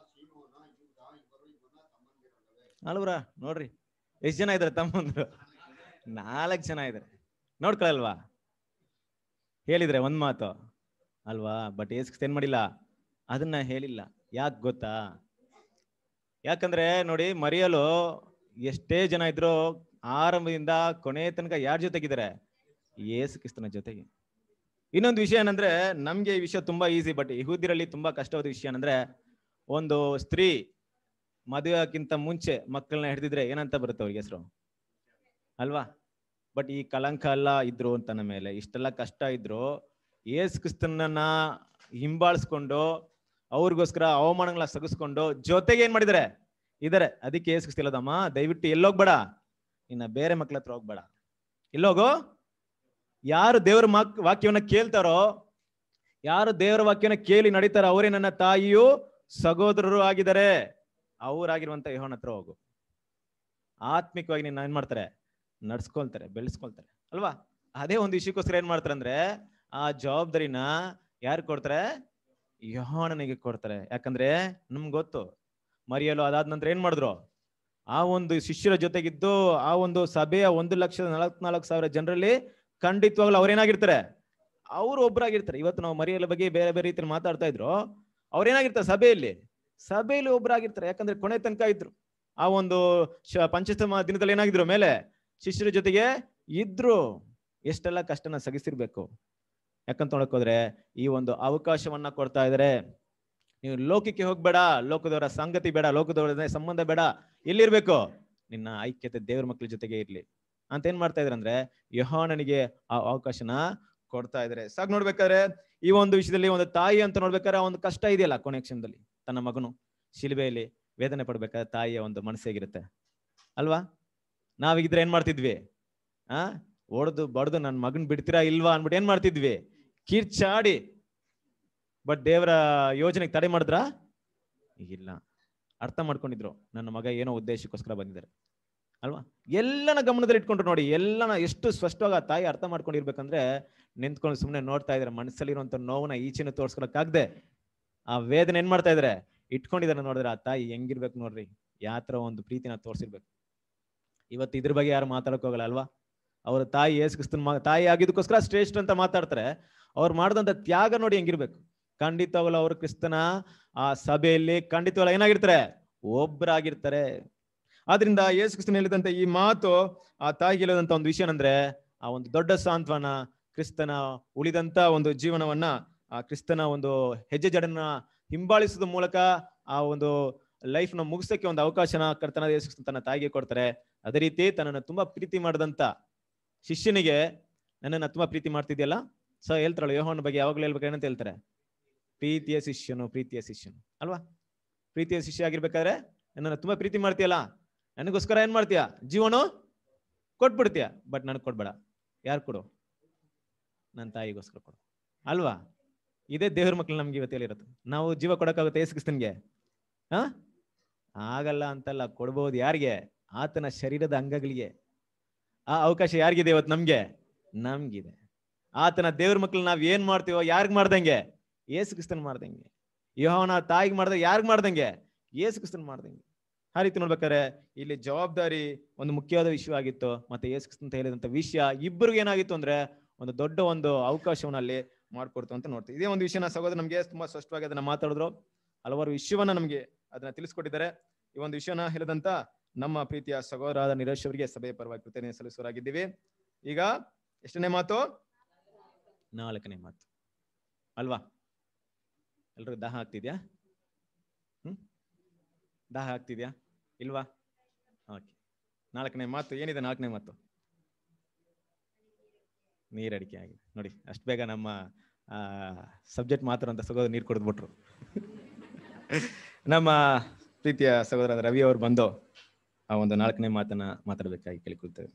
ಅಲ್ವ್ರ ನೋಡ್ರಿ ಎಷ್ಟ್ ಜನ ಇದಾರೆ ತಮ್ಮಂದ್ರು ನಾಲ್ಕು ಜನ ಇದಾರೆ ನೋಡ್ಕೊಳಲ್ವಾ ಹೇಳಿದ್ರೆ ಒಂದ್ ಮಾತು ಅಲ್ವಾ ಬಟ್ ಏಸ್ ಏನ್ ಮಾಡಿಲ್ಲ ಅದನ್ನ ಹೇಳಿಲ್ಲ ಯಾಕೆ ಗೊತ್ತಾ ಯಾಕಂದ್ರೆ ನೋಡಿ ಮರಿಯಲು ಎಷ್ಟೇ ಜನ ಇದ್ರು ಆರಂಭದಿಂದ ಕೊನೆ ತನಕ ಯಾರ ಜೊತೆಗಿದ್ದಾರೆ ಏಸು ಕ್ರಿಸ್ತನ ಜೊತೆಗೆ ಇನ್ನೊಂದು ವಿಷಯ ಏನಂದ್ರೆ ನಮ್ಗೆ ಈ ವಿಷಯ ತುಂಬಾ ಈಸಿ ಬಟ್ ಯಹೂದಿರಲ್ಲಿ ತುಂಬಾ ಕಷ್ಟವಾದ ವಿಷಯ ಏನಂದ್ರೆ ಒಂದು ಸ್ತ್ರೀ ಮದುವೆಕ್ಕಿಂತ ಮುಂಚೆ ಮಕ್ಕಳನ್ನ ಹಿಡಿದಿದ್ರೆ ಏನಂತ ಬರುತ್ತೆ ಅವ್ರಿಗೆ ಹೆಸರು ಅಲ್ವಾ ಬಟ್ ಈ ಕಳಂಕ ಎಲ್ಲ ಇದ್ರು ತನ್ನ ಮೇಲೆ ಇಷ್ಟೆಲ್ಲ ಕಷ್ಟ ಇದ್ರು ಏಸ್ ಕ್ರಿಸ್ತನನ್ನ ಹಿಂಬಾಳಿಸ್ಕೊಂಡು ಅವ್ರಿಗೋಸ್ಕರ ಅವಮಾನಗಳ ಸಗಿಸ್ಕೊಂಡು ಜೊತೆಗೆ ಏನ್ ಮಾಡಿದಾರೆ ಇದಾರೆ ಅದಕ್ಕೆ ಏಸ್ ಕ್ರಿಸ್ತಿಲ್ಲದಮ್ಮ ದಯವಿಟ್ಟು ಎಲ್ಲೋಗ್ಬೇಡ ಇನ್ನ ಬೇರೆ ಮಕ್ಳ ಹತ್ರ ಹೋಗ್ಬೇಡ ಎಲ್ಲೋಗು ಯಾರು ದೇವರ ಮಾಕ್ ವಾಕ್ಯವನ್ನ ಕೇಳ್ತಾರೋ ಯಾರು ದೇವರ ವಾಕ್ಯವನ್ನ ಕೇಳಿ ನಡೀತಾರೋ ಅವರೇ ನನ್ನ ತಾಯಿಯು ಸಹೋದರರು ಆಗಿದ್ದಾರೆ ಅವರಾಗಿರುವಂತ ಯೋಹನ ಹತ್ರ ಹೋಗು ಆತ್ಮಿಕವಾಗಿ ನಿನ್ನ ಏನ್ ಮಾಡ್ತಾರೆ ನಡ್ಸ್ಕೊಳ್ತಾರೆ ಬೆಳೆಸ್ಕೊಳ್ತಾರೆ ಅಲ್ವಾ ಅದೇ ಒಂದು ವಿಷಯಕ್ಕೋಸ್ಕರ ಏನ್ ಮಾಡ್ತಾರೆ ಅಂದ್ರೆ ಆ ಜವಾಬ್ದಾರಿನ ಯಾರು ಕೊಡ್ತಾರೆ ಯೋಹಾನನಿಗೆ ಕೊಡ್ತಾರೆ ಯಾಕಂದ್ರೆ ನಮ್ಗೆ ಗೊತ್ತು ಮರಿಯಲು ಅದಾದ ನಂತರ ಏನ್ ಮಾಡಿದ್ರು ಆ ಒಂದು ಶಿಷ್ಯರ ಜೊತೆಗಿದ್ದು ಆ ಒಂದು ಸಭೆಯ ಒಂದು ಲಕ್ಷದ ನಲವತ್ನಾಲ್ಕು ಸಾವಿರ ಜನರಲ್ಲಿ ಖಂಡಿತವಾಗ್ಲೂ ಅವ್ರೇನಾಗಿರ್ತಾರೆ ಅವ್ರು ಒಬ್ಬರಾಗಿರ್ತಾರೆ ಇವತ್ತು ನಾವು ಮರಿಯಲ ಬಗ್ಗೆ ಬೇರೆ ಬೇರೆ ರೀತಿಯಲ್ಲಿ ಮಾತಾಡ್ತಾ ಇದ್ರು ಅವ್ರೇನಾಗಿರ್ತಾರೆ ಸಭೆಯಲ್ಲಿ ಸಭೆಯಲ್ಲಿ ಒಬ್ಬರಾಗಿರ್ತಾರೆ ಯಾಕಂದ್ರೆ ಕೊನೆ ತನಕ ಇದ್ರು ಆ ಒಂದು ಶ- ಪಂಚತಮ ದಿನದಲ್ಲಿ ಏನಾಗಿದ್ರು ಮೇಲೆ ಶಿಷ್ಯರ ಜೊತೆಗೆ ಇದ್ರು ಎಷ್ಟೆಲ್ಲ ಕಷ್ಟನ ಸಗಿಸಿರ್ಬೇಕು ಯಾಕಂತ ನೋಡಕ್ ಹೋದ್ರೆ ಈ ಒಂದು ಅವಕಾಶವನ್ನ ಕೊಡ್ತಾ ಇದಾರೆ ನೀವು ಲೋಕಕ್ಕೆ ಹೋಗ್ಬೇಡ ಲೋಕದವರ ಸಂಗತಿ ಬೇಡ ಲೋಕದವರ ಸಂಬಂಧ ಬೇಡ ಎಲ್ಲಿರ್ಬೇಕು ನಿನ್ನ ಐಕ್ಯತೆ ದೇವ್ರ ಮಕ್ಕಳ ಜೊತೆಗೆ ಇರ್ಲಿ ಅಂತ ಏನ್ ಮಾಡ್ತಾ ಇದಾರೆ ಅಂದ್ರೆ ಯಹೋನನಿಗೆ ಆ ಅವಕಾಶನ ಕೊಡ್ತಾ ಇದಾರೆ ಸಾಕ್ ನೋಡ್ಬೇಕಾದ್ರೆ ಈ ಒಂದು ವಿಷಯದಲ್ಲಿ ಒಂದು ತಾಯಿ ಅಂತ ನೋಡ್ಬೇಕಾದ್ರೆ ಆ ಒಂದು ಕಷ್ಟ ಇದೆಯಲ್ಲ ಕೊನೆ ಕ್ಷಣದಲ್ಲಿ ತನ್ನ ಮಗನು ಶಿಲ್ಬೆಯಲ್ಲಿ ವೇದನೆ ಪಡ್ಬೇಕಾದ್ರೆ ತಾಯಿಯ ಒಂದು ಮನಸ್ಸೇಗಿರುತ್ತೆ ಅಲ್ವಾ ನಾವೀಗಿದ್ರೆ ಏನ್ ಮಾಡ್ತಿದ್ವಿ ಆ ಓಡ್ದು ಬಡ್ದು ನನ್ನ ಮಗನ್ ಬಿಡ್ತೀರಾ ಇಲ್ವಾ ಅನ್ಬಿಟ್ಟು ಏನ್ ಮಾಡ್ತಿದ್ವಿ ಕಿರ್ಚಾಡಿ ಬಟ್ ದೇವರ ಯೋಜನೆಗೆ ತಡೆ ಮಾಡಿದ್ರಾ ಇಲ್ಲ ಅರ್ಥ ಮಾಡ್ಕೊಂಡಿದ್ರು ನನ್ನ ಮಗ ಏನೋ ಉದ್ದೇಶಕ್ಕೋಸ್ಕರ ಬಂದಿದ್ದಾರೆ ಅಲ್ವಾ ಎಲ್ಲನ ಗಮನದಲ್ಲಿ ಇಟ್ಕೊಂಡ್ರು ನೋಡಿ ಎಲ್ಲನ ಎಷ್ಟು ಸ್ಪಷ್ಟವಾಗಿ ಆ ತಾಯಿ ಅರ್ಥ ಮಾಡ್ಕೊಂಡಿರ್ಬೇಕಂದ್ರೆ ನಿಂತ್ಕೊಂಡು ಸುಮ್ಮನೆ ನೋಡ್ತಾ ಇದಾರೆ ಮನಸ್ಸಲ್ಲಿರುವಂತ ನೋವನ್ನ ಈಚೆನ ತೋರ್ಸ್ಕೊಳಕ್ಕಾಗ್ದೆ ಆ ವೇದನೆ ಏನ್ ಮಾಡ್ತಾ ಇದಾರೆ ಇಟ್ಕೊಂಡಿದಾರೆ ನೋಡಿದ್ರೆ ಆ ತಾಯಿ ಹೆಂಗಿರ್ಬೇಕು ನೋಡ್ರಿ ಯಾವ ತರ ಒಂದು ಪ್ರೀತಿನ ತೋರ್ಸಿರ್ಬೇಕು ಇವತ್ತು ಇದ್ರ ಬಗ್ಗೆ ಯಾರು ಮಾತಾಡಕ್ ಹೋಗಲ್ಲ ಅಲ್ವಾ ಅವ್ರ ತಾಯಿ ಏಸು ಕ್ರಿಸ್ತನ್ ಮ- ತಾಯಿ ಆಗಿದ್ದಕ್ಕೋಸ್ಕರ ಶ್ರೇಷ್ಠ ಅಂತ ಮಾತಾಡ್ತಾರೆ ಅವ್ರು ಮಾಡಿದಂತ ತ್ಯಾಗ ನೋಡಿ ಹೆಂಗಿರ್ಬೇಕು ಖಂಡಿತವಾಗ್ಲೂ ಅವರು ಕ್ರಿಸ್ತನ ಆ ಸಭೆಯಲ್ಲಿ ಖಂಡಿತವಾಗ್ಲೂ ಏನಾಗಿರ್ತಾರೆ ಒಬ್ಬರಾಗಿರ್ತಾರೆ ಆದ್ರಿಂದ ಯೇಸು ಕ್ರಿಸ್ತನ್ ಹೇಳಿದಂತ ಈ ಮಾತು ಆ ತಾಯಿಗೆ ಹೇಳಿದಂತ ಒಂದು ವಿಷಯ ಏನಂದ್ರೆ ಆ ಒಂದು ದೊಡ್ಡ ಸಾಂತ್ವನ ಕ್ರಿಸ್ತನ ಉಳಿದಂತ ಒಂದು ಜೀವನವನ್ನ ಆ ಕ್ರಿಸ್ತನ ಒಂದು ಹೆಜ್ಜೆ ಜಡನ್ನ ಹಿಂಬಾಲಿಸೋದ ಮೂಲಕ ಆ ಒಂದು ಲೈಫ್ ನ ಮುಗಿಸಕ್ಕೆ ಒಂದು ಅವಕಾಶನ ಕರ್ತನ ಯೇಸು ಕ್ರಿಸ್ತನ್ ತನ್ನ ತಾಯಿಗೆ ಕೊಡ್ತಾರೆ ಅದೇ ರೀತಿ ತನ್ನನ್ನ ತುಂಬಾ ಪ್ರೀತಿ ಮಾಡಿದಂತ ಶಿಷ್ಯನಿಗೆ ನನ್ನನ್ನ ತುಂಬಾ ಪ್ರೀತಿ ಮಾಡ್ತಿದ್ಯಲ್ಲ ಸೊ ಹೇಳ್ತಾರಲ್ಲ ಯೋಹನ ಬಗ್ಗೆ ಯಾವಾಗಲೂ ಹೇಳ್ಬೇಕು ಏನಂತ ಹೇಳ್ತಾರೆ ಪ್ರೀತಿಯ ಶಿಷ್ಯನು ಪ್ರೀತಿಯ ಶಿಷ್ಯನು ಅಲ್ವಾ ಪ್ರೀತಿಯ ಶಿಷ್ಯ ಆಗಿರ್ಬೇಕಾದ್ರೆ ನನ್ನನ್ನು ತುಂಬಾ ಪ್ರೀತಿ ಮಾಡ್ತೀಯಲ್ಲ ನನಗೋಸ್ಕರ ಏನ್ ಮಾಡ್ತೀಯ ಜೀವನು ಕೊಟ್ಬಿಡ್ತೀಯ ಬಟ್ ನನಗೆ ಕೊಡ್ಬೇಡ ಯಾರು ಕೊಡು ನನ್ನ ತಾಯಿಗೋಸ್ಕರ ಕೊಡು ಅಲ್ವಾ ಇದೇ ದೇವ್ರ ಮಕ್ಳು ನಮ್ಗೆ ಇವತ್ತು ಹೇಳಿರೋದು ನಾವು ಜೀವ ಕೊಡಕ್ಕಾಗುತ್ತೆ ಏಸು ಕ್ರಿಸ್ತನ್ಗೆ ಹಾ ಆಗಲ್ಲ ಅಂತಲ್ಲ ಕೊಡ್ಬೋದು ಯಾರಿಗೆ ಆತನ ಶರೀರದ ಅಂಗಗಳಿಗೆ ಆ ಅವಕಾಶ ಯಾರಿಗಿದೆ ಇವತ್ತು ನಮ್ಗೆ ನಮ್ಗಿದೆ ಆತನ ದೇವ್ರ ಮಕ್ಳು ನಾವ್ ಏನ್ ಮಾಡ್ತೀವೋ ಯಾರಿಗ್ ಮಾಡ್ದಂಗೆ ಏಸು ಕ್ರಿಸ್ತನ್ ಮಾಡ್ದಂಗೆ ಯೋಹನ ತಾಯಿಗೆ ಮಾಡ್ದ ಯಾರಿಗ್ ಮಾಡ್ದಂಗೆ ಏಸು ಕ್ರಿಸ್ತನ್ ಮಾಡ್ದಂಗೆ ಆ ರೀತಿ ನೋಡ್ಬೇಕಾದ್ರೆ ಇಲ್ಲಿ ಜವಾಬ್ದಾರಿ ಒಂದು ಮುಖ್ಯವಾದ ವಿಷಯ ಆಗಿತ್ತು ಮತ್ತೆ ಏಸು ಕ್ರಿಸ್ತನ್ ಅಂತ ಹೇಳಿದಂತ ವಿಷಯ ಇಬ್ಬರಿಗೆ ಏನಾಗಿತ್ತು ಅಂದ್ರೆ ಒಂದು ದೊಡ್ಡ ಒಂದು ಅವಕಾಶವನ್ನ ಅಲ್ಲಿ ಮಾಡ್ಕೊಡ್ತು ಅಂತ ನೋಡ್ತೀವಿ ಇದೇ ಒಂದು ವಿಷಯನ ಸಹೋದರ ನಮ್ಗೆ ತುಂಬಾ ಸ್ಪಷ್ಟವಾಗಿ ಅದನ್ನ ಮಾತಾಡಿದ್ರು ಹಲವಾರು ವಿಷಯವನ್ನ ನಮ್ಗೆ ಅದನ್ನ ತಿಳಿಸ್ಕೊಟ್ಟಿದ್ದಾರೆ ಈ ಒಂದು ವಿಷಯನ ಹೇಳಿದಂತ ನಮ್ಮ ಪ್ರೀತಿಯ ಸಹೋದರಾದ ನಿರೇಶ್ ಅವರಿಗೆ ಸಭೆಯ ಪರವಾಗಿ ಕೃತಜ್ಞತೆ ಸಲ್ಲಿಸುವರಾಗಿದ್ದೀವಿ ಈಗ ಎಷ್ಟನೇ ಮಾತು ನಾಲ್ಕನೇ ಮಾತು ಅಲ್ವಾ ಎಲ್ರಿಗೂ ದಾಹ ಆಗ್ತಿದ್ಯಾ ಹ್ಮ್ ದಾಹ ಆಗ್ತಿದ್ಯಾ ಇಲ್ವಾ ಓಕೆ ನಾಲ್ಕನೇ ಮಾತು ಏನಿದೆ ನಾಲ್ಕನೇ ಮಾತು ನೀರಡಿಕೆ ಆಗಿದೆ ನೋಡಿ ಅಷ್ಟು ಬೇಗ ನಮ್ಮ ಸಬ್ಜೆಕ್ಟ್ ಮಾತ್ರ ಅಂತ ಸಹೋದರ ನೀರು ಕುಡಿದ್ಬಿಟ್ರು ನಮ್ಮ ಪ್ರೀತಿಯ ಸಹೋದರ ರವಿ ಅವರು ಬಂದು ಆ ಒಂದು ನಾಲ್ಕನೇ ಮಾತನ್ನ ಮಾತಾಡಬೇಕಾಗಿ ಕೇಳಿಕೊಳ್ತೇವೆ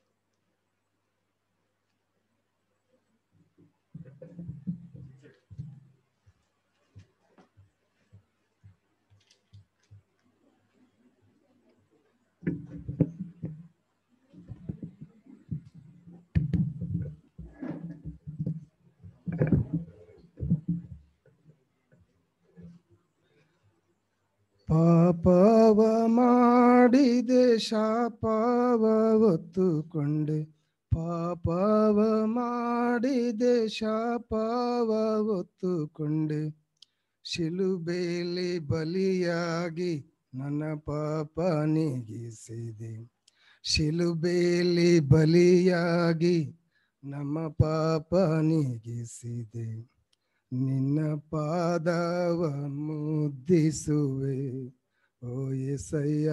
ಪಾಪವ ಮಾಡಿದೆ ಶಾಪವ ಹೊತ್ತುಕೊಂಡೆ ಪಾಪವ ಮಾಡಿದೆ ಶಾಪವ ಹೊತ್ತುಕೊಂಡೆ ಶಿಲುಬೇಲಿ ಬಲಿಯಾಗಿ ನನ್ನ ಪಾಪ ನೀಗಿಸಿದೆ ಶಿಲುಬೇಲಿ ಬಲಿಯಾಗಿ ನಮ್ಮ ಪಾಪ ನೀಗಿಸಿದೆ ನಿನ್ನ ಪಾದವ ಮುದ್ದಿಸುವೆ ಓ ಎಸಯ್ಯ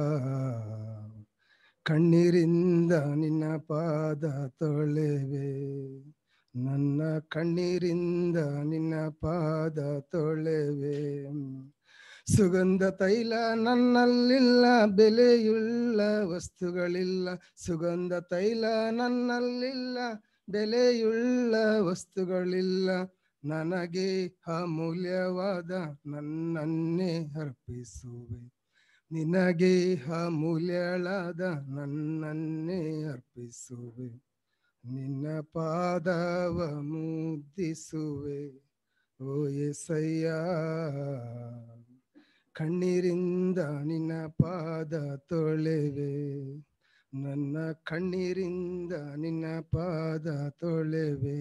ಕಣ್ಣೀರಿಂದ ನಿನ್ನ ಪಾದ ತೊಳೆವೆ ನನ್ನ ಕಣ್ಣೀರಿಂದ ನಿನ್ನ ಪಾದ ತೊಳೆವೆ ಸುಗಂಧ ತೈಲ ನನ್ನಲ್ಲಿಲ್ಲ ಬೆಲೆಯುಳ್ಳ ವಸ್ತುಗಳಿಲ್ಲ ಸುಗಂಧ ತೈಲ ನನ್ನಲ್ಲಿಲ್ಲ ಬೆಲೆಯುಳ್ಳ ವಸ್ತುಗಳಿಲ್ಲ ನನಗೆ ಅಮೂಲ್ಯವಾದ ನನ್ನನ್ನೇ ಅರ್ಪಿಸುವೆ ನಿನಗೆ ಅಮೂಲ್ಯಳಾದ ನನ್ನನ್ನೇ ಅರ್ಪಿಸುವೆ ನಿನ್ನ ಪಾದವ ಮುದ್ದಿಸುವೆ ಓ ಎಸಯ್ಯ ಕಣ್ಣೀರಿಂದ ನಿನ್ನ ಪಾದ ತೊಳೆವೆ ನನ್ನ ಕಣ್ಣೀರಿಂದ ನಿನ್ನ ಪಾದ ತೊಳೆವೆ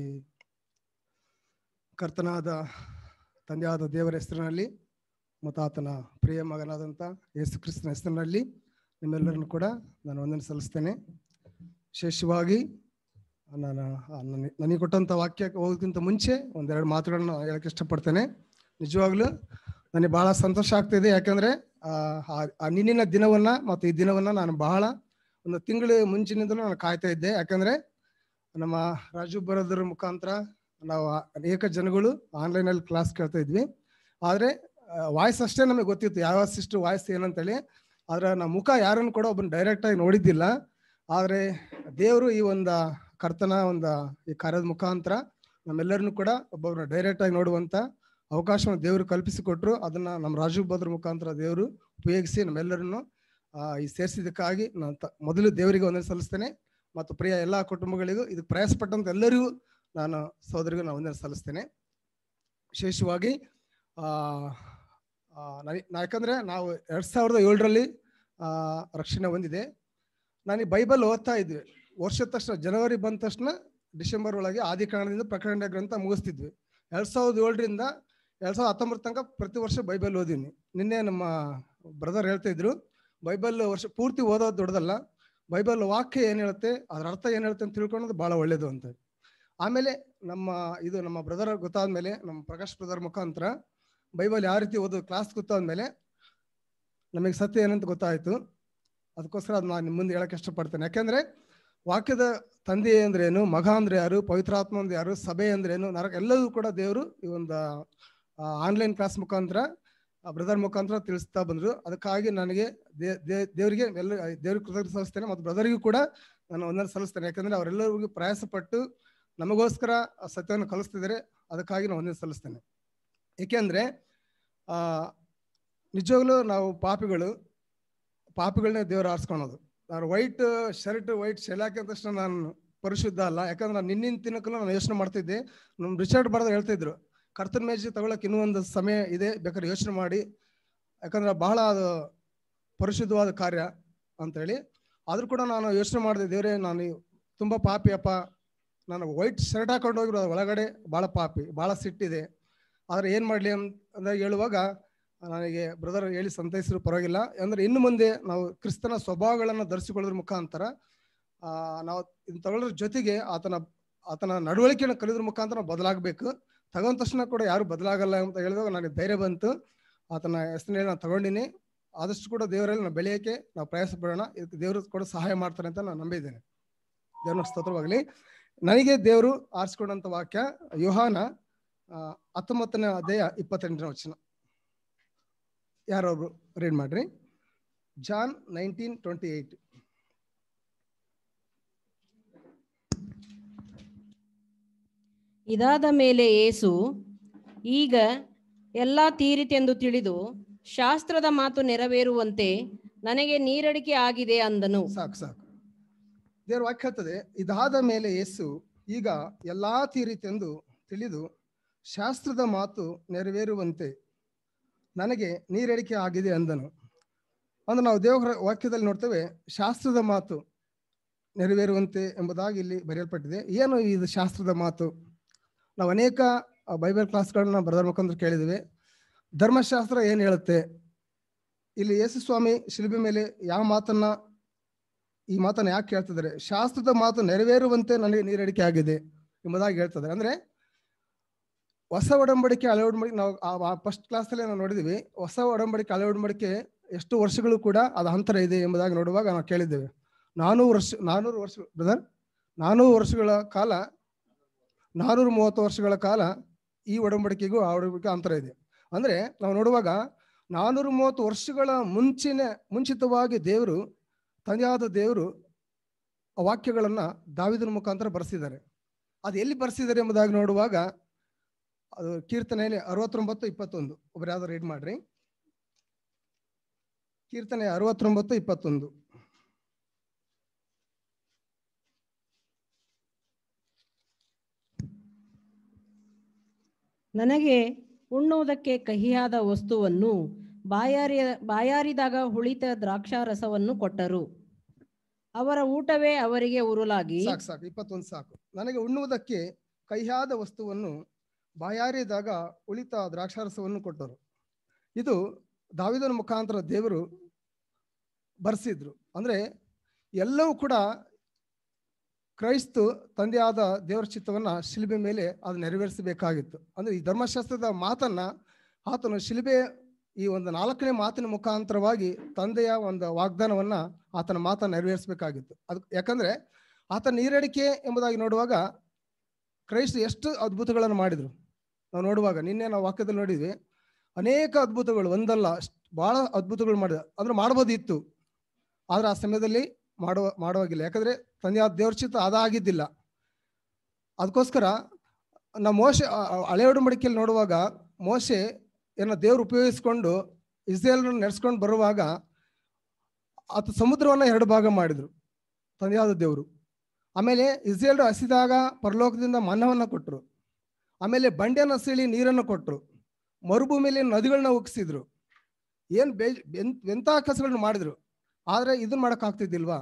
ಕರ್ತನಾದ ತಂದೆಯಾದ ದೇವರ ಹೆಸರಿನಲ್ಲಿ ಮತ್ತು ಆತನ ಪ್ರಿಯ ಮಗನಾದಂಥ ಯೇಸು ಕ್ರಿಸ್ತನ ಹೆಸರಿನಲ್ಲಿ ನಿಮ್ಮೆಲ್ಲರನ್ನು ಕೂಡ ನಾನು ವಂದನೆ ಸಲ್ಲಿಸ್ತೇನೆ ವಿಶೇಷವಾಗಿ ನಾನು ಆ ನನಗೆ ನನಗೆ ಕೊಟ್ಟಂಥ ವಾಕ್ಯಕ್ಕೆ ಹೋಗೋದಕ್ಕಿಂತ ಮುಂಚೆ ಒಂದೆರಡು ಮಾತುಗಳನ್ನ ಹೇಳಕ್ಕೆ ಇಷ್ಟಪಡ್ತೇನೆ ನಿಜವಾಗ್ಲೂ ನನಗೆ ಬಹಳ ಸಂತೋಷ ಆಗ್ತಿದೆ ಯಾಕಂದರೆ ಆ ನಿನ್ನಿನ ದಿನವನ್ನು ಮತ್ತು ಈ ದಿನವನ್ನು ನಾನು ಬಹಳ ಒಂದು ತಿಂಗಳ ಮುಂಚಿನಿಂದಲೂ ನಾನು ಕಾಯ್ತಾ ಇದ್ದೆ ಯಾಕಂದರೆ ನಮ್ಮ ರಾಜು ಬರೋದ್ರ ಮುಖಾಂತರ ನಾವು ಅನೇಕ ಜನಗಳು ಆನ್ಲೈನಲ್ಲಿ ಕ್ಲಾಸ್ ಕೇಳ್ತಾ ಇದ್ವಿ ಆದರೆ ವಾಯ್ಸ್ ಅಷ್ಟೇ ನಮಗೆ ಗೊತ್ತಿತ್ತು ಯಾವ ಸಿಸ್ಟರ್ ವಾಯ್ಸ್ ಏನಂತೇಳಿ ಆದರೆ ನಮ್ಮ ಮುಖ ಯಾರನ್ನು ಕೂಡ ಒಬ್ಬನ ಡೈರೆಕ್ಟಾಗಿ ನೋಡಿದ್ದಿಲ್ಲ ಆದರೆ ದೇವರು ಈ ಒಂದು ಕರ್ತನ ಒಂದು ಈ ಕಾರ್ಯದ ಮುಖಾಂತರ ನಮ್ಮೆಲ್ಲರನ್ನು ಕೂಡ ಒಬ್ಬೊಬ್ಬರನ್ನ ಡೈರೆಕ್ಟಾಗಿ ನೋಡುವಂಥ ಅವಕಾಶವನ್ನು ದೇವರು ಕಲ್ಪಿಸಿಕೊಟ್ರು ಅದನ್ನ ನಮ್ಮ ರಾಜು ಬದ್ರ ಮುಖಾಂತರ ದೇವರು ಉಪಯೋಗಿಸಿ ನಮ್ಮೆಲ್ಲರನ್ನು ಆ, ಈ ಸೇರಿಸಿದ್ದಕ್ಕಾಗಿ ನಾನು ತ- ಮೊದಲು ದೇವರಿಗೆ ವಂದನೆ ಸಲ್ಲಿಸ್ತೇನೆ ಮತ್ತು ಪ್ರಿಯ ಎಲ್ಲ ಕುಟುಂಬಗಳಿಗೂ ಇದಕ್ಕೆ ಪ್ರಯಾಸಪಟ್ಟಂತ ಎಲ್ಲರಿಗೂ ನಾನು ಸಹೋದರಿಗೂ ನಾನು ವಂದನೆ ಸಲ್ಲಿಸ್ತೇನೆ ವಿಶೇಷವಾಗಿ ಆ, ಆ, ನನಿ- ನಾ ಯಾಕಂದ್ರೆ ನಾವು ಎರಡ್ ಸಾವಿರದ ಏಳರಲ್ಲಿ ರಕ್ಷಣೆ ಹೊಂದಿದೆ ನಾನು ಈ ಬೈಬಲ್ ಓದ್ತಾ ಇದ್ವಿ ವರ್ಷದ ತಕ್ಷಣ ಜನವರಿ ಬಂದ ತಕ್ಷಣ ಡಿಸೆಂಬರ್ ಒಳಗೆ ಆದಿಕಾಂಡದಿಂದ ಪ್ರಕರಣ ಗ್ರಂಥ ಮುಗಿಸ್ತಿದ್ವಿ ಎರಡ್ ಸಾವಿರದ ಏಳರಿಂದ ಎರಡ್ ಸಾವಿರದ ಹತ್ತೊಂಬತ್ತು ತನಕ ಪ್ರತಿ ವರ್ಷ ಬೈಬಲ್ ಓದಿನಿ ನಿನ್ನೆ ನಮ್ಮ ಬ್ರದರ್ ಹೇಳ್ತಾ ಇದ್ರು ಬೈಬಲ್ ವರ್ಷ ಪೂರ್ತಿ ಓದೋದು ದೊಡ್ಡದಲ್ಲ ಬೈಬಲ್ ವಾಕ್ಯ ಏನು ಹೇಳುತ್ತೆ ಅದ್ರ ಅರ್ಥ ಏನು ಹೇಳುತ್ತೆ ಅಂತ ತಿಳ್ಕೊಳ್ಳೋದು ಭಾಳ ಒಳ್ಳೇದು ಅಂತ ಆಮೇಲೆ ನಮ್ಮ ಇದು ನಮ್ಮ ಬ್ರದರ್ ಗೊತ್ತಾದ್ಮೇಲೆ ನಮ್ಮ ಪ್ರಕಾಶ್ ಬ್ರದರ್ ಮುಖಾಂತರ ಬೈಬಲ್ ಯಾವ ರೀತಿ ಓದೋದು ಕ್ಲಾಸ್ ಗೊತ್ತಾದ್ಮೇಲೆ ನಮಗೆ ಸತ್ಯ ಏನಂತ ಗೊತ್ತಾಯ್ತು ಅದಕ್ಕೋಸ್ಕರ ಅದು ನಾನು ನಿಮ್ಮ ಮುಂದೆ ಹೇಳಕ್ಕೆ ಇಷ್ಟಪಡ್ತೇನೆ ಯಾಕೆಂದ್ರೆ ವಾಕ್ಯದ ತಂದೆ ಅಂದ್ರೆ ಏನು ಮಗ ಅಂದ್ರೆ ಯಾರು ಪವಿತ್ರಾತ್ಮ ಅಂದ್ರೆ ಯಾರು ಸಭೆ ಅಂದ್ರೆ ಏನು ನರಕ ಎಲ್ಲವೂ ಕೂಡ ದೇವರು ಈ ಒಂದು ಆನ್ಲೈನ್ ಕ್ಲಾಸ್ ಮುಖಾಂತರ ಬ್ರದರ್ ಮುಖಾಂತರ ತಿಳಿಸ್ತಾ ಬಂದ್ರು ಅದಕ್ಕಾಗಿ ನನಗೆ ದೇ- ದೇ- ದೇವರಿಗೆ ಎಲ್ಲ ದೇವ್ರಿಗೆ ಕೃತಜ್ಞತೆ ಸಲ್ಲಿಸ್ತೇನೆ ಮತ್ತು ಬ್ರದರ್ಗೂ ಕೂಡ ನಾನು ಒಂದನ್ನು ಸಲ್ಲಿಸ್ತೇನೆ ಯಾಕಂದ್ರೆ ಅವರೆಲ್ಲರಿಗೂ ಪ್ರಯಾಸ ಪಟ್ಟು ನಮಗೋಸ್ಕರ ಆ ಸತ್ಯವನ್ನು ಕಲಿಸ್ತಿದ್ದಾರೆ ಅದಕ್ಕಾಗಿ ನಾನು ಒಂದನ್ನು ಸಲ್ಲಿಸ್ತೇನೆ ಏಕೆಂದ್ರೆ ಆ ನಿಜವಾಗ್ಲೂ ನಾವು ಪಾಪಿಗಳು ಪಾಪಿಗಳನ್ನೇ ದೇವರು ಆರಿಸ್ಕೊಳೋದು ನಾನು ವೈಟ್ ಶರ್ಟ್ ವೈಟ್ ಶೆಲಾಕಿ ಅಂದ ತಕ್ಷಣ ನಾನು ಪರಿಶುದ್ಧ ಅಲ್ಲ ಯಾಕಂದ್ರೆ ನಾನು ನಿನ್ನಿನ ತಿನ್ನಕ್ಕೂ ನಾನು ಯೋಚನೆ ಮಾಡ್ತಿದ್ದೆ ನಮ್ಮ ರಿಚರ್ಡ್ ಬರೆದ ಹೇಳ್ತಾ ಇದ್ರು ಕರ್ತನ ಮೇಜ್ ತಗೊಳಕ್ ಇನ್ನೂ ಒಂದು ಸಮಯ ಇದೆ ಬೇಕಾದ್ರೆ ಯೋಚನೆ ಮಾಡಿ ಯಾಕಂದ್ರೆ ಬಹಳ ಅದು ಪರಿಶುದ್ಧವಾದ ಕಾರ್ಯ ಅಂತೇಳಿ ಆದ್ರೂ ಕೂಡ ನಾನು ಯೋಚನೆ ಮಾಡಿದೆ ದೇವರೇ ನಾನು ತುಂಬ ಪಾಪಿ ಅಪ್ಪ ನಾನು ವೈಟ್ ಶರ್ಟ್ ಹಾಕೊಂಡು ಹೋಗಿರೋ ಒಳಗಡೆ ಭಾಳ ಪಾಪಿ ಭಾಳ ಸಿಟ್ಟಿದೆ ಆದರೆ ಏನು ಮಾಡಲಿ ಅಂತ ಹೇಳುವಾಗ ನನಗೆ ಬ್ರದರ್ ಹೇಳಿ ಸಂತೈಸಿದ್ರು ಪರವಾಗಿಲ್ಲ ಅಂದ್ರೆ ಇನ್ನು ಮುಂದೆ ನಾವು ಕ್ರಿಸ್ತನ ಸ್ವಭಾವಗಳನ್ನು ಧರಿಸಿಕೊಳ್ಳೋದ್ರ ಮುಖಾಂತರ ಆ, ನಾವು ಇದನ್ನ ತಗೊಳ್ಳೋದ್ರ ಜೊತೆಗೆ ಆತನ ಆತನ ನಡವಳಿಕೆಯನ್ನು ಕಲಿಯೋದ್ರ ಮುಖಾಂತರ ನಾವು ಬದಲಾಗಬೇಕು ತಗೊಂಡ ತಕ್ಷಣ ಕೂಡ ಯಾರು ಬದಲಾಗಲ್ಲ ಅಂತ ಹೇಳಿದಾಗ ನನಗೆ ಧೈರ್ಯ ಬಂತು ಆತನ ಹೆಸರಿನಲ್ಲಿ ನಾನು ತಗೊಂಡಿನಿ ಆದಷ್ಟು ಕೂಡ ದೇವರಲ್ಲಿ ನಾವು ಬೆಳೆಯೋಕ್ಕೆ ನಾವು ಪ್ರಯಾಸ ಪಡೋಣ ಇದಕ್ಕೆ ದೇವರು ಕೂಡ ಸಹಾಯ ಮಾಡ್ತಾರೆ ಅಂತ ನಾನು ನಂಬಿದ್ದೇನೆ ದೇವ್ರ ಸ್ತೋತ್ರವಾಗಲಿ ನನಗೆ ದೇವರು ಆರಿಸ್ಕೊಂಡಂತ ವಾಕ್ಯ ಯೋಹಾನ ಆ, ಹತ್ತೊಂಬತ್ತನೇ ಅಧ್ಯಾಯ ಇಪ್ಪತ್ತೆಂಟನೇ ವಚನ ಯಾರೊಬ್ರು ರೀಡ್ ಮಾಡ್ರಿ ಜಾನ್ ನೈನ್ಟೀನ್ ಟ್ವೆಂಟಿ ಏಯ್ಟ್ ಇದಾದ ಮೇಲೆ ಏಸು ಈಗ ಎಲ್ಲ ತೀರಿತೆಂದು ತಿಳಿದು ಶಾಸ್ತ್ರದ ಮಾತು ನೆರವೇರುವಂತೆ ನನಗೆ ನೀರಡಿಕೆ ಆಗಿದೆ ಅಂದನು ಸಾಕು ಸಾಕು ದೇವ್ರ ವಾಕ್ಯ ಹೇಳ್ತದೆ ಇದಾದ ಮೇಲೆ ಯೇಸು ಈಗ ಎಲ್ಲಾ ತೀರಿತೆಂದು ತಿಳಿದು ಶಾಸ್ತ್ರದ ಮಾತು ನೆರವೇರುವಂತೆ ನನಗೆ ನೀರೇರಿಕೆ ಆಗಿದೆ ಅಂದನು ಅಂದ್ರೆ ನಾವು ದೇವರ ವಾಕ್ಯದಲ್ಲಿ ನೋಡ್ತೇವೆ ಶಾಸ್ತ್ರದ ಮಾತು ನೆರವೇರುವಂತೆ ಎಂಬುದಾಗಿ ಇಲ್ಲಿ ಬರೆಯಲ್ಪಟ್ಟಿದೆ ಏನು ಇದು ಶಾಸ್ತ್ರದ ಮಾತು ನಾವು ಅನೇಕ ಆ, ಬೈಬಲ್ ಕ್ಲಾಸ್ಗಳನ್ನ ಬರೆದ ಮುಖಾಂತರ ಕೇಳಿದ್ದೇವೆ ಧರ್ಮಶಾಸ್ತ್ರ ಏನು ಹೇಳುತ್ತೆ ಇಲ್ಲಿ ಯೇಸು ಸ್ವಾಮಿ ಶಿಲ್ಬೆ ಮೇಲೆ ಯಾವ ಮಾತನ್ನ ಈ ಮಾತನ್ನ ಯಾಕೆ ಹೇಳ್ತಿದ್ದಾರೆ ಶಾಸ್ತ್ರದ ಮಾತು ನೆರವೇರುವಂತೆ ನನಗೆ ನೀರಡಿಕೆ ಆಗಿದೆ ಎಂಬುದಾಗಿ ಹೇಳ್ತಿದ್ದಾರೆ ಅಂದ್ರೆ ಹೊಸ ಒಡಂಬಡಿಕೆ ಹಳೆ ಒಡಂಬಡಿಕೆ ನಾವು ಫಸ್ಟ್ ಕ್ಲಾಸಲ್ಲಿ ನಾವು ನೋಡಿದ್ವಿ ಹೊಸ ಒಡಂಬಡಿಕೆ ಹಳೆ ಒಡಂಬಡಿಕೆ ಎಷ್ಟು ವರ್ಷಗಳು ಕೂಡ ಅದು ಅಂತರ ಇದೆ ಎಂಬುದಾಗಿ ನೋಡುವಾಗ ನಾವು ಕೇಳಿದ್ದೇವೆ ನಾನೂರು ವರ್ಷ ನಾನೂರು ವರ್ಷ ಬ್ರದರ್ ನಾನೂರು ವರ್ಷಗಳ ಕಾಲ ನಾನೂರ ಮೂವತ್ತು ವರ್ಷಗಳ ಕಾಲ ಈ ಒಡಂಬಡಿಕೆಗೂ ಆ ಒಡಂಬಡಿಕೆ ಅಂತರ ಇದೆ ಅಂದ್ರೆ ನಾವು ನೋಡುವಾಗ ನಾನೂರ ಮೂವತ್ತು ವರ್ಷಗಳ ಮುಂಚಿನ ಮುಂಚಿತವಾಗಿ ದೇವರು ತಂದೆಯಾದ ದೇವರು ಆ ವಾಕ್ಯಗಳನ್ನ ದಾವಿದನ ಮುಖಾಂತರ ಬರೆಸಿದ್ದಾರೆ ಅದು ಎಲ್ಲಿ ಬರೆಸಿದ್ದಾರೆ ಎಂಬುದಾಗಿ ನೋಡುವಾಗ ಅದು ಕೀರ್ತನೆಯಲ್ಲಿ ಅರವತ್ತೊಂಬತ್ತು ಇಪ್ಪತ್ತೊಂದು ಒಬ್ರು ಯಾವ್ದಾರು ರೀಡ್ ಮಾಡ್ರಿ ಕೀರ್ತನೆ ಅರವತ್ತೊಂಬತ್ತು ಇಪ್ಪತ್ತೊಂದು ನನಗೆ ಉಣ್ಣುವುದಕ್ಕೆ ಕಹಿಯಾದ ವಸ್ತುವನ್ನು ಬಾಯಾರಿ ಬಾಯಾರಿದಾಗ ಹುಳಿತ ದ್ರಾಕ್ಷಾರಸವನ್ನು ಕೊಟ್ಟರು ಅವರ ಊಟವೇ ಅವರಿಗೆ ಉರುಲಾಗಿ ಸಾಕು ಸಾಕು ಇಪ್ಪತ್ತೊಂದು ಸಾಕು ನನಗೆ ಉಣ್ಣುವುದಕ್ಕೆ ಕೈಯಾದ ವಸ್ತುವನ್ನು ಬಾಯಾರಿದಾಗ ಉಳಿತ ದ್ರಾಕ್ಷಾರಸವನ್ನು ಕೊಟ್ಟರು ಇದು ದಾವಿದನ ಮುಖಾಂತರ ದೇವರು ಬರೆಸಿದ್ರು ಅಂದ್ರೆ ಎಲ್ಲವೂ ಕೂಡ ಕ್ರೈಸ್ತು ತಂದೆಯಾದ ದೇವರ ಚಿತ್ತವನ್ನ ಶಿಲ್ಬೆ ಮೇಲೆ ಅದು ನೆರವೇರಿಸಬೇಕಾಗಿತ್ತು ಅಂದ್ರೆ ಈ ಧರ್ಮಶಾಸ್ತ್ರದ ಮಾತನ್ನ ಆತನು ಶಿಲ್ಬೆ ಈ ಒಂದು ನಾಲ್ಕನೇ ಮಾತಿನ ಮುಖಾಂತರವಾಗಿ ತಂದೆಯ ಒಂದು ವಾಗ್ದಾನವನ್ನ ಆತನ ಮಾತನ್ನು ನೆರವೇರಿಸಬೇಕಾಗಿತ್ತು ಅದು ಯಾಕಂದ್ರೆ ಆತ ನೀರಡಿಕೆ ಎಂಬುದಾಗಿ ನೋಡುವಾಗ ಕ್ರೈಸ್ತ ಎಷ್ಟು ಅದ್ಭುತಗಳನ್ನು ಮಾಡಿದ್ರು ನಾವು ನೋಡುವಾಗ ನಿನ್ನೆ ನಾವು ವಾಕ್ಯದಲ್ಲಿ ನೋಡಿದ್ವಿ ಅನೇಕ ಅದ್ಭುತಗಳು ಒಂದಲ್ಲ ಅಷ್ಟ್ ಬಹಳ ಅದ್ಭುತಗಳು ಮಾಡಿದ ಅಂದ್ರೆ ಮಾಡ್ಬೋದಿತ್ತು ಆದ್ರೆ ಆ ಸಮಯದಲ್ಲಿ ಮಾಡುವ ಮಾಡುವಾಗಿಲ್ಲ ಯಾಕಂದ್ರೆ ತಂದೆಯಾದ ದೇವ್ರ ಚಿತ್ತ ಅದಾಗಿದ್ದಿಲ್ಲ ಅದಕ್ಕೋಸ್ಕರ ನಾವು ಮೋಸೆ ಆ- ಆ ಹಳೆ ಒಡಂಬಡಿಕೆಯಲ್ಲಿ ನೋಡುವಾಗ ಮೋಸೆ ಏನ ದೇವ್ರು ಉಪಯೋಗಿಸ್ಕೊಂಡು ಇಸ್ರೇಲ್ನ ನಡೆಸ್ಕೊಂಡು ಬರುವಾಗ ಆತ ಸಮುದ್ರವನ್ನ ಎರಡು ಭಾಗ ಮಾಡಿದ್ರು ತಂದೆಯಾದ ದೇವರು ಆಮೇಲೆ ಇಸ್ರೇಲ್ ಹಸಿದಾಗ ಪರಲೋಕದಿಂದ ಮನ್ನವನ್ನ ಕೊಟ್ಟರು ಆಮೇಲೆ ಬಂಡೆನ ಸೀಳಿ ನೀರನ್ನು ಕೊಟ್ಟರು ಮರುಭೂಮಿಯಲ್ಲಿ ನದಿಗಳನ್ನ ಉಗಿಸಿದ್ರು ಏನ್ ಬೇ ಎಂತ ಎಂಥ ಕೆಲಸಗಳನ್ನ ಮಾಡಿದ್ರು ಆದ್ರೆ ಇದನ್ನ ಮಾಡಕ್ ಆಗ್ತಿದ್ದಿಲ್ವಾ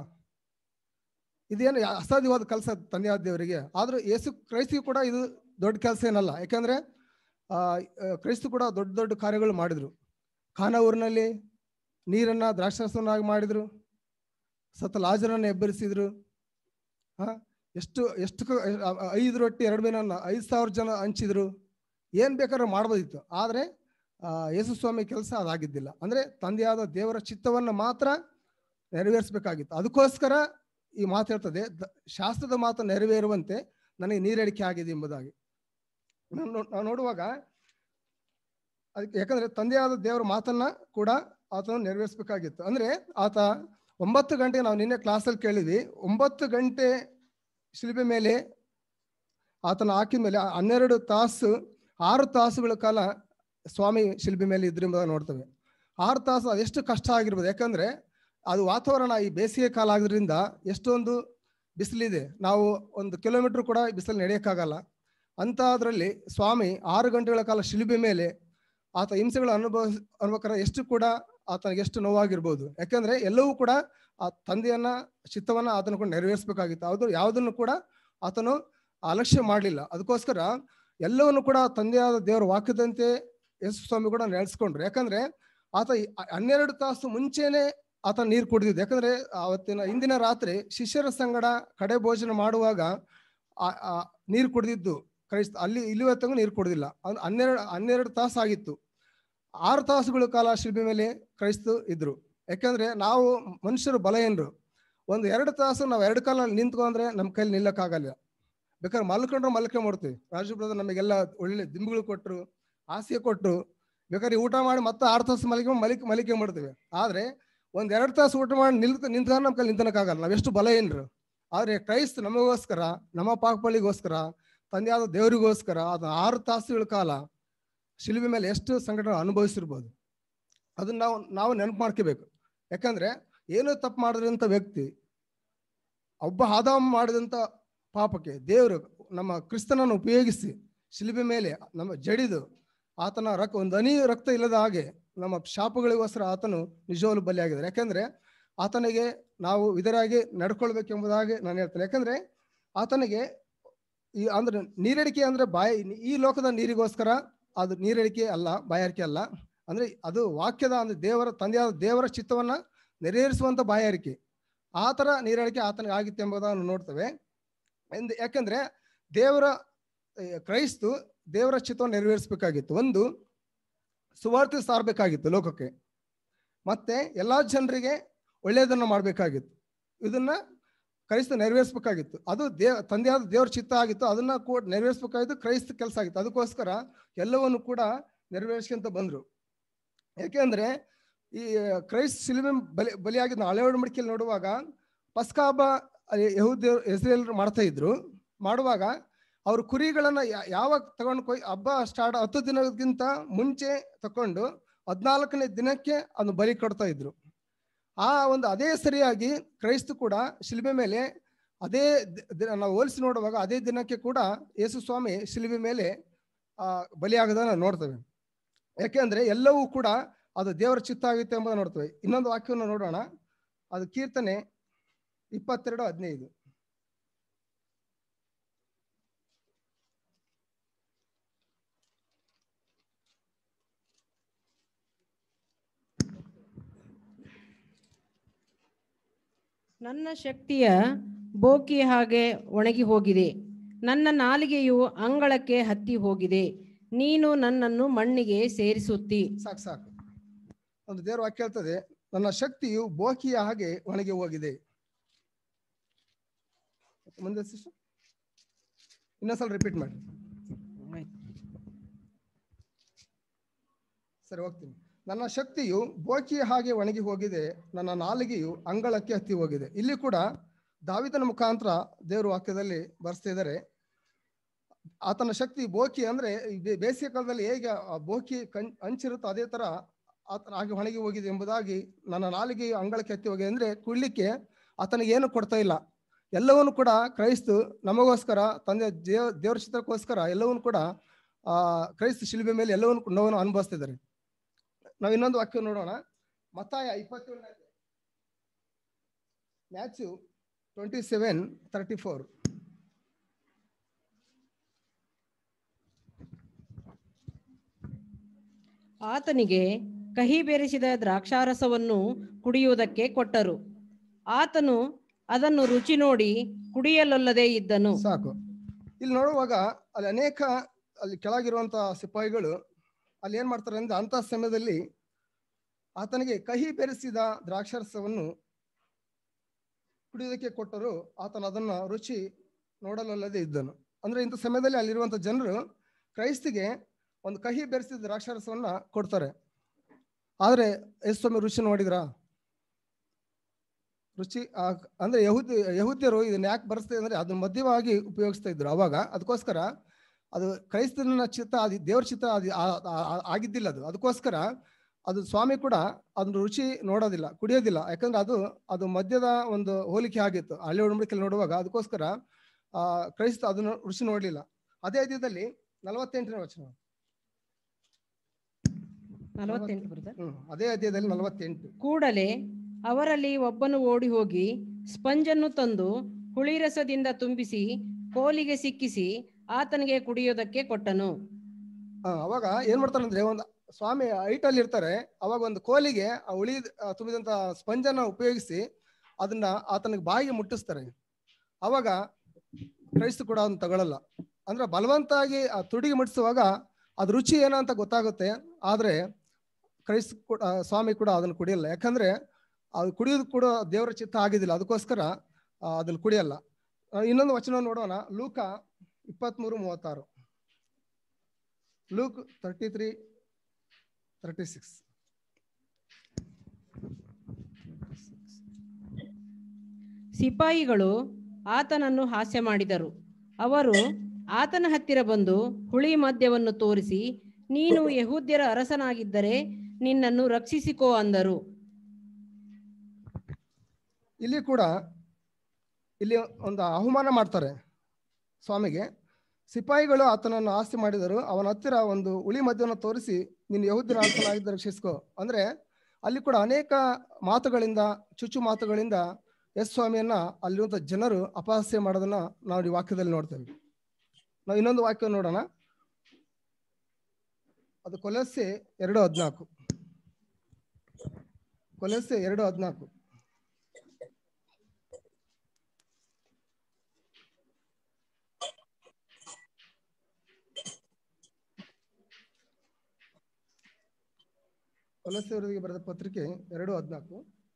ಇದೇನು ಯಾ- ಅಸಾಧ್ಯವಾದ ಕೆಲಸ ತಂದೆಯಾದ ದೇವರಿಗೆ ಆದ್ರೂ ಯೇಸು ಕ್ರೈಸ್ತಿಗೂ ಕೂಡ ಇದು ದೊಡ್ಡ ಕೆಲಸ ಏನಲ್ಲ ಯಾಕಂದ್ರೆ ಆ, ಆ, ಕ್ರೈಸ್ತ ಕೂಡ ದೊಡ್ಡ ದೊಡ್ಡ ಕಾರ್ಯಗಳು ಮಾಡಿದ್ರು ಖಾನಾ ಊರಿನಲ್ಲಿ ನೀರನ್ನ ದ್ರಾಕ್ಷಾರಸವನ್ನಾಗಿ ಮಾಡಿದ್ರು ಸತ್ತ ಲಾಜರನ್ನ ಎಬ್ಬರಿಸಿದ್ರು ಹಾ ಎಷ್ಟು ಎಷ್ಟು ಕ- ಆ- ಆ- ಐದು ರೊಟ್ಟಿ ಎರಡು ಮೀನನ್ನ ಐದು ಸಾವಿರ ಜನ ಹಂಚಿದ್ರು ಏನ್ ಬೇಕಾದ್ರೂ ಮಾಡ್ಬೋದಿತ್ತು ಆದ್ರೆ ಆ, ಯೇಸು ಸ್ವಾಮಿ ಕೆಲಸ ಅದಾಗಿದ್ದಿಲ್ಲ ಅಂದ್ರೆ ತಂದೆಯಾದ ದೇವರ ಚಿತ್ತವನ್ನ ಮಾತ್ರ ನೆರವೇರಿಸಬೇಕಾಗಿತ್ತು ಅದಕ್ಕೋಸ್ಕರ ಈ ಮಾತು ಹೇಳ್ತದೆ ದ- ಶಾಸ್ತ್ರದ ಮಾತು ನೆರವೇರುವಂತೆ ನನಗೆ ನೀರಡಿಕೆ ಆಗಿದೆ ಎಂಬುದಾಗಿ ನಾವು ನೋ- ನಾವು ನೋಡುವಾಗ ಅದಕ್ಕೆ ಯಾಕಂದ್ರೆ ತಂದೆಯಾದ ದೇವರ ಮಾತನ್ನ ಕೂಡ ಆತನು ನೆರವೇರಿಸಬೇಕಾಗಿತ್ತು ಅಂದ್ರೆ ಆತ ಒಂಬತ್ತು ಗಂಟೆ ನಾವು ನಿನ್ನೆ ಕ್ಲಾಸಲ್ಲಿ ಕೇಳಿದ್ವಿ ಒಂಬತ್ತು ಗಂಟೆ ಶಿಲ್ಬೆ ಮೇಲೆ ಆತನ ಹಾಕಿದ ಮೇಲೆ ಹನ್ನೆರಡು ತಾಸು ಆರು ತಾಸುಗಳ ಕಾಲ ಸ್ವಾಮಿ ಶಿಲ್ಬೆ ಮೇಲೆ ಇದ್ರ ಎಂಬುದಾಗಿ ನೋಡ್ತೇವೆ ಆರು ತಾಸು ಅದೆಷ್ಟು ಕಷ್ಟ ಆಗಿರ್ಬೋದು ಯಾಕಂದ್ರೆ ಅದು ವಾತಾವರಣ ಈ ಬೇಸಿಗೆ ಕಾಲ ಆಗೋದ್ರಿಂದ ಎಷ್ಟೊಂದು ಬಿಸಿಲಿದೆ ನಾವು ಒಂದು ಕಿಲೋಮೀಟರ್ ಕೂಡ ಬಿಸಿಲು ನಡೆಯೋಕ್ಕಾಗಲ್ಲ ಅಂಥದ್ರಲ್ಲಿ ಸ್ವಾಮಿ ಆರು ಗಂಟೆಗಳ ಕಾಲ ಶಿಲುಬೆ ಮೇಲೆ ಆತ ಹಿಂಸೆಗಳ ಅನುಭವ ಅನುಭವಕರ ಎಷ್ಟು ಕೂಡ ಆತನಿಗೆ ಎಷ್ಟು ನೋವಾಗಿರ್ಬೋದು ಯಾಕಂದ್ರೆ ಎಲ್ಲವೂ ಕೂಡ ಆ ತಂದೆಯನ್ನ ಚಿತ್ತವನ್ನ ಆತನ ಕೂಡ ನೆರವೇರಿಸಬೇಕಾಗಿತ್ತು ಅದು ಯಾವುದನ್ನು ಕೂಡ ಆತನು ಅಲಕ್ಷ್ಯ ಮಾಡಲಿಲ್ಲ ಅದಕ್ಕೋಸ್ಕರ ಎಲ್ಲವನ್ನು ಕೂಡ ತಂದೆಯಾದ ದೇವರ ವಾಕ್ಯದಂತೆ ಯೇಸು ಸ್ವಾಮಿ ಕೂಡ ನಡೆಸ್ಕೊಂಡ್ರು ಯಾಕಂದ್ರೆ ಆತ ಈ ಹನ್ನೆರಡು ತಾಸು ಮುಂಚೆನೆ ಆತ ನೀರು ಕುಡಿದಿದ್ದು ಯಾಕಂದ್ರೆ ಅವತ್ತಿನ ಇಂದಿನ ರಾತ್ರಿ ಶಿಷ್ಯರ ಸಂಗಡ ಕಡೆ ಭೋಜನ ಮಾಡುವಾಗ ಆ- ಆ ನೀರು ಕುಡಿದಿದ್ದು ಕ್ರೈಸ್ತ ಅಲ್ಲಿ ಇಲ್ಲಿವರೆಗೂ ನೀರು ಕುಡಿದಿಲ್ಲ ಅದು ಹನ್ನೆರಡು ಹನ್ನೆರಡು ತಾಸು ಆಗಿತ್ತು ಆರು ತಾಸುಗಳ ಕಾಲ ಶಿಲ್ಬೆ ಮೇಲೆ ಕ್ರೈಸ್ತ ಇದ್ರು ಯಾಕಂದ್ರೆ ನಾವು ಮನುಷ್ಯರು ಬಲಹೀನರು ಒಂದು ಎರಡು ತಾಸು ನಾವು ಎರಡು ಕಾಲ ನಿಂತ್ಕೊಂಡ್ರೆ ನಮ್ಮ ಕೈಲಿ ನಿಲ್ಲಕ್ಕಾಗಲ್ಲ ಬೇಕಾದ್ರೆ ಮಲ್ಕೊಂಡ್ರೆ ಮಲ್ಕೆ ಮಾಡ್ತೀವಿ ರಾಜು ಬ್ರದರ್ ನಮಗೆಲ್ಲ ಒಳ್ಳೆ ದಿಂಬುಗಳು ಕೊಟ್ಟರು ಹಾಸಿಗೆ ಕೊಟ್ಟರು ಬೇಕಾದ್ರೆ ಊಟ ಮಾಡಿ ಮತ್ತೆ ಆರು ತಾಸು ಮಲಿಕೆ ಮಲಿಕೆ ಮಲಿಕೆ ಮಾಡ್ತೀವಿ ಆದ್ರೆ ಒಂದ್ ಎರಡು ತಾಸು ಊಟ ಮಾಡಿ ನಿಲ್ತ ನಿಂತ್ಕೊಂಡು ನಮ್ಮ ಕೈಲಿ ನಿಂತನಕ್ಕಾಗಲ್ಲ ನಾವೆಷ್ಟು ಬಲಹೀನರು ಆದ್ರೆ ಕ್ರೈಸ್ತ ನಮಗೋಸ್ಕರ ನಮ್ಮ ಪಾಕಪಳ್ಳಿಗೋಸ್ಕರ ತಂದೆಯಾದ ದೇವರಿಗೋಸ್ಕರ ಅದು ಆರು ತಾಸುಗಳ ಕಾಲ ಶಿಲುಬೆ ಮೇಲೆ ಎಷ್ಟು ಸಂಕಟ ಅನುಭವಿಸಿರ್ಬೋದು ಅದನ್ನ ನಾವು ನಾವು ನೆನಪು ಮಾಡ್ಕೋಬೇಕು ಯಾಕಂದ್ರೆ ಏನೋ ತಪ್ಪು ಮಾಡಿದಂಥ ವ್ಯಕ್ತಿ ಒಬ್ಬ ಆದಾಮ ಮಾಡಿದಂಥ ಪಾಪಕ್ಕೆ ದೇವರು ನಮ್ಮ ಕ್ರಿಸ್ತನನ್ನು ಉಪಯೋಗಿಸಿ ಶಿಲುಬೆ ಮೇಲೆ ನಮ್ಮ ಜಡಿದು ಆತನ ರಕ್ತ ಒಂದು ಹನಿ ರಕ್ತ ಇಲ್ಲದ ಹಾಗೆ ನಮ್ಮ ಶಾಪಗಳಿಗೋಸ್ಕರ ಆತನು ನಿಜವಾಗ್ಲೂ ಬಲಿಯಾಗಿದ್ದಾರೆ ಯಾಕಂದ್ರೆ ಆತನಿಗೆ ನಾವು ಇದರಾಗಿ ನಡ್ಕೊಳ್ಬೇಕೆಂಬುದಾಗಿ ನಾನು ಹೇಳ್ತೇನೆ ಯಾಕಂದ್ರೆ ಆತನಿಗೆ ಈ ಅಂದ್ರೆ ನೀರಡಿಕೆ ಅಂದ್ರೆ ಬಾಯಿ ಈ ಲೋಕದ ನೀರಿಗೋಸ್ಕರ ಅದು ನೀರಡಿಕೆ ಅಲ್ಲ ಬಾಯಾರಿಕೆ ಅಲ್ಲ ಅಂದ್ರೆ ಅದು ವಾಕ್ಯದ ಅಂದ್ರೆ ದೇವರ ತಂದೆಯಾದ ದೇವರ ಚಿತ್ತವನ್ನ ನೆರವೇರಿಸುವಂತ ಬಾಯಾರಿಕೆ ಆ ಥರ ನೀರಡಿಕೆ ಆತನಿಗೆ ಆಗಿತ್ತು ಎಂಬುದನ್ನು ನೋಡ್ತೇವೆ ಎಂದು ಯಾಕಂದ್ರೆ ದೇವರ ಏ, ಕ್ರೈಸ್ತು ದೇವರ ಚಿತ್ತವನ್ನು ನೆರವೇರಿಸಬೇಕಾಗಿತ್ತು ಒಂದು ಸುವಾರ್ತೆ ಸಾರಬೇಕಾಗಿತ್ತು ಲೋಕಕ್ಕೆ ಮತ್ತೆ ಎಲ್ಲಾ ಜನರಿಗೆ ಒಳ್ಳೆಯದನ್ನು ಮಾಡಬೇಕಾಗಿತ್ತು ಇದನ್ನ ಕ್ರೈಸ್ತ ನೆರವೇರಿಸಬೇಕಾಗಿತ್ತು ಅದು ದೇವ ತಂದೆಯಾದ ದೇವರ ಚಿತ್ತ ಆಗಿತ್ತು ಅದನ್ನ ಕೂಡ ನೆರವೇರಿಸಬೇಕಾಗಿತ್ತು ಕ್ರೈಸ್ತ ಕೆಲಸ ಆಗಿತ್ತು ಅದಕ್ಕೋಸ್ಕರ ಎಲ್ಲವನ್ನು ಕೂಡ ನೆರವೇರಿಸ್ಕೊಂತ ಬಂದ್ರು ಯಾಕೆಂದ್ರೆ ಈ ಕ್ರೈಸ್ತ ಸಿಲುಬೆ ಬಲಿ ಬಲಿಯಾಗಿದ್ದ ಹಳೆ ಒಡಂಬಡಿಕೆಯಲ್ಲಿ ನೋಡುವಾಗ ಪಸ್ಕಾ ಹಬ್ಬ ಅಲ್ಲಿ ಯಹೂದ್ಯ ಇಸ್ರೇಲ್ರು ಮಾಡ್ತಾ ಇದ್ರು ಮಾಡುವಾಗ ಅವ್ರ ಕುರಿಗಳನ್ನ ಯಾ- ಯಾವಾಗ ತಗೊಂಡು ಕೊಯ್ ಹಬ್ಬ ಸ್ಟಾರ್ಟ್ ಹತ್ತು ದಿನಕ್ಕಿಂತ ಮುಂಚೆ ತಕೊಂಡು ಹದಿನಾಲ್ಕನೇ ದಿನಕ್ಕೆ ಅದನ್ನು ಬಲಿ ಕೊಡ್ತಾ ಇದ್ರು ಆ ಒಂದು ಅದೇ ಸರಿಯಾಗಿ ಕ್ರೈಸ್ತ ಕೂಡ ಶಿಲ್ಬೆ ಮೇಲೆ ಅದೇ ದಿ- ದಿನ ನಾವು ಹೋಲಿಸಿ ನೋಡುವಾಗ ಅದೇ ದಿನಕ್ಕೆ ಕೂಡ ಯೇಸು ಸ್ವಾಮಿ ಶಿಲ್ಬೆ ಮೇಲೆ ಆ ಬಲಿಯಾಗದನ್ನ ನೋಡ್ತೇವೆ ಯಾಕೆಂದ್ರೆ ಎಲ್ಲವೂ ಕೂಡ ಅದು ದೇವರ ಚಿತ್ತ ಆಗುತ್ತೆ ಎಂಬುದನ್ನು ನೋಡ್ತೇವೆ ಇನ್ನೊಂದು ವಾಕ್ಯವನ್ನು ನೋಡೋಣ ಅದು ಕೀರ್ತನೆ ಇಪ್ಪತ್ತೆರಡು ಹದಿನೈದು ನನ್ನ ಶಕ್ತಿಯ ಬೋಕಿ ಹಾಗೆ ಒಣಗಿ ಹೋಗಿದೆ ನನ್ನ ನಾಲಿಗೆಯು ಅಂಗಳಕ್ಕೆ ಹತ್ತಿ ಹೋಗಿದೆ ನೀನು ನನ್ನನ್ನು ಮಣ್ಣಿಗೆ ಸೇರಿಸುತ್ತಿ ಸಾಕು ಸಾಕು ಒಂದು ದೇವರ ವಾಕ್ಯ ಹೇಳ್ತದೆ ನನ್ನ ಶಕ್ತಿಯು ಬೋಕಿಯ ಹಾಗೆ ಒಣಗಿ ಹೋಗಿದೆ ಮುಂದೆ sister? ಇನ್ನೊಂದ್ಸಲ ರಿಪೀಟ್ ಮಾಡಿ ಸರಿ ಹೋಗ್ತೀನಿ ನನ್ನ ಶಕ್ತಿಯು ಬೋಕಿಯ ಹಾಗೆ ಒಣಗಿ ಹೋಗಿದೆ ನನ್ನ ನಾಲಿಗೆಯು ಅಂಗಳಕ್ಕೆ ಹತ್ತಿ ಹೋಗಿದೆ ಇಲ್ಲಿ ಕೂಡ ದಾವಿದನ ಮುಖಾಂತರ ದೇವರ ವಾಕ್ಯದಲ್ಲಿ ಬರ್ಸ್ತಾ ಇದ್ದಾರೆ ಆತನ ಶಕ್ತಿ ಬೋಕಿ ಅಂದ್ರೆ ಈ ಬೇ- ಬೇಸಿಗೆ ಕಾಲದಲ್ಲಿ ಹೇಗೆ ಆ ಬೋಕಿ ಕಣ್ ಹಂಚಿರುತ್ತೋ ಅದೇ ತರ ಆತನ ಹಾಗೆ ಒಣಗಿ ಹೋಗಿದೆ ಎಂಬುದಾಗಿ ನನ್ನ ನಾಲಿಗೆಯು ಅಂಗಳಕ್ಕೆ ಹತ್ತಿ ಹೋಗಿದೆ ಅಂದ್ರೆ ಕುಡ್ಲಿಕ್ಕೆ ಆತನಿಗೆ ಏನು ಕೊಡ್ತಾ ಇಲ್ಲ ಎಲ್ಲವನ್ನು ಕೂಡ ಕ್ರೈಸ್ತು ನಮಗೋಸ್ಕರ ತಂದೆ ದೇವ ದೇವರ ಚಿತ್ರಕ್ಕೋಸ್ಕರ ಎಲ್ಲವನ್ನು ಕೂಡ ಆ ಕ್ರೈಸ್ತ ಶಿಲ್ಬೆ ಮೇಲೆ ಎಲ್ಲವನ್ನು ಕೂಡ ನೋವನ್ನು ಅನುಭವಿಸ್ತಿದ್ದಾರೆ ನಾವು ಇನ್ನೊಂದು ವಾಕ್ಯ ನೋಡೋಣ ಮತ್ತಾಯ ಇಪ್ಪತ್ತೇಳನೇ Matthew twenty seven thirty four ಆತನಿಗೆ ಕಹಿ ಬೆರೆಸಿದ ದ್ರಾಕ್ಷಾರಸವನ್ನು ಕುಡಿಯುವುದಕ್ಕೆ ಕೊಟ್ಟರು ಆತನು ಅದನ್ನು ರುಚಿ ನೋಡಿ ಕುಡಿಯಲೊಲ್ಲದೆ ಇದ್ದನು ಸಾಕು ಇಲ್ಲಿ ನೋಡುವಾಗ ಅಲ್ಲಿ ಅನೇಕ ಅಲ್ಲಿ ಕೆಳಗಿರುವಂತಹ ಸಿಪಾಯಿಗಳು ಅಲ್ಲಿ ಏನ್ ಮಾಡ್ತಾರೆ ಅಂದ್ರೆ ಅಂತ ಸಮಯದಲ್ಲಿ ಆತನಿಗೆ ಕಹಿ ಬೆರೆಸಿದ ದ್ರಾಕ್ಷಾರಸವನ್ನು ಕುಡಿಯೋದಕ್ಕೆ ಕೊಟ್ಟರು ಆತನ ಅದನ್ನ ರುಚಿ ನೋಡಲಲ್ಲದೆ ಇದ್ದನು ಅಂದ್ರೆ ಇಂಥ ಸಮಯದಲ್ಲಿ ಅಲ್ಲಿರುವಂತ ಜನರು ಕ್ರೈಸ್ತಿಗೆ ಒಂದು ಕಹಿ ಬೆರೆಸಿದ ದ್ರಾಕ್ಷಾರಸವನ್ನ ಕೊಡ್ತಾರೆ ಆದ್ರೆ ಎಷ್ಟೊಮ್ಮೆ ರುಚಿ ನೋಡಿದ್ರಾ ರುಚಿ ಆ- ಅಂದ್ರೆ ಯಹೂದಿ ಯಹೂದ್ಯರು ಇದನ್ನ ಯಾಕೆ ಬರೆಸ್ತಾ ಅಂದ್ರೆ ಅದನ್ನ ಮಧ್ಯವಾಗಿ ಉಪಯೋಗಿಸ್ತಾ ಇದ್ರು ಅವಾಗ ಅದಕ್ಕೋಸ್ಕರ ಅದು ಕ್ರೈಸ್ತನ ಚಿತ್ತ ಅದು ದೇವ್ರ ಚಿತ್ತ ಅದು ಆ- ಆ- ಆ- ಆಗಿದ್ದಿಲ್ಲ ಅದು ಅದಕ್ಕೋಸ್ಕರ ಅದು ಸ್ವಾಮಿ ಕೂಡ ಅದನ್ನ ರುಚಿ ನೋಡೋದಿಲ್ಲ ಕುಡಿಯೋದಿಲ್ಲ ಯಾಕಂದ್ರೆ ಅದು ಅದು ಮದ್ಯದ ಒಂದು ಹೋಲಿಕೆ ಆಗಿತ್ತು ಹಳ್ಳಿ ಒಡಂಬಡಿಕೆಯಲ್ಲಿ ನೋಡುವಾಗ ಅದಕ್ಕೋಸ್ಕರ ಆ ಕ್ರೈಸ್ತ ಅದನ್ನು ರುಚಿ ನೋಡಲಿಲ್ಲ ಅದೇ ಅಧ್ಯದಲ್ಲಿ ನಲವತ್ತೆಂಟನೇ ವಚನ ನಲವತ್ತೆಂಟು ಬ್ರದರ್ ಹ್ಮ್ ಅದೇ ಅಧ್ಯದಲ್ಲಿ ನಲವತ್ತೆಂಟು ಕೂಡಲೇ ಅವರಲ್ಲಿ ಒಬ್ಬನು ಓಡಿ ಹೋಗಿ ಸ್ಪಂಜನ್ನು ತಂದು ಹುಳಿರಸದಿಂದ ತುಂಬಿಸಿ ಕೋಲಿಗೆ ಸಿಕ್ಕಿಸಿ ಆತನಿಗೆ ಕುಡಿಯೋದಕ್ಕೆ ಕೊಟ್ಟನು ಆ, ಅವಾಗ ಏನ್ ಮಾಡ್ತಾರೆ ಅಂದ್ರೆ ಒಂದು ಸ್ವಾಮಿ height ಅಲ್ಲಿ ಇರ್ತಾರೆ ಅವಾಗ ಒಂದು ಕೋಲಿಗೆ ಆ ಉಳಿ ಆ, ತುಂಬಿದಂತ ಸ್ಪಂಜನ್ನ ಉಪಯೋಗಿಸಿ ಅದನ್ನ ಆತನಿಗೆ ಬಾಯಿಗೆ ಮುಟ್ಟಿಸ್ತಾರೆ ಅವಾಗ ಕ್ರೈಸ್ತ ಕೂಡ ಅದನ್ನ ತಗೊಳ್ಳಲ್ಲ ಅಂದ್ರೆ ಬಲವಂತಾಗಿ ಆ ತುಡಿಗೆ ಮುಟ್ಟಿಸುವಾಗ ಅದ್ ರುಚಿ ಏನೋ ಅಂತ ಗೊತ್ತಾಗುತ್ತೆ ಆದ್ರೆ ಕ್ರೈಸ್ತ ಕೂಡ ಆ, ಸ್ವಾಮಿ ಕೂಡ ಅದನ್ನ ಕುಡಿಯಲ್ಲ ಯಾಕಂದ್ರೆ ಅದು ಕುಡಿಯೋದು ಕೂಡ ದೇವರ ಚಿತ್ತ ಆಗಿದಿಲ್ಲ ಅದಕ್ಕೋಸ್ಕರ ಆ, ಅದನ್ನ ಕುಡಿಯಲ್ಲ ಆ, ಇನ್ನೊಂದು ವಚನ ನೋಡೋಣ ಲೂಕ ಇಪ್ಪತ್ಮೂರು ಮೂವತ್ತಾರು Luke thirty three thirty six ಸಿಪಾಯಿಗಳು ಆತನನ್ನು ಹಾಸ್ಯ ಮಾಡಿದರು ಅವರು ಆತನ ಹತ್ತಿರ ಬಂದು ಹುಳಿ ಮದ್ಯವನ್ನು ತೋರಿಸಿ ನೀನು ಯಹೂದ್ಯರ ಅರಸನಾಗಿದ್ದರೆ ನಿನ್ನನ್ನು ರಕ್ಷಿಸಿಕೋ ಅಂದರು ಇಲ್ಲಿ ಕೂಡ ಇಲ್ಲಿ ಒಂದು ಅವಮಾನ ಮಾಡ್ತಾರೆ ಸ್ವಾಮಿಗೆ ಸಿಪಾಯಿಗಳು ಆತನನ್ನು ಆಸ್ತಿ ಮಾಡಿದರು ಅವನ ಹತ್ತಿರ ಒಂದು ಉಳಿ ಮದ್ಯವನ್ನು ತೋರಿಸಿ ನೀನು ಯಹೂದ್ಯರ ಅರಸನಾಗಿದ್ದ ರಕ್ಷಿಸ್ಕೋ ಅಂದ್ರೆ ಅಲ್ಲಿ ಕೂಡ ಅನೇಕ ಮಾತುಗಳಿಂದ ಚುಚ್ಚು ಮಾತುಗಳಿಂದ ಎಸ್ ಸ್ವಾಮಿಯನ್ನ ಅಲ್ಲಿರುವಂತ ಜನರು ಅಪಹಾಸ್ಯ ಮಾಡೋದನ್ನ ನಾವು ಈ ವಾಕ್ಯದಲ್ಲಿ ನೋಡ್ತೇವೆ ನಾವು ಇನ್ನೊಂದು ವಾಕ್ಯ ನೋಡೋಣ ಅದು ಕೊಲಸೆ ಎರಡು ಹದಿನಾಲ್ಕು ಕೊಲಸೆ ಎರಡು ಹದಿನಾಲ್ಕು ವಲಸೆಯವರಿಗೆ ಬರೆದ ಪತ್ರಿಕೆ ಎರಡು ಹದಿನಾಲ್ಕು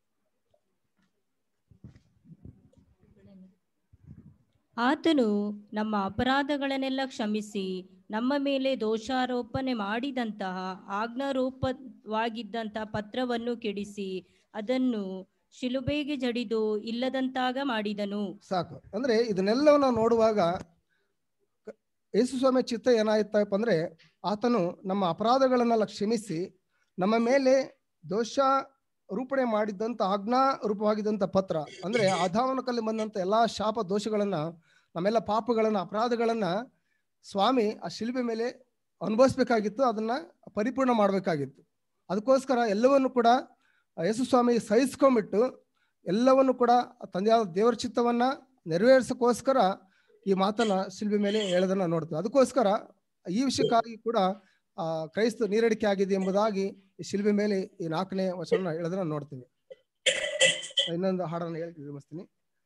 ಆತನು ನಮ್ಮ ಅಪರಾಧಗಳನ್ನೆಲ್ಲ ಕ್ಷಮಿಸಿ ನಮ್ಮ ಮೇಲೆ ದೋಷಾರೋಪಣೆ ಮಾಡಿದಂತಹ ಆಜ್ಞಾರೋಪವಾಗಿದ್ದಂತಹ ಪತ್ರವನ್ನು ಕೆಡಿಸಿ ಅದನ್ನು ಶಿಲುಬೆಗೆ ಜಡಿದು ಇಲ್ಲದಂತಾಗ ಮಾಡಿದನು ಸಾಕು ಅಂದ್ರೆ ಇದನ್ನೆಲ್ಲವನ್ನ ನೋಡುವಾಗ ಕ- ಯೇಸು ಸ್ವಾಮಿ ಚಿತ್ತ ಏನಾಯ್ತಪ್ಪ ಅಂದ್ರೆ ಆತನು ನಮ್ಮ ಅಪರಾಧಗಳನ್ನೆಲ್ಲ ಕ್ಷಮಿಸಿ ನಮ್ಮ ಮೇಲೆ ದೋಷ ರೂಪಣೆ ಮಾಡಿದ್ದಂತ ಆಜ್ಞಾ ರೂಪವಾಗಿದ್ದಂತ ಪತ್ರ ಅಂದ್ರೆ ಆಧಾವನಕಲ್ಲಿ ಬಂದಂತ ಎಲ್ಲಾ ಶಾಪ ದೋಷಗಳನ್ನ ನಮ್ಮೆಲ್ಲ ಪಾಪಗಳನ್ನ ಅಪರಾಧಗಳನ್ನ ಸ್ವಾಮಿ ಆ ಶಿಲ್ಬೆ ಮೇಲೆ ಅನುಭವಿಸ್ಬೇಕಾಗಿತ್ತು ಅದನ್ನ ಪರಿಪೂರ್ಣ ಮಾಡ್ಬೇಕಾಗಿತ್ತು ಅದಕ್ಕೋಸ್ಕರ ಎಲ್ಲವನ್ನು ಕೂಡ ಆ ಯೇಸು ಸ್ವಾಮಿ ಸಹಿಸ್ಕೊಂಡ್ಬಿಟ್ಟು ಎಲ್ಲವನ್ನು ಕೂಡ ತಂದೆಯಾದ ದೇವರ ಚಿತ್ತವನ್ನ ನೆರವೇರಿಸೋಕ್ಕೋಸ್ಕರ ಈ ಮಾತನ್ನ ಶಿಲ್ಬೆ ಮೇಲೆ ಹೇಳೋದನ್ನ ನೋಡ್ತೀವಿ ಅದಕ್ಕೋಸ್ಕರ ಈ ವಿಷಯಕ್ಕಾಗಿ ಕೂಡ ಆ ಕ್ರೈಸ್ತ ನೀರಡಿಕೆ ಆಗಿದೆ ಎಂಬುದಾಗಿ ಈ ಶಿಲ್ಬೆ ಮೇಲೆ ಈ ನಾಲ್ಕನೇ ವಚನ ಹೇಳೋದನ್ನ ನೋಡ್ತೀವಿ ಇನ್ನೊಂದು ಹಾಡನ್ನು ಹೇಳಿ ವಿರಮಿಸ್ತೀನಿ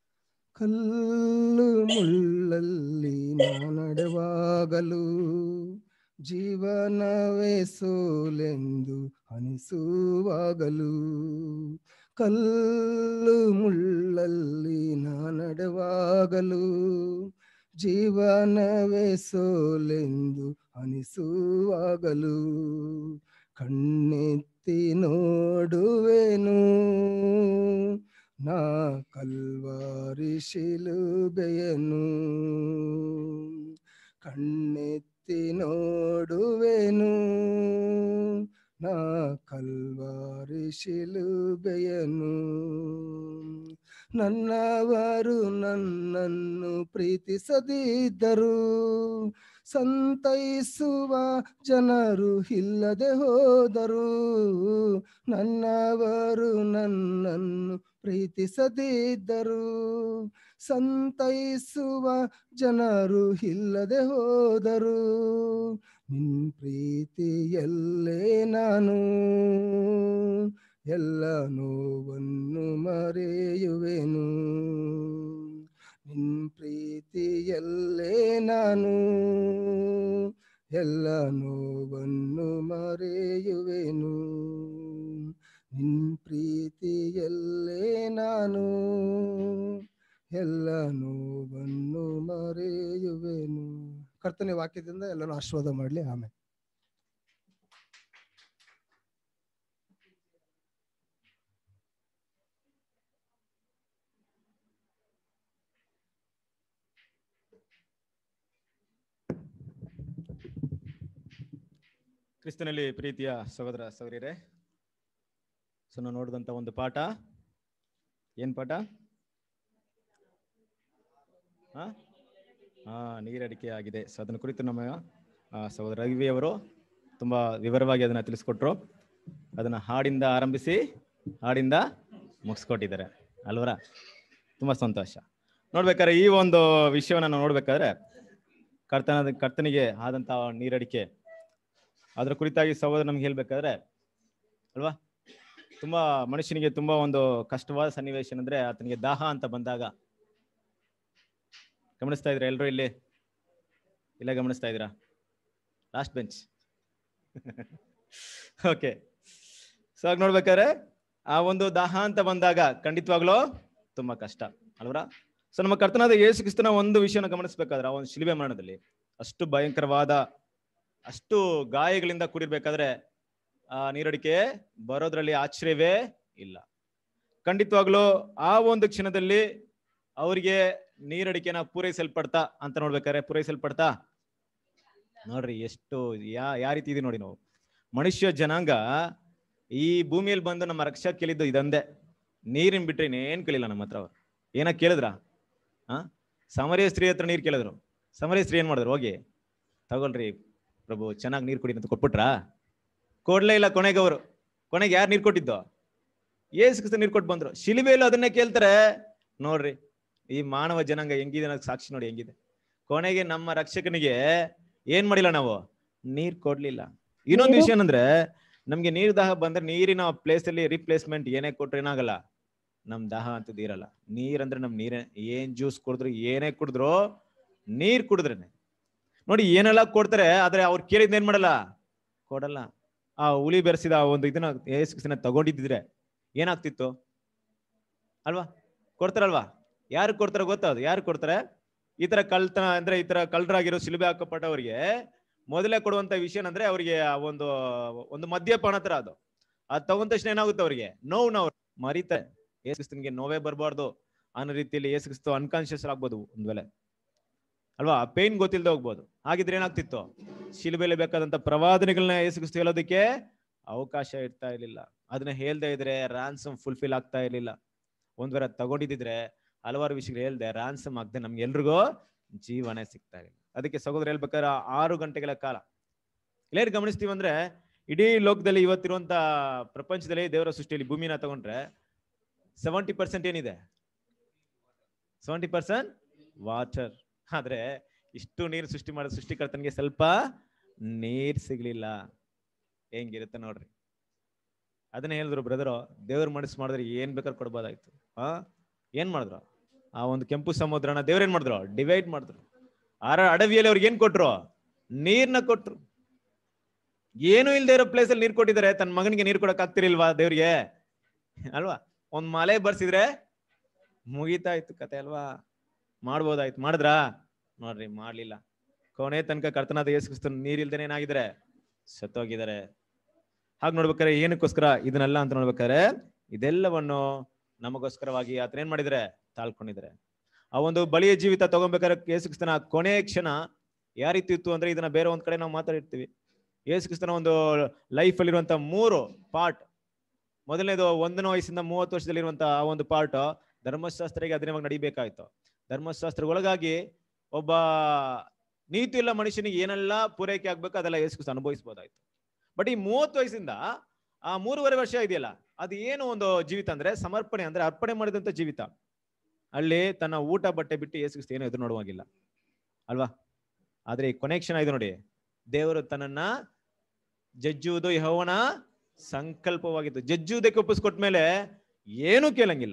ಕಲ್ಲು ಮುಳ್ಳಲ್ಲಿ ನಾ ನಡೆವಾಗಲು ಜೀವನವೇ ಸೋಲೆಂದು ಅನಿಸುವಾಗಲು ಕಲ್ಲು ಮುಳ್ಳಲ್ಲಿ ನಾ ನಡೆವಾಗಲು ಜೀವನವೇ ಸೋಲೆಂದು ಅನಿಸುವಾಗಲು ಕಣ್ಣೆತ್ತಿ ನೋಡುವೆನು ನಾ ಕಲ್ವಾರಿ ಶಿಲುಬೆಯನು ಕಣ್ಣೆತ್ತಿ ನೋಡುವೆನು ನಾ ಕಲ್ವಾರಿ ಶಿಲುಬೆಯನು ನನ್ನವರು ನನ್ನನ್ನು ಪ್ರೀತಿಸದಿದ್ದರು ಸಂತೈಸುವ ಜನರು ಇಲ್ಲದೆ ಹೋದರು ನನ್ನವರು ನನ್ನನ್ನು ಪ್ರೀತಿಸದಿದ್ದರು ಸಂತೈಸುವ ಜನರು ಇಲ್ಲದೆ ಹೋದರು ನಿನ್ ಪ್ರೀತಿಯಲ್ಲೇ ನಾನು ಎಲ್ಲ ನೋವನ್ನು ಮರೆಯುವೆನು ನಿನ್ ಪ್ರೀತಿಯಲ್ಲೇ ನಾನು ಎಲ್ಲ ನೋವನ್ನು ಮರೆಯುವೆನು ನಿನ್ ಪ್ರೀತಿಯಲ್ಲೇ ನಾನು ಎಲ್ಲ ನೋವನ್ನು ಮರೆಯುವೆನು ಕರ್ತನೆ ವಾಕ್ಯದಿಂದ ಎಲ್ಲರೂ ಆಶೀರ್ವಾದ ಮಾಡಲಿ ಆಮೇಲೆ ಕ್ರಿಸ್ತನಲ್ಲಿ ಪ್ರೀತಿಯ ಸಹೋದರ ಸಹೋದರಿಯರೇ ಸೊ ನಾವು ನೋಡಿದಂಥ ಒಂದು ಪಾಠ ಏನು ಪಾಠ ಹಾ ಹಾ ನೀರಡಿಕೆ ಆಗಿದೆ ಸೊ ಅದನ್ನ ಕುರಿತು ನಮ್ಮ ಆ, ಸಹೋದರ ರವಿ ಅವರು ತುಂಬ ವಿವರವಾಗಿ ಅದನ್ನ ತಿಳಿಸ್ಕೊಟ್ರು ಅದನ್ನ ಹಾಡಿಂದ ಆರಂಭಿಸಿ ಹಾಡಿಂದ ಮುಗಿಸ್ಕೊಟ್ಟಿದ್ದಾರೆ ಅಲ್ವರ ತುಂಬ ಸಂತೋಷ ನೋಡ್ಬೇಕಾದ್ರೆ ಈ ಒಂದು ವಿಷಯವನ್ನ ನಾವು ನೋಡ್ಬೇಕಾದ್ರೆ ಕರ್ತನ ಕರ್ತನಿಗೆ ಆದಂಥ ನೀರಡಿಕೆ ಅದ್ರ ಕುರಿತಾಗಿ ಸಹೋದರ ನಮ್ಗೆ ಹೇಳ್ಬೇಕಾದ್ರೆ ಅಲ್ವಾ ತುಂಬಾ ಮನುಷ್ಯನಿಗೆ ತುಂಬಾ ಒಂದು ಕಷ್ಟವಾದ ಸನ್ನಿವೇಶ ಅಂದ್ರೆ ಆತನಿಗೆ ದಾಹ ಅಂತ ಬಂದಾಗ ಗಮನಿಸ್ತಾ ಇದ್ರ ಎಲ್ರು ಇಲ್ಲಿ ಇಲ್ಲ ಗಮನಿಸ್ತಾ ಇದ್ದೀರಾ ಲಾಸ್ಟ್ ಬೆಂಚ್ ಓಕೆ ಸೊ ಹಾಗೆ ನೋಡ್ಬೇಕಾದ್ರೆ ಆ ಒಂದು ದಾಹ ಅಂತ ಬಂದಾಗ ಖಂಡಿತವಾಗ್ಲೂ ತುಂಬಾ ಕಷ್ಟ ಅಲ್ವರ ಸೊ ನಮ್ಮ ಕರ್ತನಾದ ಯೇಸು ಕ್ರಿಸ್ತನ ಒಂದು ವಿಷಯನ ಗಮನಿಸ್ಬೇಕಾದ್ರೆ ಆ ಒಂದು ಶಿಲುಬೆ ಮರಣದಲ್ಲಿ ಅಷ್ಟು ಭಯಂಕರವಾದ ಅಷ್ಟು ಗಾಯಗಳಿಂದ ಕೂಡಿರ್ಬೇಕಾದ್ರೆ ಆ ನೀರಡಿಕೆ ಬರೋದ್ರಲ್ಲಿ ಆಶ್ಚರ್ಯವೇ ಇಲ್ಲ ಖಂಡಿತವಾಗ್ಲೂ ಆ ಒಂದು ಕ್ಷಣದಲ್ಲಿ ಅವರಿಗೆ ನೀರಡಿಕೆನ ಪೂರೈಸಲ್ಪಡ್ತಾ ಅಂತ ನೋಡ್ಬೇಕಾದ್ರೆ ಪೂರೈಸಲ್ಪಡ್ತಾ ನೋಡ್ರಿ ಎಷ್ಟು ಯಾ ಯಾವ ರೀತಿ ಇದೆ ನೋಡಿ ನಾವು ಮನುಷ್ಯ ಜನಾಂಗ ಈ ಭೂಮಿಯಲ್ಲಿ ಬಂದು ನಮ್ಮ ರಕ್ಷಾ ಕೇಳಿದ್ದು ಇದೊಂದೇ ನೀರಿನ ಬಿಟ್ರೆ ಇನ್ನೇನ್ ಕೇಳಿಲ್ಲ ನಮ್ಮ ಹತ್ರ ಅವ್ರು ಏನ ಕೇಳಿದ್ರ ಆ ಸಮರಿಯ ಸ್ತ್ರೀ ಹತ್ರ ನೀರ್ ಕೇಳಿದ್ರು ಸಮರಿಯ ಸ್ತ್ರೀ ಏನ್ ಮಾಡಿದ್ರು ಹೋಗಿ ತಗೊಳ್ರಿ ಪ್ರಭು ಚೆನ್ನಾಗಿ ನೀರು ಕುಡಿ ಅಂತ ಕೊಟ್ಬಿಟ್ರಾ ಕೊಡ್ಲೇ ಇಲ್ಲ ಕೊನೆಗೆ ಅವರು ಕೊನೆಗೆ ಯಾರು ನೀರು ಕೊಟ್ಟಿದ್ದು ಏಸು ಕ್ರಿಸ್ತ ನೀರು ಕೊಟ್ಟು ಬಂದ್ರು ಶಿಲುಬೆಯಲ್ಲೂ ಅದನ್ನೇ ಕೇಳ್ತಾರೆ ನೋಡ್ರಿ ಈ ಮಾನವ ಜನಾಂಗ ಹೆಂಗಿದೆ ಅನ್ನೋದು ಸಾಕ್ಷಿ ನೋಡಿ ಹೆಂಗಿದೆ ಕೊನೆಗೆ ನಮ್ಮ ರಕ್ಷಕನಿಗೆ ಏನ್ ಮಾಡಿಲ್ಲ ನಾವು ನೀರ್ ಕೊಡ್ಲಿಲ್ಲ ಇನ್ನೊಂದು ವಿಷಯ ಏನಂದ್ರೆ ನಮ್ಗೆ ನೀರ್ ದಾಹ ಬಂದ್ರೆ ನೀರಿನ ಪ್ಲೇಸ್ ಅಲ್ಲಿ ರಿಪ್ಲೇಸ್ಮೆಂಟ್ ಏನೇ ಕೊಟ್ರೆ ಏನಾಗಲ್ಲ ನಮ್ ದಾಹ ಅಂತದ್ದು ಇರಲ್ಲ ನೀರ್ ಅಂದ್ರೆ ನಮ್ ನೀರೇ ಏನ್ ಜ್ಯೂಸ್ ಕುಡಿದ್ರು ಏನೇ ಕುಡಿದ್ರು ನೀರ್ ಕುಡಿದ್ರೇನೆ ನೋಡಿ ಏನೆಲ್ಲ ಕೊಡ್ತಾರೆ ಆದ್ರೆ ಅವ್ರು ಕೇಳಿದ್ ಏನ್ ಮಾಡಲ್ಲ ಕೊಡಲ್ಲ ಆ ಹುಲಿ ಬೆರೆಸಿದ ಆ ಒಂದು ಇದನ್ನ ಏಸು ಕ್ರಿಸ್ತನ ತಗೊಂಡಿದ್ರೆ ಏನಾಗ್ತಿತ್ತು ಅಲ್ವಾ ಕೊಡ್ತಾರಲ್ವಾ ಯಾರು ಕೊಡ್ತಾರೆ ಗೊತ್ತಾ ಅದು ಯಾರು ಕೊಡ್ತಾರೆ ಈ ತರ ಕಳ್ತನ ಅಂದ್ರೆ ಈ ತರ ಕಳ್ಳರಾಗಿರೋ ಸಿಲುಬೆ ಹಾಕಪಟ್ಟವರಿಗೆ ಮೊದಲೇ ಕೊಡುವಂತ ವಿಷಯ ಅಂದ್ರೆ ಅವರಿಗೆ ಒಂದು ಒಂದು ಮದ್ಯಪಾನ ತರ ಅದು ಅದ್ ತಗೊಂಡ ತಕ್ಷಣ ಏನಾಗುತ್ತೆ ಅವರಿಗೆ ನೋವು ನಾವು ಮರಿತಾರೆ ಏಸು ಕ್ರಿಸ್ತನಿಗೆ ನೋವೇ ಬರಬಾರ್ದು ಅನ್ನೋ ರೀತಿಯಲ್ಲಿ ಏಸು ಕ್ರಿಸ್ತು ಅನ್ಕಾನ್ಶಿಯಸ್ ಆಗ್ಬೋದು ಒಂದ್ ವೇಳೆ ಅಲ್ವಾ ಪೇನ್ ಗೊತ್ತಿಲ್ಲದೆ ಹೋಗ್ಬೋದು ಹಾಗಿದ್ರೆ ಏನಾಗ್ತಿತ್ತು ಶಿಲುಬೆಲೆ ಬೇಕಾದಂತ ಪ್ರವಾದನೆಗಳನ್ನ ಏಸು ಕ್ರಿಸ್ತು ಹೇಳೋದಕ್ಕೆ ಅವಕಾಶ ಇರ್ತಾ ಇರ್ಲಿಲ್ಲ ಅದನ್ನ ಹೇಳ್ದೆ ಇದ್ರೆ ರಾನ್ಸಮ್ ಫುಲ್ಫಿಲ್ ಆಗ್ತಾ ಇರ್ಲಿಲ್ಲ ಒಂದ್ ವೇಳೆ ತಗೊಂಡಿದ್ರೆ ಹಲವಾರು ವಿಷಯಗಳು ಹೇಳ್ದೆ ರಾನ್ಸಮ್ ಆಗದೆ ನಮ್ಗೆ ಎಲ್ರಿಗೂ ಜೀವನ ಸಿಗ್ತಾ ಇಲ್ಲ ಅದಕ್ಕೆ ಸಹೋದರ ಹೇಳ್ಬೇಕಾದ್ರೆ ಆರು ಗಂಟೆಗಳ ಕಾಲ ಇಲ್ಲೇನು ಗಮನಿಸ್ತೀವಿ ಅಂದ್ರೆ ಇಡೀ ಲೋಕದಲ್ಲಿ ಇವತ್ತಿರುವಂತ ಪ್ರಪಂಚದಲ್ಲಿ ದೇವರ ಸೃಷ್ಟಿಯಲ್ಲಿ ಭೂಮಿನ ತಗೊಂಡ್ರೆ ಸೆವೆಂಟಿ ಪರ್ಸೆಂಟ್ ಏನಿದೆ ಸೆವೆಂಟಿ ಪರ್ಸೆಂಟ್ ವಾಟರ್ ಆದ್ರೆ ಇಷ್ಟು ನೀರು ಸೃಷ್ಟಿ ಮಾಡಿದ ಸೃಷ್ಟಿಕರ್ತನಿಗೆ ಸ್ವಲ್ಪ ನೀರ್ ಸಿಗ್ಲಿಲ್ಲ ಹೆಂಗಿರುತ್ತೆ ನೋಡ್ರಿ ಅದನ್ನ ಹೇಳಿದ್ರು ಬ್ರದರ್ ದೇವ್ರ ಮನಸ್ಸು ಮಾಡಿದ್ರೆ ಏನ್ ಬೇಕಾದ್ರೆ ಕೊಡ್ಬೋದಾಯ್ತು ಆ ಏನ್ ಮಾಡಿದ್ರು ಆ ಒಂದು ಕೆಂಪು ಸಮುದ್ರನ ದೇವ್ರ ಏನ್ ಮಾಡಿದ್ರು ಡಿವೈಡ್ ಮಾಡಿದ್ರು ಆರ ಅಡವಿಯಲ್ಲಿ ಅವ್ರಿಗೆ ಏನ್ ಕೊಟ್ರು ನೀರ್ನ ಕೊಟ್ರು ಏನು ಇಲ್ದೇ ಇರೋ ಪ್ಲೇಸ್ ಅಲ್ಲಿ ನೀರ್ ಕೊಟ್ಟಿದ್ದಾರೆ ತನ್ನ ಮಗನಿಗೆ ನೀರ್ ಕೊಡಕ್ ಆಗ್ತಿರಿಲ್ವಾ ದೇವ್ರಿಗೆ ಅಲ್ವಾ ಒಂದ್ ಮಲೆ ಬರ್ಸಿದ್ರೆ ಮುಗೀತಾ ಇತ್ತು ಕತೆ ಅಲ್ವಾ ಮಾಡ್ಬೋದಾಯ್ತು ಮಾಡಿದ್ರಾ ನೋಡ್ರಿ ಮಾಡ್ಲಿಲ್ಲ ಕೊನೆ ತನಕ ಕರ್ತನಾದ ಯೇಸು ಕ್ರಿಸ್ತನ್ ನೀರಿಲ್ದೇನೆ ಏನಾಗಿದ್ದಾರೆ ಸತ್ತೋಗಿದ್ದಾರೆ ಹಾಗೆ ನೋಡ್ಬೇಕಾದ್ರೆ ಏನಕ್ಕೋಸ್ಕರ ಇದನ್ನೆಲ್ಲ ಅಂತ ನೋಡ್ಬೇಕಾದ್ರೆ ಇದೆಲ್ಲವನ್ನು ನಮಗೋಸ್ಕರವಾಗಿ ಆತನ ಏನ್ ಮಾಡಿದ್ರೆ ತಾಳ್ಕೊಂಡಿದ್ದಾರೆ ಆ ಒಂದು ಬಲಿಯ ಜೀವಿತ ತಗೊಬೇಕಾದ್ರೆ ಯೇಸು ಕ್ರಿಸ್ತನ ಕೊನೆಯ ಕ್ಷಣ ಯಾವ ರೀತಿ ಇತ್ತು ಅಂದ್ರೆ ಇದನ್ನ ಬೇರೆ ಒಂದ್ ಕಡೆ ನಾವು ಮಾತಾಡಿರ್ತೀವಿ ಯೇಸು ಕ್ರಿಸ್ತನ ಒಂದು ಲೈಫ್ ಅಲ್ಲಿರುವಂತ ಮೂರು ಪಾರ್ಟ್ ಮೊದಲನೇದು ಒಂದನೇ ವಯಸ್ಸಿಂದ ಮೂವತ್ತು ವರ್ಷದಲ್ಲಿರುವಂತ ಆ ಒಂದು ಪಾರ್ಟ್ ಧರ್ಮಶಾಸ್ತ್ರಿಗೆ ಅಧೀನವಾಗಿ ನಡಿಬೇಕಾಯ್ತು ಧರ್ಮಶಾಸ್ತ್ರ ಒಳಗಾಗಿ ಒಬ್ಬ ನೀತಿ ಇಲ್ಲ ಮನುಷ್ಯನಿಗೆ ಏನೆಲ್ಲ ಪೂರೈಕೆ ಆಗ್ಬೇಕು ಅದೆಲ್ಲ ಯೇಸು ಕ್ರಿಸ್ತ ಅನುಭವಿಸ್ಬೋದಾಯ್ತು ಬಟ್ ಈ ಮೂವತ್ತು ವಯಸ್ಸಿಂದ ಆ ಮೂರುವರೆ ವರ್ಷ ಇದೆಯಲ್ಲ ಅದು ಏನು ಒಂದು ಜೀವಿತ ಅಂದ್ರೆ ಸಮರ್ಪಣೆ ಅಂದ್ರೆ ಅರ್ಪಣೆ ಮಾಡಿದಂತ ಜೀವಿತ ಅಲ್ಲಿ ತನ್ನ ಊಟ ಬಟ್ಟೆ ಬಿಟ್ಟು ಯೇಸು ಕ್ರಿಸ್ತ ಏನು ಎದುರು ನೋಡುವಾಗಿಲ್ಲ ಅಲ್ವಾ ಆದ್ರೆ ಈ ಕೊನೆ ಕ್ಷಣ ಇದು ನೋಡಿ ದೇವರು ತನ್ನನ್ನ ಜಜ್ಜುವುದು ಯಹೋವನ ಸಂಕಲ್ಪವಾಗಿತ್ತು ಜಜ್ಜುವುದಕ್ಕೆ ಒಪ್ಪಿಸ್ಕೊಟ್ಟ ಮೇಲೆ ಏನು ಕೇಳಂಗಿಲ್ಲ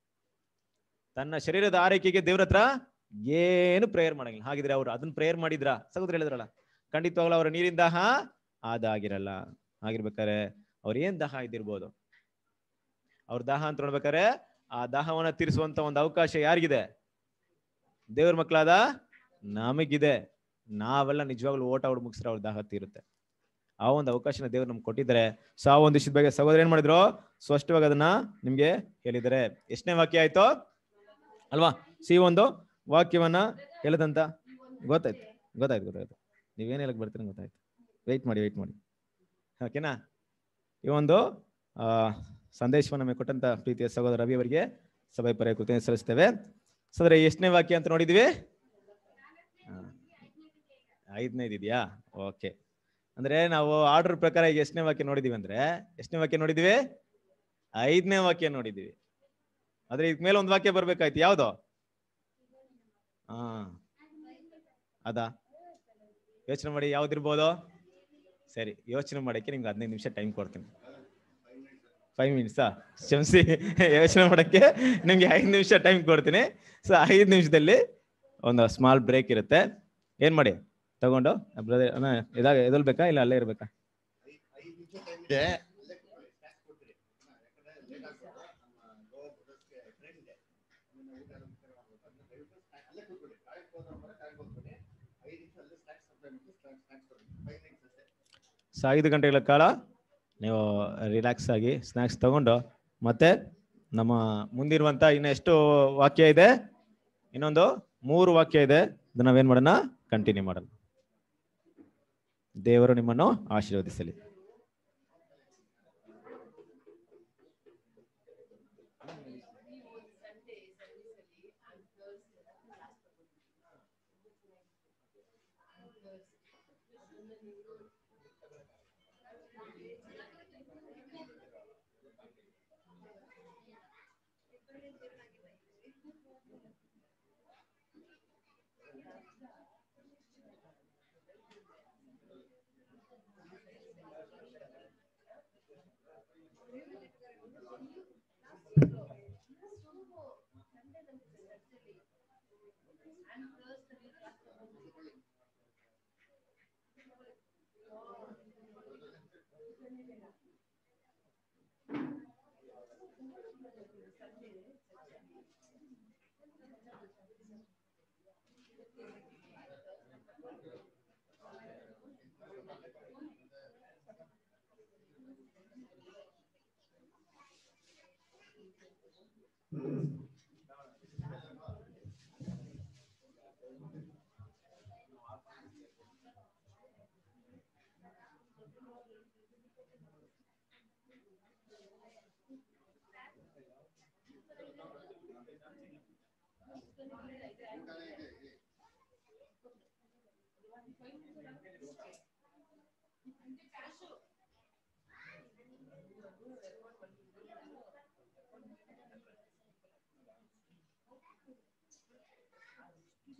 ತನ್ನ ಶರೀರದ ಆರೈಕೆಗೆ ದೇವ್ರ ಹತ್ರ ಏನು ಪ್ರೇಯರ್ ಮಾಡಂಗಿಲ್ಲ ಹಾಗಿದ್ರೆ ಅವ್ರು ಅದನ್ನ ಪ್ರೇಯರ್ ಮಾಡಿದ್ರ ಸಹೋದರ ಹೇಳಿದ್ರಲ್ಲ ಖಂಡಿತವಾಗ್ಲೂ ಅವರ ನೀರಿನ ದಾಹ ಅದಾಗಿರಲ್ಲ ಆಗಿರ್ಬೇಕಾರೆ ಅವ್ರ ಏನ್ ದಾಹ ಇದ್ದಿರ್ಬೋದು ಅವ್ರ ದಾಹ ಅಂತ ನೋಡ್ಬೇಕಾರೆ ಆ ದಾಹವನ್ನ ತೀರಿಸುವಂತ ಒಂದು ಅವಕಾಶ ಯಾರಿಗಿದೆ ದೇವ್ರ ಮಕ್ಕಳಾದ ನಮಗಿದೆ ನಾವೆಲ್ಲ ನಿಜವಾಗ್ಲೂ ಓಟ ಹೊಡ್ ಮುಗಿಸ್ರೆ ಅವ್ರ ದಾಹ ತೀರುತ್ತೆ ಆ ಒಂದು ಅವಕಾಶನ ದೇವ್ರು ನಮ್ಗೆ ಕೊಟ್ಟಿದ್ದಾರೆ ಸೊ ಆ ಒಂದು ವಿಷಯದ ಬಗ್ಗೆ ಸಹೋದರ ಏನ್ ಮಾಡಿದ್ರು ಸ್ಪಷ್ಟವಾಗಿ ಅದನ್ನ ನಿಮ್ಗೆ ಹೇಳಿದ್ದಾರೆ ಎಷ್ಟನೇ ವಾಕ್ಯ ಆಯ್ತು ಅಲ್ವಾ ಸಿ ಒಂದು ವಾಕ್ಯವನ್ನ ಹೇಳದಂತ ಗೊತ್ತಾಯ್ತು ಗೊತ್ತಾಯ್ತು ಗೊತ್ತಾಯ್ತು ನೀವೇನ್ ಹೇಳಕ್ ಬರ್ತೀರ ಗೊತ್ತಾಯ್ತು ವೆಯ್ಟ್ ಮಾಡಿ ವೆಯ್ಟ್ ಮಾಡಿ ಓಕೆನಾ ಈ ಒಂದು ಆ ಸಂದೇಶವನ್ನು ನಮಗೆ ಕೊಟ್ಟಂತ ಪ್ರೀತಿಯ ಸಹೋದರ ರವಿ ಅವರಿಗೆ ಸಭೆ ಪರ ಕೃತಜ್ಞತೆ ಸಲ್ಲಿಸ್ತೇವೆ ಸೋದರ ಎಷ್ಟನೇ ವಾಕ್ಯ ಅಂತ ನೋಡಿದ್ವಿ ಐದನೇದು ಇದೆಯಾ ಓಕೆ ಅಂದ್ರೆ ನಾವು ಆರ್ಡರ್ ಪ್ರಕಾರ ಈಗ ಎಷ್ಟನೇ ವಾಕ್ಯ ನೋಡಿದೀವಿ ಅಂದ್ರೆ ಎಷ್ಟನೇ ವಾಕ್ಯ ನೋಡಿದೀವಿ ಐದನೇ ವಾಕ್ಯ ನೋಡಿದೀವಿ ಆದ್ರೆ ಇದ್ ಮೇಲೆ ಒಂದು ವಾಕ್ಯ ಬರ್ಬೇಕಾಯ್ತು ಯಾವ್ದು ಹಾ ಅದಾ ಯೋಚನೆ ಮಾಡಿ ಯಾವ್ದಿರ್ಬೋದು ಸರಿ ಯೋಚನೆ ಮಾಡಕ್ಕೆ ನಿಮ್ಗೆ ಹದಿನೈದು ನಿಮಿಷ ಟೈಮ್ ಕೊಡ್ತೀನಿ ಫೈವ್ ಮಿನಿಟ್ಸಾ ಕ್ಷಮಿಸಿ ಯೋಚನೆ ಮಾಡಕ್ಕೆ ನಿಮ್ಗೆ ಐದು ನಿಮಿಷ ಟೈಮ್ ಕೊಡ್ತೀನಿ ಸೊ ಐದು ನಿಮಿಷದಲ್ಲಿ ಒಂದು ಸ್ಮಾಲ್ ಬ್ರೇಕ್ ಇರುತ್ತೆ ಏನ್ ಮಾಡಿ ತಗೊಂಡು ಬ್ರದರ್ ಇದಾಗ ಎದಲ್ಬೇಕಾ ಇಲ್ಲ ಅಲ್ಲೇ ಇರ್ಬೇಕಾ ಸೊ ಐದು ಗಂಟೆಗಳ ಕಾಲ ನೀವು ರಿಲ್ಯಾಕ್ಸ್ ಆಗಿ ಸ್ನ್ಯಾಕ್ಸ್ ತಗೊಂಡು ಮತ್ತೆ ನಮ್ಮ ಮುಂದಿರುವಂತ ಇನ್ನು ಎಷ್ಟು ವಾಕ್ಯ ಇದೆ ಇನ್ನೊಂದು ಮೂರು ವಾಕ್ಯ ಇದೆ ಅದನ್ನ ನಾವೇನ್ ಮಾಡೋಣ ಕಂಟಿನ್ಯೂ ಮಾಡೋಣ ದೇವರು ನಿಮ್ಮನ್ನು ಆಶೀರ್ವದಿಸಲಿ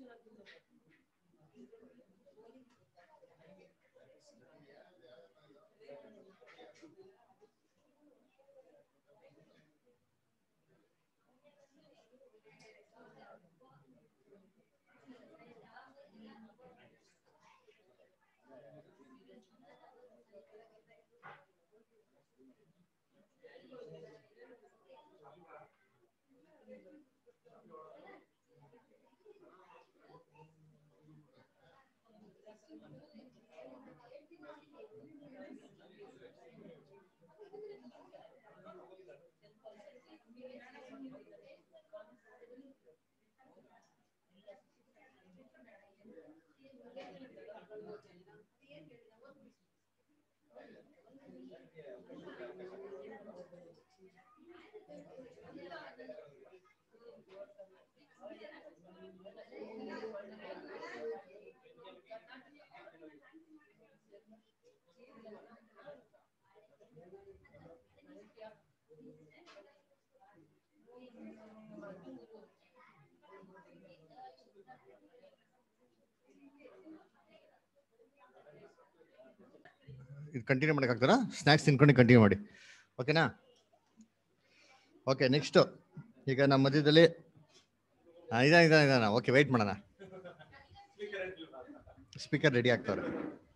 ಇದು ಕಂಟಿನ್ಯೂ ಮಾಡಕ್ ಆಗ್ತಾರಾ ಸ್ನ್ಯಾಕ್ಸ್ ತಿನ್ಕೊಂಡು ಕಂಟಿನ್ಯೂ ಮಾಡಿ ಓಕೆನಾ ಓಕೆ ನೆಕ್ಸ್ಟ್ ಈಗ ನಮ್ಮ ಮಧ್ಯದಲ್ಲಿ ಆ, ಇದಾನ ಇದಾನ ಇದಾನ ಓಕೆ ವೆಯ್ಟ್ ಮಾಡೋಣ ಸ್ಪೀಕರ್ ರೆಡಿ ಆಗ್ತಾವ್ರೆ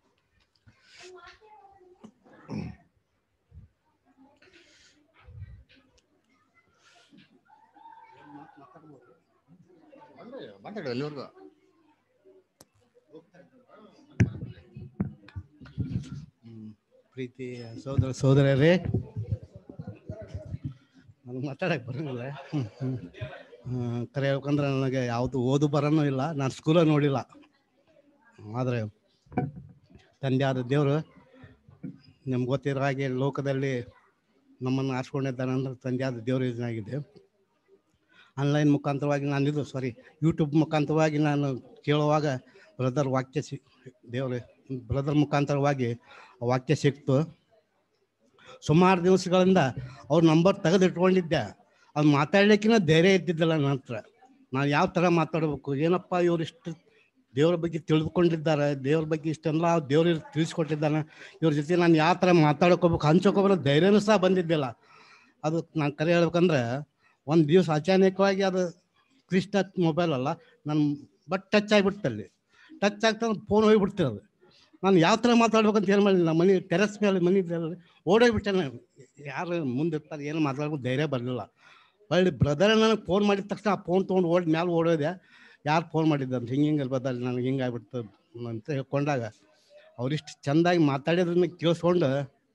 ಮಾತಾಡು ಎಲ್ಲಿವರೆಗೂ ಪ್ರೀತಿ ಸೋದರ ಸೋದರರೇ ನನಗೆ ಮಾತಾಡಕ್ಕೆ ಬರೋಂಗಿಲ್ಲ ಕರೆ ಹೇಳ್ಬೇಕಂದ್ರೆ ನನಗೆ ಯಾವುದು ಓದು ಬರೋನೂ ಇಲ್ಲ ನಾನು ಸ್ಕೂಲ ನೋಡಿಲ್ಲ ಆದರೆ ತಂದೆ ಆದ ದೇವರು ನಿಮ್ಗೆ ಗೊತ್ತಿರೋ ಹಾಗೆ ಲೋಕದಲ್ಲಿ ನಮ್ಮನ್ನು ಆರಿಸ್ಕೊಂಡಿದ್ದಾನೆ ಅಂದ್ರೆ ತಂದೆ ಆದ ದೇವರು ಇದನ್ನಾಗಿದೆ ಆನ್ಲೈನ್ ಮುಖಾಂತರವಾಗಿ ನಾನು ಇದು ಸಾರಿ ಯೂಟ್ಯೂಬ್ ಮುಖಾಂತರವಾಗಿ ನಾನು ಕೇಳುವಾಗ ಬ್ರದರ್ ವಾಕ್ಯ ಸಿ ದೇವರು ಬ್ರದರ್ ಮುಖಾಂತರವಾಗಿ ಆ ವಾಕ್ಯ ಸಿಕ್ತು ಸುಮಾರು ದಿವಸಗಳಿಂದ ಅವ್ರ ನಂಬರ್ ತೆಗೆದಿಟ್ಕೊಂಡಿದ್ದೆ ಅದು ಮಾತಾಡ್ಲಿಕ್ಕಿನ ಧೈರ್ಯ ಇದ್ದಿದ್ದಿಲ್ಲ ನನ್ನ ಹತ್ರ ನಾನು ಯಾವ ಥರ ಮಾತಾಡಬೇಕು ಏನಪ್ಪ ಇವ್ರು ಇಷ್ಟು ದೇವ್ರ ಬಗ್ಗೆ ತಿಳಿದುಕೊಂಡಿದ್ದಾರೆ ದೇವ್ರ ಬಗ್ಗೆ ಇಷ್ಟೆಲ್ಲ ದೇವ್ರ ತಿಳಿಸ್ಕೊಟ್ಟಿದ್ದಾನೆ ಇವ್ರ ಜೊತೆ ನಾನು ಯಾವ ಥರ ಮಾತಾಡ್ಕೋಬೇಕು ಹಂಚ್ಕೋಬರೋ ಧೈರ್ಯನೂ ಸಹ ಬಂದಿದ್ದಿಲ್ಲ ಅದು ನಾನು ಕರೆ ಹೇಳ್ಬೇಕಂದ್ರೆ ಒಂದು ದಿವಸ ಅಚಾನಕವಾಗಿ ಅದು ಕ್ರಿಸ್ ಟಚ್ ಮೊಬೈಲ್ ಅಲ್ಲ ನನ್ನ ಬಟ್ ಟಚ್ ಆಗಿಬಿಡ್ತಲ್ಲಿ ಟಚ್ ಆಗ್ತಾ ಫೋನ್ ಹೋಗಿಬಿಡ್ತಿರೋದು ನಾನು ಯಾವ ಥರ ಮಾತಾಡ್ಬೇಕಂತ ಏನು ಮಾಡಿಲ್ಲ ಮನೆ ಟೆರೆಸ್ ಮೇಲೆ ಮನೆ ಇದೆಯಲ್ಲ ಓಡೋಗ್ಬಿಟ್ಟೆ ನಾನು ಯಾರು ಮುಂದಿರ್ತಾರೆ ಏನು ಮಾತಾಡೋಕೆ ಧೈರ್ಯ ಬರಲಿಲ್ಲ ಹೊಳ್ಳಿ ಬ್ರದರ್ ನನಗೆ ಫೋನ್ ಮಾಡಿದ ತಕ್ಷಣ ಆ ಫೋನ್ ತೊಗೊಂಡು ಓಡಿ ಮ್ಯಾಲೆ ಓಡೋದೆ ಯಾರು ಫೋನ್ ಮಾಡಿದ್ದ ಅಂತ ಹಿಂಗೆ ಹಿಂಗೆ ಬದಲ್ ನನಗೆ ಹಿಂಗೆ ಆಗ್ಬಿಡ್ತು ಅಂತ ಹೇಳ್ಕೊಂಡಾಗ ಅವರಿಷ್ಟು ಚೆಂದಾಗಿ ಮಾತಾಡಿದ್ರನ್ನ ಕೇಳಿಸ್ಕೊಂಡು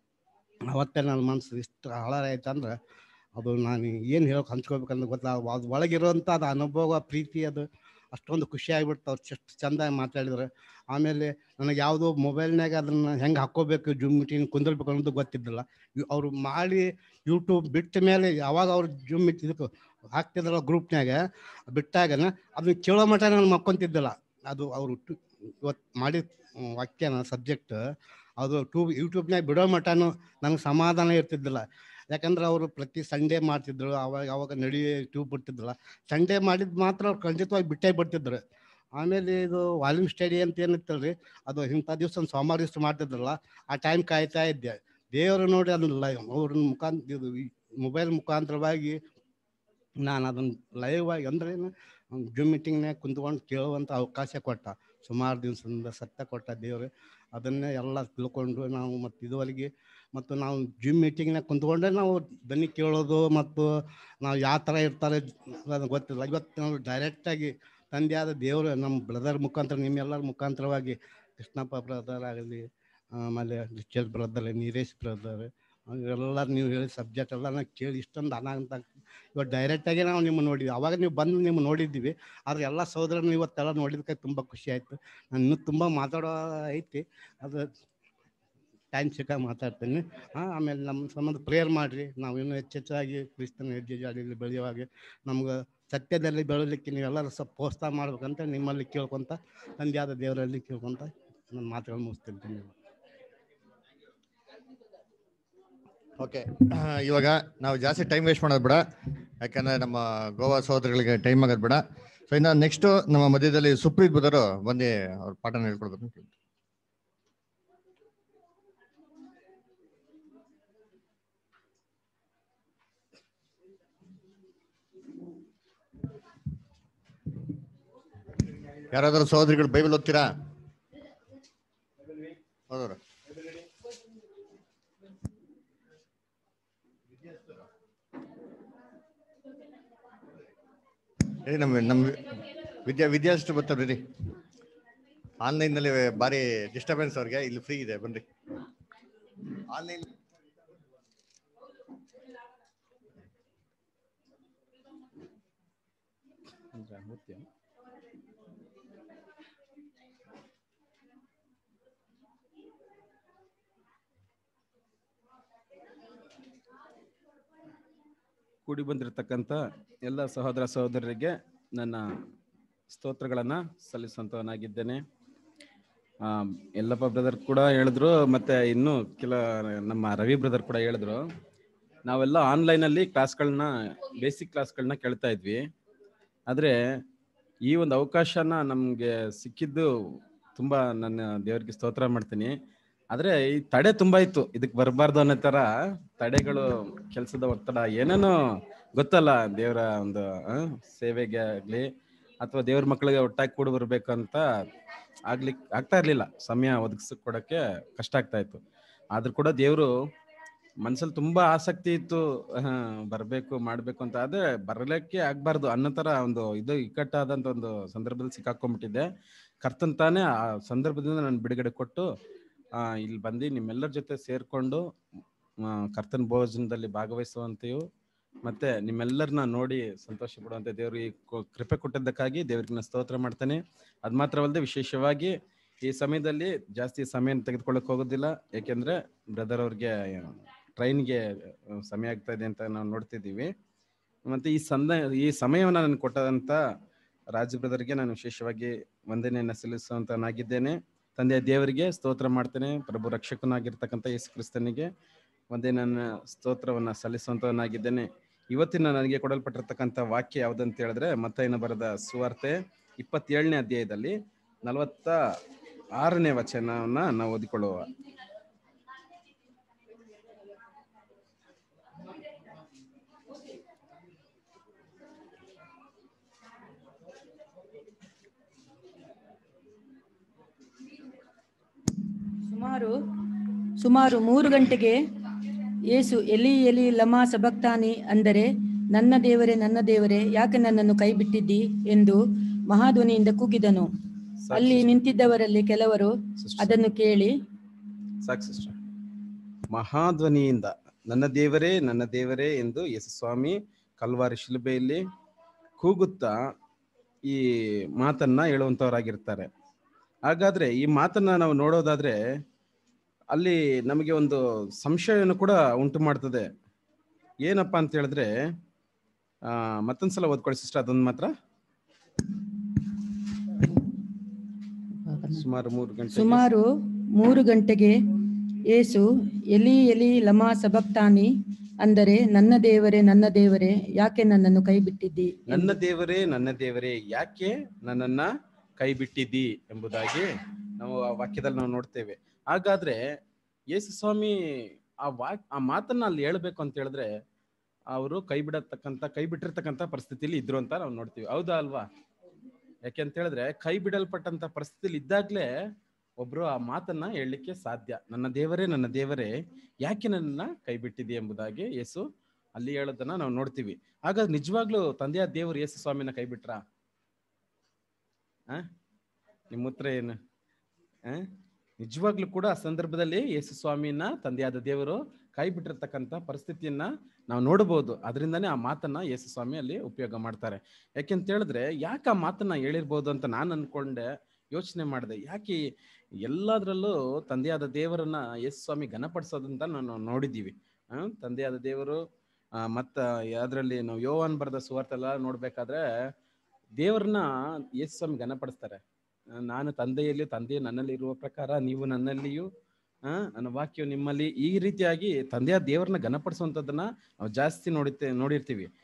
ಅವತ್ತೇ ನನ್ನ ಮನಸ್ಸು ಇಷ್ಟು ಹಾಳಾರ ಆಯ್ತು ಅಂದ್ರೆ ಅದು ನಾನು ಏನು ಹೇಳೋಕೆ ಹಂಚ್ಕೋಬೇಕಂದ್ರೆ ಗೊತ್ತಾಗ ಅದು ಒಳಗಿರೋಂಥ ಅದು ಅನುಭವ ಪ್ರೀತಿ ಅದು ಅಷ್ಟೊಂದು ಖುಷಿ ಆಗಿಬಿಡ್ತು ಅವ್ರು ಎಷ್ಟು ಚೆಂದಾಗಿ ಮಾತಾಡಿದ್ರು ಆಮೇಲೆ ನನಗೆ ಯಾವುದೋ ಮೊಬೈಲ್ನಾಗ ಅದನ್ನು ಹೆಂಗೆ ಹಾಕ್ಕೋಬೇಕು ಜೂಮ್ ಮೀಟಿಂಗ್ ಕುಂದಿರ್ಬೇಕು ಅನ್ನೋದು ಗೊತ್ತಿದ್ದಿಲ್ಲ ಇವ್- ಅವ್ರು ಮಾಡಿ ಯೂಟ್ಯೂಬ್ ಬಿಟ್ಟ ಮೇಲೆ ಯಾವಾಗ ಅವ್ರು ಜೂಮ್ ಮೀಟ್ ಇದಕ್ಕೆ ಹಾಕ್ತಿದ್ರಲ್ಲ ಗ್ರೂಪ್ನ್ಯಾಗ ಬಿಟ್ಟಾಗನ ಅದನ್ನ ಕೇಳೋ ಮಟ್ಟ ನಾನು ಮಕ್ಕೊಂತಿದ್ದಿಲ್ಲ ಅದು ಅವರು ಇವತ್ತು ಮಾಡಿದ ವಾಕ್ಯನ ಸಬ್ಜೆಕ್ಟ್ ಅದು ಟೂ ಯೂಟ್ಯೂಬ್ನಾಗ ಬಿಡೋ ಮಟ್ಟನೂ ನನಗೆ ಸಮಾಧಾನ ಇರ್ತಿದ್ದಿಲ್ಲ ಯಾಕಂದ್ರೆ ಅವರು ಪ್ರತಿ ಸಂಡೇ ಮಾಡ್ತಿದ್ರು ಅವಾಗ ಅವಾಗ ನಡಿ ಟ್ಯೂಬ್ ಬಿಡ್ತಿದ್ರಲ್ಲ ಸಂಡೇ ಮಾಡಿದ್ ಮಾತ್ರ ಅವ್ರು ಖಂಡಿತವಾಗಿ ಬಿಟ್ಟೇ ಬಿಡ್ತಿದ್ರು ಆಮೇಲೆ ಇದು ವಾಲ್ಯೂಮ್ ಸ್ಟಡಿ ಅಂತ ಏನಿತ್ತಲ್ರಿ ಅದು ಇಂಥ ದಿವಸ ಒಂದು ಸೋಮವಾರ ದಿವಸ ಮಾಡ್ತಿದ್ರಲ್ಲ ಆ ಟೈಮ್ ಕಾಯ್ತಾ ಇದ್ದೆ ದೇವರು ನೋಡಿ ಅದನ್ನ ಲೈವ್ ಅವ್ರ ಮುಖಾಂತರ ಇದು ಮೊಬೈಲ್ ಮುಖಾಂತರವಾಗಿ ನಾನು ಅದನ್ನು ಲೈವ್ ಆಗಿ ಅಂದ್ರೆ ಜೂಮ್ ಮೀಟಿಂಗ್ನಾಗ ಕುಂತ್ಕೊಂಡು ಕೇಳುವಂಥ ಅವಕಾಶ ಕೊಟ್ಟ ಸುಮಾರು ದಿವಸದಿಂದ ಸತ್ಯ ಕೊಟ್ಟ ದೇವರು ಅದನ್ನೇ ಎಲ್ಲ ತಿಳ್ಕೊಂಡು ನಾವು ಮತ್ತು ಇದುವರೆಗೆ ಮತ್ತು ನಾವು ಜಿಮ್ ಮೀಟಿಂಗ್ನಾಗ ಕುಂತ್ಕೊಂಡೆ ನಾವು ದನಿ ಕೇಳೋದು ಮತ್ತು ನಾವು ಯಾವ ಥರ ಇರ್ತಾರೆ ಅದು ಗೊತ್ತಿಲ್ಲ ಇವತ್ತು ನಾವು ಡೈರೆಕ್ಟಾಗಿ ತಂದೆಯಾದ ದೇವರು ನಮ್ಮ ಬ್ರದರ್ ಮುಖಾಂತರ ನಿಮ್ಮೆಲ್ಲರ ಮುಖಾಂತರವಾಗಿ ಕೃಷ್ಣಪ್ಪ ಬ್ರದರ್ ಆಗಲಿ ಆಮೇಲೆ ರಿಚಲ್ ಬ್ರದರ್ ನೀರೇಶ್ ಬ್ರದರ್ ಎಲ್ಲ ನೀವು ಹೇಳಿ ಸಬ್ಜೆಕ್ಟ್ ಎಲ್ಲ ನಾವು ಕೇಳಿ ಇಷ್ಟೊಂದು ಅನಾಹುತ ಇವಾಗ ಡೈರೆಕ್ಟಾಗಿ ನಾವು ನಿಮ್ಮ ನೋಡಿದ್ವಿ ಅವಾಗ ನೀವು ಬಂದು ನಿಮ್ಮ ನೋಡಿದ್ದೀವಿ ಆದರೆ ಎಲ್ಲ ಸಹೋದರನ್ನು ಇವತ್ತೆಲ್ಲ ನೋಡಿದಕ್ಕೆ ತುಂಬ ಖುಷಿ ಆಯಿತು ನಾನು ಇನ್ನೂ ತುಂಬ ಮಾತಾಡೋ ಐತಿ ಅದು ಟೈಮ್ ಸಿಕ್ಕಾಗ ಮಾತಾಡ್ತೀನಿ ಹಾಂ ಆಮೇಲೆ ನಮ್ಮ ಸಂಬಂಧ ಪ್ರೇಯರ್ ಮಾಡಿರಿ ನಾವು ಇನ್ನೂ ಹೆಚ್ಚೆಚ್ಚಾಗಿ ಕ್ರಿಸ್ತನ ಹೆಜ್ಜೆ ಜಾಡಿಯಲ್ಲಿ ಬೆಳೆಯುವಾಗ ನಮ್ಗೆ ಸತ್ಯದಲ್ಲಿ ಬೆಳಲಿಕ್ಕೆ ನೀವೆಲ್ಲರೂ ಸ್ವಲ್ಪ ಪ್ರೋತ್ಸಾಹ ಮಾಡ್ಬೇಕಂತ ನಿಮ್ಮಲ್ಲಿ ಕೇಳ್ಕೊತ ತಂದೆಯಾದ ದೇವರಲ್ಲಿ ಕೇಳ್ಕೊತ ನನ್ನ ಮಾತುಗಳು ಮುಗಿಸ್ತೀನಿ ಧನ್ಯವಾದ ಓಕೆ ಇವಾಗ ನಾವು ಜಾಸ್ತಿ ಟೈಮ್ ವೇಸ್ಟ್ ಮಾಡೋದು ಬೇಡ ಯಾಕಂದ್ರೆ ನಮ್ಮ ಗೋವಾ ಸಹೋದರಗಳಿಗೆ ಟೈಮ್ ಆಗೋದು ಬೇಡ ಸೊ ಸೊ ಇನ್ನ ನೆಕ್ಸ್ಟ್ ನಮ್ಮ ಮಧ್ಯದಲ್ಲಿ ಸುಪ್ರೀತ್ ಬದರು ಬಂದು ಅವ್ರ ಪಾಠನ ಹೇಳ್ಕೊಡ್ಬೇಕು ಯಾರಾದ್ರೂ ಸಹೋದರಿಗಳು ಬೈಬಲ್ ಓದ್ತೀರಾ ಹೌದವ್ರ ಏ ನಮ್ಮ ನಮ್ಮ ವಿದ್ಯಾ ವಿದ್ಯಾರ್ಥಿ ಬರ್ತಾರೆ ರೀ ಆನ್ಲೈನ್ನಲ್ಲಿ ಭಾರಿ ಡಿಸ್ಟರ್ಬೆನ್ಸ್ ಅವ್ರಿಗೆ ಇಲ್ಲಿ ಫ್ರೀ ಇದೆ ಬನ್ರಿ ಆನ್ಲೈನ್ ಕೂಡಿ ಬಂದಿರತಕ್ಕಂಥ ಎಲ್ಲ ಸಹೋದರ ಸಹೋದರರಿಗೆ ನನ್ನ ಸ್ತೋತ್ರಗಳನ್ನು ಸಲ್ಲಿಸುವಂಥವನಾಗಿದ್ದೇನೆ ಆ, ಯಲ್ಲಪ್ಪ ಬ್ರದರ್ ಕೂಡ ಹೇಳಿದ್ರು ಮತ್ತೆ ಇನ್ನು ಕೆಲ ನಮ್ಮ ರವಿ ಬ್ರದರ್ ಕೂಡ ಹೇಳಿದ್ರು ನಾವೆಲ್ಲ ಆನ್ಲೈನಲ್ಲಿ ಕ್ಲಾಸ್ಗಳನ್ನ ಬೇಸಿಕ್ ಕ್ಲಾಸ್ಗಳನ್ನ ಕೇಳ್ತಾ ಇದ್ವಿ ಆದರೆ ಈ ಒಂದು ಅವಕಾಶನ ನಮಗೆ ಸಿಕ್ಕಿದ್ದು ತುಂಬ ನನ್ನ ದೇವರಿಗೆ ಸ್ತೋತ್ರ ಮಾಡ್ತೀನಿ ಆದರೆ ಈ ತಡೆ ತುಂಬ ಇತ್ತು ಇದಕ್ಕೆ ಬರಬಾರ್ದು ಅನ್ನೋ ಥರ ತಡೆಗಳು ಕೆಲಸದ ಒತ್ತಡ ಏನೇನೋ ಗೊತ್ತಲ್ಲ ದೇವರ ಒಂದು ಆ, ಸೇವೆಗೆ ಆಗಲಿ ಅಥವಾ ದೇವ್ರ ಮಕ್ಕಳಿಗೆ ಒಟ್ಟಾಗಿ ಕೂಡಿ ಬರ್ಬೇಕು ಅಂತ ಆಗ್ಲಿಕ್ಕೆ ಆಗ್ತಾ ಇರ್ಲಿಲ್ಲ ಸಮಯ ಒದಗಿಸಿ ಕೊಡಕ್ಕೆ ಕಷ್ಟ ಆಗ್ತಾ ಇತ್ತು ಆದ್ರೂ ಕೂಡ ದೇವರು ಮನ್ಸಲ್ಲಿ ತುಂಬಾ ಆಸಕ್ತಿ ಇತ್ತು ಬರಬೇಕು ಮಾಡ್ಬೇಕು ಅಂತ ಆದ್ರೆ ಬರಲಿಕ್ಕೆ ಆಗ್ಬಾರ್ದು ಅನ್ನೋ ತರ ಒಂದು ಇದು ಇಕ್ಕಟ್ಟಾದಂತ ಒಂದು ಸಂದರ್ಭದಲ್ಲಿ ಸಿಕ್ಕಾಕೊಂಡ್ಬಿಟ್ಟಿದ್ದೆ ಕರ್ತನ್ ತಾನೇ ಆ ಸಂದರ್ಭದಿಂದ ನಾನು ಬಿಡುಗಡೆ ಕೊಟ್ಟು ಆ, ಇಲ್ಲಿ ಬಂದು ನಿಮ್ಮೆಲ್ಲರ ಜೊತೆ ಸೇರ್ಕೊಂಡು ಆ, ಕರ್ತನ್ ಭೋಜನದಲ್ಲಿ ಭಾಗವಹಿಸುವಂತೆಯೂ ಮತ್ತೆ ನಿಮ್ಮೆಲ್ಲರನ್ನ ನೋಡಿ ಸಂತೋಷ ಪಡುವಂತೆ ದೇವರು ಈ ಕೊ- ಕೃಪೆ ಕೊಟ್ಟಿದ್ದಕ್ಕಾಗಿ ದೇವರಿಗೆ ನಾನು ಸ್ತೋತ್ರ ಮಾಡ್ತೇನೆ ಅದು ಮಾತ್ರವಲ್ಲದೆ ವಿಶೇಷವಾಗಿ ಈ ಸಮಯದಲ್ಲಿ ಜಾಸ್ತಿ ಸಮಯ ತೆಗೆದುಕೊಳ್ಳಕ್ ಹೋಗೋದಿಲ್ಲ ಯಾಕೆಂದ್ರೆ ಬ್ರದರ್ ಅವ್ರಿಗೆ ಟ್ರೈನ್ಗೆ ಸಮಯ ಆಗ್ತಾ ಇದೆ ಅಂತ ನಾವು ನೋಡ್ತಿದ್ದೀವಿ ಮತ್ತೆ ಈ ಸಂದ ಈ ಸಮಯವನ್ನು ನಾನು ಕೊಟ್ಟಂತ ರಾಜ್ ಬ್ರದರ್ಗೆ ನಾನು ವಿಶೇಷವಾಗಿ ವಂದನೆಯನ್ನು ಸಲ್ಲಿಸುವಂತನಾಗಿದ್ದೇನೆ ತಂದೆಯ ದೇವರಿಗೆ ಸ್ತೋತ್ರ ಮಾಡ್ತೇನೆ ಪ್ರಭು ರಕ್ಷಕನಾಗಿರ್ತಕ್ಕಂಥ ಯೇಸು ಕ್ರಿಸ್ತನಿಗೆ ಒಂದೇ ನನ್ನ ಸ್ತೋತ್ರವನ್ನ ಸಲ್ಲಿಸುವಂತವನಾಗಿದ್ದೇನೆ ಇವತ್ತಿನ ನನಗೆ ಕೊಡಲ್ಪಟ್ಟಿರ್ತಕ್ಕಂಥ ವಾಕ್ಯ ಯಾವುದಂತ ಹೇಳಿದ್ರೆ ಮತ್ತೈನ ಬರೆದ ಸುವಾರ್ತೆ ಇಪ್ಪತ್ತೇಳನೇ ಅಧ್ಯಾಯದಲ್ಲಿ ನಲವತ್ತ ಆರನೇ ವಚನವನ್ನ ನಾವು ಓದಿಕೊಳ್ಳುವ ಸುಮಾರು ಸುಮಾರು ಮೂರು ಗಂಟೆಗೆ ಯೇಸು ಎಲಿ ಎಲಿ ಲಮಾ ಸಬಕ್ತಾನಿ ಅಂದರೆ ನನ್ನ ದೇವರೇ ನನ್ನ ದೇವರೇ ಯಾಕೆ ನನ್ನನ್ನು ಕೈ ಬಿಟ್ಟಿದ್ದಿ ಎಂದು ಮಹಾಧ್ವನಿಯಿಂದ ಕೂಗಿದನು ಅಲ್ಲಿ ನಿಂತಿದ್ದವರಲ್ಲಿ ಕೆಲವರು ಅದನ್ನು ಕೇಳಿ ಸಾಕು ಸಿಸ್ಟರ್ ಮಹಾಧ್ವನಿಯಿಂದ ನನ್ನ ದೇವರೇ ನನ್ನ ದೇವರೇ ಎಂದು ಯೇಸು ಸ್ವಾಮಿ ಕಲ್ವಾರಿ ಶಿಲುಬೆಯಲ್ಲಿ ಕೂಗುತ್ತಾ ಈ ಮಾತನ್ನ ಹೇಳುವಂತವರಾಗಿರ್ತಾರೆ ಹಾಗಾದ್ರೆ ಈ ಮಾತನ್ನ ನಾವು ನೋಡೋದಾದ್ರೆ ಅಲ್ಲಿ ನಮಗೆ ಒಂದು ಸಂಶಯವನ್ನು ಕೂಡ ಉಂಟು ಮಾಡ್ತದೆ ಏನಪ್ಪಾ ಅಂತ ಹೇಳಿದ್ರೆ ಆ ಮತ್ತೊಂದ್ಸಲ ಓದ್ಕೊಳ್ಳಿ ಸಿಸ್ಟರ್ ಅದೊಂದು ಮಾತ್ರ ಸುಮಾರು ಮೂರು ಗಂಟೆ ಸುಮಾರು ಮೂರು ಗಂಟೆಗೆ ಯೇಸು ಎಲಿ ಎಲಿ ಲಮಾ ಸಬಕ್ತಾನಿ ಅಂದರೆ ನನ್ನ ದೇವರೇ ನನ್ನ ದೇವರೇ ಯಾಕೆ ನನ್ನನ್ನು ಕೈ ಬಿಟ್ಟಿದ್ದಿ ನನ್ನ ದೇವರೇ ನನ್ನ ದೇವರೇ ಯಾಕೆ ನನ್ನನ್ನ ಕೈ ಬಿಟ್ಟಿದ್ದಿ ಎಂಬುದಾಗಿ ನಾವು ಆ ವಾಕ್ಯದಲ್ಲಿ ನಾವು ನೋಡ್ತೇವೆ ಹಾಗಾದ್ರೆ ಯೇಸು ಸ್ವಾಮಿ ಆ ವಾಕ್ ಆ ಮಾತನ್ನ ಅಲ್ಲಿ ಹೇಳ್ಬೇಕು ಅಂತ ಹೇಳಿದ್ರೆ ಅವರು ಕೈ ಬಿಡತಕ್ಕಂತ ಕೈ ಬಿಟ್ಟಿರ್ತಕ್ಕಂತ ಪರಿಸ್ಥಿತಿಲಿ ಇದ್ರು ಅಂತ ನಾವು ನೋಡ್ತೀವಿ ಹೌದಾ ಅಲ್ವಾ ಯಾಕೆ ಅಂತ ಹೇಳಿದ್ರೆ ಕೈ ಬಿಡಲ್ಪಟ್ಟಂತ ಪರಿಸ್ಥಿತಿಲಿ ಇದ್ದಾಗ್ಲೇ ಒಬ್ರು ಆ ಮಾತನ್ನ ಹೇಳಲಿಕ್ಕೆ ಸಾಧ್ಯ ನನ್ನ ದೇವರೇ ನನ್ನ ದೇವರೇ ಯಾಕೆ ನನ್ನ ಕೈ ಬಿಟ್ಟಿದೆ ಎಂಬುದಾಗಿ ಯೇಸು ಅಲ್ಲಿ ಹೇಳೋದನ್ನ ನಾವು ನೋಡ್ತೀವಿ ಹಾಗಾದ್ರೆ ನಿಜವಾಗ್ಲೂ ತಂದೆಯ ದೇವರು ಯೇಸು ಸ್ವಾಮಿನ ಕೈ ಬಿಟ್ರಾ ಆ ನಿಮ್ಮ ಉತ್ತರ ಏನು ಆ ನಿಜವಾಗ್ಲೂ ಕೂಡ ಆ ಸಂದರ್ಭದಲ್ಲಿ ಯೇಸು ಸ್ವಾಮಿನ ತಂದೆಯಾದ ದೇವರು ಕೈ ಬಿಟ್ಟಿರ್ತಕ್ಕಂಥ ಪರಿಸ್ಥಿತಿಯನ್ನ ನಾವು ನೋಡಬಹುದು ಅದರಿಂದನೇ ಆ ಮಾತನ್ನ ಯೇಸು ಸ್ವಾಮಿ ಅಲ್ಲಿ ಉಪಯೋಗ ಮಾಡ್ತಾರೆ ಯಾಕೆಂತ ಹೇಳಿದ್ರೆ ಯಾಕೆ ಆ ಮಾತನ್ನ ಹೇಳಿರ್ಬೋದು ಅಂತ ನಾನು ಅನ್ಕೊಂಡೆ ಯೋಚನೆ ಮಾಡಿದೆ ಯಾಕೆ ಎಲ್ಲದರಲ್ಲೂ ತಂದೆಯಾದ ದೇವರನ್ನ ಯೇಸು ಸ್ವಾಮಿ ಘನಪಡಿಸೋದಂತ ನಾನು ನೋಡಿದ್ದೀವಿ ಆ ತಂದೆಯಾದ ದೇವರು ಆ, ಮತ್ತ ಅದರಲ್ಲಿ ನಾವು ಯೋವಾನ್ ಬರೆದ ಸುವಾರ್ತೆ ಎಲ್ಲ ನೋಡ್ಬೇಕಾದ್ರೆ ದೇವರನ್ನ ಯೇಸು ಸ್ವಾಮಿ ಘನಪಡಿಸ್ತಾರೆ ಆ, ನಾನು ತಂದೆಯಲ್ಲಿ ತಂದೆ ನನ್ನಲ್ಲಿ ಇರುವ ಪ್ರಕಾರ ನೀವು ನನ್ನಲ್ಲಿಯೂ ಆ, ನನ್ನ ವಾಕ್ಯವು ನಿಮ್ಮಲ್ಲಿ ಈ ರೀತಿಯಾಗಿ ತಂದೆಯ ದೇವರನ್ನ ಘನಪಡಿಸುವಂಥದ್ದನ್ನ ನಾವು ಜಾಸ್ತಿ ನೋಡಿರ್ತೇ ನೋಡಿರ್ತೀವಿ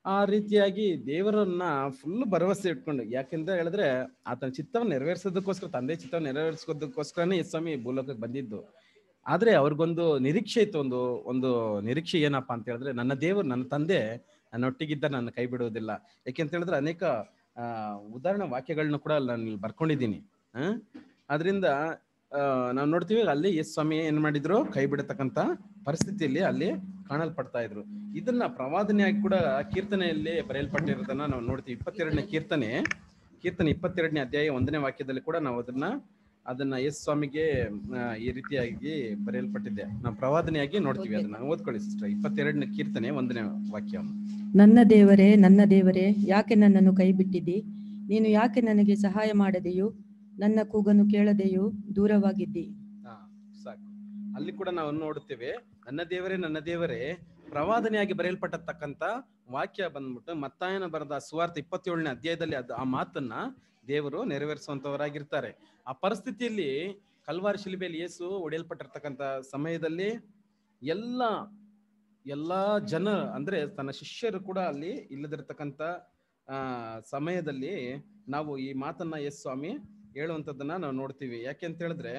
ಆ ರೀತಿಯಾಗಿ ದೇವರನ್ನ ಫುಲ್ ಭರವಸೆ ಇಟ್ಕೊಂಡು ಯಾಕೆಂತ ಹೇಳಿದ್ರೆ ಆತನ ಚಿತ್ತವನ್ನು ನೆರವೇರಿಸೋದಕ್ಕೋಸ್ಕರ ತಂದೆ ಚಿತ್ತವನ್ನು ನೆರವೇರಿಸೋದಕ್ಕೋಸ್ಕರನೇ ಈ ಸ್ವಾಮಿ ಭೂಲೋಕಕ್ಕೆ ಬಂದಿದ್ದು ಆದ್ರೆ ಅವ್ರಿಗೊಂದು ನಿರೀಕ್ಷೆ ಇತ್ತು ಒಂದು ಒಂದು ನಿರೀಕ್ಷೆ ಏನಪ್ಪಾ ಅಂತ ಹೇಳಿದ್ರೆ ನನ್ನ ದೇವರು ನನ್ನ ತಂದೆ ನನ್ನ ಒಟ್ಟಿಗಿದ್ದ ನನ್ನ ಕೈ ಬಿಡುವುದಿಲ್ಲ ಯಾಕೆಂತ ಹೇಳಿದ್ರೆ ಅನೇಕ ಆ ಉದಾಹರಣೆ ವಾಕ್ಯಗಳನ್ನ ಕೂಡ ನಾನು ಇಲ್ಲಿ ಬರ್ಕೊಂಡಿದ್ದೀನಿ ಆ ಅದರಿಂದ ನಾವು ನೋಡ್ತೀವಿ ಅಲ್ಲಿ ಎಸ್ ಸ್ವಾಮಿ ಏನ್ ಮಾಡಿದ್ರು ಕೈ ಬಿಡತಕ್ಕಂತ ಪರಿಸ್ಥಿತಿಯಲ್ಲಿ ಅಲ್ಲಿ ಕಾಣಲ್ಪಡ್ತಾ ಇದ್ರು ಇದನ್ನ ಪ್ರವಾದನೆಯಾಗಿ ಕೂಡ ಕೀರ್ತನೆಯಲ್ಲಿ ಬರೆಯಲ್ಪಟ್ಟಿರೋದನ್ನ ನಾವು ನೋಡ್ತೀವಿ ಇಪ್ಪತ್ತೆರಡನೇ ಕೀರ್ತನೆ ಕೀರ್ತನೆ ಇಪ್ಪತ್ತೆರಡನೇ ಅಧ್ಯಾಯ ಒಂದನೇ ವಾಕ್ಯದಲ್ಲಿ ಕೂಡ ನಾವು ಅದನ್ನ ಅದನ್ನ ಎಸ್ ಸ್ವಾಮಿಗೆ ಆ, ಈ ರೀತಿಯಾಗಿ ಬರೆಯಲ್ಪಟ್ಟಿದೆ ನಾವು ಪ್ರವಾದನೆಯಾಗಿ ನೋಡ್ತೀವಿ ಅದನ್ನ ಓದ್ಕೊಳ್ಳಿ ಸಿಸ್ಟರ್ ಇಪ್ಪತ್ತೆರಡನೇ ಕೀರ್ತನೆ ಒಂದನೇ ವಾಕ್ಯ ನನ್ನ ದೇವರೇ ನನ್ನ ದೇವರೇ ಯಾಕೆ ನನ್ನನ್ನು ಕೈ ಬಿಟ್ಟಿದ್ದಿ ನೀನು ಯಾಕೆ ನನಗೆ ಸಹಾಯ ಮಾಡದೆಯೋ ನನ್ನ ಕೂಗನ್ನು ಕೇಳದೆಯೋ ದೂರವಾಗಿದ್ದಿ ಹಾ ಸಾಕು ಅಲ್ಲಿ ಕೂಡ ನಾವು ನೋಡುತ್ತೇವೆ ನನ್ನ ದೇವರೇ ನನ್ನ ದೇವರೇ ಪ್ರವಾದನೆಯಾಗಿ ಬರೆಯಲ್ಪಟ್ಟತಕ್ಕಂತ ವಾಕ್ಯ ಬಂದ್ಬಿಟ್ಟು ಮತ್ತಾಯನ ಬರೆದ ಸುವಾರ್ಥ ಇಪ್ಪತ್ತೇಳನೇ ಅಧ್ಯಾಯದಲ್ಲಿ ಅದು ಆ ಮಾತನ್ನ ದೇವರು ನೆರವೇರಿಸುವಂತವರಾಗಿರ್ತಾರೆ ಆ ಪರಿಸ್ಥಿತಿಯಲ್ಲಿ ಕಲ್ವಾರಿ ಶಿಲ್ಬೆಯಲ್ಲಿ ಯೇಸು ಒಡೆಯಲ್ಪಟ್ಟಿರ್ತಕ್ಕಂಥ ಸಮಯದಲ್ಲಿ ಎಲ್ಲ ಎಲ್ಲಾ ಜನ ಅಂದ್ರೆ ತನ್ನ ಶಿಷ್ಯರು ಕೂಡ ಅಲ್ಲಿ ಇಲ್ಲದಿರ್ತಕ್ಕಂಥ ಆ ಸಮಯದಲ್ಲಿ ನಾವು ಈ ಮಾತನ್ನ ಎಸ್ ಸ್ವಾಮಿ ಹೇಳುವಂಥದ್ದನ್ನ ನಾವು ನೋಡ್ತೀವಿ ಯಾಕೆ ಅಂತ ಹೇಳಿದ್ರೆ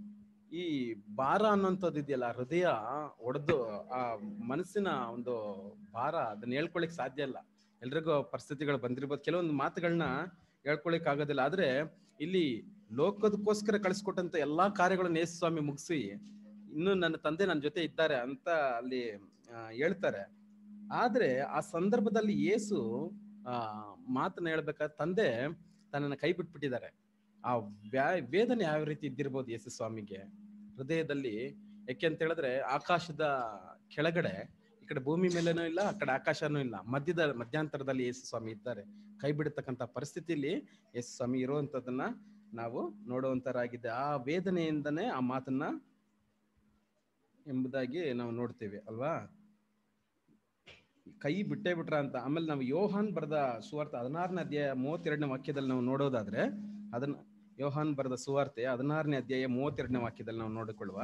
ಈ ಭಾರ ಅನ್ನುವಂಥದ್ದು ಇದೆಯಲ್ಲ ಹೃದಯ ಒಡೆದು ಆ ಮನಸ್ಸಿನ ಒಂದು ಭಾರ ಅದನ್ನ ಹೇಳ್ಕೊಳಿಕ್ ಸಾಧ್ಯ ಇಲ್ಲ ಎಲ್ರಿಗೂ ಪರಿಸ್ಥಿತಿಗಳು ಬಂದಿರ್ಬೋದು ಕೆಲವೊಂದು ಮಾತುಗಳನ್ನ ಹೇಳ್ಕೊಳಿಕ್ ಆಗೋದಿಲ್ಲ ಆದ್ರೆ ಇಲ್ಲಿ ಲೋಕದಕ್ಕೋಸ್ಕರ ಕಳಿಸ್ಕೊಟ್ಟಂತ ಎಲ್ಲಾ ಕಾರ್ಯಗಳನ್ನ ಯೇಸು ಸ್ವಾಮಿ ಮುಗಿಸಿ ಇನ್ನು ನನ್ನ ತಂದೆ ನನ್ನ ಜೊತೆ ಇದ್ದಾರೆ ಅಂತ ಅಲ್ಲಿ ಆ, ಹೇಳ್ತಾರೆ ಆದ್ರೆ ಆ ಸಂದರ್ಭದಲ್ಲಿ ಯೇಸು ಆ ಮಾತನ್ನ ಹೇಳ್ಬೇಕಾದ್ರೆ ತಂದೆ ತನ್ನನ್ನ ಕೈ ಬಿಟ್ಬಿಟ್ಟಿದ್ದಾರೆ ಆ ವ್ಯಾ ವೇದನೆ ಯಾವ ರೀತಿ ಇದ್ದಿರ್ಬೋದು ಯೇಸು ಸ್ವಾಮಿಗೆ ಹೃದಯದಲ್ಲಿ ಯಾಕೆ ಅಂತ ಹೇಳಿದ್ರೆ ಆಕಾಶದ ಕೆಳಗಡೆ ಈ ಕಡೆ ಭೂಮಿ ಮೇಲೇನೂ ಇಲ್ಲ ಆ ಕಡೆ ಆಕಾಶನೂ ಇಲ್ಲ ಮಧ್ಯದ ಮಧ್ಯಾಂತರದಲ್ಲಿ ಯೇಸು ಸ್ವಾಮಿ ಇದ್ದಾರೆ ಕೈ ಬಿಡತಕ್ಕಂತ ಪರಿಸ್ಥಿತಿಯಲ್ಲಿ ಯೇಸು ಸ್ವಾಮಿ ಇರುವಂತದನ್ನ ನಾವು ನೋಡುವಂತರಾಗಿದೆ ಆ ವೇದನೆಯಿಂದನೇ ಆ ಮಾತನ್ನ ಎಂಬುದಾಗಿ ನಾವು ನೋಡ್ತೇವೆ ಅಲ್ವಾ ಕೈ ಬಿಟ್ಟೇ ಬಿಟ್ರ ಅಂತ ಆಮೇಲೆ ನಾವು ಯೋಹಾನ್ ಬರೆದ ಸುವಾರ್ತೆ ಹದಿನಾರನೇ ಅಧ್ಯಾಯ ಮೂವತ್ತೆರಡನೇ ವಾಕ್ಯದಲ್ಲಿ ನಾವು ನೋಡೋದಾದ್ರೆ ಅದನ್ನ ಯೋಹಾನ್ ಬರೆದ ಸುವಾರ್ತೆ ಹದಿನಾರನೇ ಅಧ್ಯಾಯ ಮೂವತ್ತೆರಡನೇ ವಾಕ್ಯದಲ್ಲಿ ನಾವು ನೋಡಿಕೊಳ್ಳುವ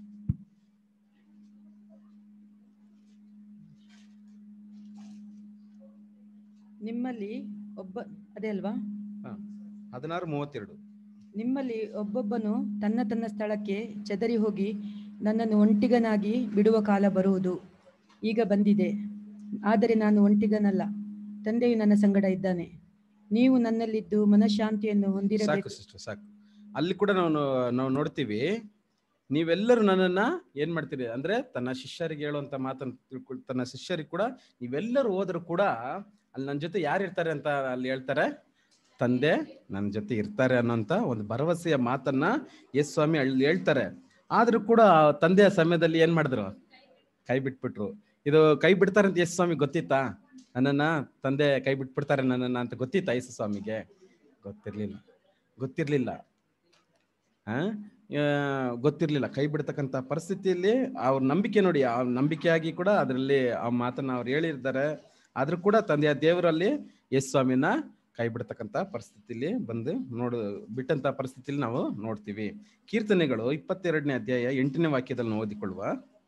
ನಿಮ್ಮಲ್ಲಿ ಒಬ್ಬ ಅದೇ ಅಲ್ವಾ ಹದಿನಾರು ಮೂವತ್ತೆರಡು ನಿಮ್ಮಲ್ಲಿ ಒಬ್ಬೊಬ್ಬನು ತನ್ನ ತನ್ನ ಸ್ಥಳಕ್ಕೆ ಚದರಿ ಹೋಗಿ ನನ್ನನ್ನು ಒಂಟಿಗನಾಗಿ ಬಿಡುವ ಕಾಲ ಬರುವುದು ಈಗ ಬಂದಿದೆ ಆದರೆ ನಾನು ಒಂಟಿಗನಲ್ಲ ತಂದೆಯು ನನ್ನ ಸಂಗಡ ಇದ್ದಾನೆ ನೀವು ನನ್ನಲ್ಲಿದ್ದು ಮನಃಶಾಂತಿಯನ್ನು ಸಾಕು ಹೊಂದಿರಬೇಕು ಸಿಸ್ಟರ್ ಸಾಕು ಅಲ್ಲಿ ಕೂಡ ನಾವು ನೋ- ನಾವು ನೋಡ್ತೀವಿ ನೀವೆಲ್ಲರೂ ನನ್ನನ್ನ ಏನ್ ಮಾಡ್ತೀರಿ ಅಂದ್ರೆ ತನ್ನ ಶಿಷ್ಯರಿಗೆ ಹೇಳುವಂತ ಮಾತನ್ನು ತಿಳ್ಕೊಳ್ ತನ್ನ ಶಿಷ್ಯರಿಗೆ ಕೂಡ ನೀವೆಲ್ಲರೂ ಹೋದ್ರು ಕೂಡ ಅಲ್ಲಿ ನನ್ನ ಜೊತೆ ಯಾರು ಇರ್ತಾರೆ ಅಂತ ಅಲ್ಲಿ ಹೇಳ್ತಾರೆ ತಂದೆ ನನ್ನ ಜೊತೆ ಇರ್ತಾರೆ ಅನ್ನೋಂತ ಒಂದು ಭರವಸೆಯ ಮಾತನ್ನ ಯೇಸು ಸ್ವಾಮಿ ಅಲ್ಲಿ ಹೇಳ್ತಾರೆ ಆದ್ರೂ ಕೂಡ ತಂದೆಯ ಸಮಯದಲ್ಲಿ ಏನ್ ಮಾಡಿದ್ರು ಕೈ ಬಿಟ್ಬಿಟ್ರು ಇದು ಕೈ ಬಿಡ್ತಾರೆ ಅಂತ ಯೇಸು ಸ್ವಾಮಿ ಗೊತ್ತಿತ್ತಾ ನನ್ನನ್ನ ತಂದೆ ಕೈ ಬಿಟ್ಬಿಡ್ತಾರೆ ನನ್ನನ್ನ ಅಂತ ಗೊತ್ತಿತ್ತಾ ಯೇಸು ಸ್ವಾಮಿಗೆ ಗೊತ್ತಿರ್ಲಿಲ್ಲ ಗೊತ್ತಿರ್ಲಿಲ್ಲ ಆ ಆ, ಗೊತ್ತಿರ್ಲಿಲ್ಲ ಕೈ ಬಿಡ್ತಕ್ಕಂತ ಪರಿಸ್ಥಿತಿಯಲ್ಲಿ ಅವ್ರ ನಂಬಿಕೆ ನೋಡಿ ಆ ನಂಬಿಕೆಯಾಗಿ ಕೂಡ ಅದರಲ್ಲಿ ಆ ಮಾತನ್ನ ಅವ್ರು ಹೇಳಿರ್ತಾರೆ ಆದ್ರೂ ಕೂಡ ತಂದೆಯ ದೇವರಲ್ಲಿ ಯೇಸು ಸ್ವಾಮಿನ ಕೈ ಬಿಡ್ತಕ್ಕಂತ ಪರಿಸ್ಥಿತಿಲಿ ಬಂದು ನೋಡು ಬಿಟ್ಟಂತ ಪರಿಸ್ಥಿತಿಲಿ ನಾವು ನೋಡ್ತೀವಿ ಕೀರ್ತನೆಗಳು ಇಪ್ಪತ್ತೆರಡನೇ ಅಧ್ಯಾಯ ಎಂಟನೇ ವಾಕ್ಯದಲ್ಲಿ ನಾವು ಓದಿಕೊಳ್ಳುವ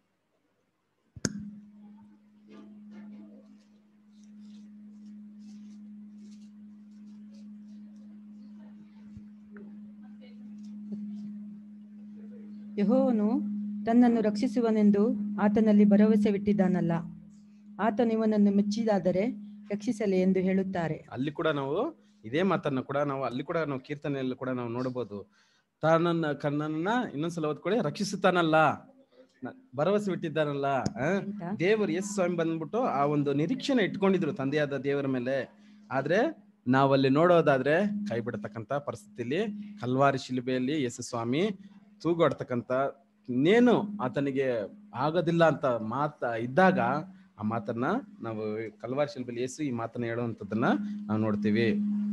ಯೆಹೋವನು ತನ್ನನ್ನು ರಕ್ಷಿಸುವನೆಂದು ಆತನಲ್ಲಿ ಭರವಸೆವಿಟ್ಟಿದ್ದಾನಲ್ಲ ಆತನು ಇವನನ್ನು ಮೆಚ್ಚಿದಾದರೆ ರಕ್ಷಿಸಲಿ ಎಂದು ಹೇಳುತ್ತಾರೆ ಅಲ್ಲಿ ಕೂಡ ನಾವು ಇದೇ ಮಾತನ್ನ ಕೂಡ ನಾವು ಅಲ್ಲಿ ಕೂಡ ನಾವು ಕೀರ್ತನೆಯಲ್ಲಿ ಕೂಡ ನಾವು ನೋಡಬಹುದು ತಾನನ್ನ ಕಣ್ಣನ್ನ ಇನ್ನೊಂದ್ಸಲ ಓದ್ಕೊಳ್ಳಿ ರಕ್ಷಿಸುತ್ತಾನಲ್ಲ ನ- ಭರವಸೆ ಬಿಟ್ಟಿದ್ದಾನಲ್ಲ ಆ? ದೇವರು ಎಸ್ ಸ್ವಾಮಿ ಬಂದ್ಬಿಟ್ಟು ಆ ಒಂದು ನಿರೀಕ್ಷೆನ ಇಟ್ಕೊಂಡಿದ್ರು ತಂದೆಯಾದ ದೇವರ ಮೇಲೆ ಆದ್ರೆ ನಾವಲ್ಲಿ ನೋಡೋದಾದ್ರೆ ಕೈ ಬಿಡತಕ್ಕಂತ ಪರಿಸ್ಥಿತಿಲಿ ಕಲ್ವಾರಿ ಶಿಲುಬೆಯಲ್ಲಿ ಯೇಸು ಸ್ವಾಮಿ ತೂಗಾಡ್ತಕ್ಕಂತ ಇನ್ನೇನು ಆತನಿಗೆ ಆಗೋದಿಲ್ಲ ಅಂತ ಮಾತ ಇದ್ದಾಗ ಆ ಮಾತನ್ನ ನಾವು ಕಲ್ವಾರಿ ಶಿಲ್ಬೆಯಲ್ಲಿ ಯೇಸು ಈ ಮಾತನ್ನ ಹೇಳುವಂತದನ್ನ ನಾವು ನೋಡ್ತೀವಿ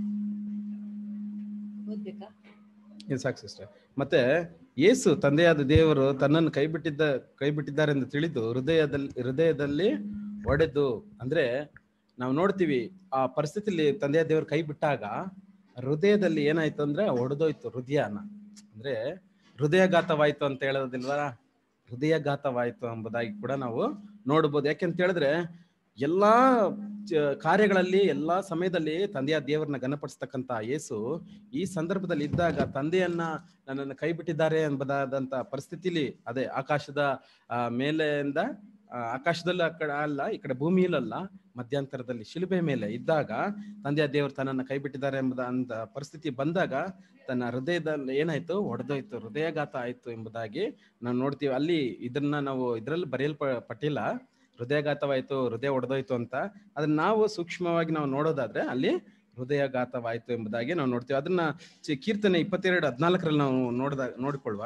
ಓದ್ಬೇಕಾ ಇದು ಸಾಕು ಸಿಸ್ಟರ್ ಮತ್ತೆ ಯೇಸು ತಂದೆಯಾದ ದೇವರು ತನ್ನನ್ನು ಕೈ ಬಿಟ್ಟಿದ್ದ ಕೈ ಬಿಟ್ಟಿದ್ದಾರೆ ಎಂದು ತಿಳಿದು ಹೃದಯದಲ್ಲಿ ಹೃದಯದಲ್ಲಿ ಒಡೆದು ಅಂದ್ರೆ ನಾವು ನೋಡ್ತೀವಿ ಆ ಪರಿಸ್ಥಿತಿಲಿ ತಂದೆಯ ದೇವರು ಕೈ ಬಿಟ್ಟಾಗ ಹೃದಯದಲ್ಲಿ ಏನಾಯ್ತು ಅಂದ್ರೆ ಒಡೆದೋಯ್ತು ಹೃದಯನ ಅಂದ್ರೆ ಹೃದಯಘಾತವಾಯ್ತು ಅಂತ ಹೇಳೋದಿಲ್ವಾ ಹೃದಯಘಾತವಾಯ್ತು ಎಂಬುದಾಗಿ ಕೂಡ ನಾವು ನೋಡ್ಬೋದು ಯಾಕೆಂತ ಹೇಳಿದ್ರೆ ಎಲ್ಲಾ ಚ- ಕಾರ್ಯಗಳಲ್ಲಿ ಎಲ್ಲಾ ಸಮಯದಲ್ಲಿ ತಂದೆಯ ದೇವರನ್ನ ಘನಪಡಿಸ್ತಕ್ಕಂತ ಯೇಸು ಈ ಸಂದರ್ಭದಲ್ಲಿ ಇದ್ದಾಗ ತಂದೆಯನ್ನ ನನ್ನನ್ನು ಕೈ ಬಿಟ್ಟಿದ್ದಾರೆ ಎಂಬುದಾದಂತ ಪರಿಸ್ಥಿತಿಲಿ ಅದೇ ಆಕಾಶದ ಆ, ಮೇಲೆಯಿಂದ ಆ, ಆಕಾಶದಲ್ಲಿ ಆ ಕಡೆ ಅಲ್ಲ ಈ ಕಡೆ ಭೂಮಿಯಲ್ಲ ಮಧ್ಯಂತರದಲ್ಲಿ ಶಿಲುಬೆ ಮೇಲೆ ಇದ್ದಾಗ ತಂದೆಯ ದೇವರು ತನ್ನನ್ನು ಕೈ ಬಿಟ್ಟಿದ್ದಾರೆ ಎಂಬುದ ಅಂತ ಪರಿಸ್ಥಿತಿ ಬಂದಾಗ ತನ್ನ ಹೃದಯದಲ್ಲಿ ಏನಾಯ್ತು ಒಡೆದೋಯ್ತು ಹೃದಯಾಘಾತ ಆಯ್ತು ಎಂಬುದಾಗಿ ನಾವು ನೋಡ್ತೀವಿ ಅಲ್ಲಿ ಇದನ್ನ ನಾವು ಇದರಲ್ಲಿ ಬರೆಯಲ್ಪಟ್ಟಿಲ್ಲ ಹೃದಯಾಘಾತವಾಯ್ತು ಹೃದಯ ಒಡೆದೋಯ್ತು ಅಂತ ಅದನ್ನ ನಾವು ಸೂಕ್ಷ್ಮವಾಗಿ ನಾವು ನೋಡೋದಾದ್ರೆ ಅಲ್ಲಿ ಹೃದಯಾಘಾತವಾಯ್ತು ಎಂಬುದಾಗಿ ನಾವು ನೋಡ್ತೀವಿ ಅದನ್ನ ಚಿ- ಕೀರ್ತನೆ ಇಪ್ಪತ್ತೆರಡು ಹದಿನಾಲ್ಕರಲ್ಲಿ ನಾವು ನೋಡ್ದ ನೋಡಿಕೊಳ್ಳುವ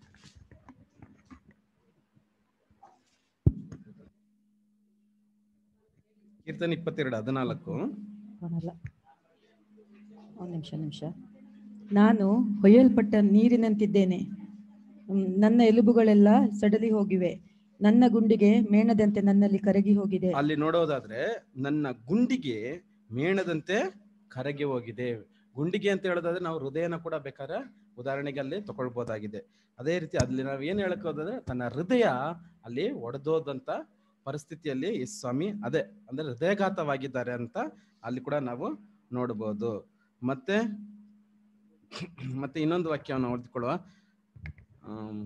ಕೀರ್ತನೆ ಇಪ್ಪತ್ತೆರಡು ಹದಿನಾಲ್ಕು ಕಾಣಲ್ಲ ಒಂದು ನಿಮಿಷ ನಿಮಿಷ ನಾನು ಹೊಯ್ಯಲ್ಪಟ್ಟ ನೀರಿನಂತಿದ್ದೇನೆ ಹ್ಮ್, ನನ್ನ ಎಲುಬುಗಳೆಲ್ಲ ಸಡಲಿ ಹೋಗಿವೆ ನನ್ನ ಗುಂಡಿಗೆ ಮೇಣದಂತೆ ನನ್ನಲ್ಲಿ ಕರಗಿ ಹೋಗಿದೆ ಅಲ್ಲಿ ನೋಡೋದಾದ್ರೆ ನನ್ನ ಗುಂಡಿಗೆ ಮೇಣದಂತೆ ಕರಗಿ ಹೋಗಿದೆ ಗುಂಡಿಗೆ ಅಂತ ಹೇಳೋದಾದ್ರೆ ನಾವು ಹೃದಯನ ಕೂಡ ಬೇಕಾದ್ರೆ ಉದಾಹರಣೆಗೆ ಅಲ್ಲಿ ತಗೊಳ್ಬೋದಾಗಿದೆ ಅದೇ ರೀತಿ ಅಲ್ಲಿ ನಾವು ಏನ್ ಹೇಳಕ್ ಹೋದ್ರೆ ತನ್ನ ಹೃದಯ ಅಲ್ಲಿ ಒಡೆದೋದಂತ ಪರಿಸ್ಥಿತಿಯಲ್ಲಿ ಈ ಸ್ವಾಮಿ ಅದೇ ಅಂದ್ರೆ ಹೃದಯಘಾತವಾಗಿದ್ದಾರೆ ಅಂತ ಅಲ್ಲಿ ಕೂಡ ನಾವು ನೋಡಬಹುದು ಮತ್ತೆ ಮತ್ತೆ ಇನ್ನೊಂದು ವಾಕ್ಯವನ್ನು ಓದಿಕೊಳ್ಳುವ ಆಮ್,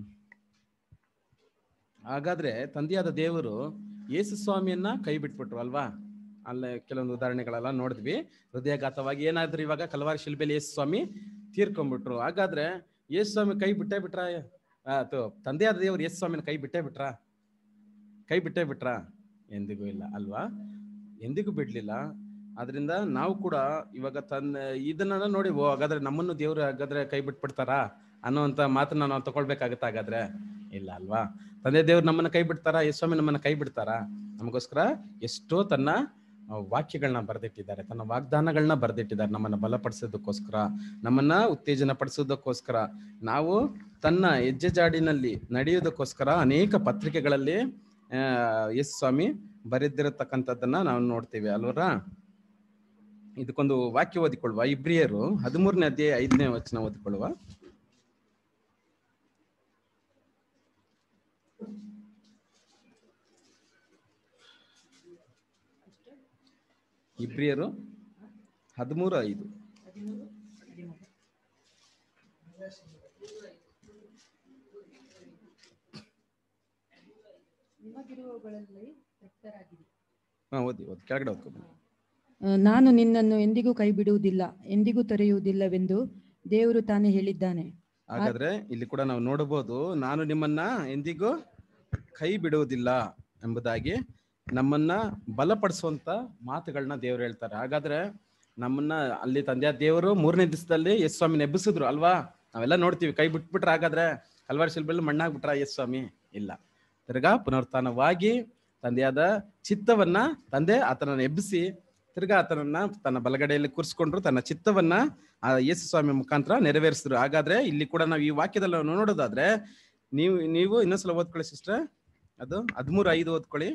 ಹಾಗಾದ್ರೆ ತಂದೆಯಾದ ದೇವರು ಯೇಸು ಸ್ವಾಮಿಯನ್ನ ಕೈ ಬಿಟ್ಬಿಟ್ರು ಅಲ್ವಾ ಅಲ್ಲೇ ಕೆಲವೊಂದು ಉದಾಹರಣೆಗಳೆಲ್ಲ ನೋಡಿದ್ವಿ ಹೃದಯಾಘಾತವಾಗಿ ಏನಾದ್ರು ಇವಾಗ ಕಲವಾರಿ ಶಿಲ್ಬೆಲಿ ಯೇಸು ಸ್ವಾಮಿ ತೀರ್ಕೊಂಡ್ಬಿಟ್ರು ಹಾಗಾದ್ರೆ ಯೇಸು ಸ್ವಾಮಿ ಕೈ ಬಿಟ್ಟೇ ಬಿಟ್ರ ಅಥವಾ ತಂದೆಯಾದ ದೇವರು ಯೇಸು ಸ್ವಾಮಿನ ಕೈ ಬಿಟ್ಟೇ ಬಿಟ್ರ ಕೈ ಬಿಟ್ಟೇ ಬಿಟ್ರ ಎಂದಿಗೂ ಇಲ್ಲ ಅಲ್ವಾ ಎಂದಿಗೂ ಬಿಡ್ಲಿಲ್ಲ ಆದ್ರಿಂದ ನಾವು ಕೂಡ ಇವಾಗ ತನ್ನ ಇದನ್ನ ನೋಡಿ ಓ ಹಾಗಾದ್ರೆ ನಮ್ಮನ್ನು ದೇವ್ರು ಹಾಗಾದ್ರೆ ಕೈ ಬಿಟ್ಬಿಡ್ತಾರಾ ಅನ್ನೋಂತ ಮಾತನ್ನ ನಾವು ತಗೊಳ್ಬೇಕಾಗತ್ತ ಹಾಗಾದ್ರೆ ಇಲ್ಲ ಅಲ್ವಾ ತಂದೆ ದೇವ್ರು ನಮ್ಮನ್ನ ಕೈ ಬಿಡ್ತಾರಾ ಯೇಸು ಸ್ವಾಮಿ ನಮ್ಮನ್ನ ಕೈ ಬಿಡ್ತಾರಾ ನಮಗೋಸ್ಕರ ಎಷ್ಟೋ ತನ್ನ ಆ, ವಾಕ್ಯಗಳನ್ನ ಬರೆದಿಟ್ಟಿದ್ದಾರೆ ತನ್ನ ವಾಗ್ದಾನಗಳನ್ನ ಬರೆದಿಟ್ಟಿದ್ದಾರೆ ನಮ್ಮನ್ನ ಬಲಪಡಿಸೋದಕ್ಕೋಸ್ಕರ ನಮ್ಮನ್ನ ಉತ್ತೇಜನ ಪಡಿಸೋದಕ್ಕೋಸ್ಕರ ನಾವು ತನ್ನ ಹೆಜ್ಜೆ ಜಾಡಿನಲ್ಲಿ ನಡೆಯೋದಕ್ಕೋಸ್ಕರ ಅನೇಕ ಪತ್ರಿಕೆಗಳಲ್ಲಿ ಆ, ಯೇಸು ಸ್ವಾಮಿ ಬರೆದಿರತಕ್ಕಂಥದ್ದನ್ನ ನಾವು ನೋಡ್ತೀವಿ ಅಲ್ವರಾ ಇದಕ್ಕೊಂದು ವಾಕ್ಯ ಓದಿಕೊಳ್ಳುವ ಇಬ್ರಿಯರು ಹದಿಮೂರನೇ ಅಧ್ಯಾಯ ಐದನೇ ವಚನ ಓದಿಕೊಳ್ಳುವ ಇಬ್ರಿಯರು ಹದಿಮೂರು ಐದು ನಿಮಗಿರುವವುಗಳಲ್ಲಿ ತೃಪ್ತರಾಗಿರಿ ಹಾ ಓದಿ ಓದಿ ಕೆಳಗಡೆ ಓದ್ಕೊಂಡು ಆ, ನಾನು ನಿನ್ನನ್ನು ಎಂದಿಗೂ ಕೈ ಬಿಡುವುದಿಲ್ಲ ಎಂದಿಗೂ ತೊರೆಯುವುದಿಲ್ಲವೆಂದು ದೇವರು ತಾನೇ ಹೇಳಿದ್ದಾನೆ ಹಾಗಾದ್ರೆ ಇಲ್ಲಿ ಕೂಡ ನಾವು ನೋಡಬಹುದು ನಾನು ನಿಮ್ಮನ್ನ ಎಂದಿಗೂ ಕೈ ಬಿಡುವುದಿಲ್ಲ ಎಂಬುದಾಗಿ ನಮ್ಮನ್ನ ಬಲಪಡಿಸುವಂತ ಮಾತುಗಳನ್ನ ದೇವ್ರು ಹೇಳ್ತಾರೆ ಹಾಗಾದ್ರೆ ನಮ್ಮನ್ನ ಅಲ್ಲಿ ತಂದೆಯ ದೇವರು ಮೂರನೇ ದಿವಸದಲ್ಲಿ ಯೇಸು ಸ್ವಾಮಿನ ಎಬ್ಬಿಸಿದ್ರು ಅಲ್ವಾ ನಾವೆಲ್ಲ ನೋಡ್ತೀವಿ ಕೈ ಬಿಟ್ಬಿಟ್ರೆ ಹಾಗಾದ್ರೆ ಹಲವಾರು ಶಿಲ್ಬಲ್ಲಿ ಮಣ್ಣಾಗ್ಬಿಟ್ರ ಯೇಸು ಸ್ವಾಮಿ ಇಲ್ಲ ತಿರ್ಗಾ ಪುನರುತ್ಥಾನವಾಗಿ ತಂದೆಯಾದ ಚಿತ್ತವನ್ನ ತಂದೆ ಆತನನ್ನು ಎಬ್ಬಿಸಿ ತಿರ್ಗಾ ಆತನನ್ನ ತನ್ನ ಬಲಗಡೆಯಲ್ಲಿ ಕೂರಿಸ್ಕೊಂಡ್ರು ತನ್ನ ಚಿತ್ತವನ್ನ ಆ ಯೇಸು ಸ್ವಾಮಿ ಮುಖಾಂತರ ನೆರವೇರಿಸಿದ್ರು ಹಾಗಾದ್ರೆ ಇಲ್ಲಿ ಕೂಡ ನಾವು ಈ ವಾಕ್ಯದಲ್ಲಿ ನಾವು ನೋಡೋದಾದ್ರೆ ನೀವು ನೀವು ಇನ್ನೊಂದ್ಸಲ ಓದ್ಕೊಳ್ಳಿ ಸಿಸ್ಟರ್ ಅದು ಹದಿಮೂರು ಐದು ಓದ್ಕೊಳ್ಳಿ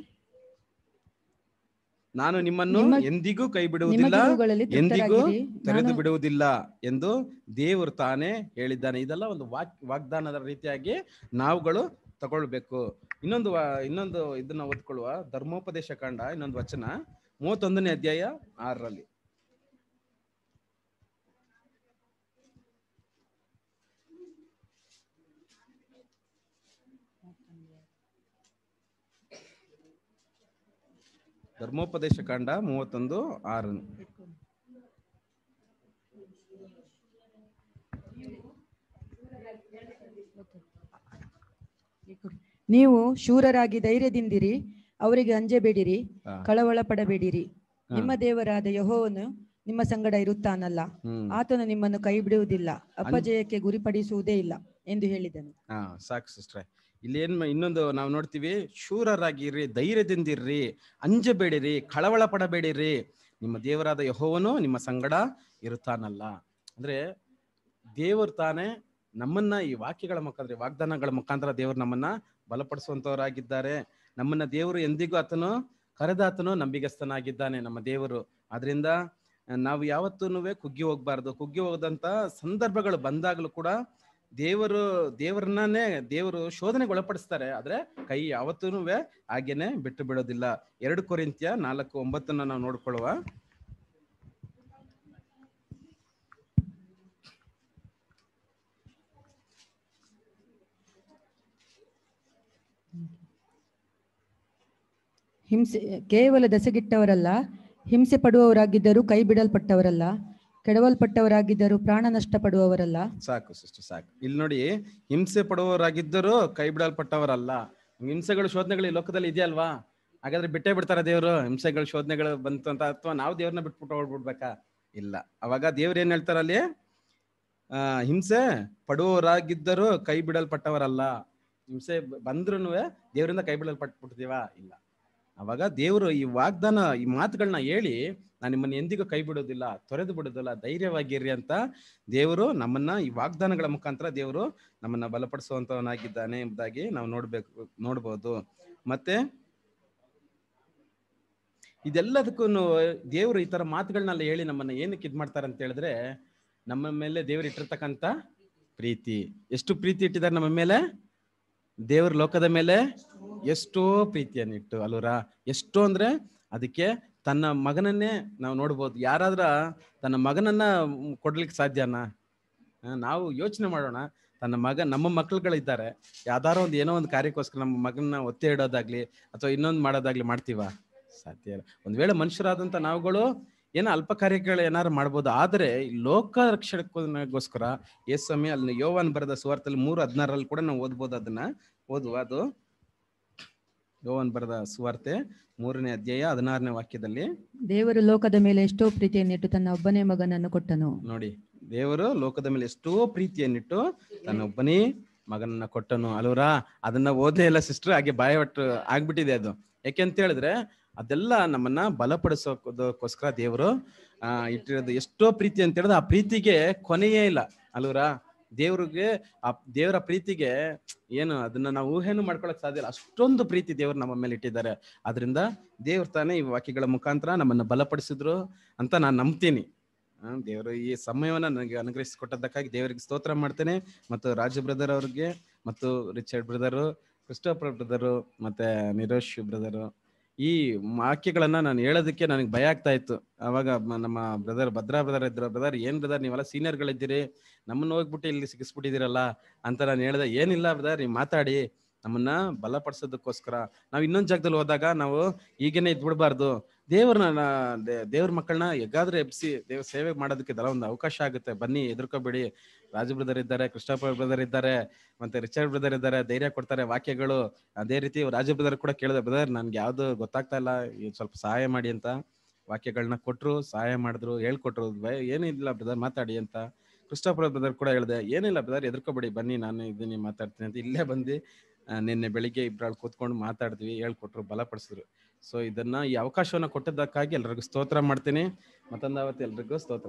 ನಾನು ನಿಮ್ಮನ್ನು ನಿಮ್ಮ- ಎಂದಿಗೂ ಕೈ ಬಿಡುವುದಿಲ್ಲ ನಿಮಗಿರುವುಗಳಲ್ಲಿ ಎಂದಿಗೂ ತೃಪ್ತರಾಗಿರಿ. ತೆರೆದು ನಾನು- ಬಿಡುವುದಿಲ್ಲ ಎಂದು ದೇವರು ತಾನೇ ಹೇಳಿದ್ದಾನೆ ಇದೆಲ್ಲ ಒಂದು ವಾಕ್ ವಾಗ್ದಾನದ ರೀತಿಯಾಗಿ ನಾವುಗಳು ತಗೊಳ್ಬೇಕು ಇನ್ನೊಂದು ವಾ- ಇನ್ನೊಂದು ಇದನ್ನ ಓದ್ಕೊಳ್ಳುವ ಧರ್ಮೋಪದೇಶ ಕಾಂಡ ಇನ್ನೊಂದು ವಚನ ಮೂವತ್ತೊಂದನೇ ಅಧ್ಯಾಯ ಆರರಲ್ಲಿ ಧರ್ಮೋಪದೇಶ ಕಾಂಡ ಮೂವತ್ತೊಂದು ಆರು ನೀವು ಶೂರರಾಗಿ ಧೈರ್ಯದಿಂದಿರಿ ಅವರಿಗೆ ಅಂಜಬೇಡಿರಿ ಹಾ. ಕಳವಳ ಪಡಬೇಡಿರಿ ಹಾ. ನಿಮ್ಮ ದೇವರಾದ ಯಹೋವನು ನಿಮ್ಮ ಸಂಗಡ ಇರುತ್ತಾನಲ್ಲ ಹ್ಮ್. ಆತನು ನಿಮ್ಮನ್ನು ಕೈ ಬಿಡುವುದಿಲ್ಲ ಅಪಜಯಕ್ಕೆ ಗುರಿಪಡಿಸುವುದೇ ಇಲ್ಲ ಎಂದು ಹೇಳಿದನು ಹಾ ಸಾಕು ಸಿಸ್ಟ್ರೆ ಇಲ್ಲಿ ಏನ್ ಮಾ- ಇನ್ನೊಂದು ನಾವು ನೋಡ್ತೀವಿ ಶೂರರಾಗಿರ್ರಿ ಧೈರ್ಯದಿಂದಿರ್ರಿ ಅಂಜಬೇಡಿರಿ ಕಳವಳ ಪಡಬೇಡಿರಿ ನಿಮ್ಮ ದೇವರಾದ ಯಹೋವನು ನಿಮ್ಮ ಸಂಗಡ ಇರುತ್ತಾನಲ್ಲ ಅಂದ್ರೆ ದೇವರು ತಾನೇ ನಮ್ಮನ್ನ ಈ ವಾಕ್ಯಗಳ ಮುಖಾಂತರ ವಾಗ್ದಾನಗಳ ಮುಖಾಂತರ ದೇವರು ನಮ್ಮನ್ನ ಬಲಪಡಿಸುವಂತವರಾಗಿದ್ದಾರೆ ನಮ್ಮನ್ನ ದೇವರು ಎಂದಿಗೂ ಆತನು ಕರೆದಾತನು ನಂಬಿಗಸ್ತನಾಗಿದ್ದಾನೆ ನಮ್ಮ ದೇವರು ಅದರಿಂದ ನಾವು ಯಾವತ್ತೂ ಕುಗ್ಗಿ ಹೋಗ್ಬಾರ್ದು ಕುಗ್ಗಿ ಹೋದಂತ ಸಂದರ್ಭಗಳು ಬಂದಾಗಲೂ ಕೂಡ ದೇವರು ದೇವರನ್ನೇ ದೇವರು ಶೋಧನೆಗೆ ಒಳಪಡಿಸ್ತಾರೆ ಆದ್ರೆ ಕೈ ಯಾವತ್ತೂ ಹಾಗೇನೆ ಬಿಟ್ಟು ಬಿಡೋದಿಲ್ಲ ಎರಡು ಕೊರಿಂತ್ಯ ನಾಲ್ಕು ಒಂಬತ್ತನ್ನ ನಾವು ನೋಡ್ಕೊಳ್ಳುವ ಹಿಂಸೆ ಕೇವಲ ದಸಗಿಟ್ಟವರಲ್ಲ ಹಿಂಸೆ ಪಡುವವರಾಗಿದ್ದರೂ ಕೈ ಬಿಡಲ್ಪಟ್ಟವರಲ್ಲ ಕೆಡವಲ್ಪಟ್ಟವರಾಗಿದ್ದರೂ ಪ್ರಾಣ ನಷ್ಟ ಪಡುವವರಲ್ಲ ಸಾಕು ಸಿಸ್ಟರ್ ಸಾಕು ಇಲ್ಲಿ ನೋಡಿ ಹಿಂಸೆ ಪಡುವವರಾಗಿದ್ದರೂ ಕೈ ಬಿಡಲ್ಪಟ್ಟವರಲ್ಲ ಹಿಂಸೆಗಳು ಶೋಧನೆಗಳು ಈ ಲೋಕದಲ್ಲಿ ಇದೆಯಲ್ವಾ ಹಾಗಾದ್ರೆ ಬಿಟ್ಟೇ ಬಿಡ್ತಾರ ದೇವರು ಹಿಂಸೆಗಳು ಶೋಧನೆಗಳು ಬಂತು ಅಂತ ಅಥವಾ ನಾವು ದೇವ್ರನ್ನ ಬಿಟ್ಬಿಟ್ಟು ಹೊಡ್ಬಿಡ್ಬೇಕಾ ಇಲ್ಲ ಅವಾಗ ದೇವ್ರು ಏನ್ ಹೇಳ್ತಾರ ಅಲ್ಲಿ ಆ ಹಿಂಸೆ ಪಡುವವರಾಗಿದ್ದರೂ ಕೈ ಬಿಡಲ್ಪಟ್ಟವರಲ್ಲ ಹಿಂಸೆ ಬಂದ್ರು ದೇವರಿಂದ ಕೈ ಬಿಡಲ್ಪಟ್ಬಿಡ್ತೀವಾ ಇಲ್ಲ ಅವಾಗ ದೇವರು ಈ ವಾಗ್ದಾನ ಈ ಮಾತುಗಳನ್ನ ಹೇಳಿ ನಾನು ನಿಮ್ಮನ್ನ ಎಂದಿಗೂ ಕೈ ಬಿಡೋದಿಲ್ಲ ತೊರೆದು ಬಿಡೋದಿಲ್ಲ ಧೈರ್ಯವಾಗಿರ್ರಿ ಅಂತ ದೇವರು ನಮ್ಮನ್ನ ಈ ವಾಗ್ದಾನಗಳ ಮುಖಾಂತರ ದೇವರು ನಮ್ಮನ್ನ ಬಲಪಡಿಸುವಂತವನಾಗಿದ್ದಾನೆ ಎಂಬುದಾಗಿ ನಾವು ನೋಡ್ಬೇಕು ನೋಡ್ಬೋದು ಮತ್ತೆ ಇದೆಲ್ಲದಕ್ಕೂ ದೇವರು ಈ ತರ ಮಾತುಗಳನ್ನೆಲ್ಲ ಹೇಳಿ ನಮ್ಮನ್ನ ಏನಕ್ಕೆ ಇದ್ ಮಾಡ್ತಾರೆ ಅಂತ ಹೇಳಿದ್ರೆ ನಮ್ಮ ಮೇಲೆ ದೇವರು ಇಟ್ಟಿರ್ತಕ್ಕಂಥ ಪ್ರೀತಿ ಎಷ್ಟು ಪ್ರೀತಿ ಇಟ್ಟಿದ್ದಾರೆ ನಮ್ಮ ಮೇಲೆ ದೇವ್ರ ಲೋಕದ ಮೇಲೆ ಎಷ್ಟೋ ಪ್ರೀತಿಯನ್ನಿಟ್ಟು ಅಲ್ವರ ಎಷ್ಟೋ ಅಂದ್ರೆ ಅದಕ್ಕೆ ತನ್ನ ಮಗನನ್ನೇ ನಾವು ನೋಡ್ಬೋದು ಯಾರಾದ್ರ ತನ್ನ ಮಗನನ್ನ ಕೊಡ್ಲಿಕ್ಕೆ ಸಾಧ್ಯನಾ ಆ, ನಾವು ಯೋಚನೆ ಮಾಡೋಣ ತನ್ನ ಮಗ ನಮ್ಮ ಮಕ್ಳುಗಳಿದ್ದಾರೆ ಯಾವ್ದಾರೋ ಒಂದು ಏನೋ ಒಂದು ಕಾರ್ಯಕ್ಕೋಸ್ಕರ ನಮ್ಮ ಮಗನ ಒತ್ತೆ ಇಡೋದಾಗ್ಲಿ ಅಥವಾ ಇನ್ನೊಂದು ಮಾಡೋದಾಗ್ಲಿ ಮಾಡ್ತೀವ ಸಾಧ್ಯ ಇಲ್ಲ ಒಂದ್ ವೇಳೆ ಮನುಷ್ಯರಾದಂತ ನಾವುಗಳು ಏನೋ ಅಲ್ಪ ಕಾರ್ಯಗಳು ಏನಾರು ಮಾಡ್ಬೋದು ಆದರೆ ಈ ಲೋಕ ರಕ್ಷಣಕ್ಕೋಸ್ಕರ ಎಸ್ ಸಮಯ ಅಲ್ಲಿ ಯೋವಾನ್ ಬರೆದ ಸುವಾರ್ತಲ್ಲಿ ಮೂರು ಹದಿನಾರಲ್ಲಿ ಕೂಡ ನಾವು ಓದ್ಬೋದು ಅದನ್ನ ಓದುವ ಅದು ಯೋವಾನ್ ಬರೆದ ಸುವಾರ್ತೆ ಮೂರನೇ ಅಧ್ಯಾಯ ಹದಿನಾರನೇ ವಾಕ್ಯದಲ್ಲಿ ದೇವರು ಲೋಕದ ಮೇಲೆ ಎಷ್ಟೋ ಪ್ರೀತಿಯನ್ನಿಟ್ಟು ತನ್ನ ಒಬ್ಬನೇ ಮಗನನ್ನು ಕೊಟ್ಟನು ನೋಡಿ ದೇವರು ಲೋಕದ ಮೇಲೆ ಎಷ್ಟೋ ಪ್ರೀತಿಯನ್ನಿಟ್ಟು ತನ್ನ ಒಬ್ಬನೇ ಮಗನನ್ನ ಕೊಟ್ಟನು ಅಲ್ವರಾ ಅದನ್ನ ಓದೇ ಇಲ್ಲ ಸಿಸ್ಟರ್ ಹಾಗೆ ಬಾಯ ಒಟ್ಟು ಆಗ್ಬಿಟ್ಟಿದೆ ಅದು ಯಾಕೆ ಅಂತ ಹೇಳಿದ್ರೆ ಅದೆಲ್ಲ ನಮ್ಮನ್ನ ಬಲಪಡಿಸೋದಕ್ಕೋಸ್ಕರ ದೇವರು ಆ ಇಟ್ಟಿರೋದು ಎಷ್ಟೋ ಪ್ರೀತಿ ಅಂತ ಹೇಳಿದ್ರೆ ಆ ಪ್ರೀತಿಗೆ ಕೊನೆಯೇ ಇಲ್ಲ ಅಲ್ವರಾ ದೇವ್ರಿಗೆ ಆ ದೇವರ ಪ್ರೀತಿಗೆ ಏನು ಅದನ್ನ ನಾವು ಊಹೆನೂ ಮಾಡ್ಕೊಳಕ್ ಸಾಧ್ಯ ಇಲ್ಲ ಅಷ್ಟೊಂದು ಪ್ರೀತಿ ದೇವ್ರು ನಮ್ಮ ಮೇಲೆ ಇಟ್ಟಿದ್ದಾರೆ ಆದ್ರಿಂದ ದೇವ್ರು ತಾನೇ ಈ ವಾಕ್ಯಗಳ ಮುಖಾಂತರ ನಮ್ಮನ್ನ ಬಲಪಡಿಸಿದ್ರು ಅಂತ ನಾನು ನಂಬ್ತೀನಿ ಆ, ದೇವರು ಈ ಸಮಯವನ್ನ ನನಗೆ ಅನುಗ್ರಹಿಸಿಕೊಟ್ಟದ್ದಕ್ಕಾಗಿ ದೇವರಿಗೆ ಸ್ತೋತ್ರ ಮಾಡ್ತೇನೆ ಮತ್ತು ರಾಜು ಬ್ರದರ್ ಅವ್ರಿಗೆ ಮತ್ತು ರಿಚರ್ಡ್ ಬ್ರದರು ಕ್ರಿಸ್ಟೋಫರ್ ಬ್ರದರು ಮತ್ತೆ ನಿರೋಶ್ ಬ್ರದರು ಈ ವಾಕ್ಯಗಳನ್ನ ನಾನು ಹೇಳೋದಕ್ಕೆ ನನಗೆ ಭಯ ಆಗ್ತಾ ಇತ್ತು ಅವಾಗ ಮ- ನಮ್ಮ ಬ್ರದರ್ ಭದ್ರಾ ಬ್ರದರ್ ಇದ್ರು ಬ್ರದರ್ ಏನ್ ಬ್ರದರ್ ನೀವೆಲ್ಲ ಸೀನಿಯರ್ಗಳಿದ್ದೀರಿ ನಮ್ಮನ್ನ ಹೋಗ್ಬಿಟ್ಟು ಇಲ್ಲಿ ಸಿಗಿಸ್ಬಿಟ್ಟಿದ್ದೀರಲ್ಲ ಅಂತ ನಾನು ಹೇಳ್ದೆ ಏನಿಲ್ಲ ಬ್ರದರ್ ನೀವು ಮಾತಾಡಿ ನಮ್ಮನ್ನ ಬಲಪಡಿಸೋದಕ್ಕೋಸ್ಕರ ನಾವು ಇನ್ನೊಂದ್ ಜಾಗದಲ್ಲಿ ಹೋದಾಗ ನಾವು ಈಗೇನೆ ಇದ್ಬಿಡ್ಬಾರ್ದು ದೇವ್ರನ್ನ ದೇವ್ರ ಮಕ್ಕಳನ್ನ ಹೇಗಾದ್ರೂ ಎಬ್ಸಿ ದೇವ್ರ ಸೇವೆ ಮಾಡೋದಕ್ಕೆ ಇದೆಲ್ಲ ಒಂದು ಅವಕಾಶ ಆಗುತ್ತೆ ಬನ್ನಿ ಎದುರ್ಕೋಬೇಡಿ ರಾಜು ಬ್ರದರ್ ಇದ್ದಾರೆ ಕೃಷ್ಣಪ್ಪ ಬ್ರದರ್ ಇದ್ದಾರೆ ಮತ್ತೆ ರಿಚರ್ಡ್ ಬ್ರದರ್ ಇದ್ದಾರೆ ಧೈರ್ಯ ಕೊಡ್ತಾರೆ ವಾಕ್ಯಗಳು ಅದೇ ರೀತಿ ರಾಜು ಬ್ರದರ್ ಕೂಡ ಕೇಳಿದೆ ಬ್ರದರ್ ನನ್ಗೆ ಯಾವ್ದು ಗೊತ್ತಾಗ್ತಾ ಇಲ್ಲ ಈ ಸ್ವಲ್ಪ ಸಹಾಯ ಮಾಡಿ ಅಂತ ವಾಕ್ಯಗಳನ್ನ ಕೊಟ್ರು ಸಹಾಯ ಮಾಡಿದ್ರು ಹೇಳ್ಕೊಟ್ರು ಭಯ ಏನಿಲ್ಲ ಬ್ರದರ್ ಮಾತಾಡಿ ಅಂತ ಕೃಷ್ಣಪ್ಪ ಬ್ರದರ್ ಕೂಡ ಹೇಳಿದೆ ಏನಿಲ್ಲ ಬ್ರದರ್ ಎದುರ್ಕೋಬೇಡಿ ಬನ್ನಿ ನಾನು ಇದನ್ನೇ ಮಾತಾಡ್ತೀನಿ ಅಂತ ಇಲ್ಲೇ ಬಂದು ಆ, ನಿನ್ನೆ ಬೆಳಿಗ್ಗೆ ಇಬ್ರಾಳ್ ಕೂತ್ಕೊಂಡು ಮಾತಾಡಿದ್ವಿ ಹೇಳ್ಕೊಟ್ರು ಬಲಪಡಿಸಿದ್ರು ಸೊ ಇದನ್ನ ಈ ಅವಕಾಶವನ್ನ ಕೊಟ್ಟದ್ದಕ್ಕಾಗಿ ಎಲ್ರಿಗೂ ಸ್ತೋತ್ರ ಮಾಡ್ತೀನಿ ಮತ್ತೊಂದು ಅವತ್ತು ಎಲ್ರಿಗೂ ಸ್ತೋತ್ರ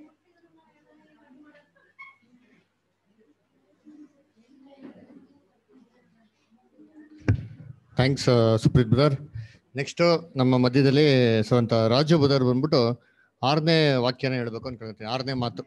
ಥ್ಯಾಂಕ್ಸ್ ಸುಪ್ರೀತ್ ಬ್ರದರ್ ನೆಕ್ಸ್ಟ್ ನಮ್ಮ ಮಧ್ಯದಲ್ಲಿ ಸೊ ಅಂತ ರಾಜು ಬ್ರದರ್ ಬಂದ್ಬಿಟ್ಟು ಆರನೇ ವಾಕ್ಯನ ಹೇಳ್ಬೇಕು ಅನ್ಕೊಳ್ತೀನಿ ಆರನೇ ಮಾತು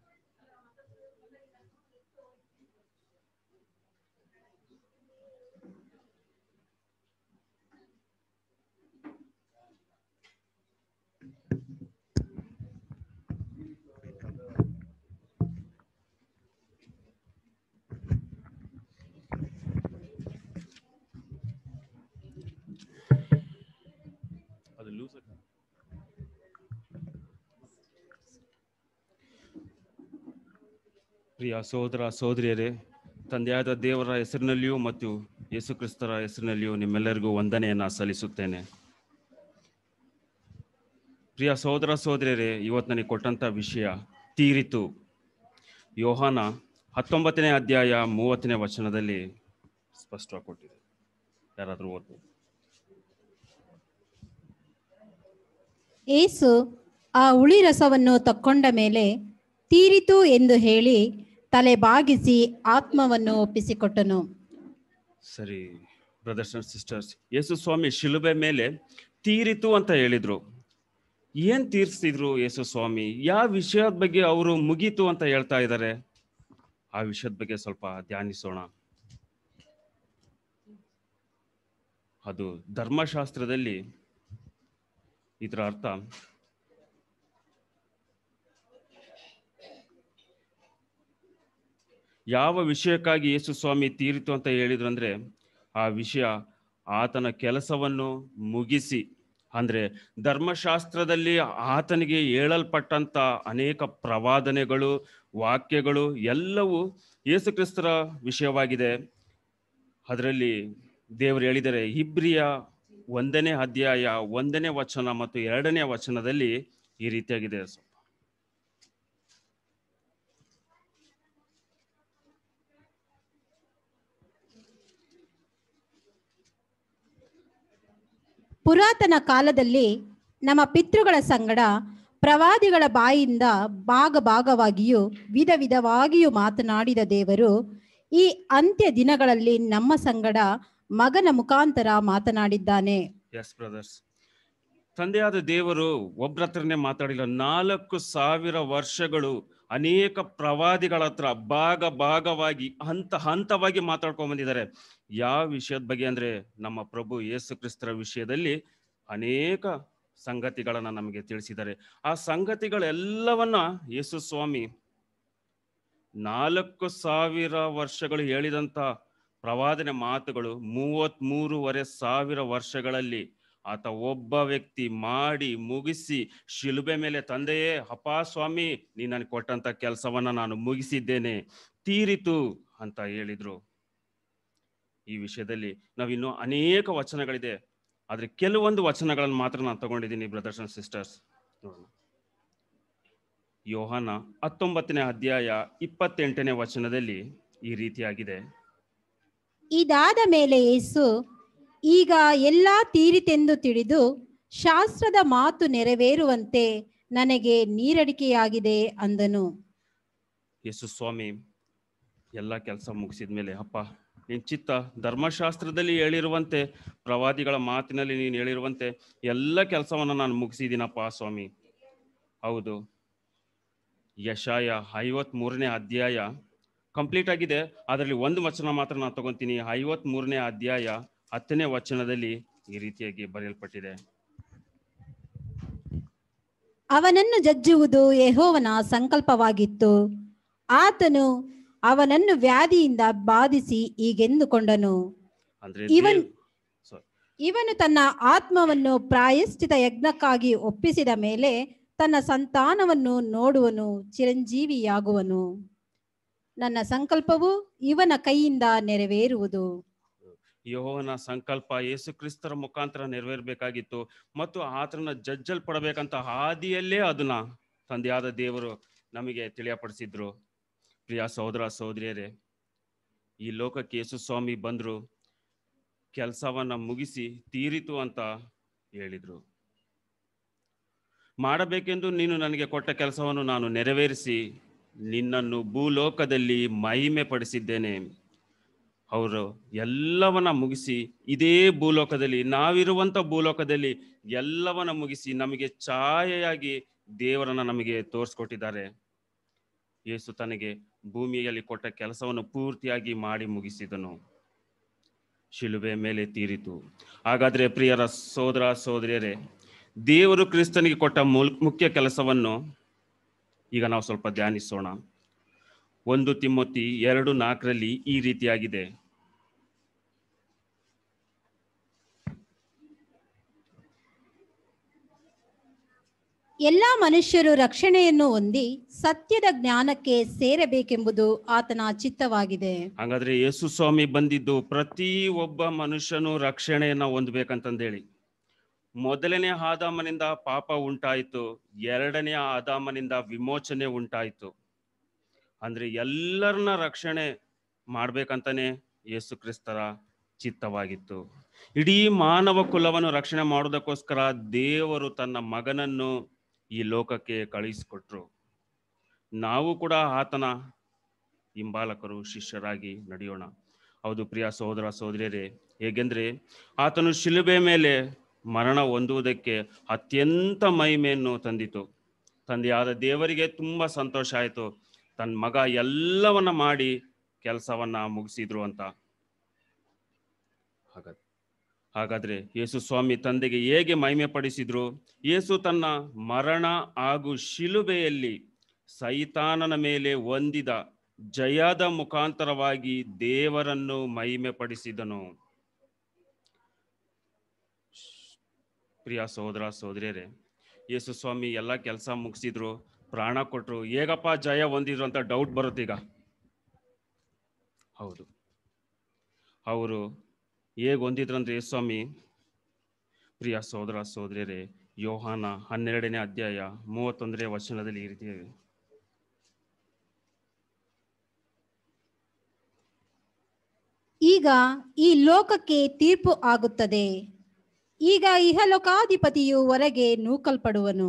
ಅದು ಲೂಸ್ ಪ್ರಿಯ ಸಹೋದರ ಸಹೋದರಿಯರೇ ತಂದೆಯಾದ ದೇವರ ಹೆಸರಿನಲ್ಲಿಯೂ ಮತ್ತು ಯೇಸು ಕ್ರಿಸ್ತರ ಹೆಸರಿನಲ್ಲಿಯೂ ನಿಮ್ಮೆಲ್ಲರಿಗೂ ವಂದನೆಯನ್ನು ಸಲ್ಲಿಸುತ್ತೇನೆ ಪ್ರಿಯ ಸಹೋದರ ಸಹೋದರಿಯರೇ ಇವತ್ತು ನನಗೆ ಕೊಟ್ಟಂಥ ವಿಷಯ ತೀರಿತು ಯೋಹಾನ ಹತ್ತೊಂಬತ್ತನೇ ಅಧ್ಯಾಯ ಮೂವತ್ತನೇ ವಚನದಲ್ಲಿ ಸ್ಪಷ್ಟವಾಗಿ ಕೊಟ್ಟಿದೆ ಯಾರಾದರೂ ಓದ್ಬೋದು ಏಸು ಆ ಹುಳಿ ರಸವನ್ನು ತಕ್ಕೊಂಡ ಮೇಲೆ ತೀರಿತು ಎಂದು ಹೇಳಿ ತಲೆ ಬಾಗಿಸಿ ಆತ್ಮವನ್ನು ಒಪ್ಪಿಸಿಕೊಟ್ಟನು ಸರಿ brothers and sisters Yesu Swami ಶಿಲುಬೆ ಮೇಲೆ ತೀರಿತು ಅಂತ ಹೇಳಿದ್ರು ಏನ್ ತೀರಿಸ್ತಿದ್ರು ಯೇಸು ಸ್ವಾಮಿ ಯಾವ ವಿಷಯದ ಬಗ್ಗೆ ಅವರು ಮುಗೀತು ಅಂತ ಹೇಳ್ತಾ ಇದ್ದಾರೆ ಆ ವಿಷಯದ ಬಗ್ಗೆ ಸ್ವಲ್ಪ ಧ್ಯಾನಿಸೋಣ ಅದು ಧರ್ಮಶಾಸ್ತ್ರದಲ್ಲಿ ಇದರ ಅರ್ಥ ಯಾವ ವಿಷಯಕ್ಕಾಗಿ ಯೇಸು ಸ್ವಾಮಿ ತೀರಿತು ಅಂತ ಹೇಳಿದ್ರು ಅಂದ್ರೆ ಆ ವಿಷಯ ಆತನ ಕೆಲಸವನ್ನು ಮುಗಿಸಿ ಅಂದ್ರೆ ಧರ್ಮಶಾಸ್ತ್ರದಲ್ಲಿ ಆತನಿಗೆ ಹೇಳಲ್ಪಟ್ಟಂತ ಅನೇಕ ಪ್ರವಾದನೆಗಳು ವಾಕ್ಯಗಳು ಎಲ್ಲವೂ ಯೇಸುಕ್ರಿಸ್ತರ ವಿಷಯವಾಗಿದೆ ಅದರಲ್ಲಿ ದೇವರು ಹೇಳಿದರೆ ಇಬ್ರಿಯ ಒಂದನೇ ಅಧ್ಯಾಯ ಒಂದನೇ ವಚನ ಮತ್ತು ಎರಡನೇ ವಚನದಲ್ಲಿ ಈ ರೀತಿಯಾಗಿದೆ ಪುರಾತನ ಕಾಲದಲ್ಲಿ ನಮ್ಮ ಪಿತೃಗಳ ಸಂಗಡ ಪ್ರವಾದಿಗಳ ಬಾಯಿಂದ ಭಾಗ ಭಾಗವಾಗಿಯೂ ವಿಧ ವಿಧವಾಗಿಯೂ ಮಾತನಾಡಿದ ದೇವರು ಈ ಅಂತ್ಯ ದಿನಗಳಲ್ಲಿ ನಮ್ಮ ಸಂಗಡ ಮಗನ ಮುಖಾಂತರ ಮಾತನಾಡಿದ್ದಾನೆ ಎಸ್ ಬ್ರದರ್ಸ್ ತಂದೆಯಾದ ದೇವರು ಒಬ್ರ ಹತ್ರನೇ ಮಾತಾಡಿಲ್ಲ ನಾಲ್ಕು ಸಾವಿರ ವರ್ಷಗಳು ಅನೇಕ ಪ್ರವಾದಿಗಳ ಹತ್ರ ಭಾಗ ಭಾಗವಾಗಿ ಹಂತ ಹಂತವಾಗಿ ಮಾತಾಡ್ಕೊಂಡ್ ಬಂದಿದ್ದಾರೆ ಯಾವ ವಿಷಯದ ಬಗ್ಗೆ ಅಂದ್ರೆ ನಮ್ಮ ಪ್ರಭು ಯೇಸು ಕ್ರಿಸ್ತರ ವಿಷಯದಲ್ಲಿ ಅನೇಕ ಸಂಗತಿಗಳನ್ನ ನಮಗೆ ತಿಳಿಸಿದ್ದಾರೆ ಆ ಸಂಗತಿಗಳೆಲ್ಲವನ್ನ ಯೇಸು ಸ್ವಾಮಿ ನಾಲ್ಕು ಸಾವಿರ ವರ್ಷಗಳು ಹೇಳಿದಂತ ಪ್ರವಾದನೆ ಮಾತುಗಳು ಮೂವತ್ತ್ ಮೂರುವರೆ ಸಾವಿರ ವರ್ಷಗಳಲ್ಲಿ ಆತ ಒಬ್ಬ ವ್ಯಕ್ತಿ ಮಾಡಿ ಮುಗಿಸಿ ಶಿಲುಬೆ ಮೇಲೆ ತಂದೆಯೇ ಅಪಾ ಸ್ವಾಮಿ ನೀ ನನಗೆ ಕೊಟ್ಟಂತ ಕೆಲಸವನ್ನ ನಾನು ಮುಗಿಸಿದ್ದೇನೆ ತೀರಿತು ಅಂತ ಹೇಳಿದ್ರು ಈ ವಿಷಯದಲ್ಲಿ ನಾವಿನ್ನೂ ಅನೇಕ ವಚನಗಳಿದೆ ಆದ್ರೆ ಕೆಲವೊಂದು ವಚನಗಳನ್ನು ಮಾತ್ರ ನಾನು ತಗೊಂಡಿದ್ದೀನಿ ಬ್ರದರ್ಸ್ ಅಂಡ್ ಸಿಸ್ಟರ್ಸ್ ನೋಡೋಣ ಯೋಹಾನ ಹತ್ತೊಂಬತ್ತನೇ ಅಧ್ಯಾಯ ಇಪ್ಪತ್ತೆಂಟನೇ ವಚನದಲ್ಲಿ ಈ ರೀತಿಯಾಗಿದೆ ಇದಾದ ಮೇಲೆ ಯೇಸು ಈಗ ಎಲ್ಲ ತೀರಿತೆಂದು ತಿಳಿದು ಶಾಸ್ತ್ರದ ಮಾತು ನೆರವೇರುವಂತೆ ನನಗೆ ನೀರಡಿಕೆಯಾಗಿದೆ ಅಂದನು ಯೇಸು ಸ್ವಾಮಿ ಎಲ್ಲ ಕೆಲಸ ಮುಗಿಸಿದ ಮೇಲೆ ಅಪ್ಪ ನಿನ್ ಚಿತ್ತ ಧರ್ಮಶಾಸ್ತ್ರದಲ್ಲಿ ಹೇಳಿರುವಂತೆ ಪ್ರವಾದಿಗಳ ಮಾತಿನಲ್ಲಿ ನೀನು ಹೇಳಿರುವಂತೆ ಎಲ್ಲ ಕೆಲಸವನ್ನು ನಾನು ಮುಗಿಸಿದ್ದೀನಪ್ಪ ಸ್ವಾಮಿ ಹೌದು ಯಶಾಯ ಐವತ್ ಮೂರನೇ ಅಧ್ಯಾಯ ಕಂಪ್ಲೀಟ್ ಆಗಿದೆ ಅದರಲ್ಲಿ ಒಂದು ವಚನ ಮಾತ್ರ ನಾನು ತಗೊಂತೀನಿ ಐವತ್ ಮೂರನೇ ಅಧ್ಯಾಯ ಹತ್ತನೇ ವಚನದಲ್ಲಿ ಈ ರೀತಿಯಾಗಿ ಬರೆಯಲ್ಪಟ್ಟಿದೆ ಅವನನ್ನು ಜಜ್ಜುವುದು ಯೆಹೋವನ ಸಂಕಲ್ಪವಾಗಿತ್ತು ಆತನು ಅವನನ್ನು ವ್ಯಾಧಿಯಿಂದ ಬಾಧಿಸಿ ಹೀಗೆಂದುಕೊಂಡನು ಅಂದ್ರೆ ಇವನ್ ದೇವ್- sorry. ಇವನು ತನ್ನ ಆತ್ಮವನ್ನು ಪ್ರಾಯಶ್ಚಿತ ಯಜ್ಞಕ್ಕಾಗಿ ಒಪ್ಪಿಸಿದ ಮೇಲೆ ತನ್ನ ಸಂತಾನವನ್ನು ನೋಡುವನು ಚಿರಂಜೀವಿಯಾಗುವನು ನನ್ನ ಸಂಕಲ್ಪವು ಇವನ ಕೈಯಿಂದ ನೆರವೇರುವುದು ಯೆಹೋವನ ಸಂಕಲ್ಪ ಯೇಸು ಕ್ರಿಸ್ತರ ಮುಖಾಂತರ ನೆರವೇರ್ಬೇಕಾಗಿತ್ತು ಮತ್ತು ಆತನ ಜಜ್ಜಲ್ಪಡಬೇಕಂತ ಹಾದಿಯಲ್ಲೇ ಅದನ್ನ ತಂದೆಯಾದ ದೇವರು ನಮಗೆ ತಿಳಿಯಪಡಿಸಿದ್ರು ಪ್ರಿಯ ಸಹೋದರ ಸಹೋದರಿಯರೇ ಈ ಲೋಕಕ್ಕೆ ಯೇಸು ಸ್ವಾಮಿ ಬಂದ್ರು ಕೆಲಸವನ್ನ ಮುಗಿಸಿ ತೀರಿತು ಅಂತ ಹೇಳಿದ್ರು ಮಾಡಬೇಕೆಂದು ನೀನು ನನಗೆ ಕೊಟ್ಟ ಕೆಲಸವನ್ನು ನಾನು ನೆರವೇರಿಸಿ ನಿನ್ನನ್ನು ಭೂಲೋಕದಲ್ಲಿ ಮಹಿಮೆ ಪಡಿಸಿದ್ದೇನೆ ಅವರು ಎಲ್ಲವನ್ನ ಮುಗಿಸಿ ಇದೇ ಭೂಲೋಕದಲ್ಲಿ ನಾವಿರುವಂತ ಭೂಲೋಕದಲ್ಲಿ ಎಲ್ಲವನ್ನ ಮುಗಿಸಿ ನಮಗೆ ಛಾಯೆಯಾಗಿ ದೇವರನ್ನ ನಮಗೆ ತೋರಿಸ್ಕೊಟ್ಟಿದ್ದಾರೆ ಯೇಸು ತನಗೆ ಭೂಮಿಯಲ್ಲಿ ಕೊಟ್ಟ ಕೆಲಸವನ್ನು ಪೂರ್ತಿಯಾಗಿ ಮಾಡಿ ಮುಗಿಸಿದನು ಶಿಲುಬೆ ಮೇಲೆ ತೀರಿತು ಹಾಗಾದ್ರೆ ಪ್ರಿಯರ ಸೋದರ ಸೋದರಿಯರೇ ದೇವರು ಕ್ರಿಸ್ತನಿಗೆ ಕೊಟ್ಟ ಮುಲ್- ಮುಖ್ಯ ಕೆಲಸವನ್ನು ಈಗ ನಾವು ಸ್ವಲ್ಪ ಧ್ಯಾನಿಸೋಣ ಒಂದು ತಿಮ್ಮೊತಿ ಎರಡು ನಾಲ್ಕರಲ್ಲಿ ಈ ರೀತಿಯಾಗಿದೆ ಎಲ್ಲ ಮನುಷ್ಯರು ರಕ್ಷಣೆಯನ್ನು ಹೊಂದಿ ಸತ್ಯದ ಜ್ಞಾನಕ್ಕೆ ಸೇರಬೇಕೆಂಬುದು ಆತನ ಚಿತ್ತವಾಗಿದೆ ಹಾಗಾದ್ರೆ ಯೇಸು ಸ್ವಾಮಿ ಬಂದಿದ್ದು ಪ್ರತಿ ಒಬ್ಬ ಮನುಷ್ಯನು ರಕ್ಷಣೆಯನ್ನ ಹೊಂದ್ಬೇಕಂತಂದೇಳಿ ಮೊದಲನೇ ಆದಾಮನಿಂದ ಪಾಪ ಉಂಟಾಯಿತು ಎರಡನೇ ಆದಾಮನಿಂದ ವಿಮೋಚನೆ ಉಂಟಾಯಿತು ಅಂದ್ರೆ ಎಲ್ಲರನ್ನ ರಕ್ಷಣೆ ಮಾಡ್ಬೇಕಂತಾನೆ ಯೇಸು ಕ್ರಿಸ್ತರ ಚಿತ್ತವಾಗಿತ್ತು ಇಡೀ ಮಾನವ ಕುಲವನ್ನು ರಕ್ಷಣೆ ಮಾಡೋದಕ್ಕೋಸ್ಕರ ದೇವರು ತನ್ನ ಮಗನನ್ನು ಈ ಲೋಕಕ್ಕೆ ಕಳುಹಿಸಿಕೊಟ್ರು ನಾವು ಕೂಡ ಆತನ ಹಿಂಬಾಲಕರು ಶಿಷ್ಯರಾಗಿ ನಡೆಯೋಣ ಹೌದು ಪ್ರಿಯ ಸಹೋದರ ಸಹೋದರಿಯರೇ ಹೇಗೆಂದ್ರೆ ಆತನು ಶಿಲುಬೆ ಮೇಲೆ ಮರಣ ಹೊಂದುವುದಕ್ಕೆ ಅತ್ಯಂತ ಮಹಿಮೆಯನ್ನು ತಂದಿತು ತಂದೆಯಾದ ದೇವರಿಗೆ ತುಂಬಾ ಸಂತೋಷ ಆಯಿತು ತನ್ನ ಮಗ ಎಲ್ಲವನ್ನ ಮಾಡಿ ಕೆಲಸವನ್ನ ಮುಗಿಸಿದ್ರು ಅಂತ ಹಾಗಾದ್ರೆ ಹಾಗಾದ್ರೆ ಯೇಸು ಸ್ವಾಮಿ ತಂದೆಗೆ ಹೇಗೆ ಮಹಿಮೆ ಪಡಿಸಿದ್ರು ಯೇಸು ತನ್ನ ಮರಣ ಹಾಗೂ ಶಿಲುಬೆಯಲ್ಲಿ ಸೈತಾನನ ಮೇಲೆ ಹೊಂದಿದ ಜಯದ ಮುಖಾಂತರವಾಗಿ ದೇವರನ್ನು ಮಹಿಮೆ ಪಡಿಸಿದನು ಪ್ರಿಯ ಸಹೋದರ ಸಹೋದರಿಯರೇ ಯೇಸು ಸ್ವಾಮಿ ಎಲ್ಲ ಕೆಲಸ ಮುಗಿಸಿದ್ರು ಪ್ರಾಣ ಕೊಟ್ರು ಹೇಗಪ್ಪ ಜಯ ಹೊಂದಿದ್ರು ಅಂತ ಡೌಟ್ ಬರುತ್ತೆ ಈಗ ಹೌದು ಅವರು ಹೇಗೆ ಹೊಂದಿದ್ರಂದ್ರೆ ಯೇಸು ಸ್ವಾಮಿ ಪ್ರಿಯ ಸಹೋದರ ಸಹೋದರಿಯರೇ ಯೋಹಾನ ಹನ್ನೆರಡನೇ ಅಧ್ಯಾಯ ಮೂವತ್ತೊಂದನೇ ವಚನದಲ್ಲಿ ಈ ರೀತಿ ಇದೆ. ಈಗ ಈ ಲೋಕಕ್ಕೆ ತೀರ್ಪು ಆಗುತ್ತದೆ ಈಗ ಇಹಲೋಕಾಧಿಪತಿಯು ಹೊರಗೆ ನೂಕಲ್ಪಡುವನು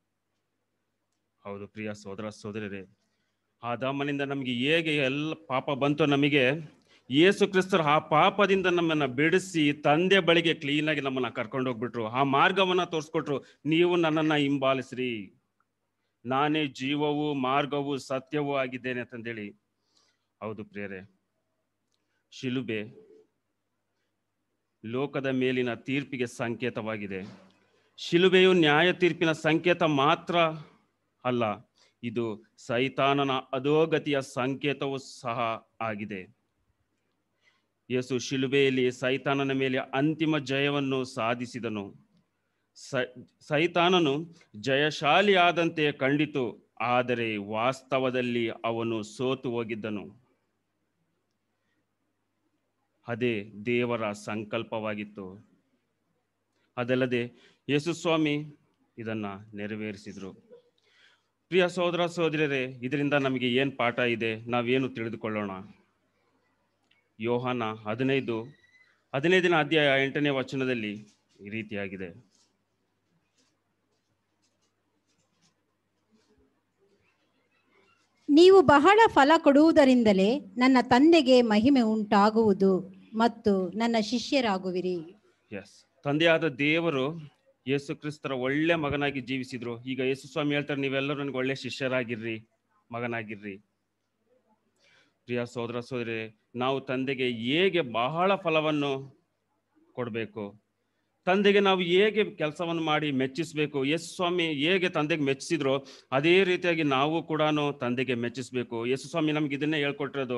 ಹೌದು ಪ್ರಿಯ ಸಹೋದರ ಸಹೋದರರೇ ಆದಾಮನಿಂದ ನಮಗೆ ಹೇಗೆ ಎಲ್ಲ ಪಾಪ ಬಂತು ನಮಗೆ ಯೇಸು ಕ್ರಿಸ್ತರು ಆ ಪಾಪದಿಂದ ನಮ್ಮನ್ನ ಬಿಡಿಸಿ ತಂದೆ ಬಳಿಗೆ ಕ್ಲೀನಾಗಿ ನಮ್ಮನ್ನ ಕರ್ಕೊಂಡು ಹೋಗ್ಬಿಟ್ರು ಆ ಮಾರ್ಗವನ್ನ ತೋರಿಸ್ಕೊಟ್ರು ನೀವು ನನ್ನನ್ನ ಹಿಂಬಾಲಿಸ್ರಿ ನಾನೇ ಜೀವವು ಮಾರ್ಗವು ಸತ್ಯವೂ ಆಗಿದ್ದೇನೆ ಅಂತಂದೇಳಿ ಹೌದು ಪ್ರಿಯರೇ ಶಿಲುಬೆ ಲೋಕದ ಮೇಲಿನ ತೀರ್ಪಿಗೆ ಸಂಕೇತವಾಗಿದೆ ಶಿಲುಬೆಯು ನ್ಯಾಯ ತೀರ್ಪಿನ ಸಂಕೇತ ಮಾತ್ರ ಅಲ್ಲ ಇದು ಸೈತಾನನ ಅಧೋಗತಿಯ ಸಂಕೇತವೂ ಸಹ ಆಗಿದೆ ಯೇಸು ಶಿಲುಬೆಯಲ್ಲಿ ಸೈತಾನನ ಮೇಲೆ ಅಂತಿಮ ಜಯವನ್ನು ಸಾಧಿಸಿದನು ಸ- ಸೈತಾನನು ಜಯಶಾಲಿಯಾದಂತೆ ಕಂಡಿತು ಆದರೆ ವಾಸ್ತವದಲ್ಲಿ ಅವನು ಸೋತು ಹೋಗಿದ್ದನು ಅದೇ ದೇವರ ಸಂಕಲ್ಪವಾಗಿತ್ತು ಅದಲ್ಲದೆ ಯೇಸುಸ್ವಾಮಿ ಇದನ್ನ ನೆರವೇರಿಸಿದ್ರು ಪ್ರಿಯ ಸಹೋದರ ಸಹೋದರಿಯರೇ ಇದರಿಂದ ನಮಗೆ ಏನು ಪಾಠ ಇದೆ ನಾವೇನು ತಿಳಿದುಕೊಳ್ಳೋಣ ಯೋಹಾನ ಹದಿನೈದು ಹದಿನೈದನೇ ಅಧ್ಯಾಯ ಎಂಟನೇ ವಚನದಲ್ಲಿ ಈ ರೀತಿಯಾಗಿದೆ ನೀವು ಬಹಳ ಫಲ ಕೊಡುವುದರಿಂದಲೇ ನನ್ನ ತಂದೆಗೆ ಮಹಿಮೆ ಉಂಟಾಗುವುದು ಮತ್ತು ನನ್ನ ಶಿಷ್ಯರಾಗುವಿರಿ ಎಸ್ ತಂದೆಯಾದ ದೇವರು ಯೇಸು ಕ್ರಿಸ್ತರ ಒಳ್ಳೆ ಮಗನಾಗಿ ಜೀವಿಸಿದ್ರು ಈಗ ಯೇಸು ಸ್ವಾಮಿ ಹೇಳ್ತಾರೆ ನೀವೆಲ್ಲರೂ ನನಗೆ ಒಳ್ಳೆ ಶಿಷ್ಯರಾಗಿರ್ರಿ ಮಗನಾಗಿರ್ರಿ ಪ್ರಿಯ ಸಹೋದರ ಸಹೋದರಿ ನಾವು ತಂದೆಗೆ ಹೇಗೆ ಬಹಳ ಫಲವನ್ನು ಕೊಡಬೇಕು ತಂದೆಗೆ ನಾವು ಹೇಗೆ ಕೆಲಸವನ್ನು ಮಾಡಿ ಮೆಚ್ಚಿಸಬೇಕು ಯೇಸು ಸ್ವಾಮಿ ಹೇಗೆ ತಂದೆಗೆ ಮೆಚ್ಚಿಸಿದ್ರು ಅದೇ ರೀತಿಯಾಗಿ ನಾವು ಕೂಡ ತಂದೆಗೆ ಮೆಚ್ಚಿಸಬೇಕು ಯೇಸು ಸ್ವಾಮಿ ನಮ್ಗೆ ಇದನ್ನೇ ಹೇಳ್ಕೊಟ್ಟಿರೋದು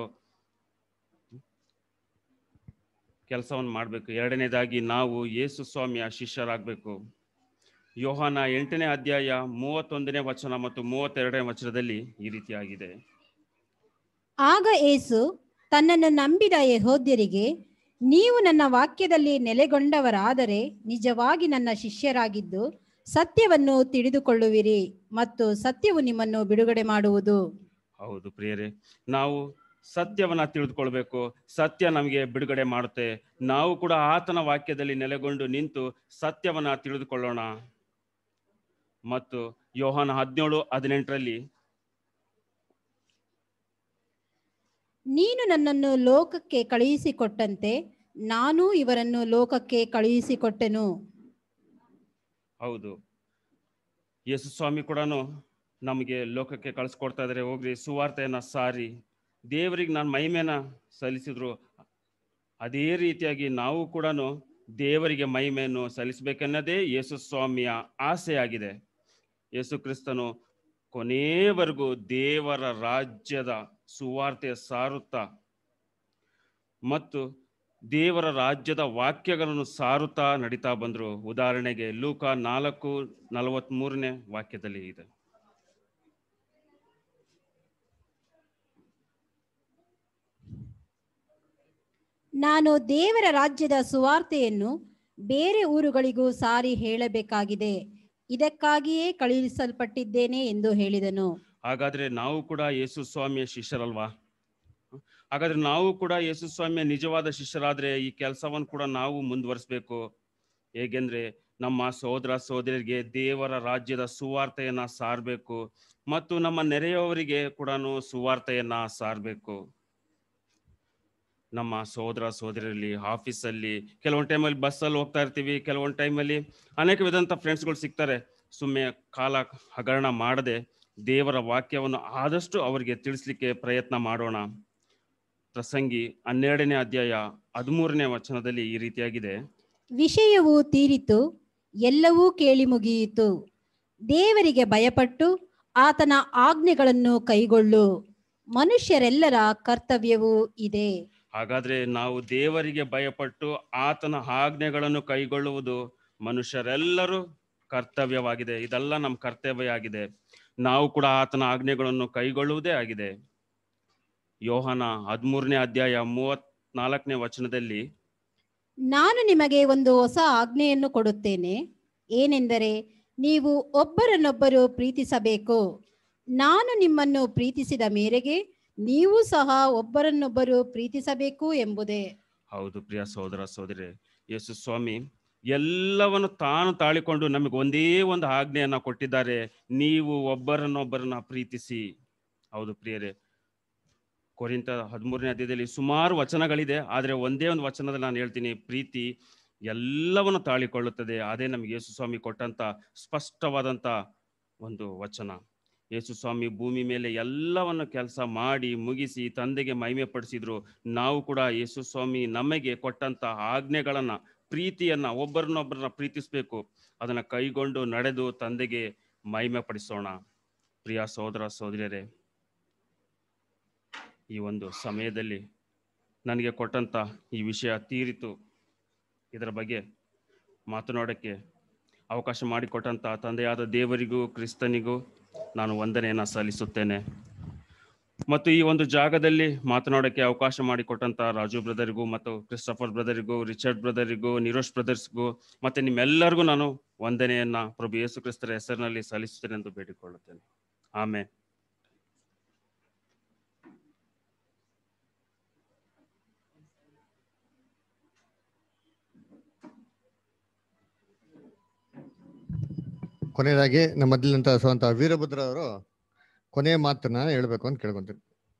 ಕೆಲಸವನ್ನು ಮಾಡಬೇಕು ಎರಡನೇದಾಗಿ ನಾವು ಯೇಸು ಸ್ವಾಮಿಯ ಶಿಷ್ಯರಾಗಬೇಕು ಯೋಹಾನ ಎಂಟನೇ ಅಧ್ಯಾಯ ಮೂವತ್ತೊಂದನೇ ವಚನ ಮತ್ತು ಮೂವತ್ತೆರಡನೇ ವಚನದಲ್ಲಿ ಈ ರೀತಿಯಾಗಿದೆ ಆಗ ಏಸು ತನ್ನನ್ನು ನಂಬಿದ ಯಹೋದ್ಯರಿಗೆ ನೀವು ನನ್ನ ವಾಕ್ಯದಲ್ಲಿ ನೆಲೆಗೊಂಡವರಾದರೆ ನಿಜವಾಗಿ ನನ್ನ ಶಿಷ್ಯರಾಗಿದ್ದು ಸತ್ಯವನ್ನು ತಿಳಿದುಕೊಳ್ಳುವಿರಿ ಮತ್ತು ಸತ್ಯವು ನಿಮ್ಮನ್ನು ಬಿಡುಗಡೆ ಮಾಡುವುದು ಹೌದು ಪ್ರಿಯರೇ ನಾವು ಸತ್ಯವನ್ನ ತಿಳಿದುಕೊಳ್ಬೇಕು ಸತ್ಯ ನಮಗೆ ಬಿಡುಗಡೆ ಮಾಡುತ್ತೆ ನಾವು ಕೂಡ ಆತನ ವಾಕ್ಯದಲ್ಲಿ ನೆಲೆಗೊಂಡು ನಿಂತು ಸತ್ಯವನ್ನ ತಿಳಿದುಕೊಳ್ಳೋಣ ಮತ್ತು ಯೋಹಾನ ಹದಿನೇಳು ಹದಿನೆಂಟರಲ್ಲಿ ನೀನು ನನ್ನನ್ನು ಲೋಕಕ್ಕೆ ಕಳುಹಿಸಿಕೊಟ್ಟಂತೆ ನಾನು ಇವರನ್ನು ಲೋಕಕ್ಕೆ ಕಳುಹಿಸಿಕೊಟ್ಟೆನು ಹೌದು ಯೇಸು ಸ್ವಾಮಿ ಕೂಡ ನಮಗೆ ಲೋಕಕ್ಕೆ ಕಳಿಸ್ಕೊಡ್ತಾ ಇದ್ದಾರೆ ಹೋಗ್ರಿ ಸುವಾರ್ತೆಯನ್ನ ಸಾರಿ ದೇವರಿಗೆ ನಾನು ಮಹಿಮೆನ ಸಲ್ಲಿಸಿದ್ರು ಅದೇ ರೀತಿಯಾಗಿ ನಾವು ಕೂಡ ದೇವರಿಗೆ ಮಹಿಮೆಯನ್ನು ಸಲ್ಲಿಸಬೇಕನ್ನೋದೇ ಯೇಸು ಸ್ವಾಮಿಯ ಆಸೆಯಾಗಿದೆ ಯೇಸು ಕ್ರಿಸ್ತನು ಕೊನೆಯವರೆಗೂ ದೇವರ ರಾಜ್ಯದ ಸುವಾರ್ತೆ ಸಾರುತ್ತಾ ಮತ್ತು ದೇವರ ರಾಜ್ಯದ ವಾಕ್ಯಗಳನ್ನು ಸಾರುತ್ತಾ ನಡೀತಾ ಬಂದರು ಉದಾಹರಣೆಗೆ ಲೂಕ ನಾಲ್ಕು ನಲವತ್ಮೂರನೇ ವಾಕ್ಯದಲ್ಲಿ ಇದೆ ನಾನು ದೇವರ ರಾಜ್ಯದ ಸುವಾರ್ತೆಯನ್ನು ಬೇರೆ ಊರುಗಳಿಗೂ ಸಾರಿ ಹೇಳಬೇಕಾಗಿದೆ ಇದಕ್ಕಾಗಿಯೇ ಕಳುಹಿಸಲ್ಪಟ್ಟಿದ್ದೇನೆ ಎಂದು ಹೇಳಿದನು ಹಾಗಾದ್ರೆ ನಾವು ಕೂಡ ಯೇಸು ಸ್ವಾಮಿಯ ಶಿಷ್ಯರಲ್ವಾ ಹಾಗಾದ್ರೆ ನಾವು ಕೂಡ ಯೇಸು ಸ್ವಾಮಿಯ ನಿಜವಾದ ಶಿಷ್ಯರಾದ್ರೆ ಈ ಕೆಲಸವನ್ನು ಕೂಡ ನಾವು ಮುಂದುವರಿಸಬೇಕು ಹೇಗೆಂದ್ರೆ ನಮ್ಮ ಸಹೋದರ ಸಹೋದರಿಗೆ ದೇವರ ರಾಜ್ಯದ ಸುವಾರ್ತೆಯನ್ನ ಸಾರಬೇಕು ಮತ್ತು ನಮ್ಮ ನೆರೆಯವರಿಗೆ ಕೂಡ ಸುವಾರ್ತೆಯನ್ನ ಸಾರಬೇಕು ನಮ್ಮ ಸಹೋದರ ಸಹೋದರಲ್ಲಿ ಆಫೀಸಲ್ಲಿ ಕೆಲವೊಂದು ಟೈಮಲ್ಲಿ ಬಸ್ಸಲ್ಲಿ ಹೋಗ್ತಾ ಇರ್ತೀವಿ ಕೆಲವೊಂದು ಟೈಮಲ್ಲಿ ಅನೇಕ ವಿಧಂತ ಫ್ರೆಂಡ್ಸ್ಗಳು ಸಿಗ್ತಾರೆ ಸುಮ್ಮನೆ ಕಾಲ ಹಗರಣ ಮಾಡದೆ ದೇವರ ವಾಕ್ಯವನ್ನು ಆದಷ್ಟು ಅವರಿಗೆ ತಿಳಿಸ್ಲಿಕ್ಕೆ ಪ್ರಯತ್ನ ಮಾಡೋಣ ಪ್ರಸಂಗಿ ಹನ್ನೆರಡನೇ ಅಧ್ಯಾಯ ಹದಿಮೂರನೇ ವಚನದಲ್ಲಿ ಈ ರೀತಿಯಾಗಿದೆ ವಿಷಯವು ತೀರಿತು ಎಲ್ಲವೂ ಕೇಳಿ ಮುಗಿಯಿತು ದೇವರಿಗೆ ಭಯಪಟ್ಟು ಆತನ ಆಜ್ಞೆಗಳನ್ನು ಕೈಗೊಳ್ಳು ಮನುಷ್ಯರೆಲ್ಲರ ಕರ್ತವ್ಯವೂ ಇದೆ ಹಾಗಾದ್ರೆ ನಾವು ದೇವರಿಗೆ ಭಯಪಟ್ಟು ಆತನ ಆಜ್ಞೆಗಳನ್ನು ಕೈಗೊಳ್ಳುವುದು ಮನುಷ್ಯರೆಲ್ಲರೂ ಕರ್ತವ್ಯವಾಗಿದೆ ಇದೆಲ್ಲ ನಮ್ಮ ಕರ್ತವ್ಯ ಆಗಿದೆ ನಾವು ಕೂಡ ಆತನ ಆಜ್ಞೆಗಳನ್ನು ಕೈಗೊಳ್ಳುವುದೇ ಆಗಿದೆ ಯೋಹನ ಹದಿಮೂರನೇ ಅಧ್ಯಾಯ ಮೂವತ್ನಾಲ್ಕನೇ ವಚನದಲ್ಲಿ ನಾನು ನಿಮಗೆ ಒಂದು ಹೊಸ ಆಜ್ಞೆಯನ್ನು ಕೊಡುತ್ತೇನೆ ಏನೆಂದರೆ ನೀವು ಒಬ್ಬರನ್ನೊಬ್ಬರು ಪ್ರೀತಿಸಬೇಕು ನಾನು ನಿಮ್ಮನ್ನು ಪ್ರೀತಿಸಿದ ಮೇರೆಗೆ ನೀವು ಸಹ ಒಬ್ಬರನ್ನೊಬ್ಬರು ಪ್ರೀತಿಸಬೇಕು ಎಂಬುದೇ ಹೌದು ಪ್ರಿಯ ಸಹೋದರ ಸಹೋದರಿ ಯೇಸು ಸ್ವಾಮಿ ಎಲ್ಲವನ್ನು ತಾನು ತಾಳಿಕೊಂಡು ನಮಗೆ ಒಂದೇ ಒಂದು ಆಜ್ಞೆಯನ್ನ ಕೊಟ್ಟಿದ್ದಾರೆ ನೀವು ಒಬ್ಬರನ್ನೊಬ್ಬರನ್ನ ಪ್ರೀತಿಸಿ ಹೌದು ಪ್ರಿಯರೇ ಕೊರಿಂತ ಹದಿಮೂರನೇ ಅಧ್ಯಾಯದಲ್ಲಿ ಸುಮಾರು ವಚನಗಳಿದೆ ಆದರೆ ಒಂದೇ ಒಂದು ವಚನದಲ್ಲಿ ನಾನು ಹೇಳ್ತೀನಿ ಪ್ರೀತಿ ಎಲ್ಲವನ್ನು ತಾಳಿಕೊಳ್ಳುತ್ತದೆ ಅದೇ ನಮಗೆ ಯೇಸು ಸ್ವಾಮಿ ಕೊಟ್ಟಂತ ಸ್ಪಷ್ಟವಾದಂತ ಒಂದು ವಚನ ಯೇಸು ಸ್ವಾಮಿ ಭೂಮಿ ಮೇಲೆ ಎಲ್ಲವನ್ನು ಕೆಲಸ ಮಾಡಿ ಮುಗಿಸಿ ತಂದೆಗೆ ಮಹಿಮೆ ಪಡಿಸಿದ್ರು ನಾವು ಕೂಡ ಯೇಸು ಸ್ವಾಮಿ ನಮಗೆ ಕೊಟ್ಟಂತ ಆಜ್ಞೆಗಳನ್ನ ಪ್ರೀತಿಯನ್ನ ಒಬ್ಬರನ್ನೊಬ್ಬರನ್ನ ಪ್ರೀತಿಸ್ಬೇಕು ಅದನ್ನ ಕೈಗೊಂಡು ನಡೆದು ತಂದೆಗೆ ಮಹಿಮೆ ಪಡಿಸೋಣ ಪ್ರಿಯ ಸಹೋದರ ಸಹೋದರಿಯರೇ ಈ ಒಂದು ಸಮಯದಲ್ಲಿ ನನಗೆ ಕೊಟ್ಟಂತ ಈ ವಿಷಯ ತೀರಿತು ಇದರ ಬಗ್ಗೆ ಮಾತನಾಡೋಕ್ಕೆ ಅವಕಾಶ ಮಾಡಿಕೊಟ್ಟಂತ ತಂದೆಯಾದ ದೇವರಿಗೂ ಕ್ರಿಸ್ತನಿಗೂ ನಾನು ವಂದನೆಯನ್ನು ಸಲ್ಲಿಸುತ್ತೇನೆ ಮತ್ತು ಈ ಒಂದು ಜಾಗದಲ್ಲಿ ಮಾತನಾಡೋಕ್ಕೆ ಅವಕಾಶ ಮಾಡಿಕೊಟ್ಟಂತ ರಾಜು ಬ್ರದರಿಗೂ ಮತ್ತು ಕ್ರಿಸ್ಟಫರ್ ಬ್ರದರಿಗೂ ರಿಚರ್ಡ್ ಬ್ರದರಿಗೂ ನಿರೋಶ್ ಬ್ರದರ್ಸ್ಗೂ ಮತ್ತೆ ನಿಮ್ಮೆಲ್ಲರಿಗೂ ನಾನು ವಂದನೆಯನ್ನ ಪ್ರಭು ಯೇಸು ಕ್ರಿಸ್ತರ ಹೆಸರಿನಲ್ಲಿ ಸಲ್ಲಿಸುತ್ತೇನೆ ಎಂದು ಬೇಡಿಕೊಳ್ಳುತ್ತೇನೆ ಆಮೇಲೆ ಕೊನೆಯದಾಗಿ ನಮ್ಮ ಮಧ್ಯದಂತ ಸ್ವಂತ ವೀರಭದ್ರ ಅವರು ಕೊನೆಯ ಮಾತನ್ನ ಹೇಳ್ಬೇಕು ಅಂತ ಕೇಳ್ಕೊಂತೀನಿ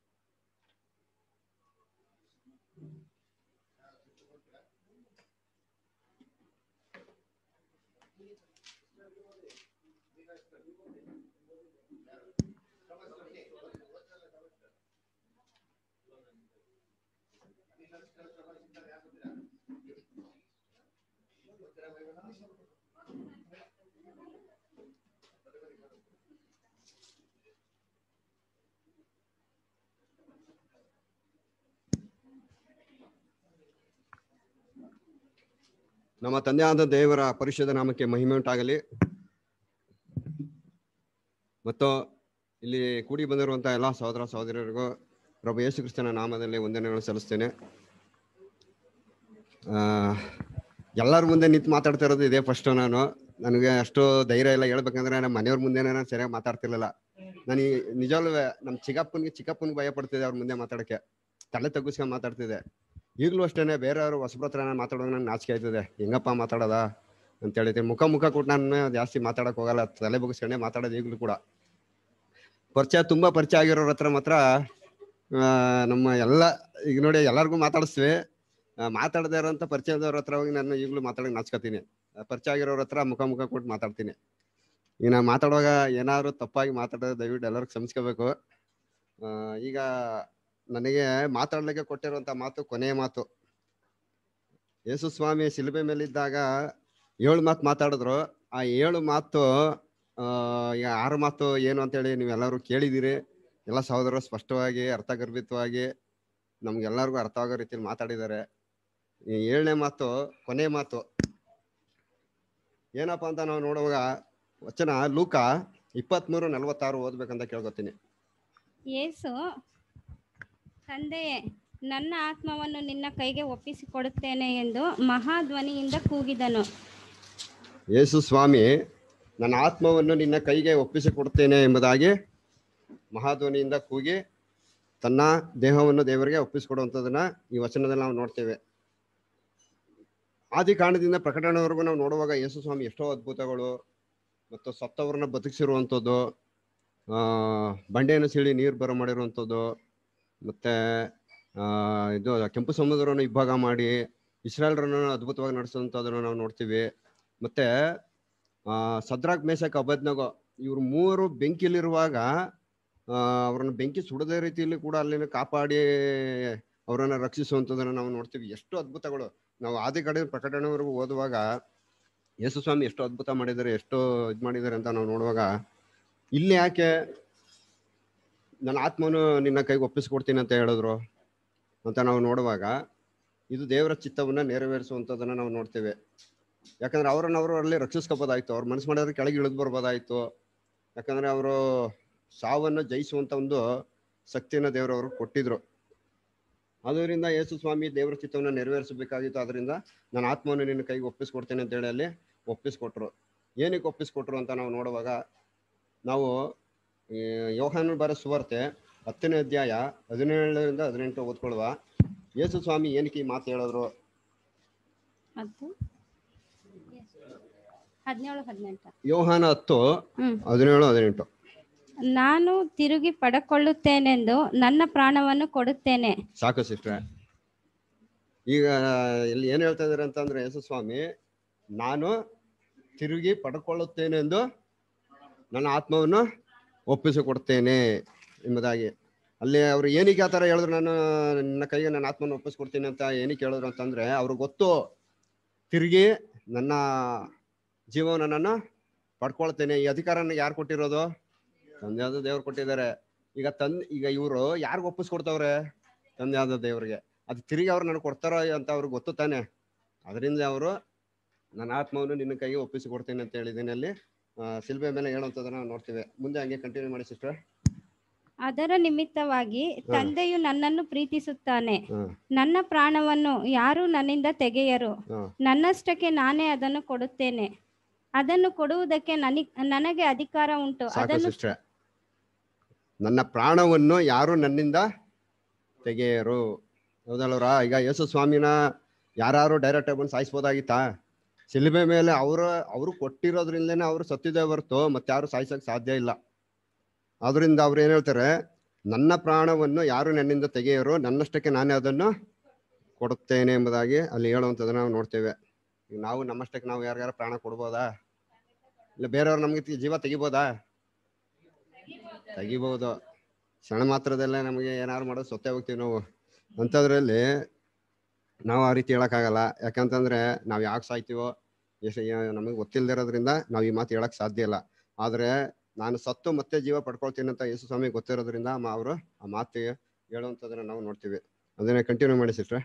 ನಮ್ಮ ತಂದೆಯಾದ ದೇವರ ಪರಿಶುದ್ಧ ನಾಮಕ್ಕೆ ಮಹಿಮೆ ಉಂಟಾಗಲಿ ಮತ್ತು ಇಲ್ಲಿ ಕೂಡಿ ಬಂದಿರುವಂಥ ಎಲ್ಲ ಸಹೋದರ ಸಹೋದರಿಯರಿಗೂ ಪ್ರಭು ಯೇಸು ಕ್ರಿಸ್ತನ ನಾಮದಲ್ಲಿ ವಂದನೆಗಳು ಸಲ್ಲಿಸ್ತೇನೆ ಆ, ಎಲ್ಲರ ಮುಂದೆ ನಿಂತು ಮಾತಾಡ್ತಾ ಇರೋದು ಇದೇ ಫಸ್ಟ್ ನಾನು ನನಗೆ ಅಷ್ಟು ಧೈರ್ಯ ಎಲ್ಲ ಹೇಳ್ಬೇಕಂದ್ರೆ ನಮ್ಮ ಮನೆಯವ್ರ ಮುಂದೆ ನಾನು ಸರಿಯಾಗಿ ಮಾತಾಡ್ತಿರ್ಲಿಲ್ಲ ನನಗೆ ನಿಜವಾಗ್ಲೂ ನಮ್ಮ ಚಿಕ್ಕಪ್ಪನಿಗೆ ಚಿಕ್ಕಪ್ಪನಿಗೆ ಭಯ ಪಡ್ತಿದ್ದೆ ಅವ್ರ ಮುಂದೆ ಮಾತಾಡಕ್ಕೆ ತಲೆ ತಗ್ಗಿಸ್ಕೊಂಡು ಮಾತಾಡ್ತಿದ್ದೆ ಈಗಲೂ ಅಷ್ಟೇನೆ ಬೇರೆಯವರು ಹೊಸಬ್ರ ಹತ್ರ ನಾನು ಮಾತಾಡೋದು ನಂಗೆ ನಾಚಿಕೆ ಆಯ್ತದೆ ಹೆಂಗಪ್ಪ ಮಾತಾಡೋದ ಅಂತ ಹೇಳಿದ್ದೆ ಮುಖ ಮುಖ ಕೊಟ್ಟು ನಾನು ಜಾಸ್ತಿ ಮಾತಾಡಕ್ ಹೋಗಲ್ಲ ತಲೆ ಬಗ್ಗಿಸ್ಕೊಂಡೆ ಮಾತಾಡೋದು ಈಗಲೂ ಕೂಡ ಪರಿಚಯ ತುಂಬಾ ಪರಿಚಯ ಆಗಿರೋರ ಹತ್ರ ಮಾತ್ರ ಆ, ನಮ್ಮ ಎಲ್ಲ ಈಗ ನೋಡಿ ಎಲ್ಲರಿಗೂ ಮಾತಾಡಿಸ್ತೀವಿ ಆ, ಮಾತಾಡದೇ ಇರೋಂಥ ಪರಿಚಯದವ್ರ ಹತ್ರ ಹೋಗಿ ನಾನು ಈಗಲೂ ಮಾತಾಡೋಕೆ ನಾಚ್ಕೋತೀನಿ ಆ, ಪರಿಚಯ ಆಗಿರೋರ ಹತ್ರ ಮುಖ ಮುಖ ಕೊಟ್ಟು ಮಾತಾಡ್ತೀನಿ ಈಗ ನಾನು ಮಾತಾಡುವಾಗ ಏನಾದ್ರು ತಪ್ಪಾಗಿ ಮಾತಾಡೋದು ದಯವಿಟ್ಟು ಎಲ್ಲರಿಗೂ ಕ್ಷಮಿಸ್ಕೋಬೇಕು ಆ, ಈಗ ನನಗೆ ಮಾತಾಡ್ಲಿಕ್ಕೆ ಕೊಟ್ಟಿರುವಂತ ಮಾತು ಕೊನೆಯ ಮಾತು ಯೇಸು ಸ್ವಾಮಿ ಶಿಲುಬೆ ಮೇಲಿದ್ದಾಗ ಏಳು ಮಾತು ಮಾತಾಡಿದ್ರು ಆ ಏಳು ಮಾತು ಆ, ಈಗ ಆರು ಮಾತು ಏನು ಅಂತೇಳಿ ನೀವೆಲ್ಲರೂ ಕೇಳಿದ್ದೀರಿ ಎಲ್ಲ ಸಹೋದರರು ಸ್ಪಷ್ಟವಾಗಿ ಅರ್ಥಗರ್ಭಿತವಾಗಿ ನಮ್ಗೆಲ್ಲರಿಗೂ ಅರ್ಥ ಆಗೋ ರೀತಿಯಲ್ಲಿ ಮಾತಾಡಿದ್ದಾರೆ ಈ ಏಳನೇ ಮಾತು ಕೊನೆ ಮಾತು ಏನಪ್ಪಾ ಅಂತ ನಾವು ನೋಡುವಾಗ ವಚನ ಲೂಕ ಇಪ್ಪತ್ಮೂರು ನಲವತ್ತಾರು ಓದ್ಬೇಕಂತ ಕೇಳ್ಕೊತೀನಿ ಯೇಸು ತಂದೆಯೇ ನನ್ನ ಆತ್ಮವನ್ನು ನಿನ್ನ ಕೈಗೆ ಒಪ್ಪಿಸಿಕೊಡುತ್ತೇನೆ ಎಂದು ಮಹಾಧ್ವನಿಯಿಂದ ಕೂಗಿದನು ಯೇಸು ಸ್ವಾಮಿ ನನ್ನ ಆತ್ಮವನ್ನು ನಿನ್ನ ಕೈಗೆ ಒಪ್ಪಿಸಿಕೊಡ್ತೇನೆ ಎಂಬುದಾಗಿ ಮಹಾಧ್ವನಿಯಿಂದ ಕೂಗಿ ತನ್ನ ದೇಹವನ್ನು ದೇವರಿಗೆ ಒಪ್ಪಿಸಿಕೊಡುವಂಥದ್ದನ್ನ ಈ ವಚನದಲ್ಲಿ ನಾವು ನೋಡ್ತೇವೆ ಆದಿ ಕಾರಣದಿಂದ ಪ್ರಕಟಣೆವರೆಗೂ ನಾವು ನೋಡುವಾಗ ಯೇಸು ಸ್ವಾಮಿ ಎಷ್ಟೋ ಅದ್ಭುತಗಳು ಮತ್ತು ಸತ್ತವರನ್ನ ಬದುಕಿಸಿರುವಂಥದ್ದು ಆ ಬಂಡೆಯನ್ನು ಸೀಳಿ ನೀರು ಬರ ಮಾಡಿರುವಂಥದ್ದು ಮತ್ತೆ ಆ ಇದು ಕೆಂಪು ಸಮುದ್ರವನ್ನು ಇಬ್ಬಾಗ ಮಾಡಿ ಇಸ್ರಾಯಲ್ರನ್ನು ಅದ್ಭುತವಾಗಿ ನಡೆಸುವಂಥದ್ದನ್ನು ನಾವು ನೋಡ್ತೀವಿ ಮತ್ತೆ ಆ ಸದ್ರಾಗ್ ಮೇಷಕ್ ಅಬದ್ನಗೋ ಇವ್ರು ಮೂವರು ಬೆಂಕಿಲಿರುವಾಗ ಆ, ಅವ್ರನ್ನ ಬೆಂಕಿ ಸುಡದೇ ರೀತಿಯಲ್ಲಿ ಕೂಡ ಅಲ್ಲಿನ ಕಾಪಾಡಿ ಅವರನ್ನ ರಕ್ಷಿಸುವಂಥದ್ದನ್ನ ನಾವು ನೋಡ್ತೀವಿ ಎಷ್ಟು ಅದ್ಭುತಗಳು ನಾವು ಆದಿ ಕಡೆ ಪ್ರಕಟಣೆವರೆಗೂ ಓದುವಾಗ ಯೇಸು ಸ್ವಾಮಿ ಎಷ್ಟು ಅದ್ಭುತ ಮಾಡಿದ್ದಾರೆ ಎಷ್ಟು ಇದು ಮಾಡಿದ್ದಾರೆ ಅಂತ ನಾವು ನೋಡುವಾಗ ಇಲ್ಲಿ ಯಾಕೆ ನನ್ನ ಆತ್ಮನು ನಿನ್ನ ಕೈಗೆ ಒಪ್ಪಿಸ್ಕೊಡ್ತೀನಿ ಅಂತ ಹೇಳಿದ್ರು ಅಂತ ನಾವು ನೋಡುವಾಗ ಇದು ದೇವರ ಚಿತ್ತವನ್ನ ನೆರವೇರಿಸುವಂಥದ್ದನ್ನ ನಾವು ನೋಡ್ತೇವೆ ಯಾಕಂದ್ರೆ ಅವರನ್ನ ಅವರು ಅಲ್ಲಿ ರಕ್ಷಿಸ್ಕೋಬೋದಾಯ್ತು ಅವ್ರ ಮನಸ್ಸು ಮಾಡಿದ್ರೆ ಕೆಳಗೆ ಇಳಿದು ಬರ್ಬೋದಾಯ್ತು ಯಾಕಂದ್ರೆ ಅವರು ಸಾವನ್ನು ಜಯಿಸುವಂತ ಒಂದು ಶಕ್ತಿಯನ್ನ ದೇವರವರು ಕೊಟ್ಟಿದ್ರು ಅದರಿಂದ ಯೇಸು ಸ್ವಾಮಿ ದೇವರ ಚಿತ್ತವನ್ನ ನೆರವೇರಿಸಬೇಕಾಗಿತ್ತು ಅದರಿಂದ ನನ್ನ ಆತ್ಮವನ್ನು ನಿನ್ನ ಕೈಗೆ ಒಪ್ಪಿಸ್ಕೊಡ್ತೇನೆ ಅಂತ ಹೇಳಿ ಅಲ್ಲಿ ಒಪ್ಪಿಸ್ಕೊಟ್ರು ಏನಕ್ಕೆ ಒಪ್ಪಿಸ್ಕೊಟ್ರು ಅಂತ ನಾವು ನೋಡುವಾಗ ನಾವು ಈ ಯೋಹಾನ ಬರ ಸುವಾರ್ತೆ ಹತ್ತನೇ ಅಧ್ಯಾಯ ಹದಿನೇಳರಿಂದ ಹದಿನೆಂಟು ಓದ್ಕೊಳ್ಳುವ ಯೇಸು ಸ್ವಾಮಿ ಏನಕ್ಕೆ ಈ ಮಾತು ಹೇಳಿದ್ರು ಅದು ಹದಿನೇಳು ಹದಿನೆಂಟು ಯೋಹಾನ ಹತ್ತು ಹ್ಮ್. ಹದಿನೇಳು ಹದಿನೆಂಟು ನಾನು ತಿರುಗಿ ಪಡಕೊಳ್ಳುತ್ತೇನೆಂದು ನನ್ನ ಪ್ರಾಣವನ್ನು ಕೊಡುತ್ತೇನೆ ಸಾಕು ಸಿಸ್ಟ್ರೆ ಈಗ ಇಲ್ಲಿ ಏನ್ ಹೇಳ್ತಾ ಇದಾರೆ ಅಂತಂದ್ರೆ ಯೇಸು ಸ್ವಾಮಿ ನಾನು ತಿರುಗಿ ಪಡ್ಕೊಳ್ಳುತ್ತೇನೆ ಎಂದು ನನ್ನ ಆತ್ಮವನ್ನು ಒಪ್ಪಿಸಿಕೊಡ್ತೇನೆ ಎಂಬುದಾಗಿ ಅಲ್ಲಿ ಅವ್ರು ಏನಕ್ಕೆ ಆ ಥರ ಹೇಳಿದ್ರು ನಾನು ನನ್ನ ಕೈಗೆ ನನ್ನ ಆತ್ಮವನ್ನು ಒಪ್ಪಿಸ್ಕೊಡ್ತೀನಿ ಅಂತ ಏನಕ್ಕೆ ಹೇಳಿದ್ರು ಅಂತಂದ್ರೆ ಅವ್ರಿಗೆ ಗೊತ್ತು ತಿರುಗಿ ನನ್ನ ಜೀವನ ನಾನು ಪಡ್ಕೊಳ್ತೇನೆ ಈ ಅಧಿಕಾರನ ಯಾರು ಕೊಟ್ಟಿರೋದು ತಂದೆಯಾದ ದೇವ್ರು ಕೊಟ್ಟಿದ್ದಾರೆ ಈಗ ತಂದ್ ಈಗ ಇವರು ಯಾರಿಗ ಒಪ್ಪಿಸ್ಕೊಡ್ತಾವ್ರೆ ತಂದೆಯಾದ ದೇವ್ರಿಗೆ ಅದು ತಿರುಗಿ ಅವ್ರು ನನಗೆ ಕೊಡ್ತಾರೋ ಅಂತ ಅವ್ರಿಗೆ ಗೊತ್ತು ತಾನೆ ಅದರಿಂದ ಅವರು ನನ್ನ ಆತ್ಮವನ್ನು ನಿನ್ನ ಕೈಗೆ ಒಪ್ಪಿಸಿ ಕೊಡ್ತೇನೆ ಅಂತ ಹೇಳಿದ್ದೀನಿ ಅಲ್ಲಿ ಆ, ಶಿಲ್ಬೆ ಮೇಲೆ ಹೇಳುವಂಥದ್ದನ್ನ ನಾವು ನೋಡ್ತೀವಿ ಮುಂದೆ ಹಂಗೆ ಕಂಟಿನ್ಯೂ ಮಾಡಿ ಸಿಸ್ಟರ್ ಅದರ ನಿಮಿತ್ತವಾಗಿ ತಂದೆಯು ನನ್ನನ್ನು ಪ್ರೀತಿಸುತ್ತಾನೆ ಹ್ಮ್. ನನ್ನ ಪ್ರಾಣವನ್ನು ಯಾರೂ ನನ್ನಿಂದ ತೆಗೆಯರು ಹ್ಮ್. ನನ್ನಷ್ಟಕ್ಕೆ ನಾನೇ ಅದನ್ನು ಕೊಡುತ್ತೇನೆ ಅದನ್ನು ಕೊಡುವುದಕ್ಕೆ ನನಗ್ ನನಗೆ ಅಧಿಕಾರ ಉಂಟು ಸಾಕು ಅದನ್ನು ಸಿಸ್ಟ್ರೆ ನನ್ನ ಪ್ರಾಣವನ್ನು ಯಾರು ನನ್ನಿಂದ ತೆಗೆಯರು ಹೌದಲ್ವರ ಈಗ ಯೇಸು ಸ್ವಾಮಿನ ಯಾರು ಡೈರೆಕ್ಟ್ ಬಂದು ಸಾಯಿಸ್ಬೋದಾಗಿತ್ತಾ ಶಿಲ್ಬೆ ಮೇಲೆ ಅವರು ಅವರು ಕೊಟ್ಟಿರೋದ್ರಿಂದನೇ ಅವರು ಸತ್ತಿದೆ ಹೊರತು ಮತ್ತೆ ಯಾರು ಸಾಯಿಸಕ್ ಸಾಧ್ಯ ಇಲ್ಲ ಆದ್ರಿಂದ ಅವ್ರು ಏನ್ ಹೇಳ್ತಾರೆ ನನ್ನ ಪ್ರಾಣವನ್ನು ಯಾರು ನನ್ನಿಂದ ತೆಗೆಯರು ನನ್ನಷ್ಟಕ್ಕೆ ನಾನೇ ಅದನ್ನು ಕೊಡುತ್ತೇನೆ ಎಂಬುದಾಗಿ ಅಲ್ಲಿ ಹೇಳುವಂಥದ್ದನ್ನ ನಾವು ನೋಡ್ತೇವೆ ಈಗ ನಾವು ನಮ್ಮಷ್ಟಕ್ಕೆ ನಾವು ಯಾರ್ಯಾರ ಪ್ರಾಣ ಕೊಡ್ಬೋದಾ ಇಲ್ಲ ಬೇರೆಯವ್ರು ನಮ್ಗೆ ತಿ- ಜೀವ ತೆಗಿಬೋದಾ ತೆಗಿಬಹುದು ಕ್ಷಣ ಮಾತ್ರದಲ್ಲೇ ನಮಗೆ ಏನಾದ್ರು ಮಾಡೋದು ಸೊತ್ತೆ ಹೋಗ್ತೀವಿ ನಾವು ಅಂಥದ್ರಲ್ಲಿ ನಾವು ಆ ರೀತಿ ಹೇಳಕ್ಕಾಗಲ್ಲ ಯಾಕಂತಂದ್ರೆ ನಾವು ಯಾಕೆ ಸಾಯ್ತೀವೋ ಎಷ್ಟು ನಮಗೆ ಗೊತ್ತಿಲ್ದಿರೋದ್ರಿಂದ ನಾವು ಈ ಮಾತು ಹೇಳಕ್ ಸಾಧ್ಯ ಇಲ್ಲ ಆದ್ರೆ ನಾನು ಸತ್ತು ಮತ್ತೆ ಜೀವ ಪಡ್ಕೊಳ್ತೀನಿ ಅಂತ ಯೇಸು ಸ್ವಾಮಿ ಗೊತ್ತಿರೋದ್ರಿಂದ ಅವರು ಆ ಮಾತು ಹೇಳುವಂಥದ್ದನ್ನ ನಾವು ನೋಡ್ತೀವಿ ಅದನ್ನ ಕಂಟಿನ್ಯೂ ಮಾಡಿ ಸಿಟ್ರೆ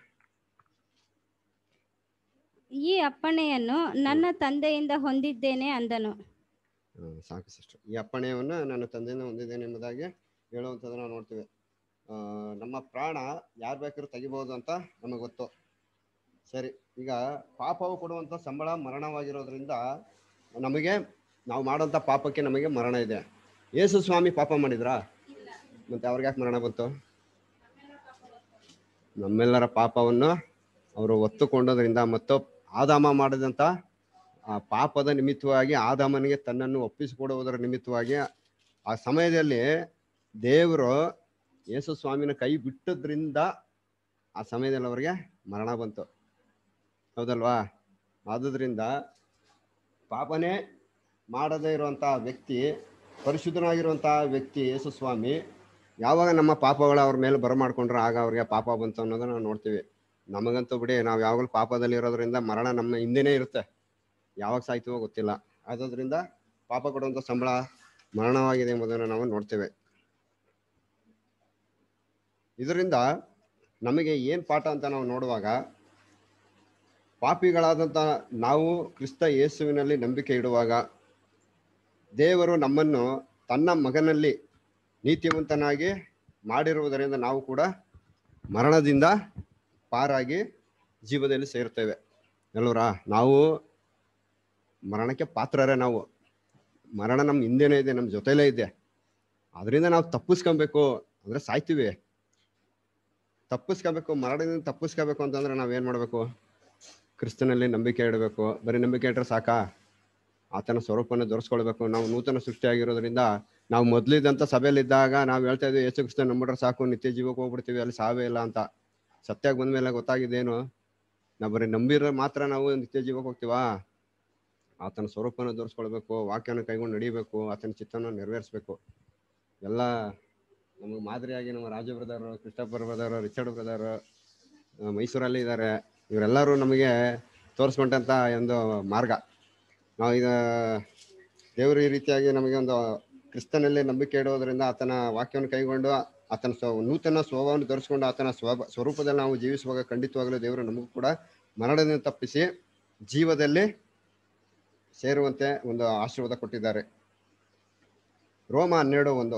ಈ ಅಪ್ಪಣೆಯನ್ನು ನನ್ನ ತಂದೆಯಿಂದ ಹೊಂದಿದ್ದೇನೆ ಅಂದನು ಹ್ಮ್, ಸಾಕು ಸಿಸ್ಟರ್ ಈ ಅಪ್ಪಣೆಯನ್ನು ನನ್ನ ತಂದೆಯಿಂದ ಹೊಂದಿದ್ದೇನೆ ಎಂಬುದಾಗಿ ಹೇಳುವಂಥದ್ದನ್ನ ನಾವು ನೋಡ್ತೀವಿ ಆ, ನಮ್ಮ ಪ್ರಾಣ ಯಾರು ಬೇಕಾದ್ರೂ ತೆಗಿಬಹುದು ಅಂತ ನಮಗೆ ಗೊತ್ತು ಸರಿ ಈಗ ಪಾಪವು ಕೊಡುವಂಥ ಸಂಬಳ ಮರಣವಾಗಿರೋದ್ರಿಂದ ನಮಗೆ ನಾವು ಮಾಡೋಂಥ ಪಾಪಕ್ಕೆ ನಮಗೆ ಮರಣ ಇದೆ ಯೇಸು ಸ್ವಾಮಿ ಪಾಪ ಮಾಡಿದ್ರಾ ಮತ್ತೆ ಅವ್ರಿಗೆ ಯಾಕೆ ಮರಣ ಬಂತು ನಮ್ಮೆಲ್ಲರ ಪಾಪವನ್ನು ಅವರು ಒತ್ತುಕೊಂಡೋದ್ರಿಂದ ಮತ್ತು ಆದಾಮ ಮಾಡಿದಂಥ ಆ ಪಾಪದ ನಿಮಿತ್ತವಾಗಿ ಆದಾಮನಿಗೆ ತನ್ನನ್ನು ಒಪ್ಪಿಸಿಕೊಡುವುದರ ನಿಮಿತ್ತವಾಗಿ ಆ ಸಮಯದಲ್ಲಿ ದೇವರು ಯೇಸು ಸ್ವಾಮಿನ ಕೈ ಬಿಟ್ಟದ್ರಿಂದ ಆ ಸಮಯದಲ್ಲಿ ಅವರಿಗೆ ಮರಣ ಬಂತು ಹೌದಲ್ವಾ ಆದುದರಿಂದ ಪಾಪನೇ ಮಾಡದೇ ಇರುವಂತಹ ವ್ಯಕ್ತಿ ಪರಿಶುದ್ಧನಾಗಿರುವಂತಹ ವ್ಯಕ್ತಿ ಯೇಸು ಸ್ವಾಮಿ ಯಾವಾಗ ನಮ್ಮ ಪಾಪಗಳು ಅವ್ರ ಮೇಲೆ ಬರಮಾಡ್ಕೊಂಡ್ರೆ ಆಗ ಅವ್ರಿಗೆ ಪಾಪ ಬಂತು ಅನ್ನೋದನ್ನ ನಾವು ನೋಡ್ತೀವಿ ನಮಗಂತೂ ಬಿಡಿ ನಾವು ಯಾವಾಗಲೂ ಪಾಪದಲ್ಲಿ ಇರೋದ್ರಿಂದ ಮರಣ ನಮ್ಮ ಹಿಂದೆನೇ ಇರುತ್ತೆ ಯಾವಾಗ ಸಾಯ್ತೀವೋ ಗೊತ್ತಿಲ್ಲ ಆದ್ರಿಂದ ಪಾಪ ಕೊಡುವಂಥ ಸಂಬಳ ಮರಣವಾಗಿದೆ ಎಂಬುದನ್ನು ನಾವು ನೋಡ್ತೇವೆ ಇದರಿಂದ ನಮಗೆ ಏನು ಪಾಠ ಅಂತ ನಾವು ನೋಡುವಾಗ ಪಾಪಿಗಳಾದಂಥ ನಾವು ಕ್ರಿಸ್ತ ಯೇಸುವಿನಲ್ಲಿ ನಂಬಿಕೆ ಇಡುವಾಗ ದೇವರು ನಮ್ಮನ್ನು ತನ್ನ ಮಗನಲ್ಲಿ ನೀತಿವಂತನಾಗಿ ಮಾಡಿರುವುದರಿಂದ ನಾವು ಕೂಡ ಮರಣದಿಂದ ಪಾರಾಗಿ ಜೀವದಲ್ಲಿ ಸೇರ್ತೇವೆ ಎಲ್ಲವರಾ ನಾವು ಮರಣಕ್ಕೆ ಪಾತ್ರರೇ ನಾವು ಮರಣ ನಮ್ಮ ಹಿಂದೆನೇ ಇದೆ ನಮ್ಮ ಜೊತೆಲೇ ಇದೆ ಅದರಿಂದ ನಾವು ತಪ್ಪಿಸ್ಕೊಬೇಕು ಅಂದ್ರೆ ಸಾಯ್ತೀವಿ ತಪ್ಪಿಸ್ಕೋಬೇಕು ಮರಣದಿಂದ ತಪ್ಪಿಸ್ಕೋಬೇಕು ಅಂತಂದ್ರೆ ನಾವೇನ್ ಮಾಡಬೇಕು ಕ್ರಿಸ್ತನಲ್ಲಿ ನಂಬಿಕೆ ಇಡಬೇಕು ಬರೀ ನಂಬಿಕೆ ಇಟ್ಟರೆ ಸಾಕಾ ಆತನ ಸ್ವರೂಪನ ದೊರಸ್ಕೊಳ್ಬೇಕು ನಾವು ನೂತನ ಸೃಷ್ಟಿಯಾಗಿರೋದ್ರಿಂದ ನಾವು ಮೊದಲಿದ್ದಂಥ ಸಭೆಯಲ್ಲಿದ್ದಾಗ ನಾವು ಹೇಳ್ತಾ ಇದ್ವಿ ಯೇಸು ಕ್ರಿಸ್ತ ನಂಬಿಟ್ರೆ ಸಾಕು ನಿತ್ಯ ಜೀವಕ್ಕೆ ಹೋಗ್ಬಿಡ್ತೀವಿ ಅಲ್ಲಿ ಸಾವೇ ಇಲ್ಲ ಅಂತ ಸತ್ಯಾಗ ಬಂದ್ಮೇಲೆ ಗೊತ್ತಾಗಿದ್ದೇನು ನಾವು ಬರೀ ನಂಬಿರೋ ಮಾತ್ರ ನಾವು ನಿತ್ಯ ಜೀವಕ್ಕೆ ಹೋಗ್ತೀವಾ ಆತನ ಸ್ವರೂಪನ ತೋರಿಸ್ಕೊಳ್ಬೇಕು ವಾಕ್ಯನ ಕೈಗೊಂಡು ನಡಿಬೇಕು ಆತನ ಚಿತ್ತನ ನೆರವೇರಿಸ್ಬೇಕು ಎಲ್ಲ ನಮಗೆ ಮಾದರಿಯಾಗಿ ನಮ್ಮ Raju brother Christopher brother Richard brother ಮೈಸೂರಲ್ಲಿ ಇದ್ದಾರೆ ಇವರೆಲ್ಲರೂ ನಮಗೆ ತೋರಿಸ್ಕೊಂಡಂಥ ಒಂದು ಮಾರ್ಗ ನಾವು ಈಗ ದೇವರು ಈ ರೀತಿಯಾಗಿ ನಮಗೆ ಒಂದು ಕ್ರಿಸ್ತನಲ್ಲಿ ನಂಬಿಕೆ ಇಡೋದ್ರಿಂದ ಆತನ ವಾಕ್ಯವನ್ನು ಕೈಗೊಂಡು ಆತನ ಸ್ವ ನೂತನ ಸ್ವಭಾವವನ್ನು ಧರಿಸ್ಕೊಂಡು ಆತನ ಸ್ವಭ ಸ್ವರೂಪದಲ್ಲಿ ನಾವು ಜೀವಿಸುವಾಗ ಖಂಡಿತವಾಗಲೂ ದೇವರು ನಮಗೂ ಕೂಡ ಮರಣದಿಂದ ತಪ್ಪಿಸಿ ಜೀವದಲ್ಲಿ ಸೇರುವಂತೆ ಒಂದು ಆಶೀರ್ವಾದ ಕೊಟ್ಟಿದ್ದಾರೆ ರೋಮ ಹನ್ನೆರಡು ಒಂದು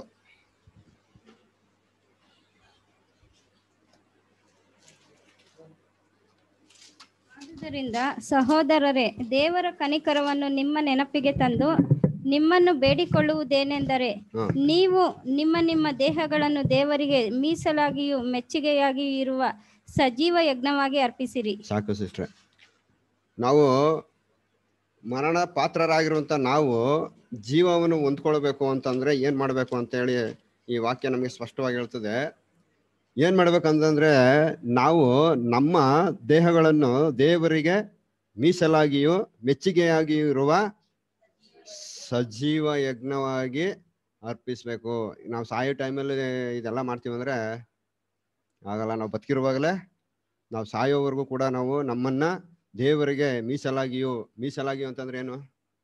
ಆದುದರಿಂದ ಸಹೋದರರೇ ದೇವರ ಕನಿಕರವನ್ನು ನಿಮ್ಮ ನೆನಪಿಗೆ ತಂದು ನಿಮ್ಮನ್ನು ಬೇಡಿಕೊಳ್ಳುವುದೇನೆಂದರೆ ಹಾ. ನೀವು ನಿಮ್ಮ ನಿಮ್ಮ ದೇಹಗಳನ್ನು ದೇವರಿಗೆ ಮೀಸಲಾಗಿಯೂ ಮೆಚ್ಚುಗೆಯಾಗಿಯೂ ಇರುವ ಸಜೀವ ಯಜ್ಞವಾಗಿ ಅರ್ಪಿಸಿರಿ ಸಾಕು ಸಿಸ್ಟ್ರೆ ನಾವು ಮರಣ ಪಾತ್ರರಾಗಿರುವಂಥ ನಾವು ಜೀವವನ್ನು ಹೊಂದ್ಕೊಳ್ಬೇಕು ಅಂತಂದ್ರೆ ಏನ್ ಮಾಡಬೇಕು ಅಂತೇಳಿ ಈ ವಾಕ್ಯ ನಮಗೆ ಸ್ಪಷ್ಟವಾಗಿ ಹೇಳ್ತದೆ ಏನ್ ಮಾಡ್ಬೇಕಂತಂದ್ರೆ ನಾವು ನಮ್ಮ ದೇಹಗಳನ್ನು ದೇವರಿಗೆ ಮೀಸಲಾಗಿಯೂ ಮೆಚ್ಚುಗೆಯಾಗಿಯೂ ಇರುವ ಸಜೀವ ಯಜ್ಞವಾಗಿ ಅರ್ಪಿಸ್ಬೇಕು ನಾವು ಸಾಯೋ ಟೈಮಲ್ಲಿ ಇದೆಲ್ಲ ಮಾಡ್ತೀವಿ ಅಂದ್ರೆ ಆಗಲ್ಲ ನಾವು ಬದುಕಿರುವಾಗಲೇ ನಾವು ಸಾಯೋವರೆಗೂ ಕೂಡ ನಾವು ನಮ್ಮನ್ನ ದೇವರಿಗೆ ಮೀಸಲಾಗಿಯೂ ಮೀಸಲಾಗಿಯೂ ಅಂತಂದ್ರೆ ಏನು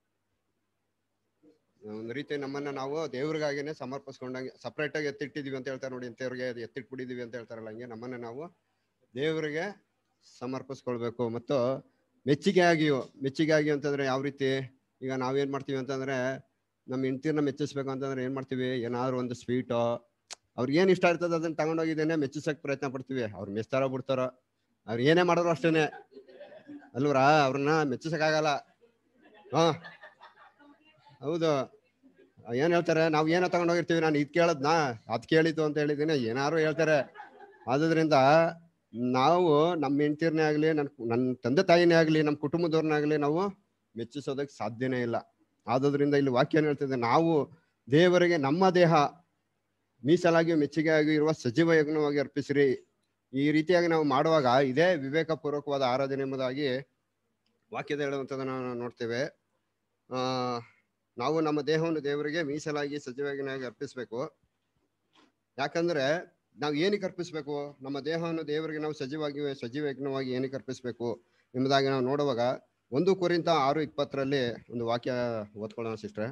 ಒಂದು ರೀತಿ ನಮ್ಮನ್ನ ನಾವು ದೇವ್ರಿಗಾಗಿನೇ ಸಮರ್ಪಿಸ್ಕೊಂಡಂಗೆ ಸಪ್ರೇಟ್ ಆಗಿ ಎತ್ತಿಟ್ಟಿದೀವಿ ಅಂತ ಹೇಳ್ತಾರೆ ನೋಡಿ ಇಂಥವ್ರಿಗೆ ಅದು ಎತ್ತಿಟ್ಬಿಟ್ಟಿದೀವಿ ಅಂತ ಹೇಳ್ತಾರಲ್ಲ ಹಂಗೆ ನಮ್ಮನ್ನ ನಾವು ದೇವರಿಗೆ ಸಮರ್ಪಿಸ್ಕೊಳ್ಬೇಕು ಮತ್ತು ಮೆಚ್ಚುಗೆ ಆಗಿಯೂ ಮೆಚ್ಚುಗೆ ಆಗಿಯೂ ಅಂತಂದ್ರೆ ಯಾವ ರೀತಿ ಈಗ ನಾವೇನ್ ಮಾಡ್ತೀವಿ ಅಂತಂದ್ರೆ ನಮ್ಮ ಹೆಂಡ್ತಿರ್ನ ಮೆಚ್ಚಿಸ್ಬೇಕು ಅಂತಂದ್ರೆ ಏನ್ ಮಾಡ್ತೀವಿ ಏನಾದ್ರು ಒಂದು ಸ್ವೀಟೋ ಅವ್ರಿಗೆ ಏನ್ ಇಷ್ಟ ಇರ್ತದೆ ಅದನ್ನ ತಗೊಂಡೋಗಿದ್ದೇನೆ ಮೆಚ್ಚಿಸಕ್ ಪ್ರಯತ್ನ ಪಡ್ತೀವಿ ಅವ್ರು ಮೆಚ್ತಾರೋ ಬಿಡ್ತಾರೋ ಅವ್ರು ಏನೇ ಮಾಡಿದ್ರು ಅಷ್ಟೇನೆ ಅಲ್ವರಾ ಅವ್ರನ್ನ ಮೆಚ್ಚಿಸಕ್ಕಾಗಲ್ಲ ಹಾ ಹೌದು ಏನ್ ಹೇಳ್ತಾರೆ ನಾವು ಏನೋ ತಗೊಂಡೋಗಿರ್ತೀವಿ ನಾನು ಇದ್ ಕೇಳದ್ನಾ ಅದ್ ಕೇಳಿತು ಅಂತ ಹೇಳಿದ್ದೀನಿ ಏನಾರು ಹೇಳ್ತಾರೆ ಆದ್ರಿಂದ ನಾವು ನಮ್ಮ ಹೆಂಡ್ತಿರ್ನೇ ಆಗ್ಲಿ ನನ್ ನನ್ನ ತಂದೆ ತಾಯಿನೇ ಆಗ್ಲಿ ನಮ್ಮ ಕುಟುಂಬದವ್ರನ್ನೇ ಆಗ್ಲಿ ನಾವು ಮೆಚ್ಚಿಸೋದಕ್ಕೆ ಸಾಧ್ಯನೇ ಇಲ್ಲ ಆದ್ರಿಂದ ಇಲ್ಲಿ ವಾಕ್ಯ ಏನ್ ಹೇಳ್ತಿದೆ ನಾವು ದೇವರಿಗೆ ನಮ್ಮ ದೇಹ ಮೀಸಲಾಗಿ ಮೆಚ್ಚುಗೆ ಆಗಿ ಇರುವ ಸಜೀವ ಯಜ್ಞವಾಗಿ ಅರ್ಪಿಸಿರಿ ಈ ರೀತಿಯಾಗಿ ನಾವು ಮಾಡುವಾಗ ಇದೇ ವಿವೇಕಪೂರ್ವಕವಾದ ಆರಾಧನೆ ಎಂಬುದಾಗಿ ವಾಕ್ಯದ ಹೇಳುವಂಥದ್ದನ್ನು ನಾವು ನೋಡ್ತೇವೆ ಆ ನಾವು ನಮ್ಮ ದೇಹವನ್ನು ದೇವರಿಗೆ ಮೀಸಲಾಗಿ ಸಜೀವಯಜ್ಞವಾಗಿ ಅರ್ಪಿಸ್ಬೇಕು ಯಾಕಂದ್ರೆ ನಾವು ಏನಕ್ಕೆ ಅರ್ಪಿಸ್ಬೇಕು ನಮ್ಮ ದೇಹವನ್ನು ದೇವರಿಗೆ ನಾವು ಸಜೀವಾಗಿ ಸಜೀವ ಯಜ್ಞವಾಗಿ ಏನಕ್ಕೆ ಅರ್ಪಿಸ್ಬೇಕು ಎಂಬುದಾಗಿ ನಾವು ನೋಡುವಾಗ ಒಂದು ಕುರಿತ ಆರು ಇಪ್ಪತ್ತರಲ್ಲಿ ಒಂದು ವಾಕ್ಯ ಓದ್ಕೊಳ್ಳೋಣ ಸಿಸ್ಟ್ರೆ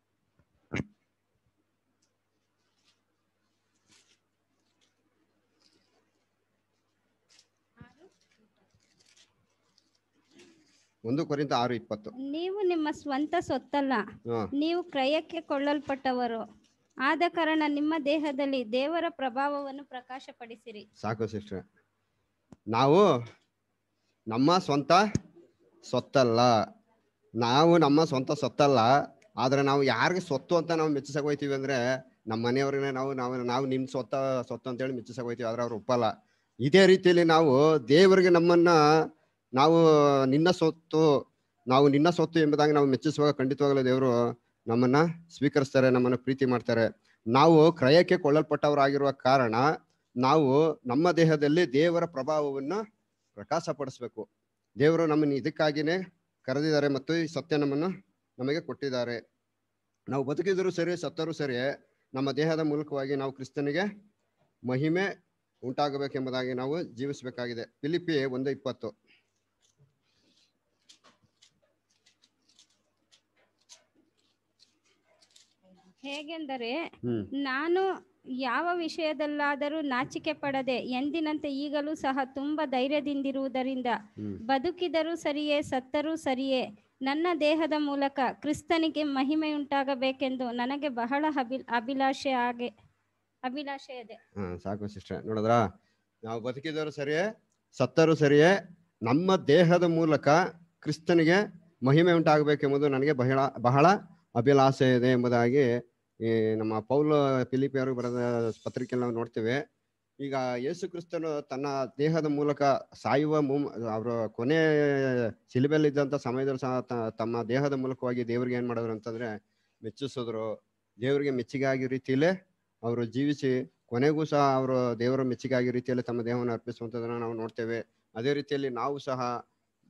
ಒಂದು ಕುರಿತ ಆರು ಇಪ್ಪತ್ತು ನೀವು ನಿಮ್ಮ ಸ್ವಂತ ಸೊತ್ತಲ್ಲ ಹಾ ನೀವು ಕ್ರಯಕ್ಕೆ ಕೊಳ್ಳಲ್ಪಟ್ಟವರು ಆದ ಕಾರಣ ನಿಮ್ಮ ದೇಹದಲ್ಲಿ ದೇವರ ಪ್ರಭಾವವನ್ನು ಪ್ರಕಾಶಪಡಿಸಿರಿ ಸಾಕು ಸಿಸ್ಟ್ರೆ ನಾವು ನಮ್ಮ ಸ್ವಂತ ಸೊತ್ತಲ್ಲ ನಾವು ನಮ್ಮ ಸ್ವಂತ ಸೊತ್ತಲ್ಲ ಆದ್ರೆ ನಾವು ಯಾರಿಗೆ ಸೊತ್ತು ಅಂತ ನಾವು ಮೆಚ್ಚಿಸಕ್ ಹೋಯ್ತೀವಿ ಅಂದ್ರೆ ನಮ್ಮ ಮನೆಯವ್ರಿಗೆ ನಾವು ನಾವು ನಾವು ನಿಮ್ ಸೊತ್ತ ಸೊತ್ತು ಅಂತೇಳಿ ಮೆಚ್ಚಿಸಕ್ ಹೋಯ್ತೀವಿ ಆದ್ರೆ ಅವ್ರು ಒಪ್ಪಲ್ಲ ಇದೇ ರೀತಿಯಲ್ಲಿ ನಾವು ದೇವರಿಗೆ ನಮ್ಮನ್ನ ನಾವು ನಿನ್ನ ಸೊತ್ತು ನಾವು ನಿನ್ನ ಸೊತ್ತು ಎಂಬುದಾಗಿ ನಾವು ಮೆಚ್ಚಿಸುವಾಗ ಖಂಡಿತವಾಗಲೂ ದೇವರು ನಮ್ಮನ್ನ ಸ್ವೀಕರಿಸ್ತಾರೆ ನಮ್ಮನ್ನ ಪ್ರೀತಿ ಮಾಡ್ತಾರೆ ನಾವು ಕ್ರಯಕ್ಕೆ ಕೊಳ್ಳಲ್ಪಟ್ಟವರಾಗಿರುವ ಕಾರಣ ನಾವು ನಮ್ಮ ದೇಹದಲ್ಲಿ ದೇವರ ಪ್ರಭಾವವನ್ನು ಪ್ರಕಾಶಪಡಿಸ್ಬೇಕು ದೇವರು ನಮ್ಮನ್ನು ಇದಕ್ಕಾಗಿನೇ ಕರೆದಿದ್ದಾರೆ ಮತ್ತು ಈ ಸತ್ಯ ನಮ್ಮನ್ನು ನಮಗೆ ಕೊಟ್ಟಿದ್ದಾರೆ ನಾವು ಬದುಕಿದರೂ ಸರಿ ಸತ್ತರೂ ಸರಿ ನಮ್ಮ ದೇಹದ ಮೂಲಕವಾಗಿ ನಾವು ಕ್ರಿಸ್ತನಿಗೆ ಮಹಿಮೆ ಉಂಟಾಗಬೇಕೆಂಬುದಾಗಿ ನಾವು ಜೀವಿಸಬೇಕಾಗಿದೆ ಫಿಲಿಪಿ ಒಂದು ಇಪ್ಪತ್ತು ಹೇಗೆಂದರೆ ಹ್ಮ್ ನಾನು ಯಾವ ವಿಷಯದಲ್ಲಾದರೂ ನಾಚಿಕೆ ಪಡದೆ ಎಂದಿನಂತೆ ಈಗಲೂ ಸಹ ತುಂಬ ಧೈರ್ಯದಿಂದಿರುವುದರಿಂದ ಹ್ಮ್ ಬದುಕಿದರೂ ಸರಿಯೇ ಸತ್ತರೂ ಸರಿಯೇ ನನ್ನ ದೇಹದ ಮೂಲಕ ಕ್ರಿಸ್ತನಿಗೆ ಮಹಿಮೆಯುಂಟಾಗಬೇಕೆಂದು ನನಗೆ ಬಹಳ ಅಭಿ ಅಭಿಲಾಷೆ ಹಾಗೆ ಅಭಿಲಾಷೆ ಇದೆ ಹಾ ಸಾಕು ಸಿಸ್ಟರ್ ನೋಡಿದ್ರಾ ನಾವು ಬದುಕಿದವರು ಸರಿಯೇ ಸತ್ತರೂ ಸರಿಯೇ ನಮ್ಮ ದೇಹದ ಮೂಲಕ ಕ್ರಿಸ್ತನಿಗೆ ಮಹಿಮೆ ಉಂಟಾಗಬೇಕೆಂಬುದು ನನಗೆ ಬಹಳ ಬಹಳ ಅಭಿಲಾಷೆ ಇದೆ ಎಂಬುದಾಗಿ ಈ ನಮ್ಮ ಪೌಲ ಫಿಲಿಪಿಯರು ಬರೆದ ಪತ್ರಿಕೆಯಲ್ಲಿ ನಾವು ನೋಡ್ತೇವೆ ಈಗ ಯೇಸು ಕ್ರಿಸ್ತನು ತನ್ನ ದೇಹದ ಮೂಲಕ ಸಾಯುವ ಮುಮ್ ಅವರ ಕೊನೆ ಶಿಲುಬೆಯಲ್ಲಿದ್ದಂಥ ಸಮಯದಲ್ಲಿ ಸಹ ತ- ತಮ್ಮ ದೇಹದ ಮೂಲಕವಾಗಿ ದೇವರಿಗೆ ಏನ್ ಮಾಡಿದ್ರು ಅಂತಂದ್ರೆ ಮೆಚ್ಚಿಸಿದ್ರು ದೇವರಿಗೆ ಮೆಚ್ಚುಗೆ ಆಗಿರೋ ರೀತಿಯಲ್ಲೇ ಅವರು ಜೀವಿಸಿ ಕೊನೆಗೂ ಸಹ ಅವರು ದೇವರ ಮೆಚ್ಚುಗೆ ಆಗಿರೋ ರೀತಿಯಲ್ಲಿ ತಮ್ಮ ದೇಹವನ್ನು ಅರ್ಪಿಸುವಂಥದ್ದನ್ನ ನಾವು ನೋಡ್ತೇವೆ ಅದೇ ರೀತಿಯಲ್ಲಿ ನಾವು ಸಹ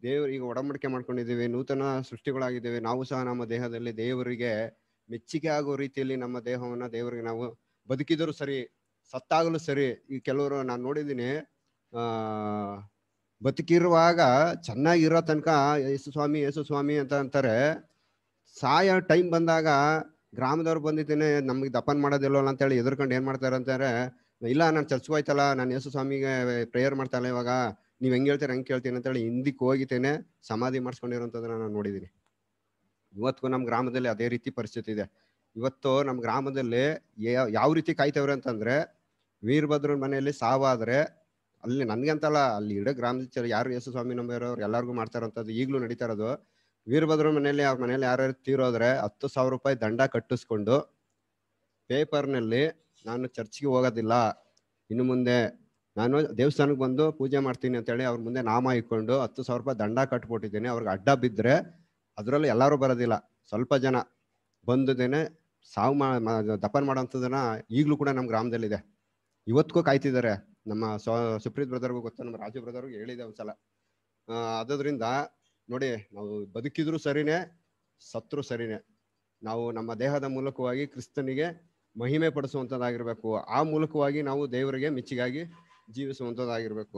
ದೇವ್ರ ಈಗ ಒಡಂಬಡಿಕೆ ಮಾಡ್ಕೊಂಡಿದ್ದೀವಿ ನೂತನ ಸೃಷ್ಟಿಗಳಾಗಿದ್ದೇವೆ ನಾವು ಸಹ ನಮ್ಮ ದೇಹದಲ್ಲಿ ದೇವರಿಗೆ ಮೆಚ್ಚುಗೆ ಆಗೋ ರೀತಿಯಲ್ಲಿ ನಮ್ಮ ದೇಹವನ್ನ ದೇವರಿಗೆ ನಾವು ಬದುಕಿದರೂ ಸರಿ ಸತ್ತಾಗಲು ಸರಿ ಈ ಕೆಲವರು ನಾನು ನೋಡಿದ್ದೀನಿ ಆ ಬದುಕಿರುವಾಗ ಚೆನ್ನಾಗಿರೋ ತನಕ ಯೇಸು ಸ್ವಾಮಿ ಯೇಸು ಸ್ವಾಮಿ ಅಂತ ಅಂತಾರೆ ಸಾಯೋ ಟೈಮ್ ಬಂದಾಗ ಗ್ರಾಮದವ್ರು ಬಂದಿದ್ದೇನೆ ನಮಗೆ ದಪನ್ ಮಾಡೋದಿಲ್ವಲ್ಲ ಅಂತೇಳಿ ಎದುರ್ಕೊಂಡು ಏನ್ ಮಾಡ್ತಾರೆ ಅಂತಾರೆ ಇಲ್ಲ ನಾನು ಚರ್ಚ್ಗೆ ಹೋಯ್ತಲ್ಲ ನಾನು ಯೇಸು ಸ್ವಾಮಿಗೆ ಪ್ರೇಯರ್ ಮಾಡ್ತಾಯಿಲ್ಲ ಇವಾಗ ನೀವು ಹೆಂಗ್ ಹೇಳ್ತೀರ ಹೆಂಗ್ ಕೇಳ್ತೀನಿ ಅಂತೇಳಿ ಹಿಂದಿಕ್ಕೆ ಹೋಗಿತೇನೆ ಸಮಾಧಿ ಮಾಡಿಸ್ಕೊಂಡಿರೋಂಥದ್ದನ್ನ ನಾನು ನೋಡಿದ್ದೀನಿ ಇವತ್ತು ನಮ್ಮ ಗ್ರಾಮದಲ್ಲಿ ಅದೇ ರೀತಿ ಪರಿಸ್ಥಿತಿ ಇದೆ ಇವತ್ತು ನಮ್ಮ ಗ್ರಾಮದಲ್ಲಿ ಯಾ- ಯಾವ ರೀತಿ ಕಾಯ್ತವ್ರೆ ಅಂತಂದ್ರೆ ವೀರಭದ್ರನ ಮನೆಯಲ್ಲಿ ಸಾವಾದ್ರೆ ಅಲ್ಲಿ ನನ್ಗಂತಲ್ಲ ಅಲ್ಲಿ ಇಡೀ ಗ್ರಾಮದ ಯಾರು ಯೇಸು ಸ್ವಾಮಿ ನಂಬಿರೋರು ಎಲ್ಲರಿಗೂ ಮಾಡ್ತಾರಂಥದ್ದು ಈಗಲೂ ನಡೀತಾ ಇರೋದು ವೀರಭದ್ರ ಮನೆಯಲ್ಲಿ ಅವ್ರ ಮನೇಲಿ ಯಾರ್ಯಾರು ತೀರೋದ್ರೆ ಹತ್ತು ಸಾವಿರ ರೂಪಾಯಿ ದಂಡ ಕಟ್ಟಿಸ್ಕೊಂಡು ಪೇಪರ್ನಲ್ಲಿ ನಾನು ಚರ್ಚ್ಗೆ ಹೋಗೋದಿಲ್ಲ ಇನ್ನು ಮುಂದೆ ನಾನು ದೇವಸ್ಥಾನಕ್ಕೆ ಬಂದು ಪೂಜೆ ಮಾಡ್ತೀನಿ ಅಂತೇಳಿ ಅವ್ರ ಮುಂದೆ ನಾಮ ಇಟ್ಕೊಂಡು ಹತ್ತು ಸಾವಿರ ರೂಪಾಯಿ ದಂಡ ಕಟ್ಬಿಟ್ಟಿದ್ದೀನಿ ಅವ್ರಿಗೆ ಅಡ್ಡ ಬಿದ್ದರೆ ಅದರಲ್ಲಿ ಎಲ್ಲರೂ ಬರೋದಿಲ್ಲ ಸ್ವಲ್ಪ ಜನ ಬಂದದೇನೆ ಸಾವು ಮಾ ಮಾ- ದಫನ್ ಮಾಡೋಂಥದ್ದನ್ನ ಈಗಲೂ ಕೂಡ ನಮ್ಮ ಗ್ರಾಮದಲ್ಲಿದೆ ಇವತ್ತಿಗೂ ಕಾಯ್ತಿದ್ದಾರೆ ನಮ್ಮ ಸ್ವ ಸುಪ್ರೀತ್ ಬ್ರದರ್ಗೂ ಗೊತ್ತು ನಮ್ಮ ರಾಜು ಬ್ರದರ್ಗೂ ಹೇಳಿದೆ ಒಂದ್ಸಲ ಆ, ಅದರಿಂದ ನೋಡಿ ನಾವು ಬದುಕಿದ್ರು ಸರಿನೇ ಸತ್ರು ಸರಿನೇ ನಾವು ನಮ್ಮ ದೇಹದ ಮೂಲಕವಾಗಿ ಕ್ರಿಸ್ತನಿಗೆ ಮಹಿಮೆ ಪಡಿಸುವಂಥದ್ದಾಗಿರ್ಬೇಕು ಆ ಮೂಲಕವಾಗಿ ನಾವು ದೇವರಿಗೆ ಮೆಚ್ಚಿಗಾಗಿ ಜೀವಿಸುವಂಥದ್ದಾಗಿರ್ಬೇಕು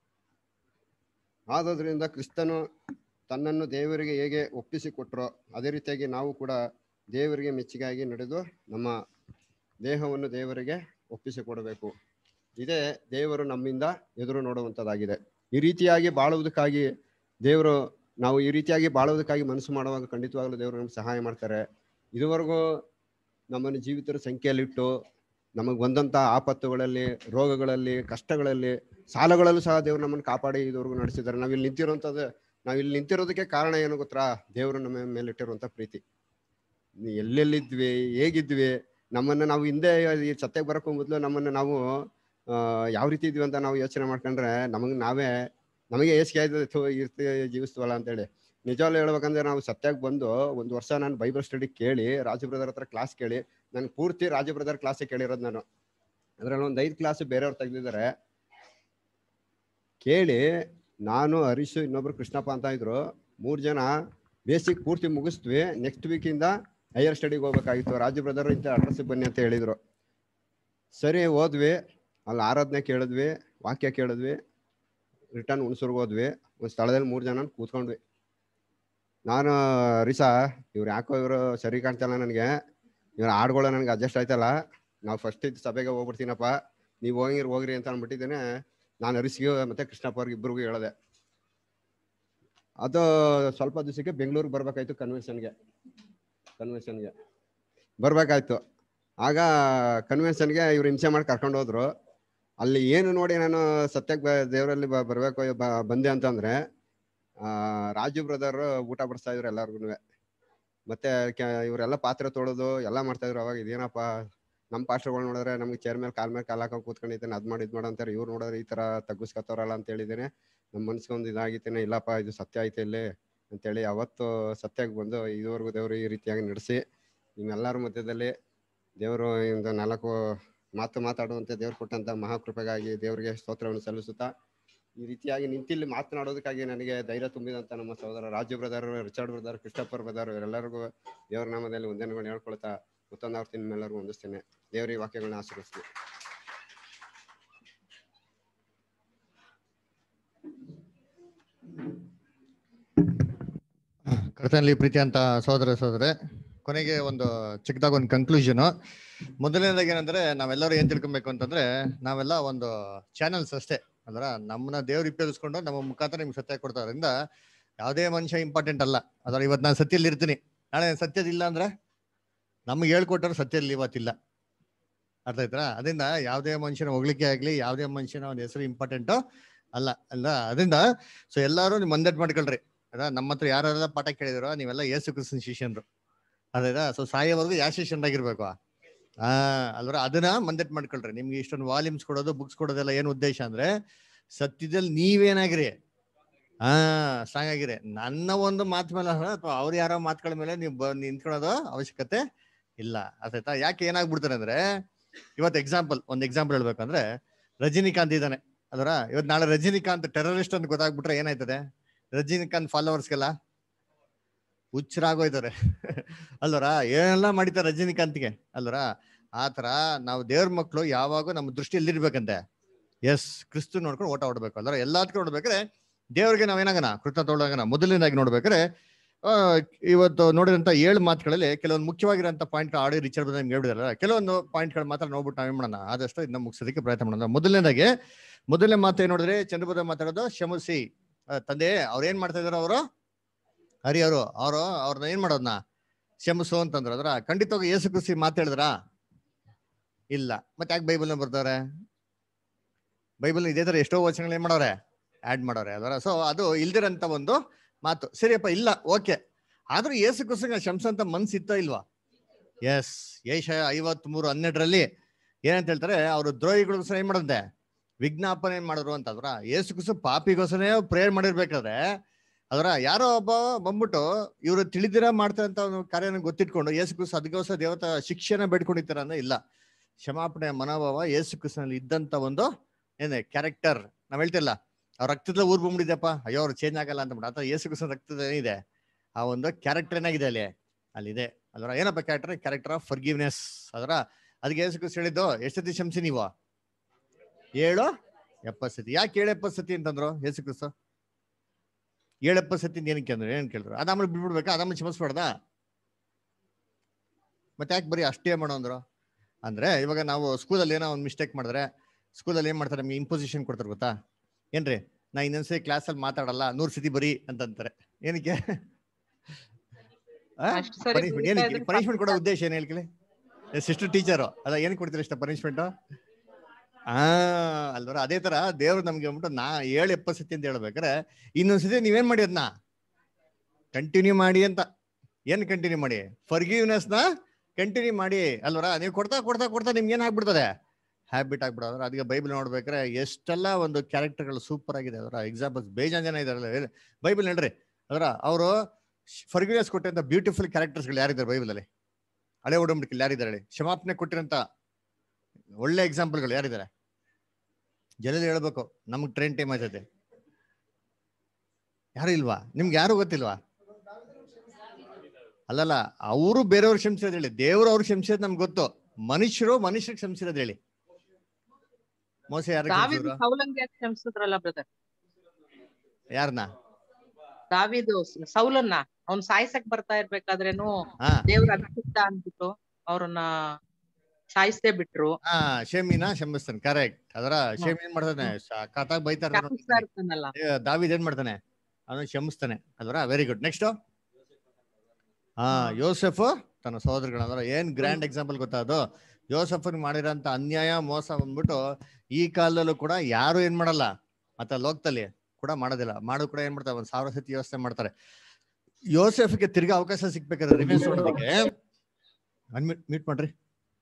ಆದದ್ರಿಂದ ಕ್ರಿಸ್ತನು ತನ್ನನ್ನು ದೇವರಿಗೆ ಹೇಗೆ ಒಪ್ಪಿಸಿಕೊಟ್ರೋ ಅದೇ ರೀತಿಯಾಗಿ ನಾವು ಕೂಡ ದೇವರಿಗೆ ಮೆಚ್ಚುಗೆಯಾಗಿ ನಡೆದು ನಮ್ಮ ದೇಹವನ್ನು ದೇವರಿಗೆ ಒಪ್ಪಿಸಿಕೊಡಬೇಕು ಇದೇ ದೇವರು ನಮ್ಮಿಂದ ಎದುರು ನೋಡುವಂಥದ್ದಾಗಿದೆ ಈ ರೀತಿಯಾಗಿ ಬಾಳುವುದಕ್ಕಾಗಿ ದೇವರು ನಾವು ಈ ರೀತಿಯಾಗಿ ಬಾಳುವುದಕ್ಕಾಗಿ ಮನಸ್ಸು ಮಾಡುವಾಗ ಖಂಡಿತವಾಗ್ಲೂ ದೇವರು ನಮ್ಗೆ ಸಹಾಯ ಮಾಡ್ತಾರೆ ಇದುವರೆಗೂ ನಮ್ಮನ್ನು ಜೀವಿತರ ಸಂಖ್ಯೆಯಲ್ಲಿಟ್ಟು ನಮಗೆ ಬಂದಂಥ ಆಪತ್ತುಗಳಲ್ಲಿ ರೋಗಗಳಲ್ಲಿ ಕಷ್ಟಗಳಲ್ಲಿ ಸಾಲಗಳಲ್ಲೂ ಸಹ ದೇವರು ನಮ್ಮನ್ನು ಕಾಪಾಡಿ ಇದುವರೆಗೂ ನಡೆಸಿದ್ದಾರೆ ನಾವಿಲ್ಲಿ ನಿಂತಿರುವಂಥದ್ದು ನಾವಿಲ್ಲಿ ನಿಂತಿರೋದಕ್ಕೆ ಕಾರಣ ಏನು ಗೊತ್ತಾ ದೇವರು ನಮ್ಮ ಮೇಲೆ ಇಟ್ಟಿರುವಂಥ ಪ್ರೀತಿ ನೀ ಎಲ್ಲೆಲ್ಲಿದ್ವಿ ಹೇಗಿದ್ವಿ ನಮ್ಮನ್ನು ನಾವು ಹಿಂದೆ ಈ ಸತ್ಯಕ್ಕೆ ಬರೋಕ್ಕೂ ಮೊದಲು ನಮ್ಮನ್ನು ನಾವು ಆ, ಯಾವ ರೀತಿ ಇದ್ವಿ ಅಂತ ನಾವು ಯೋಚನೆ ಮಾಡ್ಕೊಂಡ್ರೆ ನಮಗೆ ನಾವೇ ನಮಗೆ ಏಸಿಗೆ ಆಯ್ತು ಇರ್ತಿ ಜೀವಿಸ್ತೀವಲ್ಲ ಅಂತೇಳಿ ನಿಜವಾಗ್ಲೂ ಹೇಳ್ಬೇಕಂದ್ರೆ ನಾವು ಸತ್ಯಕ್ಕೆ ಬಂದು ಒಂದು ವರ್ಷ ನಾನು ಬೈಬಲ್ ಸ್ಟಡಿ ಕೇಳಿ ರಾಜು ಬ್ರದರ್ ಹತ್ರ ಕ್ಲಾಸ್ ಕೇಳಿ ನಾನು ಪೂರ್ತಿ ರಾಜು ಬ್ರದರ್ ಕ್ಲಾಸೇ ಕೇಳಿರೋದು ನಾನು ಅದ್ರಲ್ಲಿ ಒಂದು ಐದು ಕ್ಲಾಸ್ ಬೇರೆಯವ್ರು ತೆಗ್ದಿದ್ದಾರೆ ಕೇಳಿ ನಾನು ಹರೀಶು ಇನ್ನೊಬ್ರು ಕೃಷ್ಣಪ್ಪ ಅಂತ ಇದ್ರು ಮೂರು ಜನ ಬೇಸಿಕ್ ಪೂರ್ತಿ ಮುಗಿಸ್ತೀವಿ ನೆಕ್ಸ್ಟ್ ವೀಕಿಂದ ಹೈಯರ್ ಸ್ಟಡಿಗೆ ಹೋಗ್ಬೇಕಾಗಿತ್ತು ರಾಜು ಬ್ರದರ್ ಇಂಥ ಅಡ್ರೆಸ್ಸಿಗೆ ಬನ್ನಿ ಅಂತ ಹೇಳಿದ್ರು ಸರಿ ಹೋದ್ವಿ ಅಲ್ಲಿ ಆರಾಧನೆ ಕೇಳಿದ್ವಿ ವಾಕ್ಯ ಕೇಳಿದ್ವಿ ರಿಟರ್ನ್ ಹುಣಸೂರ್ಗೆ ಹೋದ್ವಿ ಒಂದು ಸ್ಥಳದಲ್ಲಿ ಮೂರು ಜನ ಕೂತ್ಕೊಂಡ್ವಿ ನಾನು ರಿಸಾ ಇವ್ರು ಯಾಕೋ ಇವರು ಸರಿ ಕಾಣ್ತಲ್ಲ ನನಗೆ ಇವ್ರ ಹಾಡ್ಗಳು ನನಗೆ ಅಡ್ಜಸ್ಟ್ ಆಯ್ತಲ್ಲ ನಾವು ಫಸ್ಟ್ ಇದ್ದು ಸಭೆಗೆ ಹೋಗ್ಬಿಡ್ತೀನಪ್ಪ ನೀವು ಹೋಗಿರ್ ಹೋಗ್ರಿ ಅಂತ ಅಂದ್ಬಿಟ್ಟಿದ್ದೇನೆ ನಾನು ಹರಿಸಿಗೆ ಮತ್ತೆ ಕೃಷ್ಣಪ್ಪ ಅವ್ರಿಗೆ ಇಬ್ಬರಿಗೂ ಹೇಳಿದೆ ಅದು ಸ್ವಲ್ಪ ದಿವಸಕ್ಕೆ ಬೆಂಗಳೂರಿಗೆ ಬರ್ಬೇಕಾಯ್ತು ಕನ್ವೆನ್ಷನ್ಗೆ ಕನ್ವೆನ್ಷನ್ಗೆ ಬರ್ಬೇಕಾಯ್ತು ಆಗ ಕನ್ವೆನ್ಷನ್ಗೆ ಇವ್ರು ಹಿಂಸೆ ಮಾಡಿ ಕರ್ಕೊಂಡು ಹೋದ್ರು ಅಲ್ಲಿ ಏನು ನೋಡಿ ನಾನು ಸತ್ಯಕ್ಕೆ ಬ ದೇವರಲ್ಲಿ ಬ ಬರಬೇಕು ಬ ಬಂದೆ ಅಂತಂದ್ರೆ ಆ, ರಾಜು ಬ್ರದರ್ ಊಟ ಬಡಿಸ್ತಾ ಇದ್ರು ಎಲ್ಲಾರ್ಗು ಮತ್ತೆ ಕೆ- ಇವರೆಲ್ಲ ಪಾತ್ರೆ ತೊಳೆದು ಎಲ್ಲ ಮಾಡ್ತಾ ಇದ್ರು ಅವಾಗ ಇದೇನಪ್ಪ ನಮ್ಮ ಪಾಸ್ಟರ್ಗಳು ನೋಡಿದ್ರೆ ನಮ್ಗೆ ಚೇರ್ ಮೇಲೆ ಕಾಲ್ ಮೇಲೆ ಕಾಲ್ ಹಾಕೊಂಡು ಕೂತ್ಕೊಂಡಿದ್ದೇನೆ ಅದ್ ಮಾಡಿ ಇದ್ ಮಾಡು ಅಂತಾರೆ ಇವ್ರು ನೋಡಿದ್ರೆ ಈ ತರ ತಗ್ಗಿಸ್ಕೊತಾರಲ್ಲ ಅಂತ ಹೇಳಿದ್ದೇನೆ ನಮ್ಮ ಮನ್ಸಿಗೆ ಒಂದು ಇದಾಗಿತ್ತೇನೆ ಇಲ್ಲಪ್ಪ ಇದು ಸತ್ಯ ಐತೆ ಇಲ್ಲಿ ಅಂತೇಳಿ ಅವತ್ತು ಸತ್ಯಕ್ಕೆ ಬಂದು ಇದುವರೆಗೂ ದೇವರು ಈ ರೀತಿಯಾಗಿ ನಡೆಸಿ ನಿಮ್ಮೆಲ್ಲರ ಮಧ್ಯದಲ್ಲಿ ದೇವರು ಒಂದು ನಾಲ್ಕು ಮಾತು ಮಾತಾಡುವಂತೆ ದೇವ್ರು ಕೊಟ್ಟಂತ ಮಹಾಕೃಪೆಗಾಗಿ ದೇವರಿಗೆ ಸ್ತೋತ್ರವನ್ನು ಸಲ್ಲಿಸುತ್ತಾ ಈ ರೀತಿಯಾಗಿ ನಿಂತಿಲ್ಲಿ ಮಾತನಾಡೋದಕ್ಕಾಗಿ ನನಗೆ ಧೈರ್ಯ ತುಂಬಿದಂತ ನಮ್ಮ ಸಹೋದರ Raju brother Richard brother Christopher brother ಇವರೆಲ್ಲರಿಗೂ ದೇವರ ನಾಮದಲ್ಲಿ ವಂದನೆಗಳು ಹೇಳ್ಕೊಳ್ತಾ ಮತ್ತೊಂದು ಆವರ್ತಿ ನಿಮ್ಮೆಲ್ಲರಿಗೂ ಹೊಂದಿಸ್ತೇನೆ ದೇವರ ಈ ವಾಕ್ಯಗಳನ್ನ ಆಶೀರ್ವದಿಸ್ತೀನಿ ಕರ್ತನಲ್ಲಿ ಪ್ರೀತಿ ಅಂತ ಸಹೋದರ ಸಹೋದರೆ ಕೊನೆಗೆ ಒಂದು ಚಿಕ್ಕದಾಗ ಒಂದು ಕನ್ಕ್ಲೂಷನ್ ಮೊದಲನೇದಾಗಿ ಏನಂದ್ರೆ ನಾವೆಲ್ಲರೂ ಏನ್ ತಿಳ್ಕೊಬೇಕು ಅಂತಂದ್ರೆ ನಾವೆಲ್ಲ ಒಂದು ಚಾನೆಲ್ಸ್ ಅಷ್ಟೇ ಅಂದ್ರ ನಮ್ಮನ್ನ ದೇವ್ರು ಉಪಯೋಗಿಸ್ಕೊಂಡು ನಮ್ಮ ಮುಖಾಂತರ ನಿಮ್ಗೆ ಸತ್ಯ ಕೊಡ್ತಾರಿಂದ ಯಾವುದೇ ಮನುಷ್ಯ ಇಂಪಾರ್ಟೆಂಟ್ ಅಲ್ಲ ಅದರ ಇವತ್ತು ನಾನು ಸತ್ಯದಲ್ಲಿ ಇರ್ತೀನಿ ನಾಳೆ ಸತ್ಯದಿಲ್ಲ ಅಂದ್ರೆ ನಮ್ಗೆ ಹೇಳ್ಕೊಟ್ಟರು ಸತ್ಯದಲ್ಲಿ ಇವತ್ತಿಲ್ಲ ಅರ್ಥ ಆಯ್ತಾ ಅದರಿಂದ ಯಾವುದೇ ಮನುಷ್ಯನ ಹೊಗಳಿಕೆ ಆಗ್ಲಿ ಯಾವುದೇ ಮನುಷ್ಯನ ಒಂದು ಹೆಸರು ಇಂಪಾರ್ಟೆಂಟು ಅಲ್ಲ ಅಲ್ಲ ಅದರಿಂದ ಸೊ ಎಲ್ಲರೂ ನೀವು ಮಂದಟ್ ಮಾಡ್ಕೊಳ್ರಿ ಅದ ನಮ್ಮ ಹತ್ರ ಯಾರೆಲ್ಲ ಪಾಠ ಕೇಳಿದಿರೋ ನೀವೆಲ್ಲ ಯೇಸು ಕ್ರಿಸ್ತನ್ ಶಿಷ್ಯನ್ರು ಅದೇದಾ ಸೊ ಸಾಯೋವರೆಗೂ ಯಾವ ಶಿಷ್ಯನ್ರಾಗಿರ್ಬೇಕು ಆ ಅಲ್ವರ ಅದನ್ನ ಮಂದಟ್ ಮಾಡ್ಕೊಳ್ರಿ ನಿಮ್ಗೆ ಇಷ್ಟೊಂದು ವಾಲ್ಯೂಮ್ಸ್ ಕೊಡೋದು ಬುಕ್ಸ್ ಕೊಡೋದೆಲ್ಲ ಏನು ಉದ್ದೇಶ ಅಂದ್ರೆ ಸತ್ಯದಲ್ಲಿ ನೀವೇನಾಗಿರಿ ಹಾ ಸ್ಟ್ರಾಂಗ್ ಆಗಿರಿ ನನ್ನ ಒಂದು ಮಾತು ಮೇಲೆ ಅಥವಾ ಅವ್ರು ಯಾರೋ ಮಾತುಗಳ ಮೇಲೆ ನೀವು ಬ ನಿಂತ್ಕೊಳ್ಳೋದು ಅವಶ್ಯಕತೆ ಇಲ್ಲ ಅರ್ಥಾಯ್ತಾ ಯಾಕೆ ಏನಾಗ್ಬಿಡ್ತಾರೆ ಅಂದ್ರೆ ಇವತ್ತು ಎಕ್ಸಾಂಪಲ್ ಒಂದು ಎಕ್ಸಾಂಪಲ್ ಹೇಳ್ಬೇಕಂದ್ರೆ ರಜನಿಕಾಂತ್ ಇದ್ದಾನೆ ಅದರ ಇವತ್ತು ನಾಳೆ ರಜನಿಕಾಂತ್ ಟೆರರಿಸ್ಟ್ ಅಂತ ಗೊತ್ತಾಗ್ಬಿಟ್ರೆ ಏನಾಯ್ತದೆ ರಜನಿಕಾಂತ್ ಫಾಲೋವರ್ಸ್ಗೆಲ್ಲ ಹುಚ್ಚರಾಗೋಯ್ತಾರೆ ಅಲ್ವರ ಏನೆಲ್ಲ ಮಾಡಿತಾರೆ ರಜನಿಕಾಂತ್ಗೆ ಅಲ್ವರ ಆ ಥರ ನಾವು ದೇವ್ರ ಮಕ್ಕಳು ಯಾವಾಗೂ ನಮ್ಮ ದೃಷ್ಟಿ ಎಲ್ಲಿರ್ಬೇಕಂತೆ ಎಸ್ ಕ್ರಿಸ್ತು ನೋಡ್ಕೊಂಡು ಓಟ ಹೊಡ್ಬೇಕು ಅಲ್ವರ ಎಲ್ಲದಕ್ಕೂ ನೋಡ್ಬೇಕಾದ್ರೆ ದೇವ್ರಿಗೆ ನಾವೇನಾಗನ ಕೃತಜ್ಞ ಮೊದಲನೇದಾಗಿ ನೋಡ್ಬೇಕಾದ್ರೆ ಆ, ಇವತ್ತು ನೋಡಿದಂತ ಏಳು ಮಾತುಗಳಲ್ಲಿ ಕೆಲವೊಂದು ಮುಖ್ಯವಾಗಿರೋಂಥ ಪಾಯಿಂಟ್ ಆಡಿ ರಿಚರ್ ಬಂದ ನಿಮ್ಗೆ ಹೇಳ್ಬಿದಾರಲ್ಲ ಕೆಲವೊಂದು ಪಾಯಿಂಟ್ಗಳು ಮಾತ್ರ ನೋಡ್ಬಿಟ್ಟು ನಾವೇನ್ ಮಾಡೋಣ ಆದಷ್ಟು ಇದನ್ನ ಮುಗಿಸೋದಕ್ಕೆ ಪ್ರಯತ್ನ ಮಾಡೋಣ ಮೊದಲನೇದಾಗಿ ಮೊದಲನೇ ಮಾತು ಏನ್ ನೋಡಿದ್ರೆ ಚಂದ್ರಬೋಧ ಮಾತಾಡೋದು ಕ್ಷಮಿಸಿ ಆ, ತಂದೆ ಅವ್ರು ಏನ್ ಮಾಡ್ತಾ ಇದಾರೆ ಅವರು ಹರಿಯವರು ಅವರು ಅವ್ರನ್ನ ಏನ್ ಮಾಡೋದ್ನ ಕ್ಷಮಿಸು ಅಂತಂದ್ರು ಅದ್ರ ಖಂಡಿತವಾಗಿ ಯೇಸು ಕ್ರಿಸ್ತಿ ಮಾತಾಡಿದ್ರ ಇಲ್ಲ ಮತ್ತೆ ಯಾಕೆ ಬೈಬಲ್ನ ಬರ್ತಾರೆ ಬೈಬಲ್ ಇದೇ ತರ ಎಷ್ಟೋ ವಚನಗಳು ಏನ್ ಮಾಡವ್ರೆ ಆಡ್ ಮಾಡವ್ರೆ ಅದರ ಸೊ ಅದು ಇಲ್ದಿರಂತ ಒಂದು ಮಾತು ಸರಿಯಪ್ಪ ಇಲ್ಲ ಓಕೆ ಆದ್ರೂ ಯೇಸು ಕ್ರಿಸ್ತಂಗ ಶಂಸಂತ ಮನ್ಸ್ ಇತ್ತ ಇಲ್ವಾ ಎಸ್ ಏಷ ಐವತ್ ಮೂರು ಹನ್ನೆರಡರಲ್ಲಿ ಏನಂತ ಹೇಳ್ತಾರೆ ಅವರು ದ್ರೋಹಿಗಳಿಗೋಸ್ಕರ ಏನ್ ಮಾಡಂತೆ ವಿಜ್ಞಾಪನೆ ಏನ್ ಮಾಡಿದ್ರು ಅಂತಂದ್ರ ಯೇಸು ಕ್ರಿಸ್ತು ಪಾಪಿಗೋಸ್ಕರನೇ ಪ್ರೇಯರ್ ಮಾಡಿರ್ಬೇಕಾದ್ರೆ ಅದರ ಯಾರೋ ಒಬ್ಬ ಬಂದ್ಬಿಟ್ಟು ಇವರು ತಿಳಿದಿರ ಮಾಡ್ತಾರಂತ ಒಂದು ಕಾರ್ಯನ ಗೊತ್ತಿಟ್ಕೊಂಡು ಯೇಸು ಕ್ರಿಸ್ತು ಅದಕ್ಕೋಸ್ಕರ ದೇವತ ಶಿಕ್ಷೆನ ಬೇಡ್ಕೊಂಡಿರ್ತಾರ ಅಂದ್ರೆ ಇಲ್ಲ ಕ್ಷಮಾಪಣೆ ಮನೋಭಾವ ಯೇಸು ಕ್ರಿಸ್ತನಲ್ಲಿ ಇದ್ದಂತ ಒಂದು ಏನೇ ಕ್ಯಾರೆಕ್ಟರ್ ನಾವ್ ಹೇಳ್ತಿಲ್ಲ ಅವ್ರ ರಕ್ತದ ಊರ್ ಬಂದ್ಬಿಟ್ಟಿದೆಪ್ಪ ಅಯ್ಯೋ ಅವ್ರು ಚೇಂಜ್ ಆಗಲ್ಲ ಅಂತ ಅಥವಾ ಯೇಸು ಕ್ರಿಸ್ತನ ರಕ್ತದ ಏನಿದೆ ಆ ಒಂದು ಕ್ಯಾರೆಕ್ಟರ್ ಏನಾಗಿದೆ ಅಲ್ಲಿ ಅಲ್ಲಿದೆ ಅದರ ಏನಪ್ಪ ಕ್ಯಾರೆಕ್ಟರ್ ಕ್ಯಾರೆಕ್ಟರ್ ಆಫ್ ಫರ್ಗಿವ್ನೆಸ್ ಅದರ ಅದಕ್ಕೆ ಯೇಸು ಕ್ರಿಸ್ತ ಹೇಳಿದ್ದು ಎಷ್ಟೊತ್ತಿ ಶಂಸಿ ನೀವು ಏಳು ಎಪ್ಪತ್ತು ಸತಿ ಯಾಕೆ ಏಳು ಎಪ್ಪತ್ತು ಸತಿ ಅಂತಂದ್ರು ಯೇಸು ಕ್ರಿಸ್ತ ಏಳು ಎಪ್ಪತ್ತು ಸತಿ ಏನಕ್ಕೆ ಅಂದ್ರೆ ಏನ್ ಕೇಳಿದ್ರು ಅದಾಮೇಲೆ ಬಿಟ್ಬಿಡ್ಬೇಕಾ ಅದಾಮೇಲೆ ಕ್ಷಮಿಸ್ಬಾರ್ದಾ ಮತ್ತೆ ಯಾಕೆ ಬರೀ ಅಷ್ಟೇ ಮಾಡೋ ಅಂದ್ರು ಅಂದ್ರೆ ಇವಾಗ ನಾವು ಸ್ಕೂಲಲ್ಲಿ ಏನೋ ಒಂದು ಮಿಸ್ಟೇಕ್ ಮಾಡಿದ್ರೆ ಸ್ಕೂಲಲ್ಲಿ ಏನ್ ಮಾಡ್ತಾರೆ ನಮ್ಗೆ ಇಂಪೊಸಿಷನ್ ಕೊಡ್ತಾರೆ ಗೊತ್ತಾ ಏನ್ರಿ ನಾ ಇನ್ನೊಂದ್ಸರಿ ಕ್ಲಾಸಲ್ಲಿ ಮಾತಾಡಲ್ಲ ನೂರ್ ಸತಿ ಬರೀ ಅಂತಂತಾರೆ ಏನಕ್ಕೆ ಅಷ್ಟ್ ಸರಿ ಬರೀತಾ ಏನಕ್ಕೆ ಇದ್ರೆ ಪನಿಷ್ಮೆಂಟ್ ಕೊಡೋ ಉದ್ದೇಶ ಏನ್ ಹೇಳ್ಕಲಿ ಸಿಸ್ಟರ್ ಟೀಚರು ಅಲ್ಲ ಏನಕ್ಕೆ ಕೊಡ್ತೀರಿ ಇಷ್ಟ ಪನಿಷ್ಮೆಂಟ್ ಆ ಅಲ್ವರ ಅದೇ ತರ ದೇವ್ರು ನಮ್ಗೆ ಅಂದ್ಬಿಟ್ಟು ನಾ ಏಳು ಎಪ್ಪತ್ತು ಸತಿ ಅಂತ ಹೇಳ್ಬೇಕಾರೆ ಇನ್ನೊಂದ್ಸತಿ ನೀವೇನ್ ಮಾಡಿ ಅದನ್ನ ಕಂಟಿನ್ಯೂ ಮಾಡಿ ಅಂತ ಏನ್ ಕಂಟಿನ್ಯೂ ಮಾಡಿ ಫರ್ಗಿವ್ನೆಸ್ ನ ಕಂಟಿನ್ಯೂ ಮಾಡಿ ಅಲ್ವರ ನೀವು ಕೊಡ್ತಾ ಕೊಡ್ತಾ ಕೊಡ್ತಾ ನಿಮ್ಗೆ ಏನ್ ಆಗ್ಬಿಡ್ತದೆ ಹ್ಯಾಬಿಟ್ ಆಗ್ಬಿಡೋದ್ರ ಅದಕ್ಕೆ ಬೈಬಲ್ ನೋಡ್ಬೇಕಾದ್ರೆ ಎಷ್ಟೆಲ್ಲ ಒಂದು ಕ್ಯಾರೆಕ್ಟರ್ಗಳು ಸೂಪರ್ ಆಗಿದೆ ಅದರ ಎಕ್ಸಾಂಪಲ್ಸ್ ಬೇಜಾನ್ ಜನ ಇದಾರಲ್ಲ ಬೈಬಲ್ ನೋಡ್ರಿ ಅದರ ಅವರು ಫರ್ಗಿವ್ನೆಸ್ ಕೊಟ್ಟಂತ ಬ್ಯೂಟಿಫುಲ್ ಕ್ಯಾರೆಕ್ಟರ್ಸ್ಗಳು ಯಾರಿದ್ದಾರೆ ಬೈಬಲ್ ಅಲ್ಲಿ ಹಳೆ ಒಡಂಬಡಿಕೆಯಲ್ಲಿ ಯಾರಿದ್ದಾರೆ ಹೇಳಿ ಕ್ಷಮಾಪಣೆ ಕೊಟ್ಟಿರಂತ ಒಳ್ಳೆ ಎಕ್ಸಾಂಪಲ್ಗಳು ಯಾರಿದ್ದಾರೆ ಜನರು ಹೇಳ್ಬೇಕು ನಮ್ಗೆ ಟ್ರೈನ್ ಟೈಮ್ ಆಯ್ತದೆ ಯಾರು ಇಲ್ವಾ ನಿಮ್ಗೆ ಯಾರು ಗೊತ್ತಿಲ್ವಾ ಅಲ್ಲಲ್ಲ ಅವರು ಬೇರೆಯವ್ರು ಕ್ಷಮಿಸಿರೋದು ಹೇಳಿ ದೇವ್ರು ಅವ್ರು ಕ್ಷಮಿಸಿರೋದು ನಮ್ಗೆ ಗೊತ್ತು ಮನುಷ್ಯರು ಮನುಷ್ಯರಿಗೆ ಕ್ಷಮಿಸಿರೋದು ಹೇಳಿ ಮೋಸ ಯಾರು ದಾವಿದು ಸೌಲಂಗೆ ಕ್ಷಮಿಸಿದ್ರಲ್ಲ ಬ್ರದರ್ ಯಾರನ್ನ ದಾವಿದು ಸೌಲನ್ನ ಅವ್ನ್ ಸಾಯ್ಸಕ್ ಬರ್ತಾ ಇರ್ಬೇಕಾದ್ರೇನು ಹಾ. ದೇವ್ರ ಅಭಿಷಿಕ್ತ ಅಂದ್ಬಿಟ್ಟು ಅವ್ರನ್ನ ಸಾಯಿಸದೆ ಬಿಟ್ರು ಹಾ ಶೇಮಿನ ಶಮಿಸ್ತಾನೆ ಕರೆಕ್ಟ್ ಅದರ ಶೇಮ್ ಏನ್ ಮಾಡ್ತಾನೆ ಕಥಾಗ್ ಬೈತಾರ ಕ್ಷಮಿಸ್ತಾ ಇರ್ತಾನಲ್ಲ ದಾವಿದ್ ಏನ್ ಮಾಡ್ತಾನೆ ಅವನು ಶಮಿಸ್ತಾನೆ ಅದರ ವೆರಿ ಗುಡ್ ನೆಕ್ಸ್ಟ್ ಹಾ ಯೋಸೆಫ್ ತನ್ನ ಸಹೋದರಗಳು ಅಂದ್ರೆ ಏನ್ ಗ್ರ್ಯಾಂಡ್ ಎಕ್ಸಾಂಪಲ್ ಗೊತ್ತಾ ಅದು ಯೋಸೆಫನ್ ಮಾಡಿರೋಂತ ಅನ್ಯಾಯ ಮೋಸ ಬಂದ್ಬಿಟ್ಟು ಈ ಕಾಲದಲ್ಲೂ ಕೂಡ ಯಾರು ಏನ್ ಮಾಡಲ್ಲ ಮತ್ತೆ ಲೋಕದಲ್ಲಿ ಕೂಡ ಮಾಡೋದಿಲ್ಲ ಮಾಡು ಕೂಡ ಏನ್ ಮಾಡ್ತಾರೆ ಒಂದ್ ಸಾವಿರ ಸತಿ ಯೋಚನೆ ಮಾಡ್ತಾರೆ ಯೋಸೆಫ್ಗೆ ತಿರ್ಗಾ ಅವಕಾಶ ಸಿಕ್ಬೇಕಾದ್ರೆ ರಿವೆನ್ಸ್ ಮಾಡೋದಕ್ಕೆ ಅನ್ಮಿಟ್ ಮೀಟ್ ಮಾಡ್ರಿ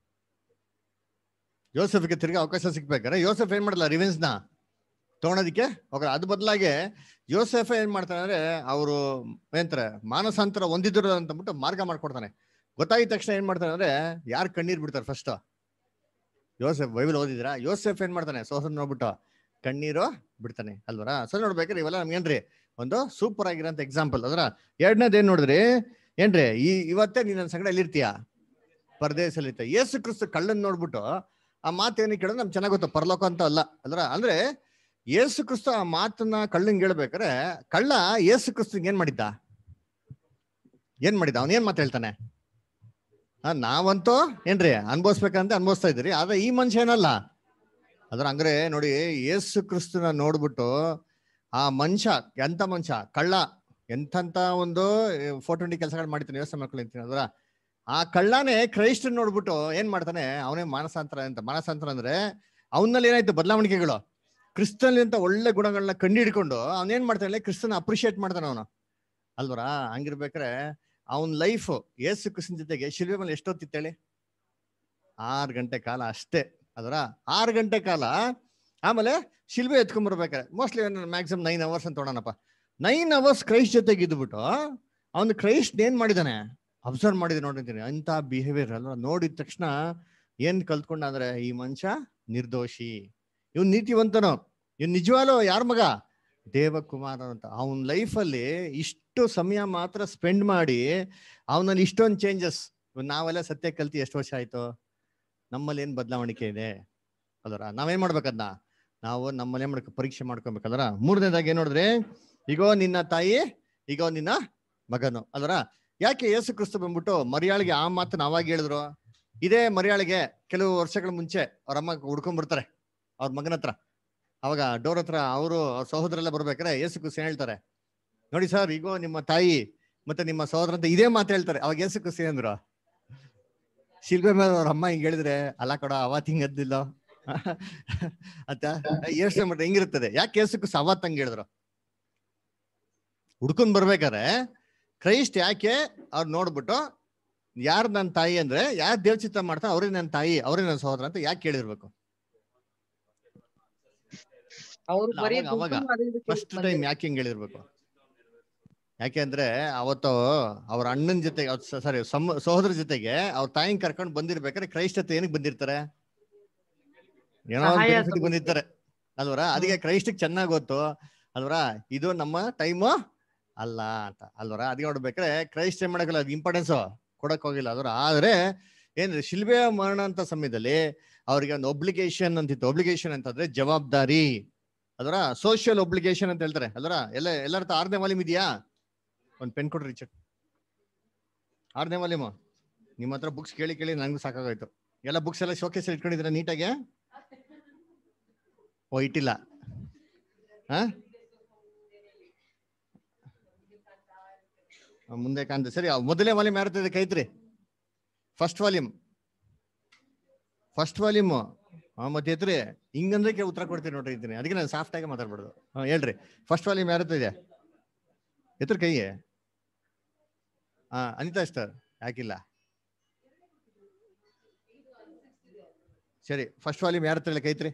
ಯೋಸೆಫ್ಗೆ ತಿರ್ಗಾ ಅವಕಾಶ ಸಿಕ್ಬೇಕಾದ್ರೆ ಯೋಸೆಫ್ ಏನ್ ಮಾಡಲ್ಲ ರಿವೆನ್ಸ್ ನ ತಗೊಳೋದಿಕ್ಕೆ ಹೋಗಲ್ಲ ಅದ್ ಬದಲಾಗಿ ಯೋಸೆಫ್ ಏನ್ ಮಾಡ್ತಾನೆ ಅಂದ್ರೆ ಅವರು ಏನಂತಾರೆ ಮಾನಸಾಂತರ ಹೊಂದಿದ್ರು ಅಂತಂದ್ಬಿಟ್ಟು ಮಾರ್ಗ ಮಾಡ್ಕೊಡ್ತಾನೆ ಗೊತ್ತಾಗಿದ ತಕ್ಷಣ ಏನ್ ಮಾಡ್ತಾನೆ ಅಂದ್ರೆ ಯಾರು ಕಣ್ಣೀರ್ ಬಿಡ್ತಾರೆ ಫಸ್ಟ್ ಯೋಸೆಫ್ ಬೈಬಲ್ ಓದಿದ್ರಾ ಯೋಸೆಫ್ ಏನ್ ಮಾಡ್ತಾನೆ ಸೋಸನ್ ನೋಡ್ಬಿಟ್ಟು ಕಣ್ಣೀರು ಬಿಡ್ತಾನೆ ಅಲ್ವರ ಸೊ ನೋಡ್ಬೇಕಾದ್ರೆ ಇವೆಲ್ಲ ನಮ್ಗೇನ್ರಿ ಒಂದು ಸೂಪರ್ ಆಗಿರೋಂಥ ಎಕ್ಸಾಂಪಲ್ ಅದರ ಎರಡನೇದು ಏನ್ ನೋಡಿದ್ರಿ ಏನ್ರಿ ಈ ಇವತ್ತೇ ನೀನ್ ನನ್ನ ಸಂಗಡ ಎಲ್ಲಿರ್ತೀಯ ಪರದೇಶಲ್ಲಿ ಇರ್ತೀಯ ಯೇಸು ಕ್ರಿಸ್ತು ಕಳ್ಳನ್ ನೋಡ್ಬಿಟ್ಟು ಆ ಮಾತು ಏನಕ್ಕೆ ಕೇಳೋದು ನಮ್ಗೆ ಚೆನ್ನಾಗ್ ಗೊತ್ತು ಪರಲೋಕ ಅಂತ ಅಲ್ಲ ಅಲ್ರ ಅಂದ್ರೆ ಯೇಸು ಕ್ರಿಸ್ತು ಆ ಮಾತನ್ನ ಕಳ್ಳಂಗೆ ಹೇಳ್ಬೇಕಾರೆ ಕಳ್ಳ ಯೇಸು ಕ್ರಿಸ್ತಂಗೆ ಏನ್ ಮಾಡಿದ್ದ ಏನ್ ಮಾಡಿದ್ದ ಅವನ್ ಏನ್ ಮಾತು ಹೇಳ್ತಾನೆ ಆ, ನಾವಂತೂ ಏನ್ರಿ ಅನ್ಭವಿಸ್ಬೇಕಂತ ಅನ್ಭವಿಸ್ತಾ ಇದ್ರಿ ಆದ್ರೆ ಈ ಮನುಷ್ಯ ಏನಲ್ಲ ಅದ್ರ ಹಂಗ್ರೆ ನೋಡಿ ಯೇಸು ಕ್ರಿಸ್ತನ ನೋಡ್ಬಿಟ್ಟು ಆ ಮನುಷ್ಯ ಎಂತ ಮನುಷ್ಯ ಕಳ್ಳ ಎಂಥಂತ ಒಂದು ಫೋರ್ ಟ್ವೆಂಟಿ ಕೆಲಸಗಳು ಮಾಡ್ತಾನೆ ಯೋಚನೆ ಮಾಡ್ಕೊಳ್ತೀನಿ ಅದ್ರ ಆ ಕಳ್ಳನೇ ಕ್ರೈಸ್ಟ್ ನೋಡ್ಬಿಟ್ಟು ಏನ್ ಮಾಡ್ತಾನೆ ಅವನೇ ಮಾನಸಾಂತರ ಅಂತ ಮಾನಸಾಂತರ ಅಂದ್ರೆ ಅವನಲ್ಲಿ ಏನಾಯ್ತು ಬದಲಾವಣೆಗಳು ಕ್ರಿಸ್ತನಲ್ಲಿ ಅಂತ ಒಳ್ಳೆ ಗುಣಗಳನ್ನ ಕಂಡು ಹಿಡ್ಕೊಂಡು ಅವನ್ ಏನ್ ಮಾಡ್ತಾನೆ ಕ್ರಿಸ್ತನ ಅಪ್ರಿಶಿಯೇಟ್ ಮಾಡ್ತಾನೆ ಅವನು ಅಲ್ವರ ಹಂಗಿರ್ಬೇಕಾರೆ ಅವನ್ ಲೈಫ್ ಯೇಸು ಕ್ರಿಸ್ತನ ಜೊತೆಗೆ ಶಿಲ್ವೆ ಮೇಲೆ ಎಷ್ಟೊತ್ತಿತ್ತೇಳಿ ಆರು ಗಂಟೆ ಕಾಲ ಅಷ್ಟೇ ಅದರ ಆರು ಗಂಟೆ ಕಾಲ ಆಮೇಲೆ ಶಿಲ್ಬೆ ಎತ್ಕೊಂಡ್ಬರ್ಬೇಕಾರೆ ಮೋಸ್ಟ್ಲಿ ಮ್ಯಾಕ್ಸಿಮಮ್ ನೈನ್ ಅವರ್ಸ್ ಅಂತ ತೊಗೊಳನಪ್ಪ ನೈನ್ ಅವರ್ಸ್ ಕ್ರೈಸ್ಟ್ ಜೊತೆಗೆ ಇದ್ಬಿಟ್ಟು ಅವನು ಕ್ರೈಸ್ಟ್ ಏನ್ ಮಾಡಿದಾನೆ ಅಬ್ಸರ್ವ್ ಮಾಡಿದೆ ನೋಡಿದ್ದೀನಿ ಅಂತ ಬಿಹೇವಿಯರ್ ಅಲ್ವಾ ನೋಡಿದ ತಕ್ಷಣ ಏನ್ ಕಲ್ತ್ಕೊಂಡ ಅಂದ್ರೆ ಈ ಮನುಷ್ಯ ನಿರ್ದೋಷಿ ಇವ್ನು ನೀತಿವಂತನು ಇವ್ನು ನಿಜವಾಗ್ಲೂ ಯಾರ ಮಗ ದೇವಕುಮಾರ ಅಂತ ಅವನ ಲೈಫಲ್ಲಿ ಇಷ್ಟು ಸಮಯ ಮಾತ್ರ ಸ್ಪೆಂಡ್ ಮಾಡಿ ಅವನಲ್ಲಿ ಇಷ್ಟೊಂದು ಚೇಂಜಸ್ ನಾವೆಲ್ಲ ಸತ್ಯ ಕಲ್ತಿ ಎಷ್ಟು ವರ್ಷ ಆಯ್ತು ನಮ್ಮಲ್ಲಿ ಏನ್ ಬದಲಾವಣಿಕೆ ಇದೆ ಅಲ್ವರ ನಾವೇನ್ ಮಾಡ್ಬೇಕದ್ನ ನಾವು ನಮ್ಮಲ್ಲಿ ಏನ್ ಮಾಡ್ಕೊ ಪರೀಕ್ಷೆ ಮಾಡ್ಕೊಬೇಕಲ್ವರ ಮೂರನೇದಾಗಿ ಏನ್ ನೋಡಿದ್ರೆ ಈಗೋ ನಿನ್ನ ತಾಯಿ ಈಗೋ ನಿನ್ನ ಮಗನು ಅಲ್ವರ ಯಾಕೆ ಯೇಸು ಕ್ರಿಸ್ತು ಬಂದ್ಬಿಟ್ಟು ಮರಿಯಾಳಿಗೆ ಆ ಮಾತನ್ನ ಅವಾಗ ಹೇಳಿದ್ರು ಇದೇ ಮರಿಯಾಳಿಗೆ ಕೆಲವು ವರ್ಷಗಳ ಮುಂಚೆ ಅವ್ರ ಅಮ್ಮ ಹುಡ್ಕೊಂಡ್ ಬರ್ತಾರೆ ಅವ್ರ ಮಗನ ಹತ್ರ ಅವಾಗ ಡೋರ್ ಹತ್ರ ಅವರು ಅವ್ರ ಸಹೋದರೆಲ್ಲ ಬರ್ಬೇಕಾರೆ ಯೇಸು ಕ್ರಿಸ್ತು ಏನ್ ಹೇಳ್ತಾರೆ ನೋಡಿ ಸರ್ ಈಗೋ ನಿಮ್ಮ ತಾಯಿ ಮತ್ತೆ ನಿಮ್ಮ ಸಹೋದರ ಅಂತ ಇದೇ ಮಾತು ಹೇಳ್ತಾರೆ ಅವಾಗ ಯೇಸು ಕ್ರಿಸ್ತು ಏನಂದ್ರು ಶಿಲ್ಪೆ ಮೇಲೆ ಅವ್ರ ಅಮ್ಮ ಹಿಂಗ್ ಹೇಳಿದ್ರೆ ಅಲ್ಲ ಕೊಡ ಅವತ್ ಹಿಂಗ್ ಅದ್ದಿಲ್ಲ ಅಂತ ಯೋಚನೆ ಮಾಡ್ರೆ ಹೆಂಗಿರ್ತದೆ ಯಾಕೆ ಯೇಸು ಕ್ರಿಸ್ತು ಅವತ್ ಹಂಗ್ ಹೇಳಿದ್ರು ಹುಡ್ಕೊಂಡ್ ಬರ್ಬೇಕಾರೆ ಕ್ರೈಸ್ಟ್ ಯಾಕೆ ಅವ್ರು ನೋಡ್ಬಿಟ್ಟು ಯಾರು ನನ್ನ ತಾಯಿ ಅಂದ್ರೆ ಯಾರು ದೇವಚಿತ್ತ ಮಾಡ್ತಾ ಅವ್ರೇ ನನ್ನ ತಾಯಿ ಅವರೇ ನನ್ನ ಸಹೋದರ ಅಂತ ಯಾಕೆ ಕೇಳಿರ್ಬೇಕು ಅವ್ರು ಅಲ್ಲ, ಬರೀ ಅವಾಗ ಅವಾಗ ದುಡ್ಡು ಅದು ಇದು ಫಸ್ಟ್ ಕೇಳ್ಕೊಂಡ್ ಟೈಮ್ ಯಾಕೆ ಹಿಂಗ್ ಹೇಳಿರ್ಬೇಕು ಯಾಕೆ ಅಂದ್ರೆ ಅವತ್ತು ಅವ್ರ ಅಣ್ಣನ ಜೊತೆ ಸಾರಿ ಸಹೋದರ ಜೊತೆಗೆ ಅವ್ರ ತಾಯಿನ ಕರ್ಕೊಂಡು ಬಂದಿರ್ಬೇಕಾದ್ರೆ ಕ್ರೈಸ್ಟ್ ಹತ್ರ ಏನಕ್ಕೆ ಬಂದಿರ್ತಾರೆ ಏನೋ ಒಂದು ಸಹಾಯ benefit ಗೆ ಬಂದಿರ್ತಾರೆ ಅಲ್ವರ ಅದಕ್ಕೆ ಕ್ರೈಸ್ಟಿಗೆ ಚೆನ್ನಾಗ್ ಗೊತ್ತು ಅಲ್ವರ ಇದು ನಮ್ಮ ಟೈಮು ಅಲ್ಲ ಅಂತ ಅಲ್ವರ ಅದಕ್ಕೆ ನೋಡ್ಬೇಕಾದ್ರೆ ಕ್ರೈಸ್ಟ್ ಏನ್ ಮಾಡಕ್ಕಲ್ಲ ಅದು ಇಂಪಾರ್ಟೆನ್ಸ್ ಕೊಡಕ್ ಹೋಗಿಲ್ಲ ಅಲ್ವರ ಆದ್ರೆ ಏನ್ರಿ ಶಿಲ್ಬೆ ಮರಣ ಅಂತ ಸಮಯದಲ್ಲಿ ಅವ್ರಿಗೆ ಒಂದು ಒಬ್ಲಿಗೇಷನ್ ಅಂತಿತ್ತು ಒಬ್ಲಿಗೇಷನ್ ಅಂತಂದ್ರೆ ಜವಾಬ್ದಾರಿ ಅದರ ಸೋಷಿಯಲ್ ಒಬ್ಲಿಗೇಷನ್ ಅಂತ ಹೇಳ್ತಾರೆ ಅಲ್ವರ ಎಲ್ಲ ಎಲ್ಲರ ಹತ್ರ ಆರನೇ ವಾಲ್ಯೂಮ್ ಇದೆಯಾ ಒಂದು ಪೆನ್ ಕೊಡ್ರಿ ಚೆಕ್ ಆರನೇ ವಾಲ್ಯೂಮ್ ನಿಮ್ಮ ಹತ್ರ ಬುಕ್ಸ್ ಕೇಳಿ ಕೇಳಿ ನಂಗೂ ಸಾಕಾಗೋಯ್ತು ಎಲ್ಲ ಬುಕ್ಸ್ ಎಲ್ಲ ಶೋಕೇಸ್ ಇಟ್ಕೊಂಡಿದ್ದೀರಾ ನೀಟಾಗೆ ಓ ಇಟ್ಟಿಲ್ಲ ಹಾ ಆ, ಮುಂದೆ ಕಾಣ್ತದೆ ಸರಿ ಆ ಮೊದಲನೇ ವಾಲ್ಯೂಮ್ ಯಾರ್ತಿದೆ ಕೈತ್ರಿ ಫಸ್ಟ್ ವಾಲ್ಯೂಮ್ ಫಸ್ಟ್ ವಾಲ್ಯೂಮ್ ಮತ್ತೆ ಎತ್ರಿ ಹಿಂಗಂದ್ರೆ ಕೆ- ಉತ್ತರ ಕೊಡ್ತೀನಿ ನೋಡ್ರಿ ಇದ್ದೀನಿ ಅದಕ್ಕೆ ನಾನು ಸಾಫ್ಟ್ ಆಗಿ ಮಾತಾಡ್ಬಾರ್ದು ಹಾ ಹೇಳ್ರಿ ಫಸ್ಟ್ ವಾಲ್ಯೂಮ್ ಯಾರ ಇದೆ ಎತ್ತರ ಕೈಗೆ ಹಾ ಅನಿತಾ ಸರ್ ಯಾಕಿಲ್ಲ ಸರಿ ಫಸ್ಟ್ ವಾಲ್ಯೂಮ್ ಯಾರ ಹತ್ರ ಇಲ್ಲ ಕೈತ್ರಿ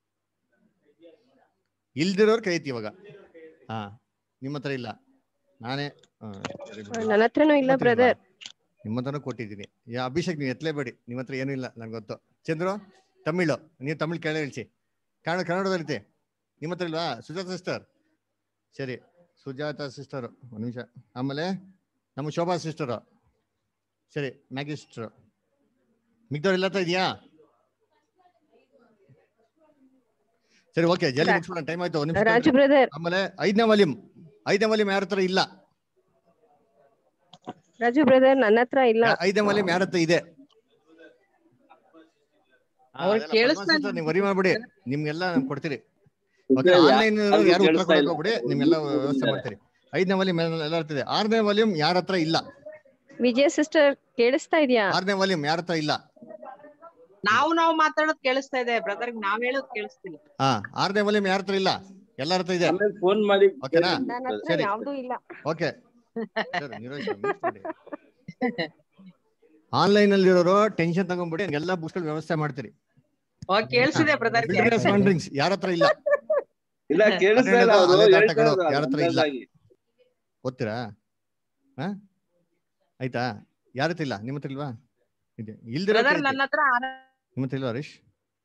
ಇಲ್ದಿರೋರು ಕೈತಿ ಇವಾಗ ಹಾ ನಿಮ್ಮ ಹತ್ರ ಇಲ್ಲ ನಾನೇ ಹಾ, ಸರಿ ಬಿಡಿ. ನನ್ನ ಹತ್ರನೂ ಇಲ್ಲ ನಿಮ್ಮ ಹತ್ರ ಬ್ರದರ್ ಇಲ್ವಾ? ನಿಮ್ಮ ಹತ್ರನೂ ಕೊಟ್ಟಿದ್ದೀನಿ ಯಾ ಅಭಿಷೇಕ್ ನೀವು ಎತ್ತಲೇಬೇಡಿ ನಿಮ್ಮ ಹತ್ರ ಏನೂ ಇಲ್ಲ ನಂಗೆ ಗೊತ್ತು ಚಂದ್ರು ತಮಿಳು ನೀವು ತಮಿಳ್ ಕೇಳ ಹೇಳ್ಸಿ ಕನ್ನಡ ಕನ್ನಡದಲ್ಲಿತೆ ನಿಮ್ಮ ಹತ್ರ ಇಲ್ವಾ ಸುಜಾತ ಸಿಸ್ಟರ್ ಸರಿ ಸುಜಾತ ಸಿಸ್ಟರ್ ಒಂದು ನಿಮಿಷ ಆಮೇಲೆ ನಮ್ಮ ಶೋಭಾ ಸಿಸ್ಟರು ಸರಿ ಮ್ಯಾಗಿ ಸಿಸ್ಟರು ಮಿಗ್ದವ್ರು ಎಲ್ಲ ಹತ್ರ ಇದೆಯಾ ಸರಿ ಓಕೆ ಜಲ್ದಿ ರಾ- ಮುಗಿಸ್ಬಿಡೋಣ ಟೈಮ್ ಆಯ್ತು ಒಂದ್ ನಿಮಿಷ ರಾಜು ಕೇಳ್ರಿ. ಬ್ರದರ್ ಆಮೇಲೆ ಐದನೇ ವಾಲ್ಯೂಮ್ ಐದನೇ ವಾಲ್ಯೂಮ್ ಯಾರ ಹತ್ರ ಇಲ್ಲ ರಾಜು ಬ್ರದರ್ ನನ್ನ ಹತ್ರ ಇಲ್ಲ ಯಾ- ಐದನೇ ವಾಲ್ಯೂಮ್ ಯಾರ ಹತ್ರ ಇದೆ ಅವ್ರು ಕೇಳಿಸ್ತಾ ಇಲ್ಲ. ನೀವು ವರಿ ಮಾಡ್ಬಿಡಿ ನಿಮ್ಗೆಲ್ಲ ನಾನ್ ಕೊಡ್ತೀರಿ ಓಕೆ ಇಲ್ಲ, ಆನ್ಲೈನ್ ಯಾರಿಗೂ ಯಾರು ಉತ್ತರ ಕೇಳಿಸ್ತಾ ಕೊಡಕ್ ಇಲ್ಲ. ಹೋಗ್ಬಿಡಿ ನಿಮ್ಗೆಲ್ಲ ವ್ಯವಸ್ಥೆ ಮಾಡ್ತೀರಿ ಐದನೇ ವಾಲ್ಯೂಮ್ ಎಲ್ಲ ಇರ್ತದೆ ಆರನೇ ವಾಲ್ಯೂಮ್ ಯಾರ ಹತ್ರ ಇಲ್ಲ ವಿಜಯ ಸಿಸ್ಟರ್ ಕೇಳಿಸ್ತಾ ಇದೆಯಾ ಆರನೇ ವಾಲ್ಯೂಮ್ ಯಾರ ಹತ್ರ ಇಲ್ಲ ನಾವು ನಾವು ಮಾತಾಡೋದ್ ಕೇಳಿಸ್ತಾ ಇದೆ ಬ್ರದರ್ ನಾವ್ ಹೇಳೋದ್ ಕೇಳಿಸ್ತಿಲ್ಲ ಹಾ ಆರನೇ ವಾಲ್ಯೂಮ್ ಯಾರ ಹತ್ರ ಇಲ್ಲ ಎಲ್ಲರ ಹತ್ರ ಇದೆ ಫೋನ್ ಮಾಡಿ ಓಕೆನಾ ನನ್ನ ಹತ್ರ ಸರಿ ಯಾವ್ದೂ ಇಲ್ಲ ಓಕೆ ಆನ್ಲೈನ್ ಅಲ್ಲಿ ಇರೋರು ಟೆನ್ಷನ್ ತಗೊಂಡ್ಬಿಡಿ ಎಲ್ಲ ಬುಕ್ಸ್ ವ್ಯವಸ್ಥೆ ಮಾಡ್ತೀರಿ ಓ ಕೇಳಿಸಿದೆ ಬ್ರದರ್ Wilderness wanderings ಯಾರ ಹತ್ರ ಇಲ್ಲ ಇಲ್ಲ ಕೇಳಿಸ್ತಾ ಇಲ್ಲ ಅರಣ್ಯದ ಅವರು ಅಲೆದಾಟಗಳು ಹೇಳ್ತಾ ಯಾರ ಹತ್ರ ಇಲ್ಲ ಇರೋದು ಓದ್ತೀರಾ ಹಾ ಆಯ್ತಾ ಯಾರ ಹತ್ರ ಇಲ್ಲ ನಿಮ್ಮ ಹತ್ರ ಇಲ್ವಾ ಇದೆ ಇಲ್ದಿರೋ ಬ್ರದರ್ ನನ್ನ ಹತ್ರ ಆರ- ನಿಮ್ಮ ಹತ್ರ ಇಲ್ವಾ ಹರೀಶ್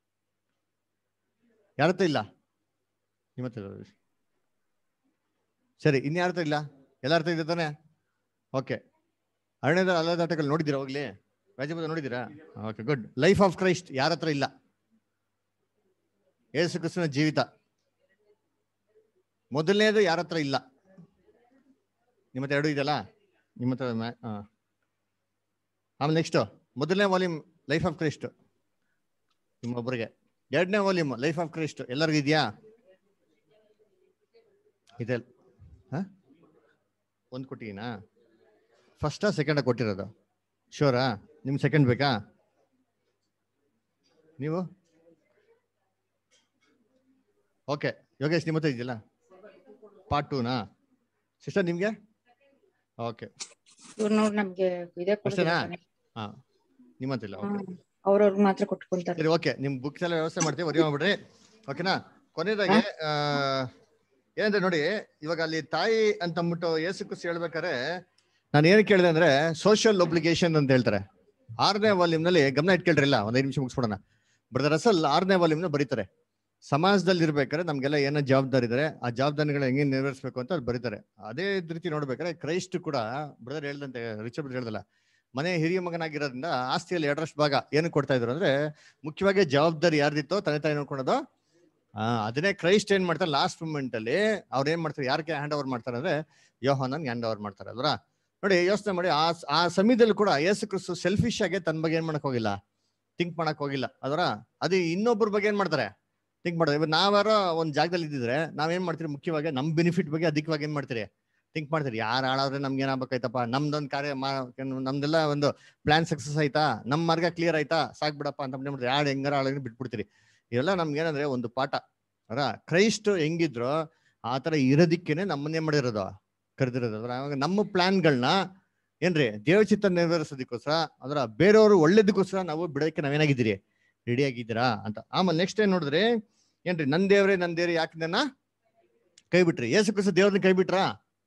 ಯಾರ ಹತ್ರ ಇಲ್ಲ ನಿಮ್ಮ ಹತ್ರ ಇಲ್ಲ ಹರೀಶ್ ಸರಿ ಇನ್ಯಾರ ಹತ್ರ ಇಲ್ಲ ಎಲ್ಲರ ಹತ್ರ ಇದೆ ತಾನೆ ಓಕೆ ಅರಣ್ಯದ ಅಲೆದಾಟಗಳು ನೋಡಿದ್ದೀರಾ ಹೋಗ್ಲಿ ರಾಜಪದ ನೋಡಿದ್ದೀರಾ okay good life of Christ ಯಾರ ಹತ್ರ ಇಲ್ಲ ಯೇಸು ಕ್ರಿಸ್ತನ ಜೀವಿತ ಮೊದಲನೇದು ಯಾರ ಹತ್ರ ಇಲ್ಲ ನಿಮ್ಮ ಹತ್ರ ಎರಡು ಇದೆಯಲ್ಲ ನಿಮ್ಮ ಹತ್ರ ಮ್ಯಾ- ಆ. ಆಮೇಲೆ ನೆಕ್ಸ್ಟ್ ಮೊದಲನೇ ವಾಲ್ಯೂಮ್ ಲೈಫ್ ಆಫ್ ಕ್ರೈಸ್ಟ್ ನಿಮ್ಮೊಬ್ಬರಿಗೆ ಎರಡನೇ ವಾಲ್ಯೂಮ್ ಲೈಫ್ ಆಫ್ ಕ್ರೈಸ್ಟ್ ಎಲ್ಲರಿಗೂ ಇದೆಯಾ ಇದೆ ಹಾ ಒಂದು ಕೊಟ್ಟಿನಾ ಫಸ್ಟಾ ಸೆಕೆಂಡಾ ಕೊಟ್ಟಿರೋದು ಶೋರಾ ನಿಮ್ಗೆ ಸೆಕೆಂಡ್ ಬೇಕಾ ನೀವು ಓಕೆ ಯೋಗೇಶ್ ನಿಮ್ಮ ಹತ್ರ ಇದೆಯಲ್ಲ ಪಾರ್ಟ್ ಟೂನಾ ಸಿಸ್ಟರ್ ನಿಮಗೆ ಓಕೆ ಇವ್ರು ನೋಡಿ ನಮ್ಗೆ ಇದೇ ಅಷ್ಟೇನಾ ಕೊಡ್ತಾರೆ ಹಾ ನಿಮ್ಮ ಹತ್ರ ಇಲ್ಲ ಓಕೆ ಅವ್ರವ್ರಿಗೆ ಮಾತ್ರ ಕೊಟ್ಕೊಂತಾರೆ ಸರಿ ಓಕೆ ನಿಮ್ ಬುಕ್ಸ್ ಎಲ್ಲ ವ್ಯವಸ್ಥೆ ಮಾಡ್ತೀವಿ ವರಿ ಮಾಡ್ಬಿಡ್ರಿ ಓಕೆನಾ ಕೊನೆಯದಾಗಿ ಆ, ಏನಂದ್ರೆ ನೋಡಿ ಇವಾಗ ಅಲ್ಲಿ ತಾಯಿ ಅಂತ ಅಂದ್ಬಿಟ್ಟು ಏಸು ಕುಸ್ ಹೇಳ್ಬೇಕಾರೆ ನಾನು ಏನು ಕೇಳಿದೆ ಅಂದ್ರೆ ಸೋಷಿಯಲ್ ಒಬ್ಲಿಗೇಷನ್ ಅಂತ ಹೇಳ್ತಾರೆ ಆರನೇ ವಾಲ್ಯೂಮ್ ನಲ್ಲಿ ಗಮನ ಇಟ್ಕೊಳ್ರಿಲ್ಲ ಒಂದ್ ಐದು ನಿಮಿಷ ಮುಗಿಸ್ಬಿಡೋಣ ಬ್ರದರ್ ಅಸಲ್ ಆರನೇ ವಾಲ್ಯೂಮ್ ನ ಬರೀತಾರೆ ಸಮಾಜದಲ್ಲಿ ಇರ್ಬೇಕಾದ್ರೆ ನಮ್ಗೆಲ್ಲ ಏನೋ ಜವಾಬ್ದಾರಿ ಇದಾರೆ ಆ ಜವಾಬ್ದಾರಿಗಳನ್ನ ಹೆಂಗೆ ನೆರವೇರಿಸಬೇಕು ಅಂತ ಅವ್ರು ಬರೀತಾರೆ ಅದೇ ರೀತಿ ನೋಡ್ಬೇಕಾದ್ರೆ ಕ್ರೈಸ್ಟ್ ಕೂಡ ಬ್ರದರ್ ಹೇಳ್ದಂತೆ ರಿಚರ್ಡ್ ಬ್ರದರ್ ಹೇಳ್ದಲ್ಲ ಮನೆ ಹಿರಿಯ ಮಗನಾಗಿರೋದ್ರಿಂದ ಆಸ್ತಿಯಲ್ಲಿ ಎರಡರಷ್ಟು ಭಾಗ ಏನು ಕೊಡ್ತಾ ಇದ್ರು ಅಂದ್ರೆ ಮುಖ್ಯವಾಗಿ ಜವಾಬ್ದಾರಿ ಯಾರ್ದಿತ್ತೋ ತಂದೆ ತಾಯಿ ನೋಡ್ಕೊಳೋದು ಆ ಅದನ್ನೇ ಕ್ರೈಸ್ಟ್ ಏನ್ ಮಾಡ್ತಾರೆ ಲಾಸ್ಟ್ ಮೂಮೆಂಟ್ ಅಲ್ಲಿ ಅವ್ರು ಏನ್ ಮಾಡ್ತಾರೆ ಯಾರಿಗೆ ಹ್ಯಾಂಡ್ ಓವರ್ ಮಾಡ್ತಾರೆ ಅಂದ್ರೆ ಯೋಹಾನನ್ ಹ್ಯಾಂಡ್ ಓವರ್ ಮಾಡ್ತಾರೆ ಅಲ್ವಾ ನೋಡಿ ಯೋಚನೆ ಮಾಡಿ ಆ ಆ ಸಮಯದಲ್ಲಿ ಕೂಡ ಯೇಸು ಕ್ರಿಸ್ತು ಸೆಲ್ಫಿಶ್ ಆಗಿ ತನ್ನ ಬಗ್ಗೆ ಏನ್ ಮಾಡಕ್ ಹೋಗಿಲ್ಲ ಥಿಂಕ್ ಮಾಡಕ್ ಹೋಗಿಲ್ಲ ಅದರ ಅದು ಇನ್ನೊಬ್ಬರ ಬಗ್ಗೆ ಏನ್ ಮಾಡ್ತಾರೆ ಥಿಂಕ್ ಮಾಡೋದು ಇವಾಗ ನಾವಾರ ಒಂದ್ ಜಾಗದಲ್ಲಿ ಇದ್ದಿದ್ರೆ ನಾವೇನ್ ಮಾಡ್ತೀರಿ ಮುಖ್ಯವಾಗಿ ನಮ್ ಬೆನಿಫಿಟ್ ಬಗ್ಗೆ ಅಧಿಕವಾಗಿ ಏನ್ ಮಾಡ್ತೀರಿ ಥಿಂಕ್ ಮಾಡ್ತೀರಿ ಯಾರು ಹಾಳಾದ್ರೆ ನಮ್ಗೆ ಏನಾಗ್ಬೇಕಾಯ್ತಪ್ಪ ನಮ್ದೊಂದು ಕಾರ್ಯ ಮಾ- ನಮ್ದೆಲ್ಲ ಒಂದು ಪ್ಲಾನ್ ಸಕ್ಸಸ್ ಆಯ್ತಾ ನಮ್ ಮಾರ್ಗ ಕ್ಲಿಯರ್ ಆಯ್ತಾ ಸಾಕ್ ಬಿಡಪ್ಪ ಅಂತ ಮಾಡ್ತೀರಿ ಯಾರು ಹೆಂಗಾರ ಹಾಳಾಗಿ ಬಿಟ್ಬಿಡ್ತೀರಿ ಇವೆಲ್ಲ ನಮ್ಗೆ ಏನಂದ್ರೆ ಒಂದು ಪಾಠ ಅರ ಕ್ರೈಸ್ಟ್ ಹೆಂಗಿದ್ರು ಆ ತರ ಇರೋದಿಕ್ಕೇನೆ ನಮ್ಮನ್ನೇ ಮಾಡಿರೋದು ಕರೆದಿರೋದು ಅದ್ರ ಅವಾಗ ನಮ್ಮ ಪ್ಲಾನ್ಗಳನ್ನ ಏನ್ರಿ ದೇವಚಿತ್ತ ನೆರವೇರಿಸೋದಕ್ಕೋಸ್ಕರ ಅದರ ಬೇರೆಯವರು ಒಳ್ಳೇದಕ್ಕೋಸ್ಕರ ನಾವು ಬಿಡೋಕೆ ನಾವೇನಾಗಿದ್ದೀರಿ ರೆಡಿ ಆಗಿದ್ದೀರಾ ಅಂತ ಆಮೇಲೆ ನೆಕ್ಸ್ಟ್ ಏನ್ ನೋಡಿದ್ರಿ ಏನ್ರಿ ನನ್ ದೇವ್ರೆ ನನ್ ದೇವ್ರೆ ಯಾಕೆ ನನ್ನ ಕೈ ಬಿಟ್ರಿ ಏಸು ಕ್ರಿಸ್ತ ದೇವ್ರನ್ನ ಕೈ ಬಿಟ್ರಾ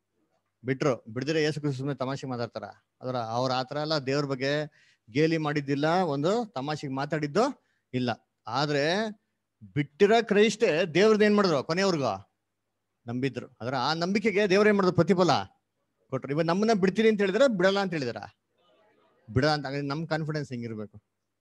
ಬಿಟ್ರು ಬಿಡದಿರ ಏಸು ಕ್ರಿಸ್ತ ಸುಮ್ಮನೆ ತಮಾಷೆ ಮಾತಾಡ್ತಾರ ಅದರ ಅವ್ರ ಆತರ ಎಲ್ಲ ದೇವ್ರ ಬಗ್ಗೆ ಗೇಲಿ ಮಾಡಿದ್ದಿಲ್ಲ ಒಂದು ತಮಾಷೆಗೆ ಮಾತಾಡಿದ್ದು ಇಲ್ಲ ಆದ್ರೆ ಬಿಟ್ಟಿರೋ ಕ್ರೈಸ್ಟೇ ದೇವ್ರದ್ದು ಏನ್ ಮಾಡಿದ್ರು ಕೊನೆಯವ್ರಿಗೂ ನಂಬಿದ್ರು ಅದರ ಆ ನಂಬಿಕೆಗೆ ದೇವ್ರ ಏನ್ ಮಾಡಿದ್ರು ಪ್ರತಿಫಲ ಕೊಟ್ರು ಇವಾಗ ನಮ್ಮನ್ನ ಬಿಡ್ತೀರಿ ಅಂತ ಹೇಳಿದ್ರ ಬಿಡಲ್ಲ ಅಂತ ಹೇಳಿದಾರ ಬಿಡ ಅಂತ ಹಾಗಾದ್ರೆ ನಮ್ ಕಾನ್ಫಿಡೆನ್ಸ್ ಹೆಂಗಿರ್ಬೇಕು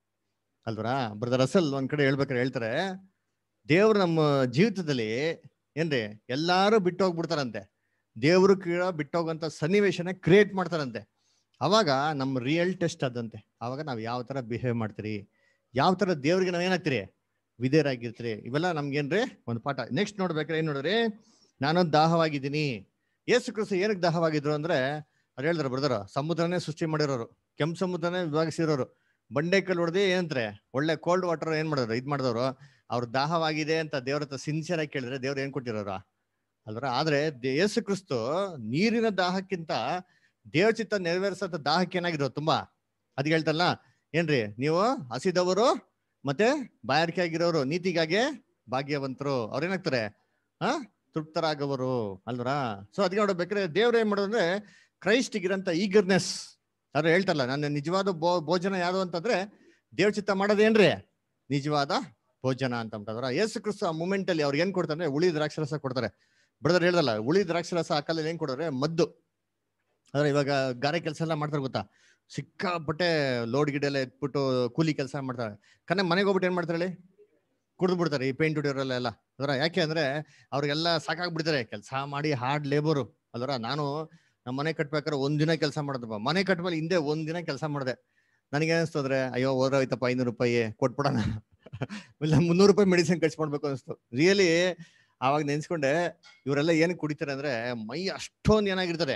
ಅಲ್ವರಾ ಬ್ರದರ್ ಅಸಲ್ ಒಂದ್ ಕಡೆ ಹೇಳ್ಬೇಕಾರೆ ಹೇಳ್ತಾರೆ ದೇವ್ರು ನಮ್ಮ ಜೀವಿತದಲ್ಲಿ ಏನ್ರಿ ಎಲ್ಲಾರು ಬಿಟ್ಟು ಹೋಗ್ಬಿಡ್ತಾರಂತೆ ದೇವ್ರು ಕೀಳ ಬಿಟ್ಟೋಗಂತ ಸನ್ನಿವೇಶನ ಕ್ರಿಯೇಟ್ ಮಾಡ್ತಾರಂತೆ ಅವಾಗ ನಮ್ಮ ರಿಯಲ್ ಟೆಸ್ಟ್ ಅದಂತೆ ಅವಾಗ ನಾವ್ ಯಾವ ತರ ಬಿಹೇವ್ ಮಾಡ್ತೀರಿ ಯಾವ ತರ ದೇವ್ರಿಗೆ ನಾವ್ ಏನಾಗ್ತೀರಿ ವಿಧೇಯರಾಗಿರ್ತೀರಿ ಇವೆಲ್ಲ ನಮ್ಗೇನ್ರಿ ಒಂದು ಪಾಠ ನೆಕ್ಸ್ಟ್ ನೋಡ್ಬೇಕಾದ್ರೆ ಏನ್ ನೋಡ್ರಿ ನಾನು ದಾಹವಾಗಿದ್ದೀನಿ ಯೇಸು ಕ್ರಿಸ್ತು ಏನಕ್ಕೆ ದಾಹವಾಗಿದ್ರು ಅಂದ್ರೆ ಅವ್ರು ಹೇಳಿದ್ರು ಬ್ರದರ್ ಸಮುದ್ರನೇ ಸೃಷ್ಟಿ ಮಾಡಿರೋರು ಕೆಂಪು ಸಮುದ್ರನೇ ವಿಭಾಗಿಸಿರೋರು ಬಂಡೆಕಲ್ಲು ಹೊಡೆದು ಏನಂತಾರೆ ಒಳ್ಳೆ ಕೋಲ್ಡ್ ವಾಟರ್ ಏನ್ ಮಾಡಿದ್ರು ಇದ್ ಮಾಡಿದವರು ಅವ್ರ ದಾಹವಾಗಿದೆ ಅಂತ ದೇವ್ರ ಹತ್ರ ಸಿನ್ಸಿಯರ್ ಆಗಿ ಕೇಳಿದ್ರೆ ದೇವ್ರು ಏನ್ ಕೊಟ್ಟಿರೋರ ಅಲ್ರ ಆದ್ರೆ ದೇ- ಯೇಸು ಕ್ರಿಸ್ತು ನೀರಿನ ದಾಹಕ್ಕಿಂತ ದೇವಚಿತ್ತ ನೆರವೇರಿಸೋ ದಾಹಕ್ಕೆ ಏನಾಗಿರೋ ತುಂಬಾ ಅದ್ ಹೇಳ್ತಲ್ಲ ಏನ್ರಿ ನೀವು ಹಸಿದವರು ಮತ್ತೆ ಬಾಯಾರಿಕೆ ಆಗಿರೋರು ನೀತಿಗಾಗಿ ಭಾಗ್ಯವಂತರು ಅವ್ರೇನಾಗ್ತಾರೆ ಆ ತೃಪ್ತರಾಗವರು ಅಲ್ವರಾ ಸೊ ಅದಕ್ಕೆ ನೋಡ್ಬೇಕಾದ್ರೆ ದೇವ್ರ ಏನ್ ಮಾಡೋದಂದ್ರೆ ಕ್ರೈಸ್ಟಿಗಿರಂತ ಈಗರ್ನೆಸ್ ಯಾರು ಹೇಳ್ತಾರಲ್ಲ ನನ್ನ ನಿಜವಾದ ಭೋ ಭೋಜನ ಯಾವುದು ಅಂತಂದ್ರೆ ದೇವ್ರ ಚಿತ್ತ ಮಾಡೋದೇನ್ರಿ ನಿಜವಾದ ಭೋಜನ ಅಂತ ಅಂತಾರ ಯೇಸು ಕ್ರಿಸ್ತು ಆ ಮೂಮೆಂಟ್ ಅಲ್ಲಿ ಅವ್ರಿಗೆ ಏನ್ ಕೊಡ್ತಾರೆ ಉಳಿ ದ್ರಾಕ್ಷರಸ ಕೊಡ್ತಾರೆ ಬ್ರದರ್ ಹೇಳ್ದಲ್ಲ ಉಳಿ ದ್ರಾಕ್ಷರಸ ಆ ಕಾಲದಲ್ಲಿ ಏನ್ ಕೊಡೋರೆ ಮದ್ದು ಆದ್ರೆ ಇವಾಗ ಗಾರೆ ಕೆಲಸ ಎಲ್ಲ ಮಾಡ್ತಾರೆ ಗೊತ್ತಾ ಸಿಕ್ಕಾಪಟ್ಟೆ ಲೋಡ್ ಗಿಡ ಎಲ್ಲ ಎತ್ಬಿಟ್ಟು ಕೂಲಿ ಕೆಲಸ ಮಾಡ್ತಾರೆ ಕನ್ನ ಮನೆಗೆ ಹೋಗ್ಬಿಟ್ಟು ಏನ್ ಮಾಡ್ತಾರೆ ಹೇಳಿ ಕುಡಿದು ಬಿಡ್ತಾರೆ ಈ ಪೇಂಟ್ ಹೊಡಿಯೋರೆಲ್ಲ ಎಲ್ಲ ಅದರ ಯಾಕೆ ಅಂದ್ರೆ ಅವ್ರಿಗೆಲ್ಲ ಸಾಕಾಗ್ಬಿಡ್ತಾರೆ ಕೆಲಸ ಮಾಡಿ ಹಾರ್ಡ್ ಲೇಬರು ಅಲ್ವರ ನಾನು ನಮ್ಮ ಮನೆ ಕಟ್ಬೇಕಾದ್ರೆ ಒಂದಿನ ಕೆಲಸ ಮಾಡೋದಪ್ಪ ಮನೆ ಕಟ್ಮೇಲೆ ಹಿಂದೆ ಒಂದಿನ ಕೆಲಸ ಮಾಡಿದೆ ನನಗೆ ಅನಿಸ್ತದ್ರೆ ಅಯ್ಯೋ ಹೋದ್ರಾಯ್ತಪ್ಪ ಐನೂರು ರೂಪಾಯಿ ಕೊಟ್ಬಿಡೋಣ ಇಲ್ಲ ಮುನ್ನೂರು ರೂಪಾಯಿ ಮೆಡಿಸಿನ್ ಖರ್ಚು ಮಾಡ್ಬೇಕು ಅನಿಸ್ತು ರಿಯಲಿ ಆವಾಗ ನೆನ್ಸ್ಕೊಂಡೆ ಇವರೆಲ್ಲ ಏನ್ ಕುಡಿತಾರೆ ಅಂದ್ರೆ ಮೈ ಅಷ್ಟೊಂದು ಏನಾಗಿರ್ತಾರೆ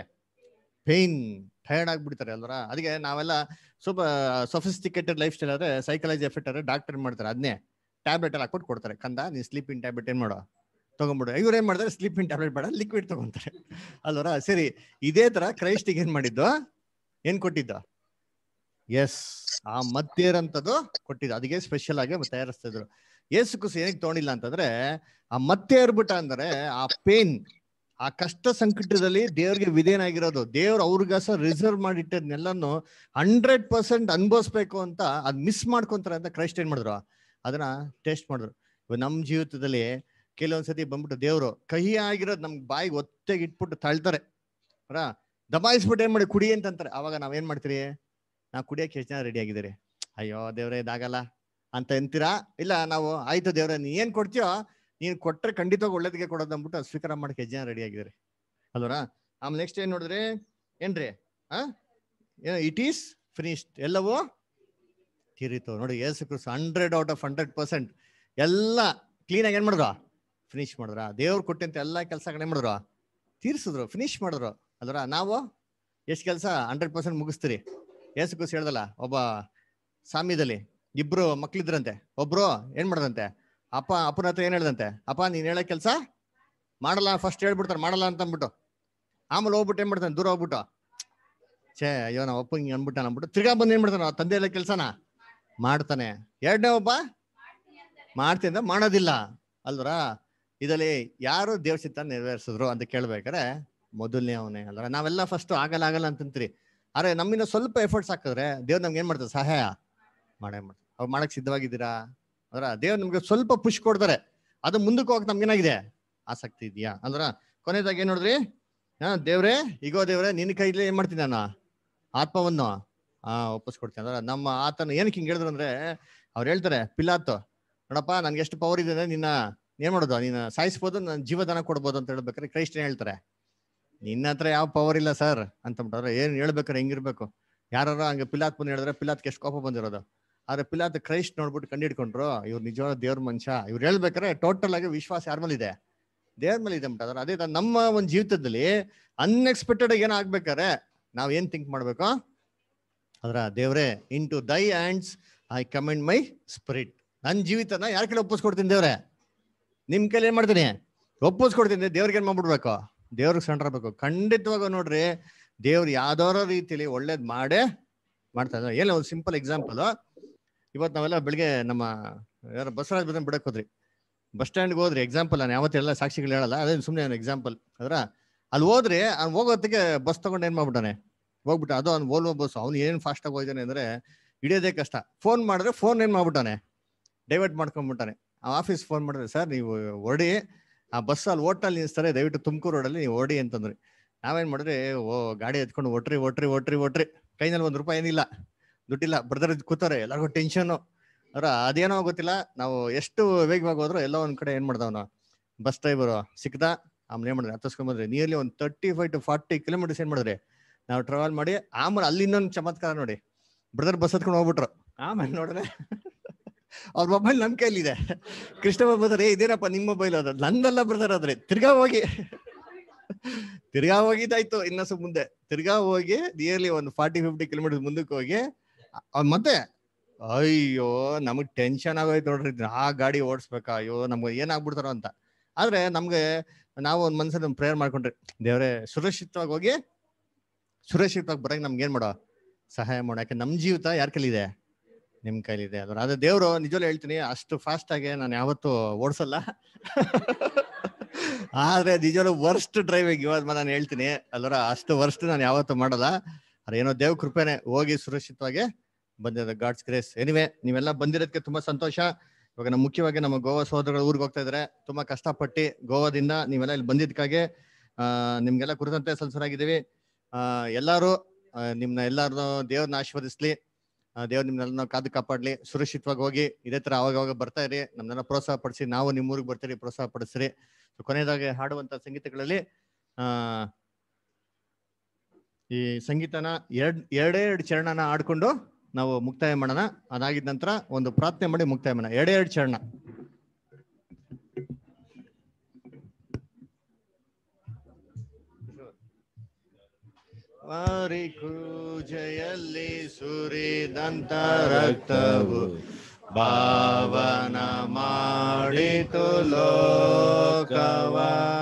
ಪೇನ್ ಟಯರ್ಡ್ ಆಗ್ಬಿಡ್ತಾರೆ ಅಲ್ವರ ಅದಕ್ಕೆ ನಾವೆಲ್ಲ ಸ್ವಲ್ಪ ಸೊಫಿಸ್ಟಿಕೇಟೆಡ್ ಲೈಫ್ ಸ್ಟೈಲ್ ಆದ್ರೆ ಸೈಕಾಲಜಿ ಎಫೆಕ್ಟ್ ಆದ್ರೆ ಡಾಕ್ಟರ್ ಮಾಡ್ತಾರೆ ಅದನ್ನೇ ಟ್ಯಾಬ್ಲೆಟ್ ಎಲ್ಲ ಹಾಕ್ಬಿಟ್ಟು ಕೊಡ್ತಾರೆ ಕಂದ ನೀನ್ ಸ್ಲೀಪಿಂಗ್ ಟ್ಯಾಬ್ಲೆಟ್ ಏನ್ ಮಾಡೋ ತಗೊಂಡ್ಬಿಡು ಇವ್ರು ಏನ್ ಮಾಡ್ತಾರೆ ಸ್ಲೀಪಿಂಗ್ ಟ್ಯಾಬ್ಲೆಟ್ ಬೇಡ ಲಿಕ್ವಿಡ್ ತಗೊಂತಾರೆ ಅಲ್ವರ ಸರಿ ಇದೇ ತರ ಕ್ರೈಸ್ಟಿಗೆ ಏನ್ ಮಾಡಿದ್ದು ಏನ್ ಕೊಟ್ಟಿದ್ದು ಎಸ್ ಆ ಮತ್ತೇರಂತದ್ದು ಕೊಟ್ಟಿದ್ದು ಅದಕ್ಕೆ ಸ್ಪೆಷಲ್ ಆಗಿ ತಯಾರಿಸ್ತಾ ಇದ್ರು ಏಸು ಕುಸು ಏನಕ್ಕೆ ತಗೊಂಡಿಲ್ಲ ಅಂತಂದ್ರೆ ಆ ಮತ್ತೇರ್ಬಿಟ್ಟ ಅಂದ್ರೆ ಆ ಪೇನ್ ಆ ಕಷ್ಟ ಸಂಕಟದಲ್ಲಿ ದೇವ್ರಿಗೆ ವಿಧೇಯನಾಗಿರೋದು ದೇವ್ರು ಅವ್ರಿಗಾಸ ರಿಸರ್ವ್ ಮಾಡಿಟ್ಟದ್ನೆಲ್ಲನು ಹಂಡ್ರೆಡ್ ಪರ್ಸೆಂಟ್ ಅನ್ಭವಿಸ್ಬೇಕು ಅಂತ ಅದ್ ಮಿಸ್ ಮಾಡ್ಕೊಂತಾರೆ ಅಂತ ಕ್ರೈಸ್ಟ್ ಏನ್ ಮಾಡಿದ್ರು ಅದನ್ನ ಟೇಸ್ಟ್ ಮಾಡಿದ್ರು ಇವಾಗ ನಮ್ಮ ಜೀವಿತದಲ್ಲಿ ಕೆಲವೊಂದ್ಸತಿ ಬಂದ್ಬಿಟ್ಟು ದೇವ್ರು ಕಹಿ ಆಗಿರೋದು ನಮ್ಗೆ ಬಾಯಿಗೆ ಒತ್ತೆಗೆ ಇಟ್ಬಿಟ್ಟು ತಳ್ತಾರೆ ಅರ ದಬಾಯಿಸ್ಬಿಟ್ಟು ಏನ್ ಮಾಡಿ ಕುಡಿ ಅಂತಂತಾರೆ ಅವಾಗ ನಾವೇನ್ ಮಾಡ್ತೀರಿ ನಾವು ಕುಡಿಯಕ್ಕೆ ಎಷ್ಟು ಜನ ರೆಡಿ ಆಗಿದ್ದೀರಿ ಅಯ್ಯೋ ದೇವ್ರೆ ಇದಾಗಲ್ಲ ಅಂತ ಅಂತೀರಾ ಇಲ್ಲ ನಾವು ಆಯ್ತು ದೇವ್ರೆ ನೀ ಏನ್ ಕೊಡ್ತೀಯೋ ನೀನ್ ಕೊಟ್ರೆ ಖಂಡಿತವಾಗಿ ಒಳ್ಳೇದಕ್ಕೆ ಕೊಡೋದು ಅಂದ್ಬಿಟ್ಟು ಅದ್ ಸ್ವೀಕಾರ ಮಾಡಕ್ಕೆ ಎಷ್ಟು ಜನ ರೆಡಿ ಆಗಿದ್ದೀರಿ ಅಲ್ವರಾ ಆಮೇಲೆ ನೆಕ್ಸ್ಟ್ ಏನ್ ನೋಡಿದ್ರಿ ಏನ್ರಿ ಆ ಇಟ್ ಈಸ್ ಫಿನಿಶ್ಡ್ ಎಲ್ಲವೂ ತೀರಿತು ನೋಡಿ Yesu Kristu hundred out of hundred percent ಎಲ್ಲ ಕ್ಲೀನಾಗಿ ಏನ್ ಮಾಡಿದ್ರು ಫಿನಿಶ್ ಮಾಡಿದ್ರ ದೇವ್ರು ಕೊಟ್ಟಂತ ಎಲ್ಲ ಕೆಲಸಗಳೇ ಮಾಡಿದ್ರು ತೀರ್ಸಿದ್ರು ಫಿನಿಶ್ ಮಾಡಿದ್ರು ಅಲ್ವರ ನಾವು ಎಷ್ಟು ಕೆಲಸ ಹಂಡ್ರೆಡ್ ಪರ್ಸೆಂಟ್ ಮುಗಿಸ್ತೀರಿ ಏಸು ಕ್ರಿಸ್ತು ಹೇಳ್ದಲ್ಲ ಒಬ್ಬ ಸಾಮ್ಯದಲ್ಲಿ ಇಬ್ರು ಮಕ್ಳಿದ್ರಂತೆ ಒಬ್ರು ಏನ್ ಮಾಡ್ದಂತೆ ಅಪ್ಪ ಅಪ್ಪನ ಹತ್ರ ಏನ್ ಹೇಳ್ದಂತೆ ಅಪ್ಪ ನೀನ್ ಹೇಳೋ ಕೆಲಸ ಮಾಡಲ್ಲ ಫಸ್ಟ್ ಹೇಳ್ಬಿಡ್ತಾರೆ ಮಾಡಲ್ಲ ಅಂತ ಅಂದ್ಬಿಟ್ಟು ಆಮೇಲೆ ಹೋಗ್ಬಿಟ್ಟು ಏನ್ ಮಾಡ್ತಾನೆ ದೂರ ಹೋಗ್ಬಿಟ್ಟು ಛೇ ಅಯ್ಯೋ ನಾವು ಅಪ್ಪ ಹಿಂಗೆ ಅನ್ಬಿಟ್ಟ ಅಂದ್ಬಿಟ್ಟು ತಿರ್ಗಾ ಬಂದು ಏನ್ ಮಾಡ್ತಾನೆ ಅವ್ನ್ ತಂದೆ ಎಲ್ಲ ಕೆಲಸನ ಮಾಡ್ತಾನೆ ಎರಡನೇ ಒಬ್ಬ ಮಾಡ್ತೀನಿ ಅಂತ ಮಾಡೋದಿಲ್ಲ ಅಲ್ವರಾ ಇದರಲ್ಲಿ ಯಾರು ದೇವ್ರ ಚಿತ್ತ ನೆರವೇರಿಸಿದ್ರು ಅಂತ ಕೇಳ್ಬೇಕಾರೆ ಮೊದಲನೇ ಅವನೇ ಅಲ್ವರ ನಾವೆಲ್ಲ ಫಸ್ಟ್ ಆಗಲ್ಲ ಆಗಲ್ಲ ಅಂತಂತೀರಿ ಆದ್ರೆ ನಮ್ಮಿಂದ ಸ್ವಲ್ಪ ಎಫರ್ಟ್ಸ್ ಹಾಕಿದ್ರೆ ದೇವ್ರು ನಮ್ಗೆ ಏನ್ ಮಾಡ್ತಾರೆ ಸಹಾಯ ಮಾಡೇ ಮಾಡ್ತಾರೆ ಅವ್ರು ಮಾಡಕ್ ಸಿದ್ಧವಾಗಿದ್ದೀರಾ ಅದರ ದೇವ್ರು ನಮ್ಗೆ ಸ್ವಲ್ಪ ಪುಷ್ ಕೊಡ್ತಾರೆ ಅದು ಮುಂದಕ್ಕೆ ಹೋಗಕ್ ನಮ್ಗೇನಾಗಿದೆ ಆಸಕ್ತಿ ಇದೆಯಾ ಅಂದ್ರ ಕೊನೆಯದಾಗಿ ಏನ್ ನೋಡಿದ್ರಿ ಹಾ ದೇವ್ರೇ ಈಗೋ ದೇವ್ರೆ ನಿನ್ನ ಕೈಲಿ ಏನ್ ಮಾಡ್ತೀನಿ ನಾನು ಆತ್ಮವನ್ನು ಆ ಒಪ್ಪಿಸ್ಕೊಡ್ತೀನಿ ಅಂದ್ರೆ ನಮ್ಮ ಆತನ ಏನಕ್ಕೆ ಹಿಂಗೆ ಹೇಳಿದ್ರು ಅಂದ್ರೆ ಅವ್ರು ಹೇಳ್ತಾರೆ ಪಿಲಾತ್ ನೋಡಪ್ಪ ನನ್ಗೆ ಎಷ್ಟು ಪವರ್ ಇದೆ ಅಂದ್ರೆ ನಿನ್ನ ಏನ್ ಮಾಡೋದು ನೀನು ಸಾಯಿಸ್ಬೋದು ನಾನು ಜೀವದಾನ ಕೊಡ್ಬೋದು ಅಂತ ಹೇಳ್ಬೇಕಾದ್ರೆ ಕ್ರೈಸ್ಟ್ ಏನ್ ಹೇಳ್ತಾರೆ ನಿನ್ನ ಹತ್ರ ಯಾವ ಪವರ್ ಇಲ್ಲ ಸರ್ ಅಂತ ಬಿಟ್ಟವ್ರೆ ಏನ್ ಹೇಳ್ಬೇಕಾರೆ ಹೆಂಗಿರ್ಬೇಕು ಯಾರು ಹಂಗೆ ಪಿಲಾತ್ ಬಂದು ಹೇಳಿದ್ರೆ ಪಿಲಾತ್ಗೆ ಎಷ್ಟು ಕೋಪ ಬಂದಿರೋದು ಆದ್ರೆ ಪಿಲಾತ್ ಕ್ರೈಸ್ಟ್ ನೋಡ್ಬಿಟ್ಟು ಕಂಡಿಡ್ಕೊಂಡ್ರು ಇವ್ರು ನಿಜವಾದ ದೇವ್ರ ಮನುಷ್ಯ ಇವ್ರು ಹೇಳ್ಬೇಕಾರೆ ಟೋಟಲ್ ಆಗಿ ವಿಶ್ವಾಸ ಯಾರ ಮೇಲೆ ಇದೆ ದೇವ್ರ ಮೇಲೆ ಇದೆ ಬಿಟ್ಟಾದ್ರೆ ಅದೇ ತರ ನಮ್ಮ ಒಂದು ಜೀವಿತದಲ್ಲಿ ಅನ್ಎಕ್ಸ್ಪೆಕ್ಟೆಡ್ ಆಗಿ ಏನೋ ಆಗ್ಬೇಕಾರೆ ನಾವ್ ಏನ್ ಥಿಂಕ್ ಮಾಡ್ಬೇಕು ಅದ್ರ ದೇವ್ರೆ into thy hands I commend my spirit ನನ್ನ ಜೀವಿತನ ಯಾರ ಕೈಲಿ ಒಪ್ಪಿಸ್ಕೊಡ್ತೀನಿ ದೇವ್ರೆ ನಿಮ್ ಕೈಲಿ ಏನ್ ಮಾಡ್ತೀನಿ ಒಪ್ಪಿಸ್ಕೊಡ್ತೀನಿ ದೇವ್ರಿಗೆ ಏನ್ ಮಾಡ್ಬಿಡ್ಬೇಕು ದೇವ್ರಿಗೆ ಸಣ್ಣ ಖಂಡಿತವಾಗ ನೋಡ್ರಿ ದೇವ್ರು ಯಾವ್ದಾರ ರೀತಿಲಿ ಒಳ್ಳೇದ್ ಮಾಡೇ ಮಾಡ್ತಾ ಇದ್ದಾರೆ ಏನ ಒಂದು ಸಿಂಪಲ್ ಎಕ್ಸಾಂಪಲ್ ಇವತ್ತು ನಾವೆಲ್ಲ ಬೆಳಿಗ್ಗೆ ನಮ್ಮ ಯಾರು ಬಸವರಾಜ್ ಬಂದ್ರೆ ಬಿಡಕ್ ಹೋದ್ರಿ ಬಸ್ ಸ್ಟ್ಯಾಂಡ್ಗೆ ಹೋದ್ರಿ ಎಕ್ಸಾಂಪಲ್ ನಾನು ಯಾವತ್ತೆಲ್ಲ ಸಾಕ್ಷಿಗಳು ಹೇಳಲ್ಲ ಅದೇ ಸುಮ್ಮನೆ ಎಕ್ಸಾಂಪಲ್ ಅದ್ರ ಅಲ್ಲಿ ಹೋದ್ರೆ ಅವ್ನು ಹೋಗೋತ್ತಿಗೆ ಬಸ್ ತಗೊಂಡು ಏನ್ ಮಾಡ್ಬಿಟ್ಟಾನೆ ಹೋಗ್ಬಿಟ್ಟ ಅದು ಅವ್ನು ಓಲ್ವೋ ಬಸ್ ಅವ್ನು ಏನ್ ಫಾಸ್ಟ್ ಆಗಿ ಹೋಗಿದ್ದಾನೆ ಅಂದ್ರೆ ಹಿಡಿಯೋದೇ ಕಷ್ಟ ಫೋನ್ ಮಾಡಿದ್ರೆ ಫೋನ್ ಏನ್ ಮಾಡ್ಬಿಟ್ಟಾನೆ ಡೈವರ್ಟ್ ಮಾಡ್ಕೊಂಡ್ಬಿಟ್ಟಾನೆ ಆ ಆಫೀಸ್ ಫೋನ್ ಮಾಡಿದ್ರೆ ಸರ್ ನೀವು ಹೊಡಿ ಆ ಬಸ್ ಅಲ್ಲಿ ಓಟ್ನಲ್ಲಿ ನಿಲ್ಲಿಸ್ತಾರೆ ದಯವಿಟ್ಟು ತುಮಕೂರು ರೋಡಲ್ಲಿ ನೀವು ಓಡಿ ಅಂತಂದ್ರಿ ನಾವೇನ್ ಮಾಡಿದ್ರಿ ಓ ಗಾಡಿ ಎತ್ಕೊಂಡು ಒಟ್ರಿ ಒಟ್ರಿ ಒಟ್ರಿ ಒಟ್ರಿ ಕೈನಲ್ಲಿ ಒಂದ್ ರೂಪಾಯಿ ಏನಿಲ್ಲ ದುಡ್ಡಿಲ್ಲ ಬ್ರದರ್ ಕೂತಾರೆ ಎಲ್ಲರಿಗೂ ಟೆನ್ಷನ್ ಅವ್ರ ಅದೇನೋ ಗೊತ್ತಿಲ್ಲ ನಾವು ಎಷ್ಟು ವೇಗವಾಗಿ ಹೋದ್ರು ಎಲ್ಲ ಒಂದ್ ಕಡೆ ಏನ್ ಮಾಡ್ದವನು ಬಸ್ ಡ್ರೈವರ್ ಸಿಕ್ದ ಆಮೇಲೆ ಏನ್ ಮಾಡಿದ್ರೆ ಹತ್ತಿಸ್ಕೊಂಬಂದ್ರಿ ನಿಯರ್ಲಿ ಒಂದು thirty five to forty kilometres ಏನ್ ಮಾಡಿದ್ರಿ ನಾವು ಟ್ರಾವೆಲ್ ಮಾಡಿ ಆಮೇಲೆ ಅಲ್ಲಿ ಇನ್ನೊಂದು ಚಮತ್ಕಾರ ನೋಡಿ ಬ್ರದರ್ ಬಸ್ ಹತ್ಕೊಂಡು ಹೋಗ್ಬಿಟ್ರು ಆಮೇಲೆ ನೋಡಿದ್ರೆ ಅವ್ರ ಮೊಬೈಲ್ ನನ್ ಕೈಲಿದೆ ಕೃಷ್ಣ ಬರ್ತಾರೆ ಏ ಇದೇನಪ್ಪ ನಿಮ್ಮ ಮೊಬೈಲ್ ಅದು ನಂದಲ್ಲ ಬ್ರದರ್ ಆದ್ರೆ ತಿರ್ಗಾ ಹೋಗಿ ತಿರ್ಗಾ ಹೋಗಿದ್ದಾಯ್ತು ಇನ್ನ ಸ್ವಲ್ಪ ಮುಂದೆ ತಿರ್ಗಾ ಹೋಗಿ ನಿಯರ್ಲಿ ಒಂದು ಫಾರ್ಟಿ ಫಿಫ್ಟಿ ಕಿಲೋಮೀಟರ್ ಮುಂದಕ್ಕೆ ಹೋಗಿ ಅವ್ನ್ ಮತ್ತೆ ಅಯ್ಯೋ ನಮಗ್ ಟೆನ್ಷನ್ ಆಗೋಯ್ತು ನೋಡ್ರಿ ಆ ಗಾಡಿ ಓಡಿಸ್ಬೇಕಾ ಅಯ್ಯೋ ನಮ್ಗೆ ಏನಾಗ್ಬಿಡ್ತಾರೋ ಅಂತ ಆದ್ರೆ ನಮ್ಗೆ ನಾವು ಒಂದ್ ಮನ್ಸಲ್ಲಿ ಒಂದು ಪ್ರೇಯರ್ ಮಾಡ್ಕೊಂಡ್ರಿ ದೇವ್ರೆ ಸುರಕ್ಷಿತವಾಗಿ ಹೋಗಿ ಸುರಕ್ಷಿತವಾಗಿ ಬರಕ್ ನಮ್ಗೆ ಏನ್ ಮಾಡೋ ಸಹಾಯ ಮಾಡೋ ಯಾಕೆ ನಮ್ ಜೀವಿತ ಯಾರ ಕೈಲಿದೆ ನಿಮ್ ಕೈಲಿದೆ ಅದ್ರ ಅದೇ ದೇವ್ರು ನಿಜವಲ್ಲೂ ಹೇಳ್ತೀನಿ ಅಷ್ಟು ಫಾಸ್ಟ್ ಆಗಿ ನಾನು ಯಾವತ್ತು ಓಡಿಸಲ್ಲ ಆದ್ರೆ ನಿಜವಲ್ಲೂ ವರ್ಸ್ಟ್ ಡ್ರೈವಿಂಗ್ ಇವಾಗ ನಾನು ಹೇಳ್ತೀನಿ ಅಲ್ವರ ಅಷ್ಟು ವರ್ಸ್ಟ್ ನಾನು ಯಾವತ್ತು ಮಾಡಲ್ಲ ಅದ್ರ ಏನೋ ದೇವ್ ಕೃಪೆನೆ ಹೋಗಿ ಸುರಕ್ಷಿತವಾಗಿ ಬಂದಿರೋದು ಗಾಡ್ಸ್ ಗ್ರೇಸ್ ಎನಿವೆ ನೀವೆಲ್ಲ ಬಂದಿರೋದಕ್ಕೆ ತುಂಬಾ ಸಂತೋಷ ಇವಾಗ ನಮ್ಮ ಮುಖ್ಯವಾಗಿ ನಮ್ಮ ಗೋವಾ ಸಹೋದರಗಳು ಊರಿಗೆ ಹೋಗ್ತಾ ಇದಾರೆ ತುಂಬಾ ಕಷ್ಟಪಟ್ಟು ಗೋವಾದಿಂದ ನೀವೆಲ್ಲ ಇಲ್ಲಿ ಬಂದಿದ್ದಕ್ಕಾಗಿ ಆ ನಿಮ್ಗೆಲ್ಲ ಕುರಿತಂತೆ ಸಲ್ಸರಾಗಿದ್ದೀವಿ ಆ ಎಲ್ಲಾರು ಆ, ನಿಮ್ನ ಎಲ್ಲಾರು ದೇವ್ರನ್ನ ಆಶೀರ್ವದಿಸ್ಲಿ ಆ, ದೇವ್ರು ನಿಮ್ನೆಲ್ಲ ಕಾದು ಕಾಪಾಡ್ಲಿ ಸುರಕ್ಷಿತವಾಗಿ ಹೋಗಿ ಇದೇ ತರ ಅವಾಗ ಅವಾಗ ಬರ್ತಾ ಇರಿ ನಮ್ನೆಲ್ಲ ಪ್ರೋತ್ಸಾಹ ಪಡಿಸಿ ನಾವು ನಿಮ್ಮ ಊರಿಗೆ ಬರ್ತೀರಿ ಪ್ರೋತ್ಸಾಹ ಪಡಿಸ್ರಿ So, ಕೊನೆಯದಾಗಿ ಹಾಡುವಂತ ಸಂಗೀತಗಳಲ್ಲಿ ಆ ಈ ಸಂಗೀತನ ಎರಡ್ ಎರಡೇ ಎರಡು ಚರಣನ ಆಡ್ಕೊಂಡು ನಾವು ಮುಕ್ತಾಯ ಮಾಡೋಣ ಅದಾಗಿದ ನಂತರ ಒಂದು ಪ್ರಾರ್ಥನೆ ಮಾಡಿ ಮುಕ್ತಾಯ ಮಾಡೋಣ ಎರಡೇ ಎರಡು ಚರಣ ವಾರಿ ಕೂಜೆಯಲ್ಲಿ ಸುರಿದಂತ ರಕ್ತವು ಭಾವನ ಮಾಡಿತು ಲೋಕವ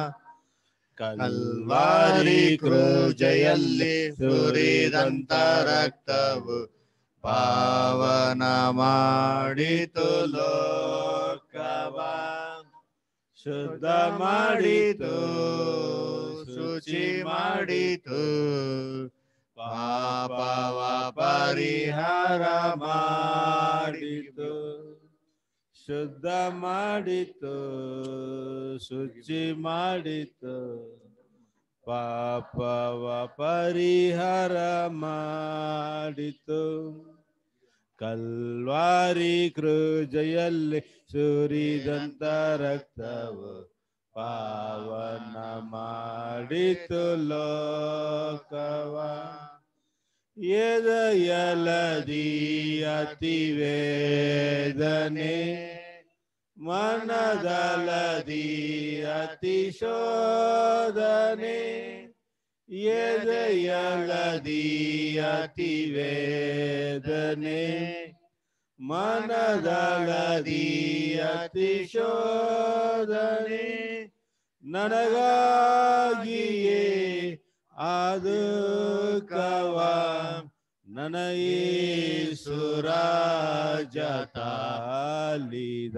ಕಲ್ವಾರಿ ಕ್ರೂಜೆಯಲ್ಲಿ ಸುರಿದಂತ ರಕ್ತವು ಪಾವನ ಮಾಡಿತು ಲೋಕವ ಶುದ್ಧ ಮಾಡಿತು ಶುಚಿ ಮಾಡಿತು ಪಾಪವ ಪರಿಹಾರ ಮಾಡಿತು ಶುದ್ಧ ಮಾಡಿತು ಶುಚಿ ಮಾಡಿತು ಪಾಪವ ಪರಿಹಾರ ಮಾಡಿತು ಕಲ್ವಾರಿ ಕೃಜೆಯಲ್ಲಿ ಸುರಿದಂತ ರಕ್ತವು ಪಾವನ ಮಾಡಿತು ಲೋಕವ ಎದಯಲದಿ ಅತಿ ವೇದನೆ ಮನದಲದಿ ಅತಿ ಶೋಧನೆ ಎದೆಯಲದಿ ಅತಿ ವೇದನೆ ಮನದಳದಿ ಅತಿ ಶೋಧನೆ ನನಗಾಗಿಯೇ ಅದು ಕವ ನನಯೇಸುರಾಜ ತಾಲಿದ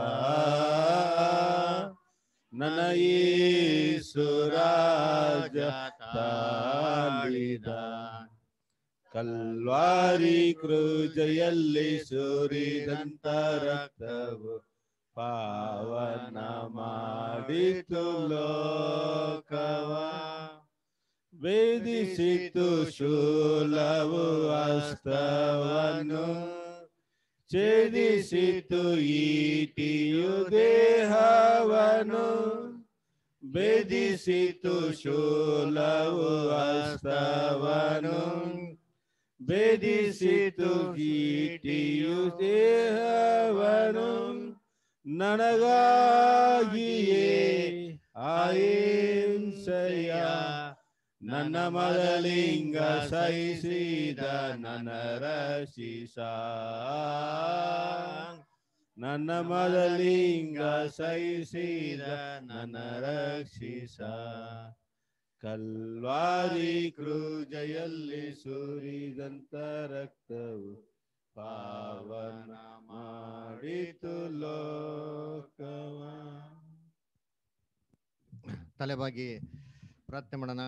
ನನಯೇಸುರಾಜ ತಾಲಿದ ಕಲ್ವಾರಿ ಕೃಜೆಯಲ್ಲಿ ಸುರಿದಂತ ರಕ್ತವು ಪಾವನ ಮಾಡಿತು ಲೋಕವ ವೇದಿಸಿತು ಶೂಲವು ಹಸ್ತವನ್ನು ಛೇದಿಸಿತು ಈಟಿಯು ದೇಹವನು ಭೇದಿಸಿತು ಶೂಲವು ಹಸ್ತವನು ಭೇದಿಸಿತು ಈಟಿಯು ದೇಹವನು ನನಗಾಗಿಯೇ ಆಹಿಂಸೆಯ ನನ್ನ ಮದಲಿಂಗ ಸಹಿಸಿದ ನನ್ನ ರಕ್ಷಿಸ ನನ್ನ ಮದಲಿಂಗ ಸಹಿಸಿದ ನನ್ನ ರಕ್ಷಿಸ ಕಲ್ವಾರಿ ಕ್ರೂಜೆಯಲ್ಲಿ ಸುರಿದಂತ ರಕ್ತವು ಪಾವನ ಮಾಡಿತು ಲೋಕವ ತಲೆಬಾಗಿ ಪ್ರಾರ್ಥನೆ ಮಾಡೋಣ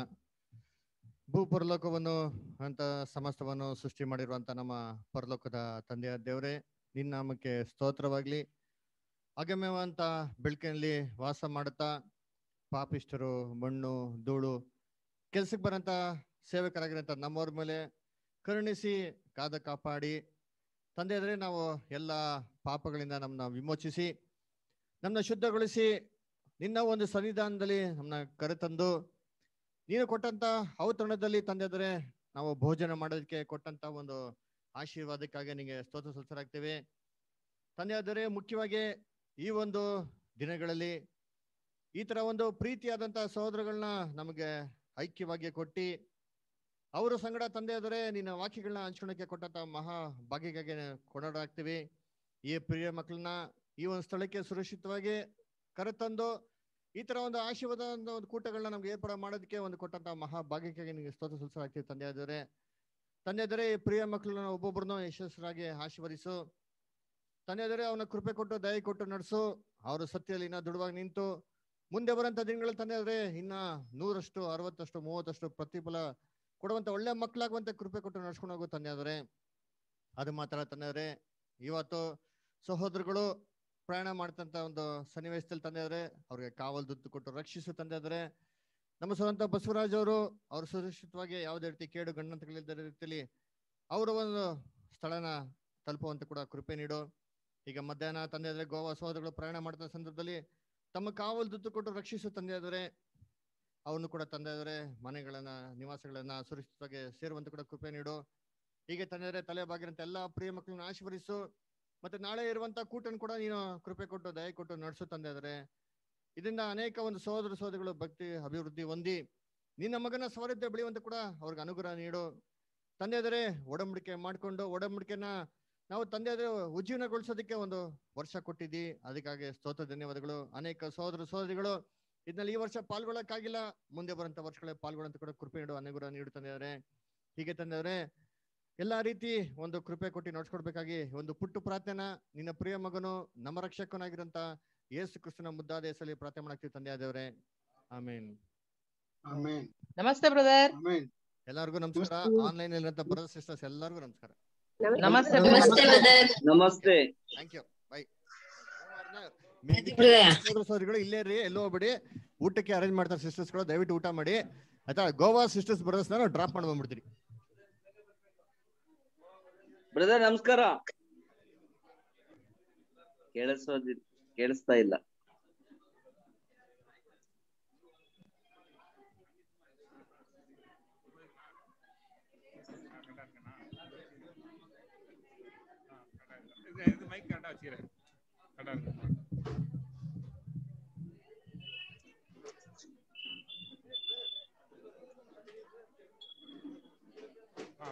ಭೂ ಪರಲೋಕವನ್ನು ಅಂತ ಸಮಸ್ತವನ್ನು ಸೃಷ್ಟಿ ಮಾಡಿರುವಂತ ನಮ್ಮ ಪರಲೋಕದ ತಂದೆಯ ದೇವರೇ ನಿನ್ನ ನಾಮಕ್ಕೆ ಸ್ತೋತ್ರವಾಗ್ಲಿ ಅಗಮ್ಯವಂತ ಬೆಳಕಿನಲ್ಲಿ ವಾಸ ಮಾಡುತ್ತಾ ಪಾಪಿಷ್ಟರು ಮಣ್ಣು ಧೂಳು ಕೆಲ್ಸಕ್ಕೆ ಬರೋಂಥ ಸೇವಕರಾಗಿರೋಂಥ ನಮ್ಮವ್ರ ಮೇಲೆ ಕರುಣಿಸಿ ಕಾದ ಕಾಪಾಡಿ ತಂದೆ ಆದರೆ ನಾವು ಎಲ್ಲ ಪಾಪಗಳಿಂದ ನಮ್ಮನ್ನ ವಿಮೋಚಿಸಿ ನಮ್ಮನ್ನ ಶುದ್ಧಗೊಳಿಸಿ ನಿನ್ನ ಒಂದು ಸನ್ನಿಧಾನದಲ್ಲಿ ನಮ್ಮನ್ನ ಕರೆತಂದು ನೀನು ಕೊಟ್ಟಂತ ಔತಣದಲ್ಲಿ ತಂದೆ ಆದರೆ ನಾವು ಭೋಜನ ಮಾಡೋದಕ್ಕೆ ಕೊಟ್ಟಂತ ಒಂದು ಆಶೀರ್ವಾದಕ್ಕಾಗಿ ನಿಮಗೆ ಸ್ತೋತ್ರ ಸಲ್ಸರಾಗ್ತೇವೆ ತಂದೆ ಆದರೆ ಮುಖ್ಯವಾಗಿ ಈ ಒಂದು ದಿನಗಳಲ್ಲಿ ಈ ತರ ಒಂದು ಪ್ರೀತಿಯಾದಂತ ಸಹೋದರಗಳನ್ನ ನಮಗೆ ಐಕ್ಯವಾಗಿ ಕೊಟ್ಟಿ ಅವರ ಸಂಗಡ ತಂದೆ ಆದರೆ ನಿನ್ನ ವಾಕ್ಯಗಳನ್ನ ಹಂಚ್ಕೊಳಕ್ಕೆ ಕೊಟ್ಟಂತ ಮಹಾ ಭಾಗ್ಯಕ್ಕಾಗಿ ಕೊಂಡಾಡ್ತೀವಿ ಈ ಪ್ರಿಯ ಮಕ್ಕಳನ್ನ ಈ ಒಂದು ಸ್ಥಳಕ್ಕೆ ಸುರಕ್ಷಿತವಾಗಿ ಕರೆತಂದು ಈ ತರ ಒಂದು ಆಶೀರ್ವಾದ ಒಂದು ಒಂದು ಕೂಟಗಳನ್ನ ನಮ್ಗೆ ಏರ್ಪಾಡು ಮಾಡೋದಕ್ಕೆ ಒಂದು ಕೊಟ್ಟಂತ ಮಹಾ ಭಾಗ್ಯಕ್ಕಾಗಿ ನಿಮಗೆ ಸ್ತೋತ್ರ ಸಲ್ಲಿಸಲಾಗ್ತೀವಿ ತಂದೆ ಆದರೆ ತಂದೆ ಆದರೆ ಈ ಪ್ರಿಯ ಮಕ್ಕಳನ್ನ ಒಬ್ಬೊಬ್ಬರನ್ನು ಯಶಸ್ಸರಾಗಿ ಆಶೀರ್ವದಿಸು ತಂದೆ ಆದರೆ ಅವನ ಕೃಪೆ ಕೊಟ್ಟು ದಯ ಕೊಟ್ಟು ನಡೆಸು ಅವರು ಸತ್ಯದಲ್ಲಿ ಇನ್ನ ದೃಢವಾಗಿ ನಿಂತು ಮುಂದೆ ಬರೋಂಥ ದಿನಗಳಲ್ಲಿ ತಂದೆ ಆದರೆ ಇನ್ನ ನೂರಷ್ಟು ಅರವತ್ತಷ್ಟು ಮೂವತ್ತಷ್ಟು ಪ್ರತಿಫಲ ಕೊಡುವಂತ ಒಳ್ಳೆ ಮಕ್ಕಳಾಗುವಂತ ಕೃಪೆ ಕೊಟ್ಟು ನಡ್ಸ್ಕೊಂಡು ಹೋಗು ತಂದೆ ಆದರೆ ಅದು ಮಾತ್ರ ತಂದೆ ಆದರೆ ಇವತ್ತು ಸಹೋದರಗಳು ಪ್ರಯಾಣ ಮಾಡ್ತಂತ ಒಂದು ಸನ್ನಿವೇಶದಲ್ಲಿ ತಂದೆ ಆದರೆ ಅವ್ರಿಗೆ ಕಾವಲು ದುಡ್ಡು ಕೊಟ್ಟು ರಕ್ಷಿಸು ತಂದೆ ಆದರೆ ನಮ್ಮ ಸ್ವಂತ ಬಸವರಾಜ್ ಅವರು ಅವರು ಸುರಕ್ಷಿತವಾಗಿ ಯಾವುದೇ ರೀತಿ ಕೇಡು ಗಂಡಂತಗಳಿಲ್ಲದ ರೀತಿಯಲ್ಲಿ ಅವರ ಒಂದು ಸ್ಥಳನ ತಲುಪುವಂತ ಕೂಡ ಕೃಪೆ ನೀಡು ಈಗ ಮಧ್ಯಾಹ್ನ ತಂದೆ ಆದರೆ ಗೋವಾ ಸಹೋದರಗಳು ಪ್ರಯಾಣ ಮಾಡ್ತಾ ಸಂದರ್ಭದಲ್ಲಿ ತಮ್ಮ ಕಾವಲು ದುಡ್ಡು ಕೊಟ್ಟು ರಕ್ಷಿಸು ತಂದೆ ಆದರೆ ಅವನು ಕೂಡ ತಂದೆ ಆದರೆ ಮನೆಗಳನ್ನ ನಿವಾಸಗಳನ್ನ ಸುರಕ್ಷಿತವಾಗಿ ಸೇರುವಂತ ಕೂಡ ಕೃಪೆ ನೀಡು ಹೀಗೆ ತಂದೆ ತಲೆ ಬಾಗಿರಂತ ಎಲ್ಲಾ ಪ್ರಿಯ ಮಕ್ಕಳನ್ನ ಆಶೀರ್ವದಿಸು ಮತ್ತೆ ನಾಳೆ ಇರುವಂತ ಕೂಟನ್ ಕೂಡ ನೀನು ಕೃಪೆ ಕೊಟ್ಟು ದಯ ಕೊಟ್ಟು ನಡೆಸು ತಂದೆ ಆದರೆ ಇದರಿಂದ ಅನೇಕ ಒಂದು ಸಹೋದರ ಸಹೋದರಿಗಳು ಭಕ್ತಿ ಅಭಿವೃದ್ಧಿ ಹೊಂದಿ ನಿನ್ನ ಮಗನ ಸ್ವರತೆ ಬೆಳೆಯುವಂತ ಕೂಡ ಅವ್ರಿಗೆ ಅನುಗ್ರಹ ನೀಡು ತಂದೆ ಆದರೆ ಒಡಂಬಡಿಕೆ ಮಾಡ್ಕೊಂಡು ಒಡಂಬಡಿಕೆನ ನಾವು ತಂದೆ ಆದರೆ ಉಜ್ಜೀವನಗೊಳಿಸೋದಕ್ಕೆ ಒಂದು ವರ್ಷ ಕೊಟ್ಟಿದ್ದಿ ಅದಕ್ಕಾಗಿ ಸ್ತೋತ್ರ ಧನ್ಯವಾದಗಳು ಅನೇಕ ಸಹೋದರ ಸಹೋದರಿಗಳು ಇದ್ರಲ್ಲಿ ಈ ವರ್ಷ ಪಾಲ್ಗೊಳ್ಳಕ್ಕಾಗಿಲ್ಲ ಮುಂದೆ ಬರುವಂತ ವರ್ಷಗಳೇ ಪಾಲ್ಗೊಳ್ಳುವಂತ ಕೂಡ ಕೃಪೆ ನೀಡು ಅನುಗ್ರಹ ನೀಡು ತಂದೆಯವರೇ ಹೀಗೆ ತಂದೆಯವರೇ ಎಲ್ಲಾ ರೀತಿ ಒಂದು ಕೃಪೆ ಕೊಟ್ಟು ನಡ್ಸ್ಕೊಡ್ಬೇಕಾಗಿ ಒಂದು ಪುಟ್ಟು ಪ್ರಾರ್ಥನೆ ನಿನ್ನ ಪ್ರಿಯ ಮಗನು ನಮ್ಮ ರಕ್ಷಕನಾಗಿರಂತ ಯೇಸು ಕ್ರಿಸ್ತನ ಮುದ್ದಾದ ಹೆಸರಲ್ಲಿ ಪ್ರಾರ್ಥನೆ ಮಾಡಾಕ್ತಿವಿ ತಂದೆ ಆದವ್ರೆ ಆಮೇನ್ ನಮಸ್ತೆ ಬ್ರದರ್ ಎಲ್ಲರಿಗೂ ನಮಸ್ಕಾರ ಆನ್ಲೈನ್ ಇರುವಂತ ಬ್ರದರ್ ಸಿಸ್ಟರ್ಸ್ ಎಲ್ಲರಿಗೂ ನಮಸ್ಕಾರ ನಮಸ್ತೆ namaste brother namaste thank you bye brother. ಸಹೋದರಿಗಳು ಇಲ್ಲೇ ರೀ ಎಲ್ಲೋ ಹೋಗ್ಬಿಡಿ ಊಟಕ್ಕೆ ಅರೇಂಜ್ ಮಾಡ್ತಾರೆ ಸಿಸ್ಟರ್ಸ್ ಗಳು ದಯವಿಟ್ಟು ಊಟ ಮಾಡಿ ಆಯ್ತಾ ಗೋವಾ ಸಿಸ್ಟರ್ಸ್ ಬ್ರದರ್ಸ್ ನಾವು ಡ್ರಾಪ್ ಮಾಡಿ ಬಂದ್ಬಿಡ್ತೀರಿ ಬ್ರದರ್ ನಮಸ್ಕಾರ ಕೇಳಿಸೋದಿ ಕೇಳಿಸ್ತಾ ಇಲ್ಲ மைக் கரெக்டா வச்சுக்கிறேன் கரெக்டா இருக்கு ஆ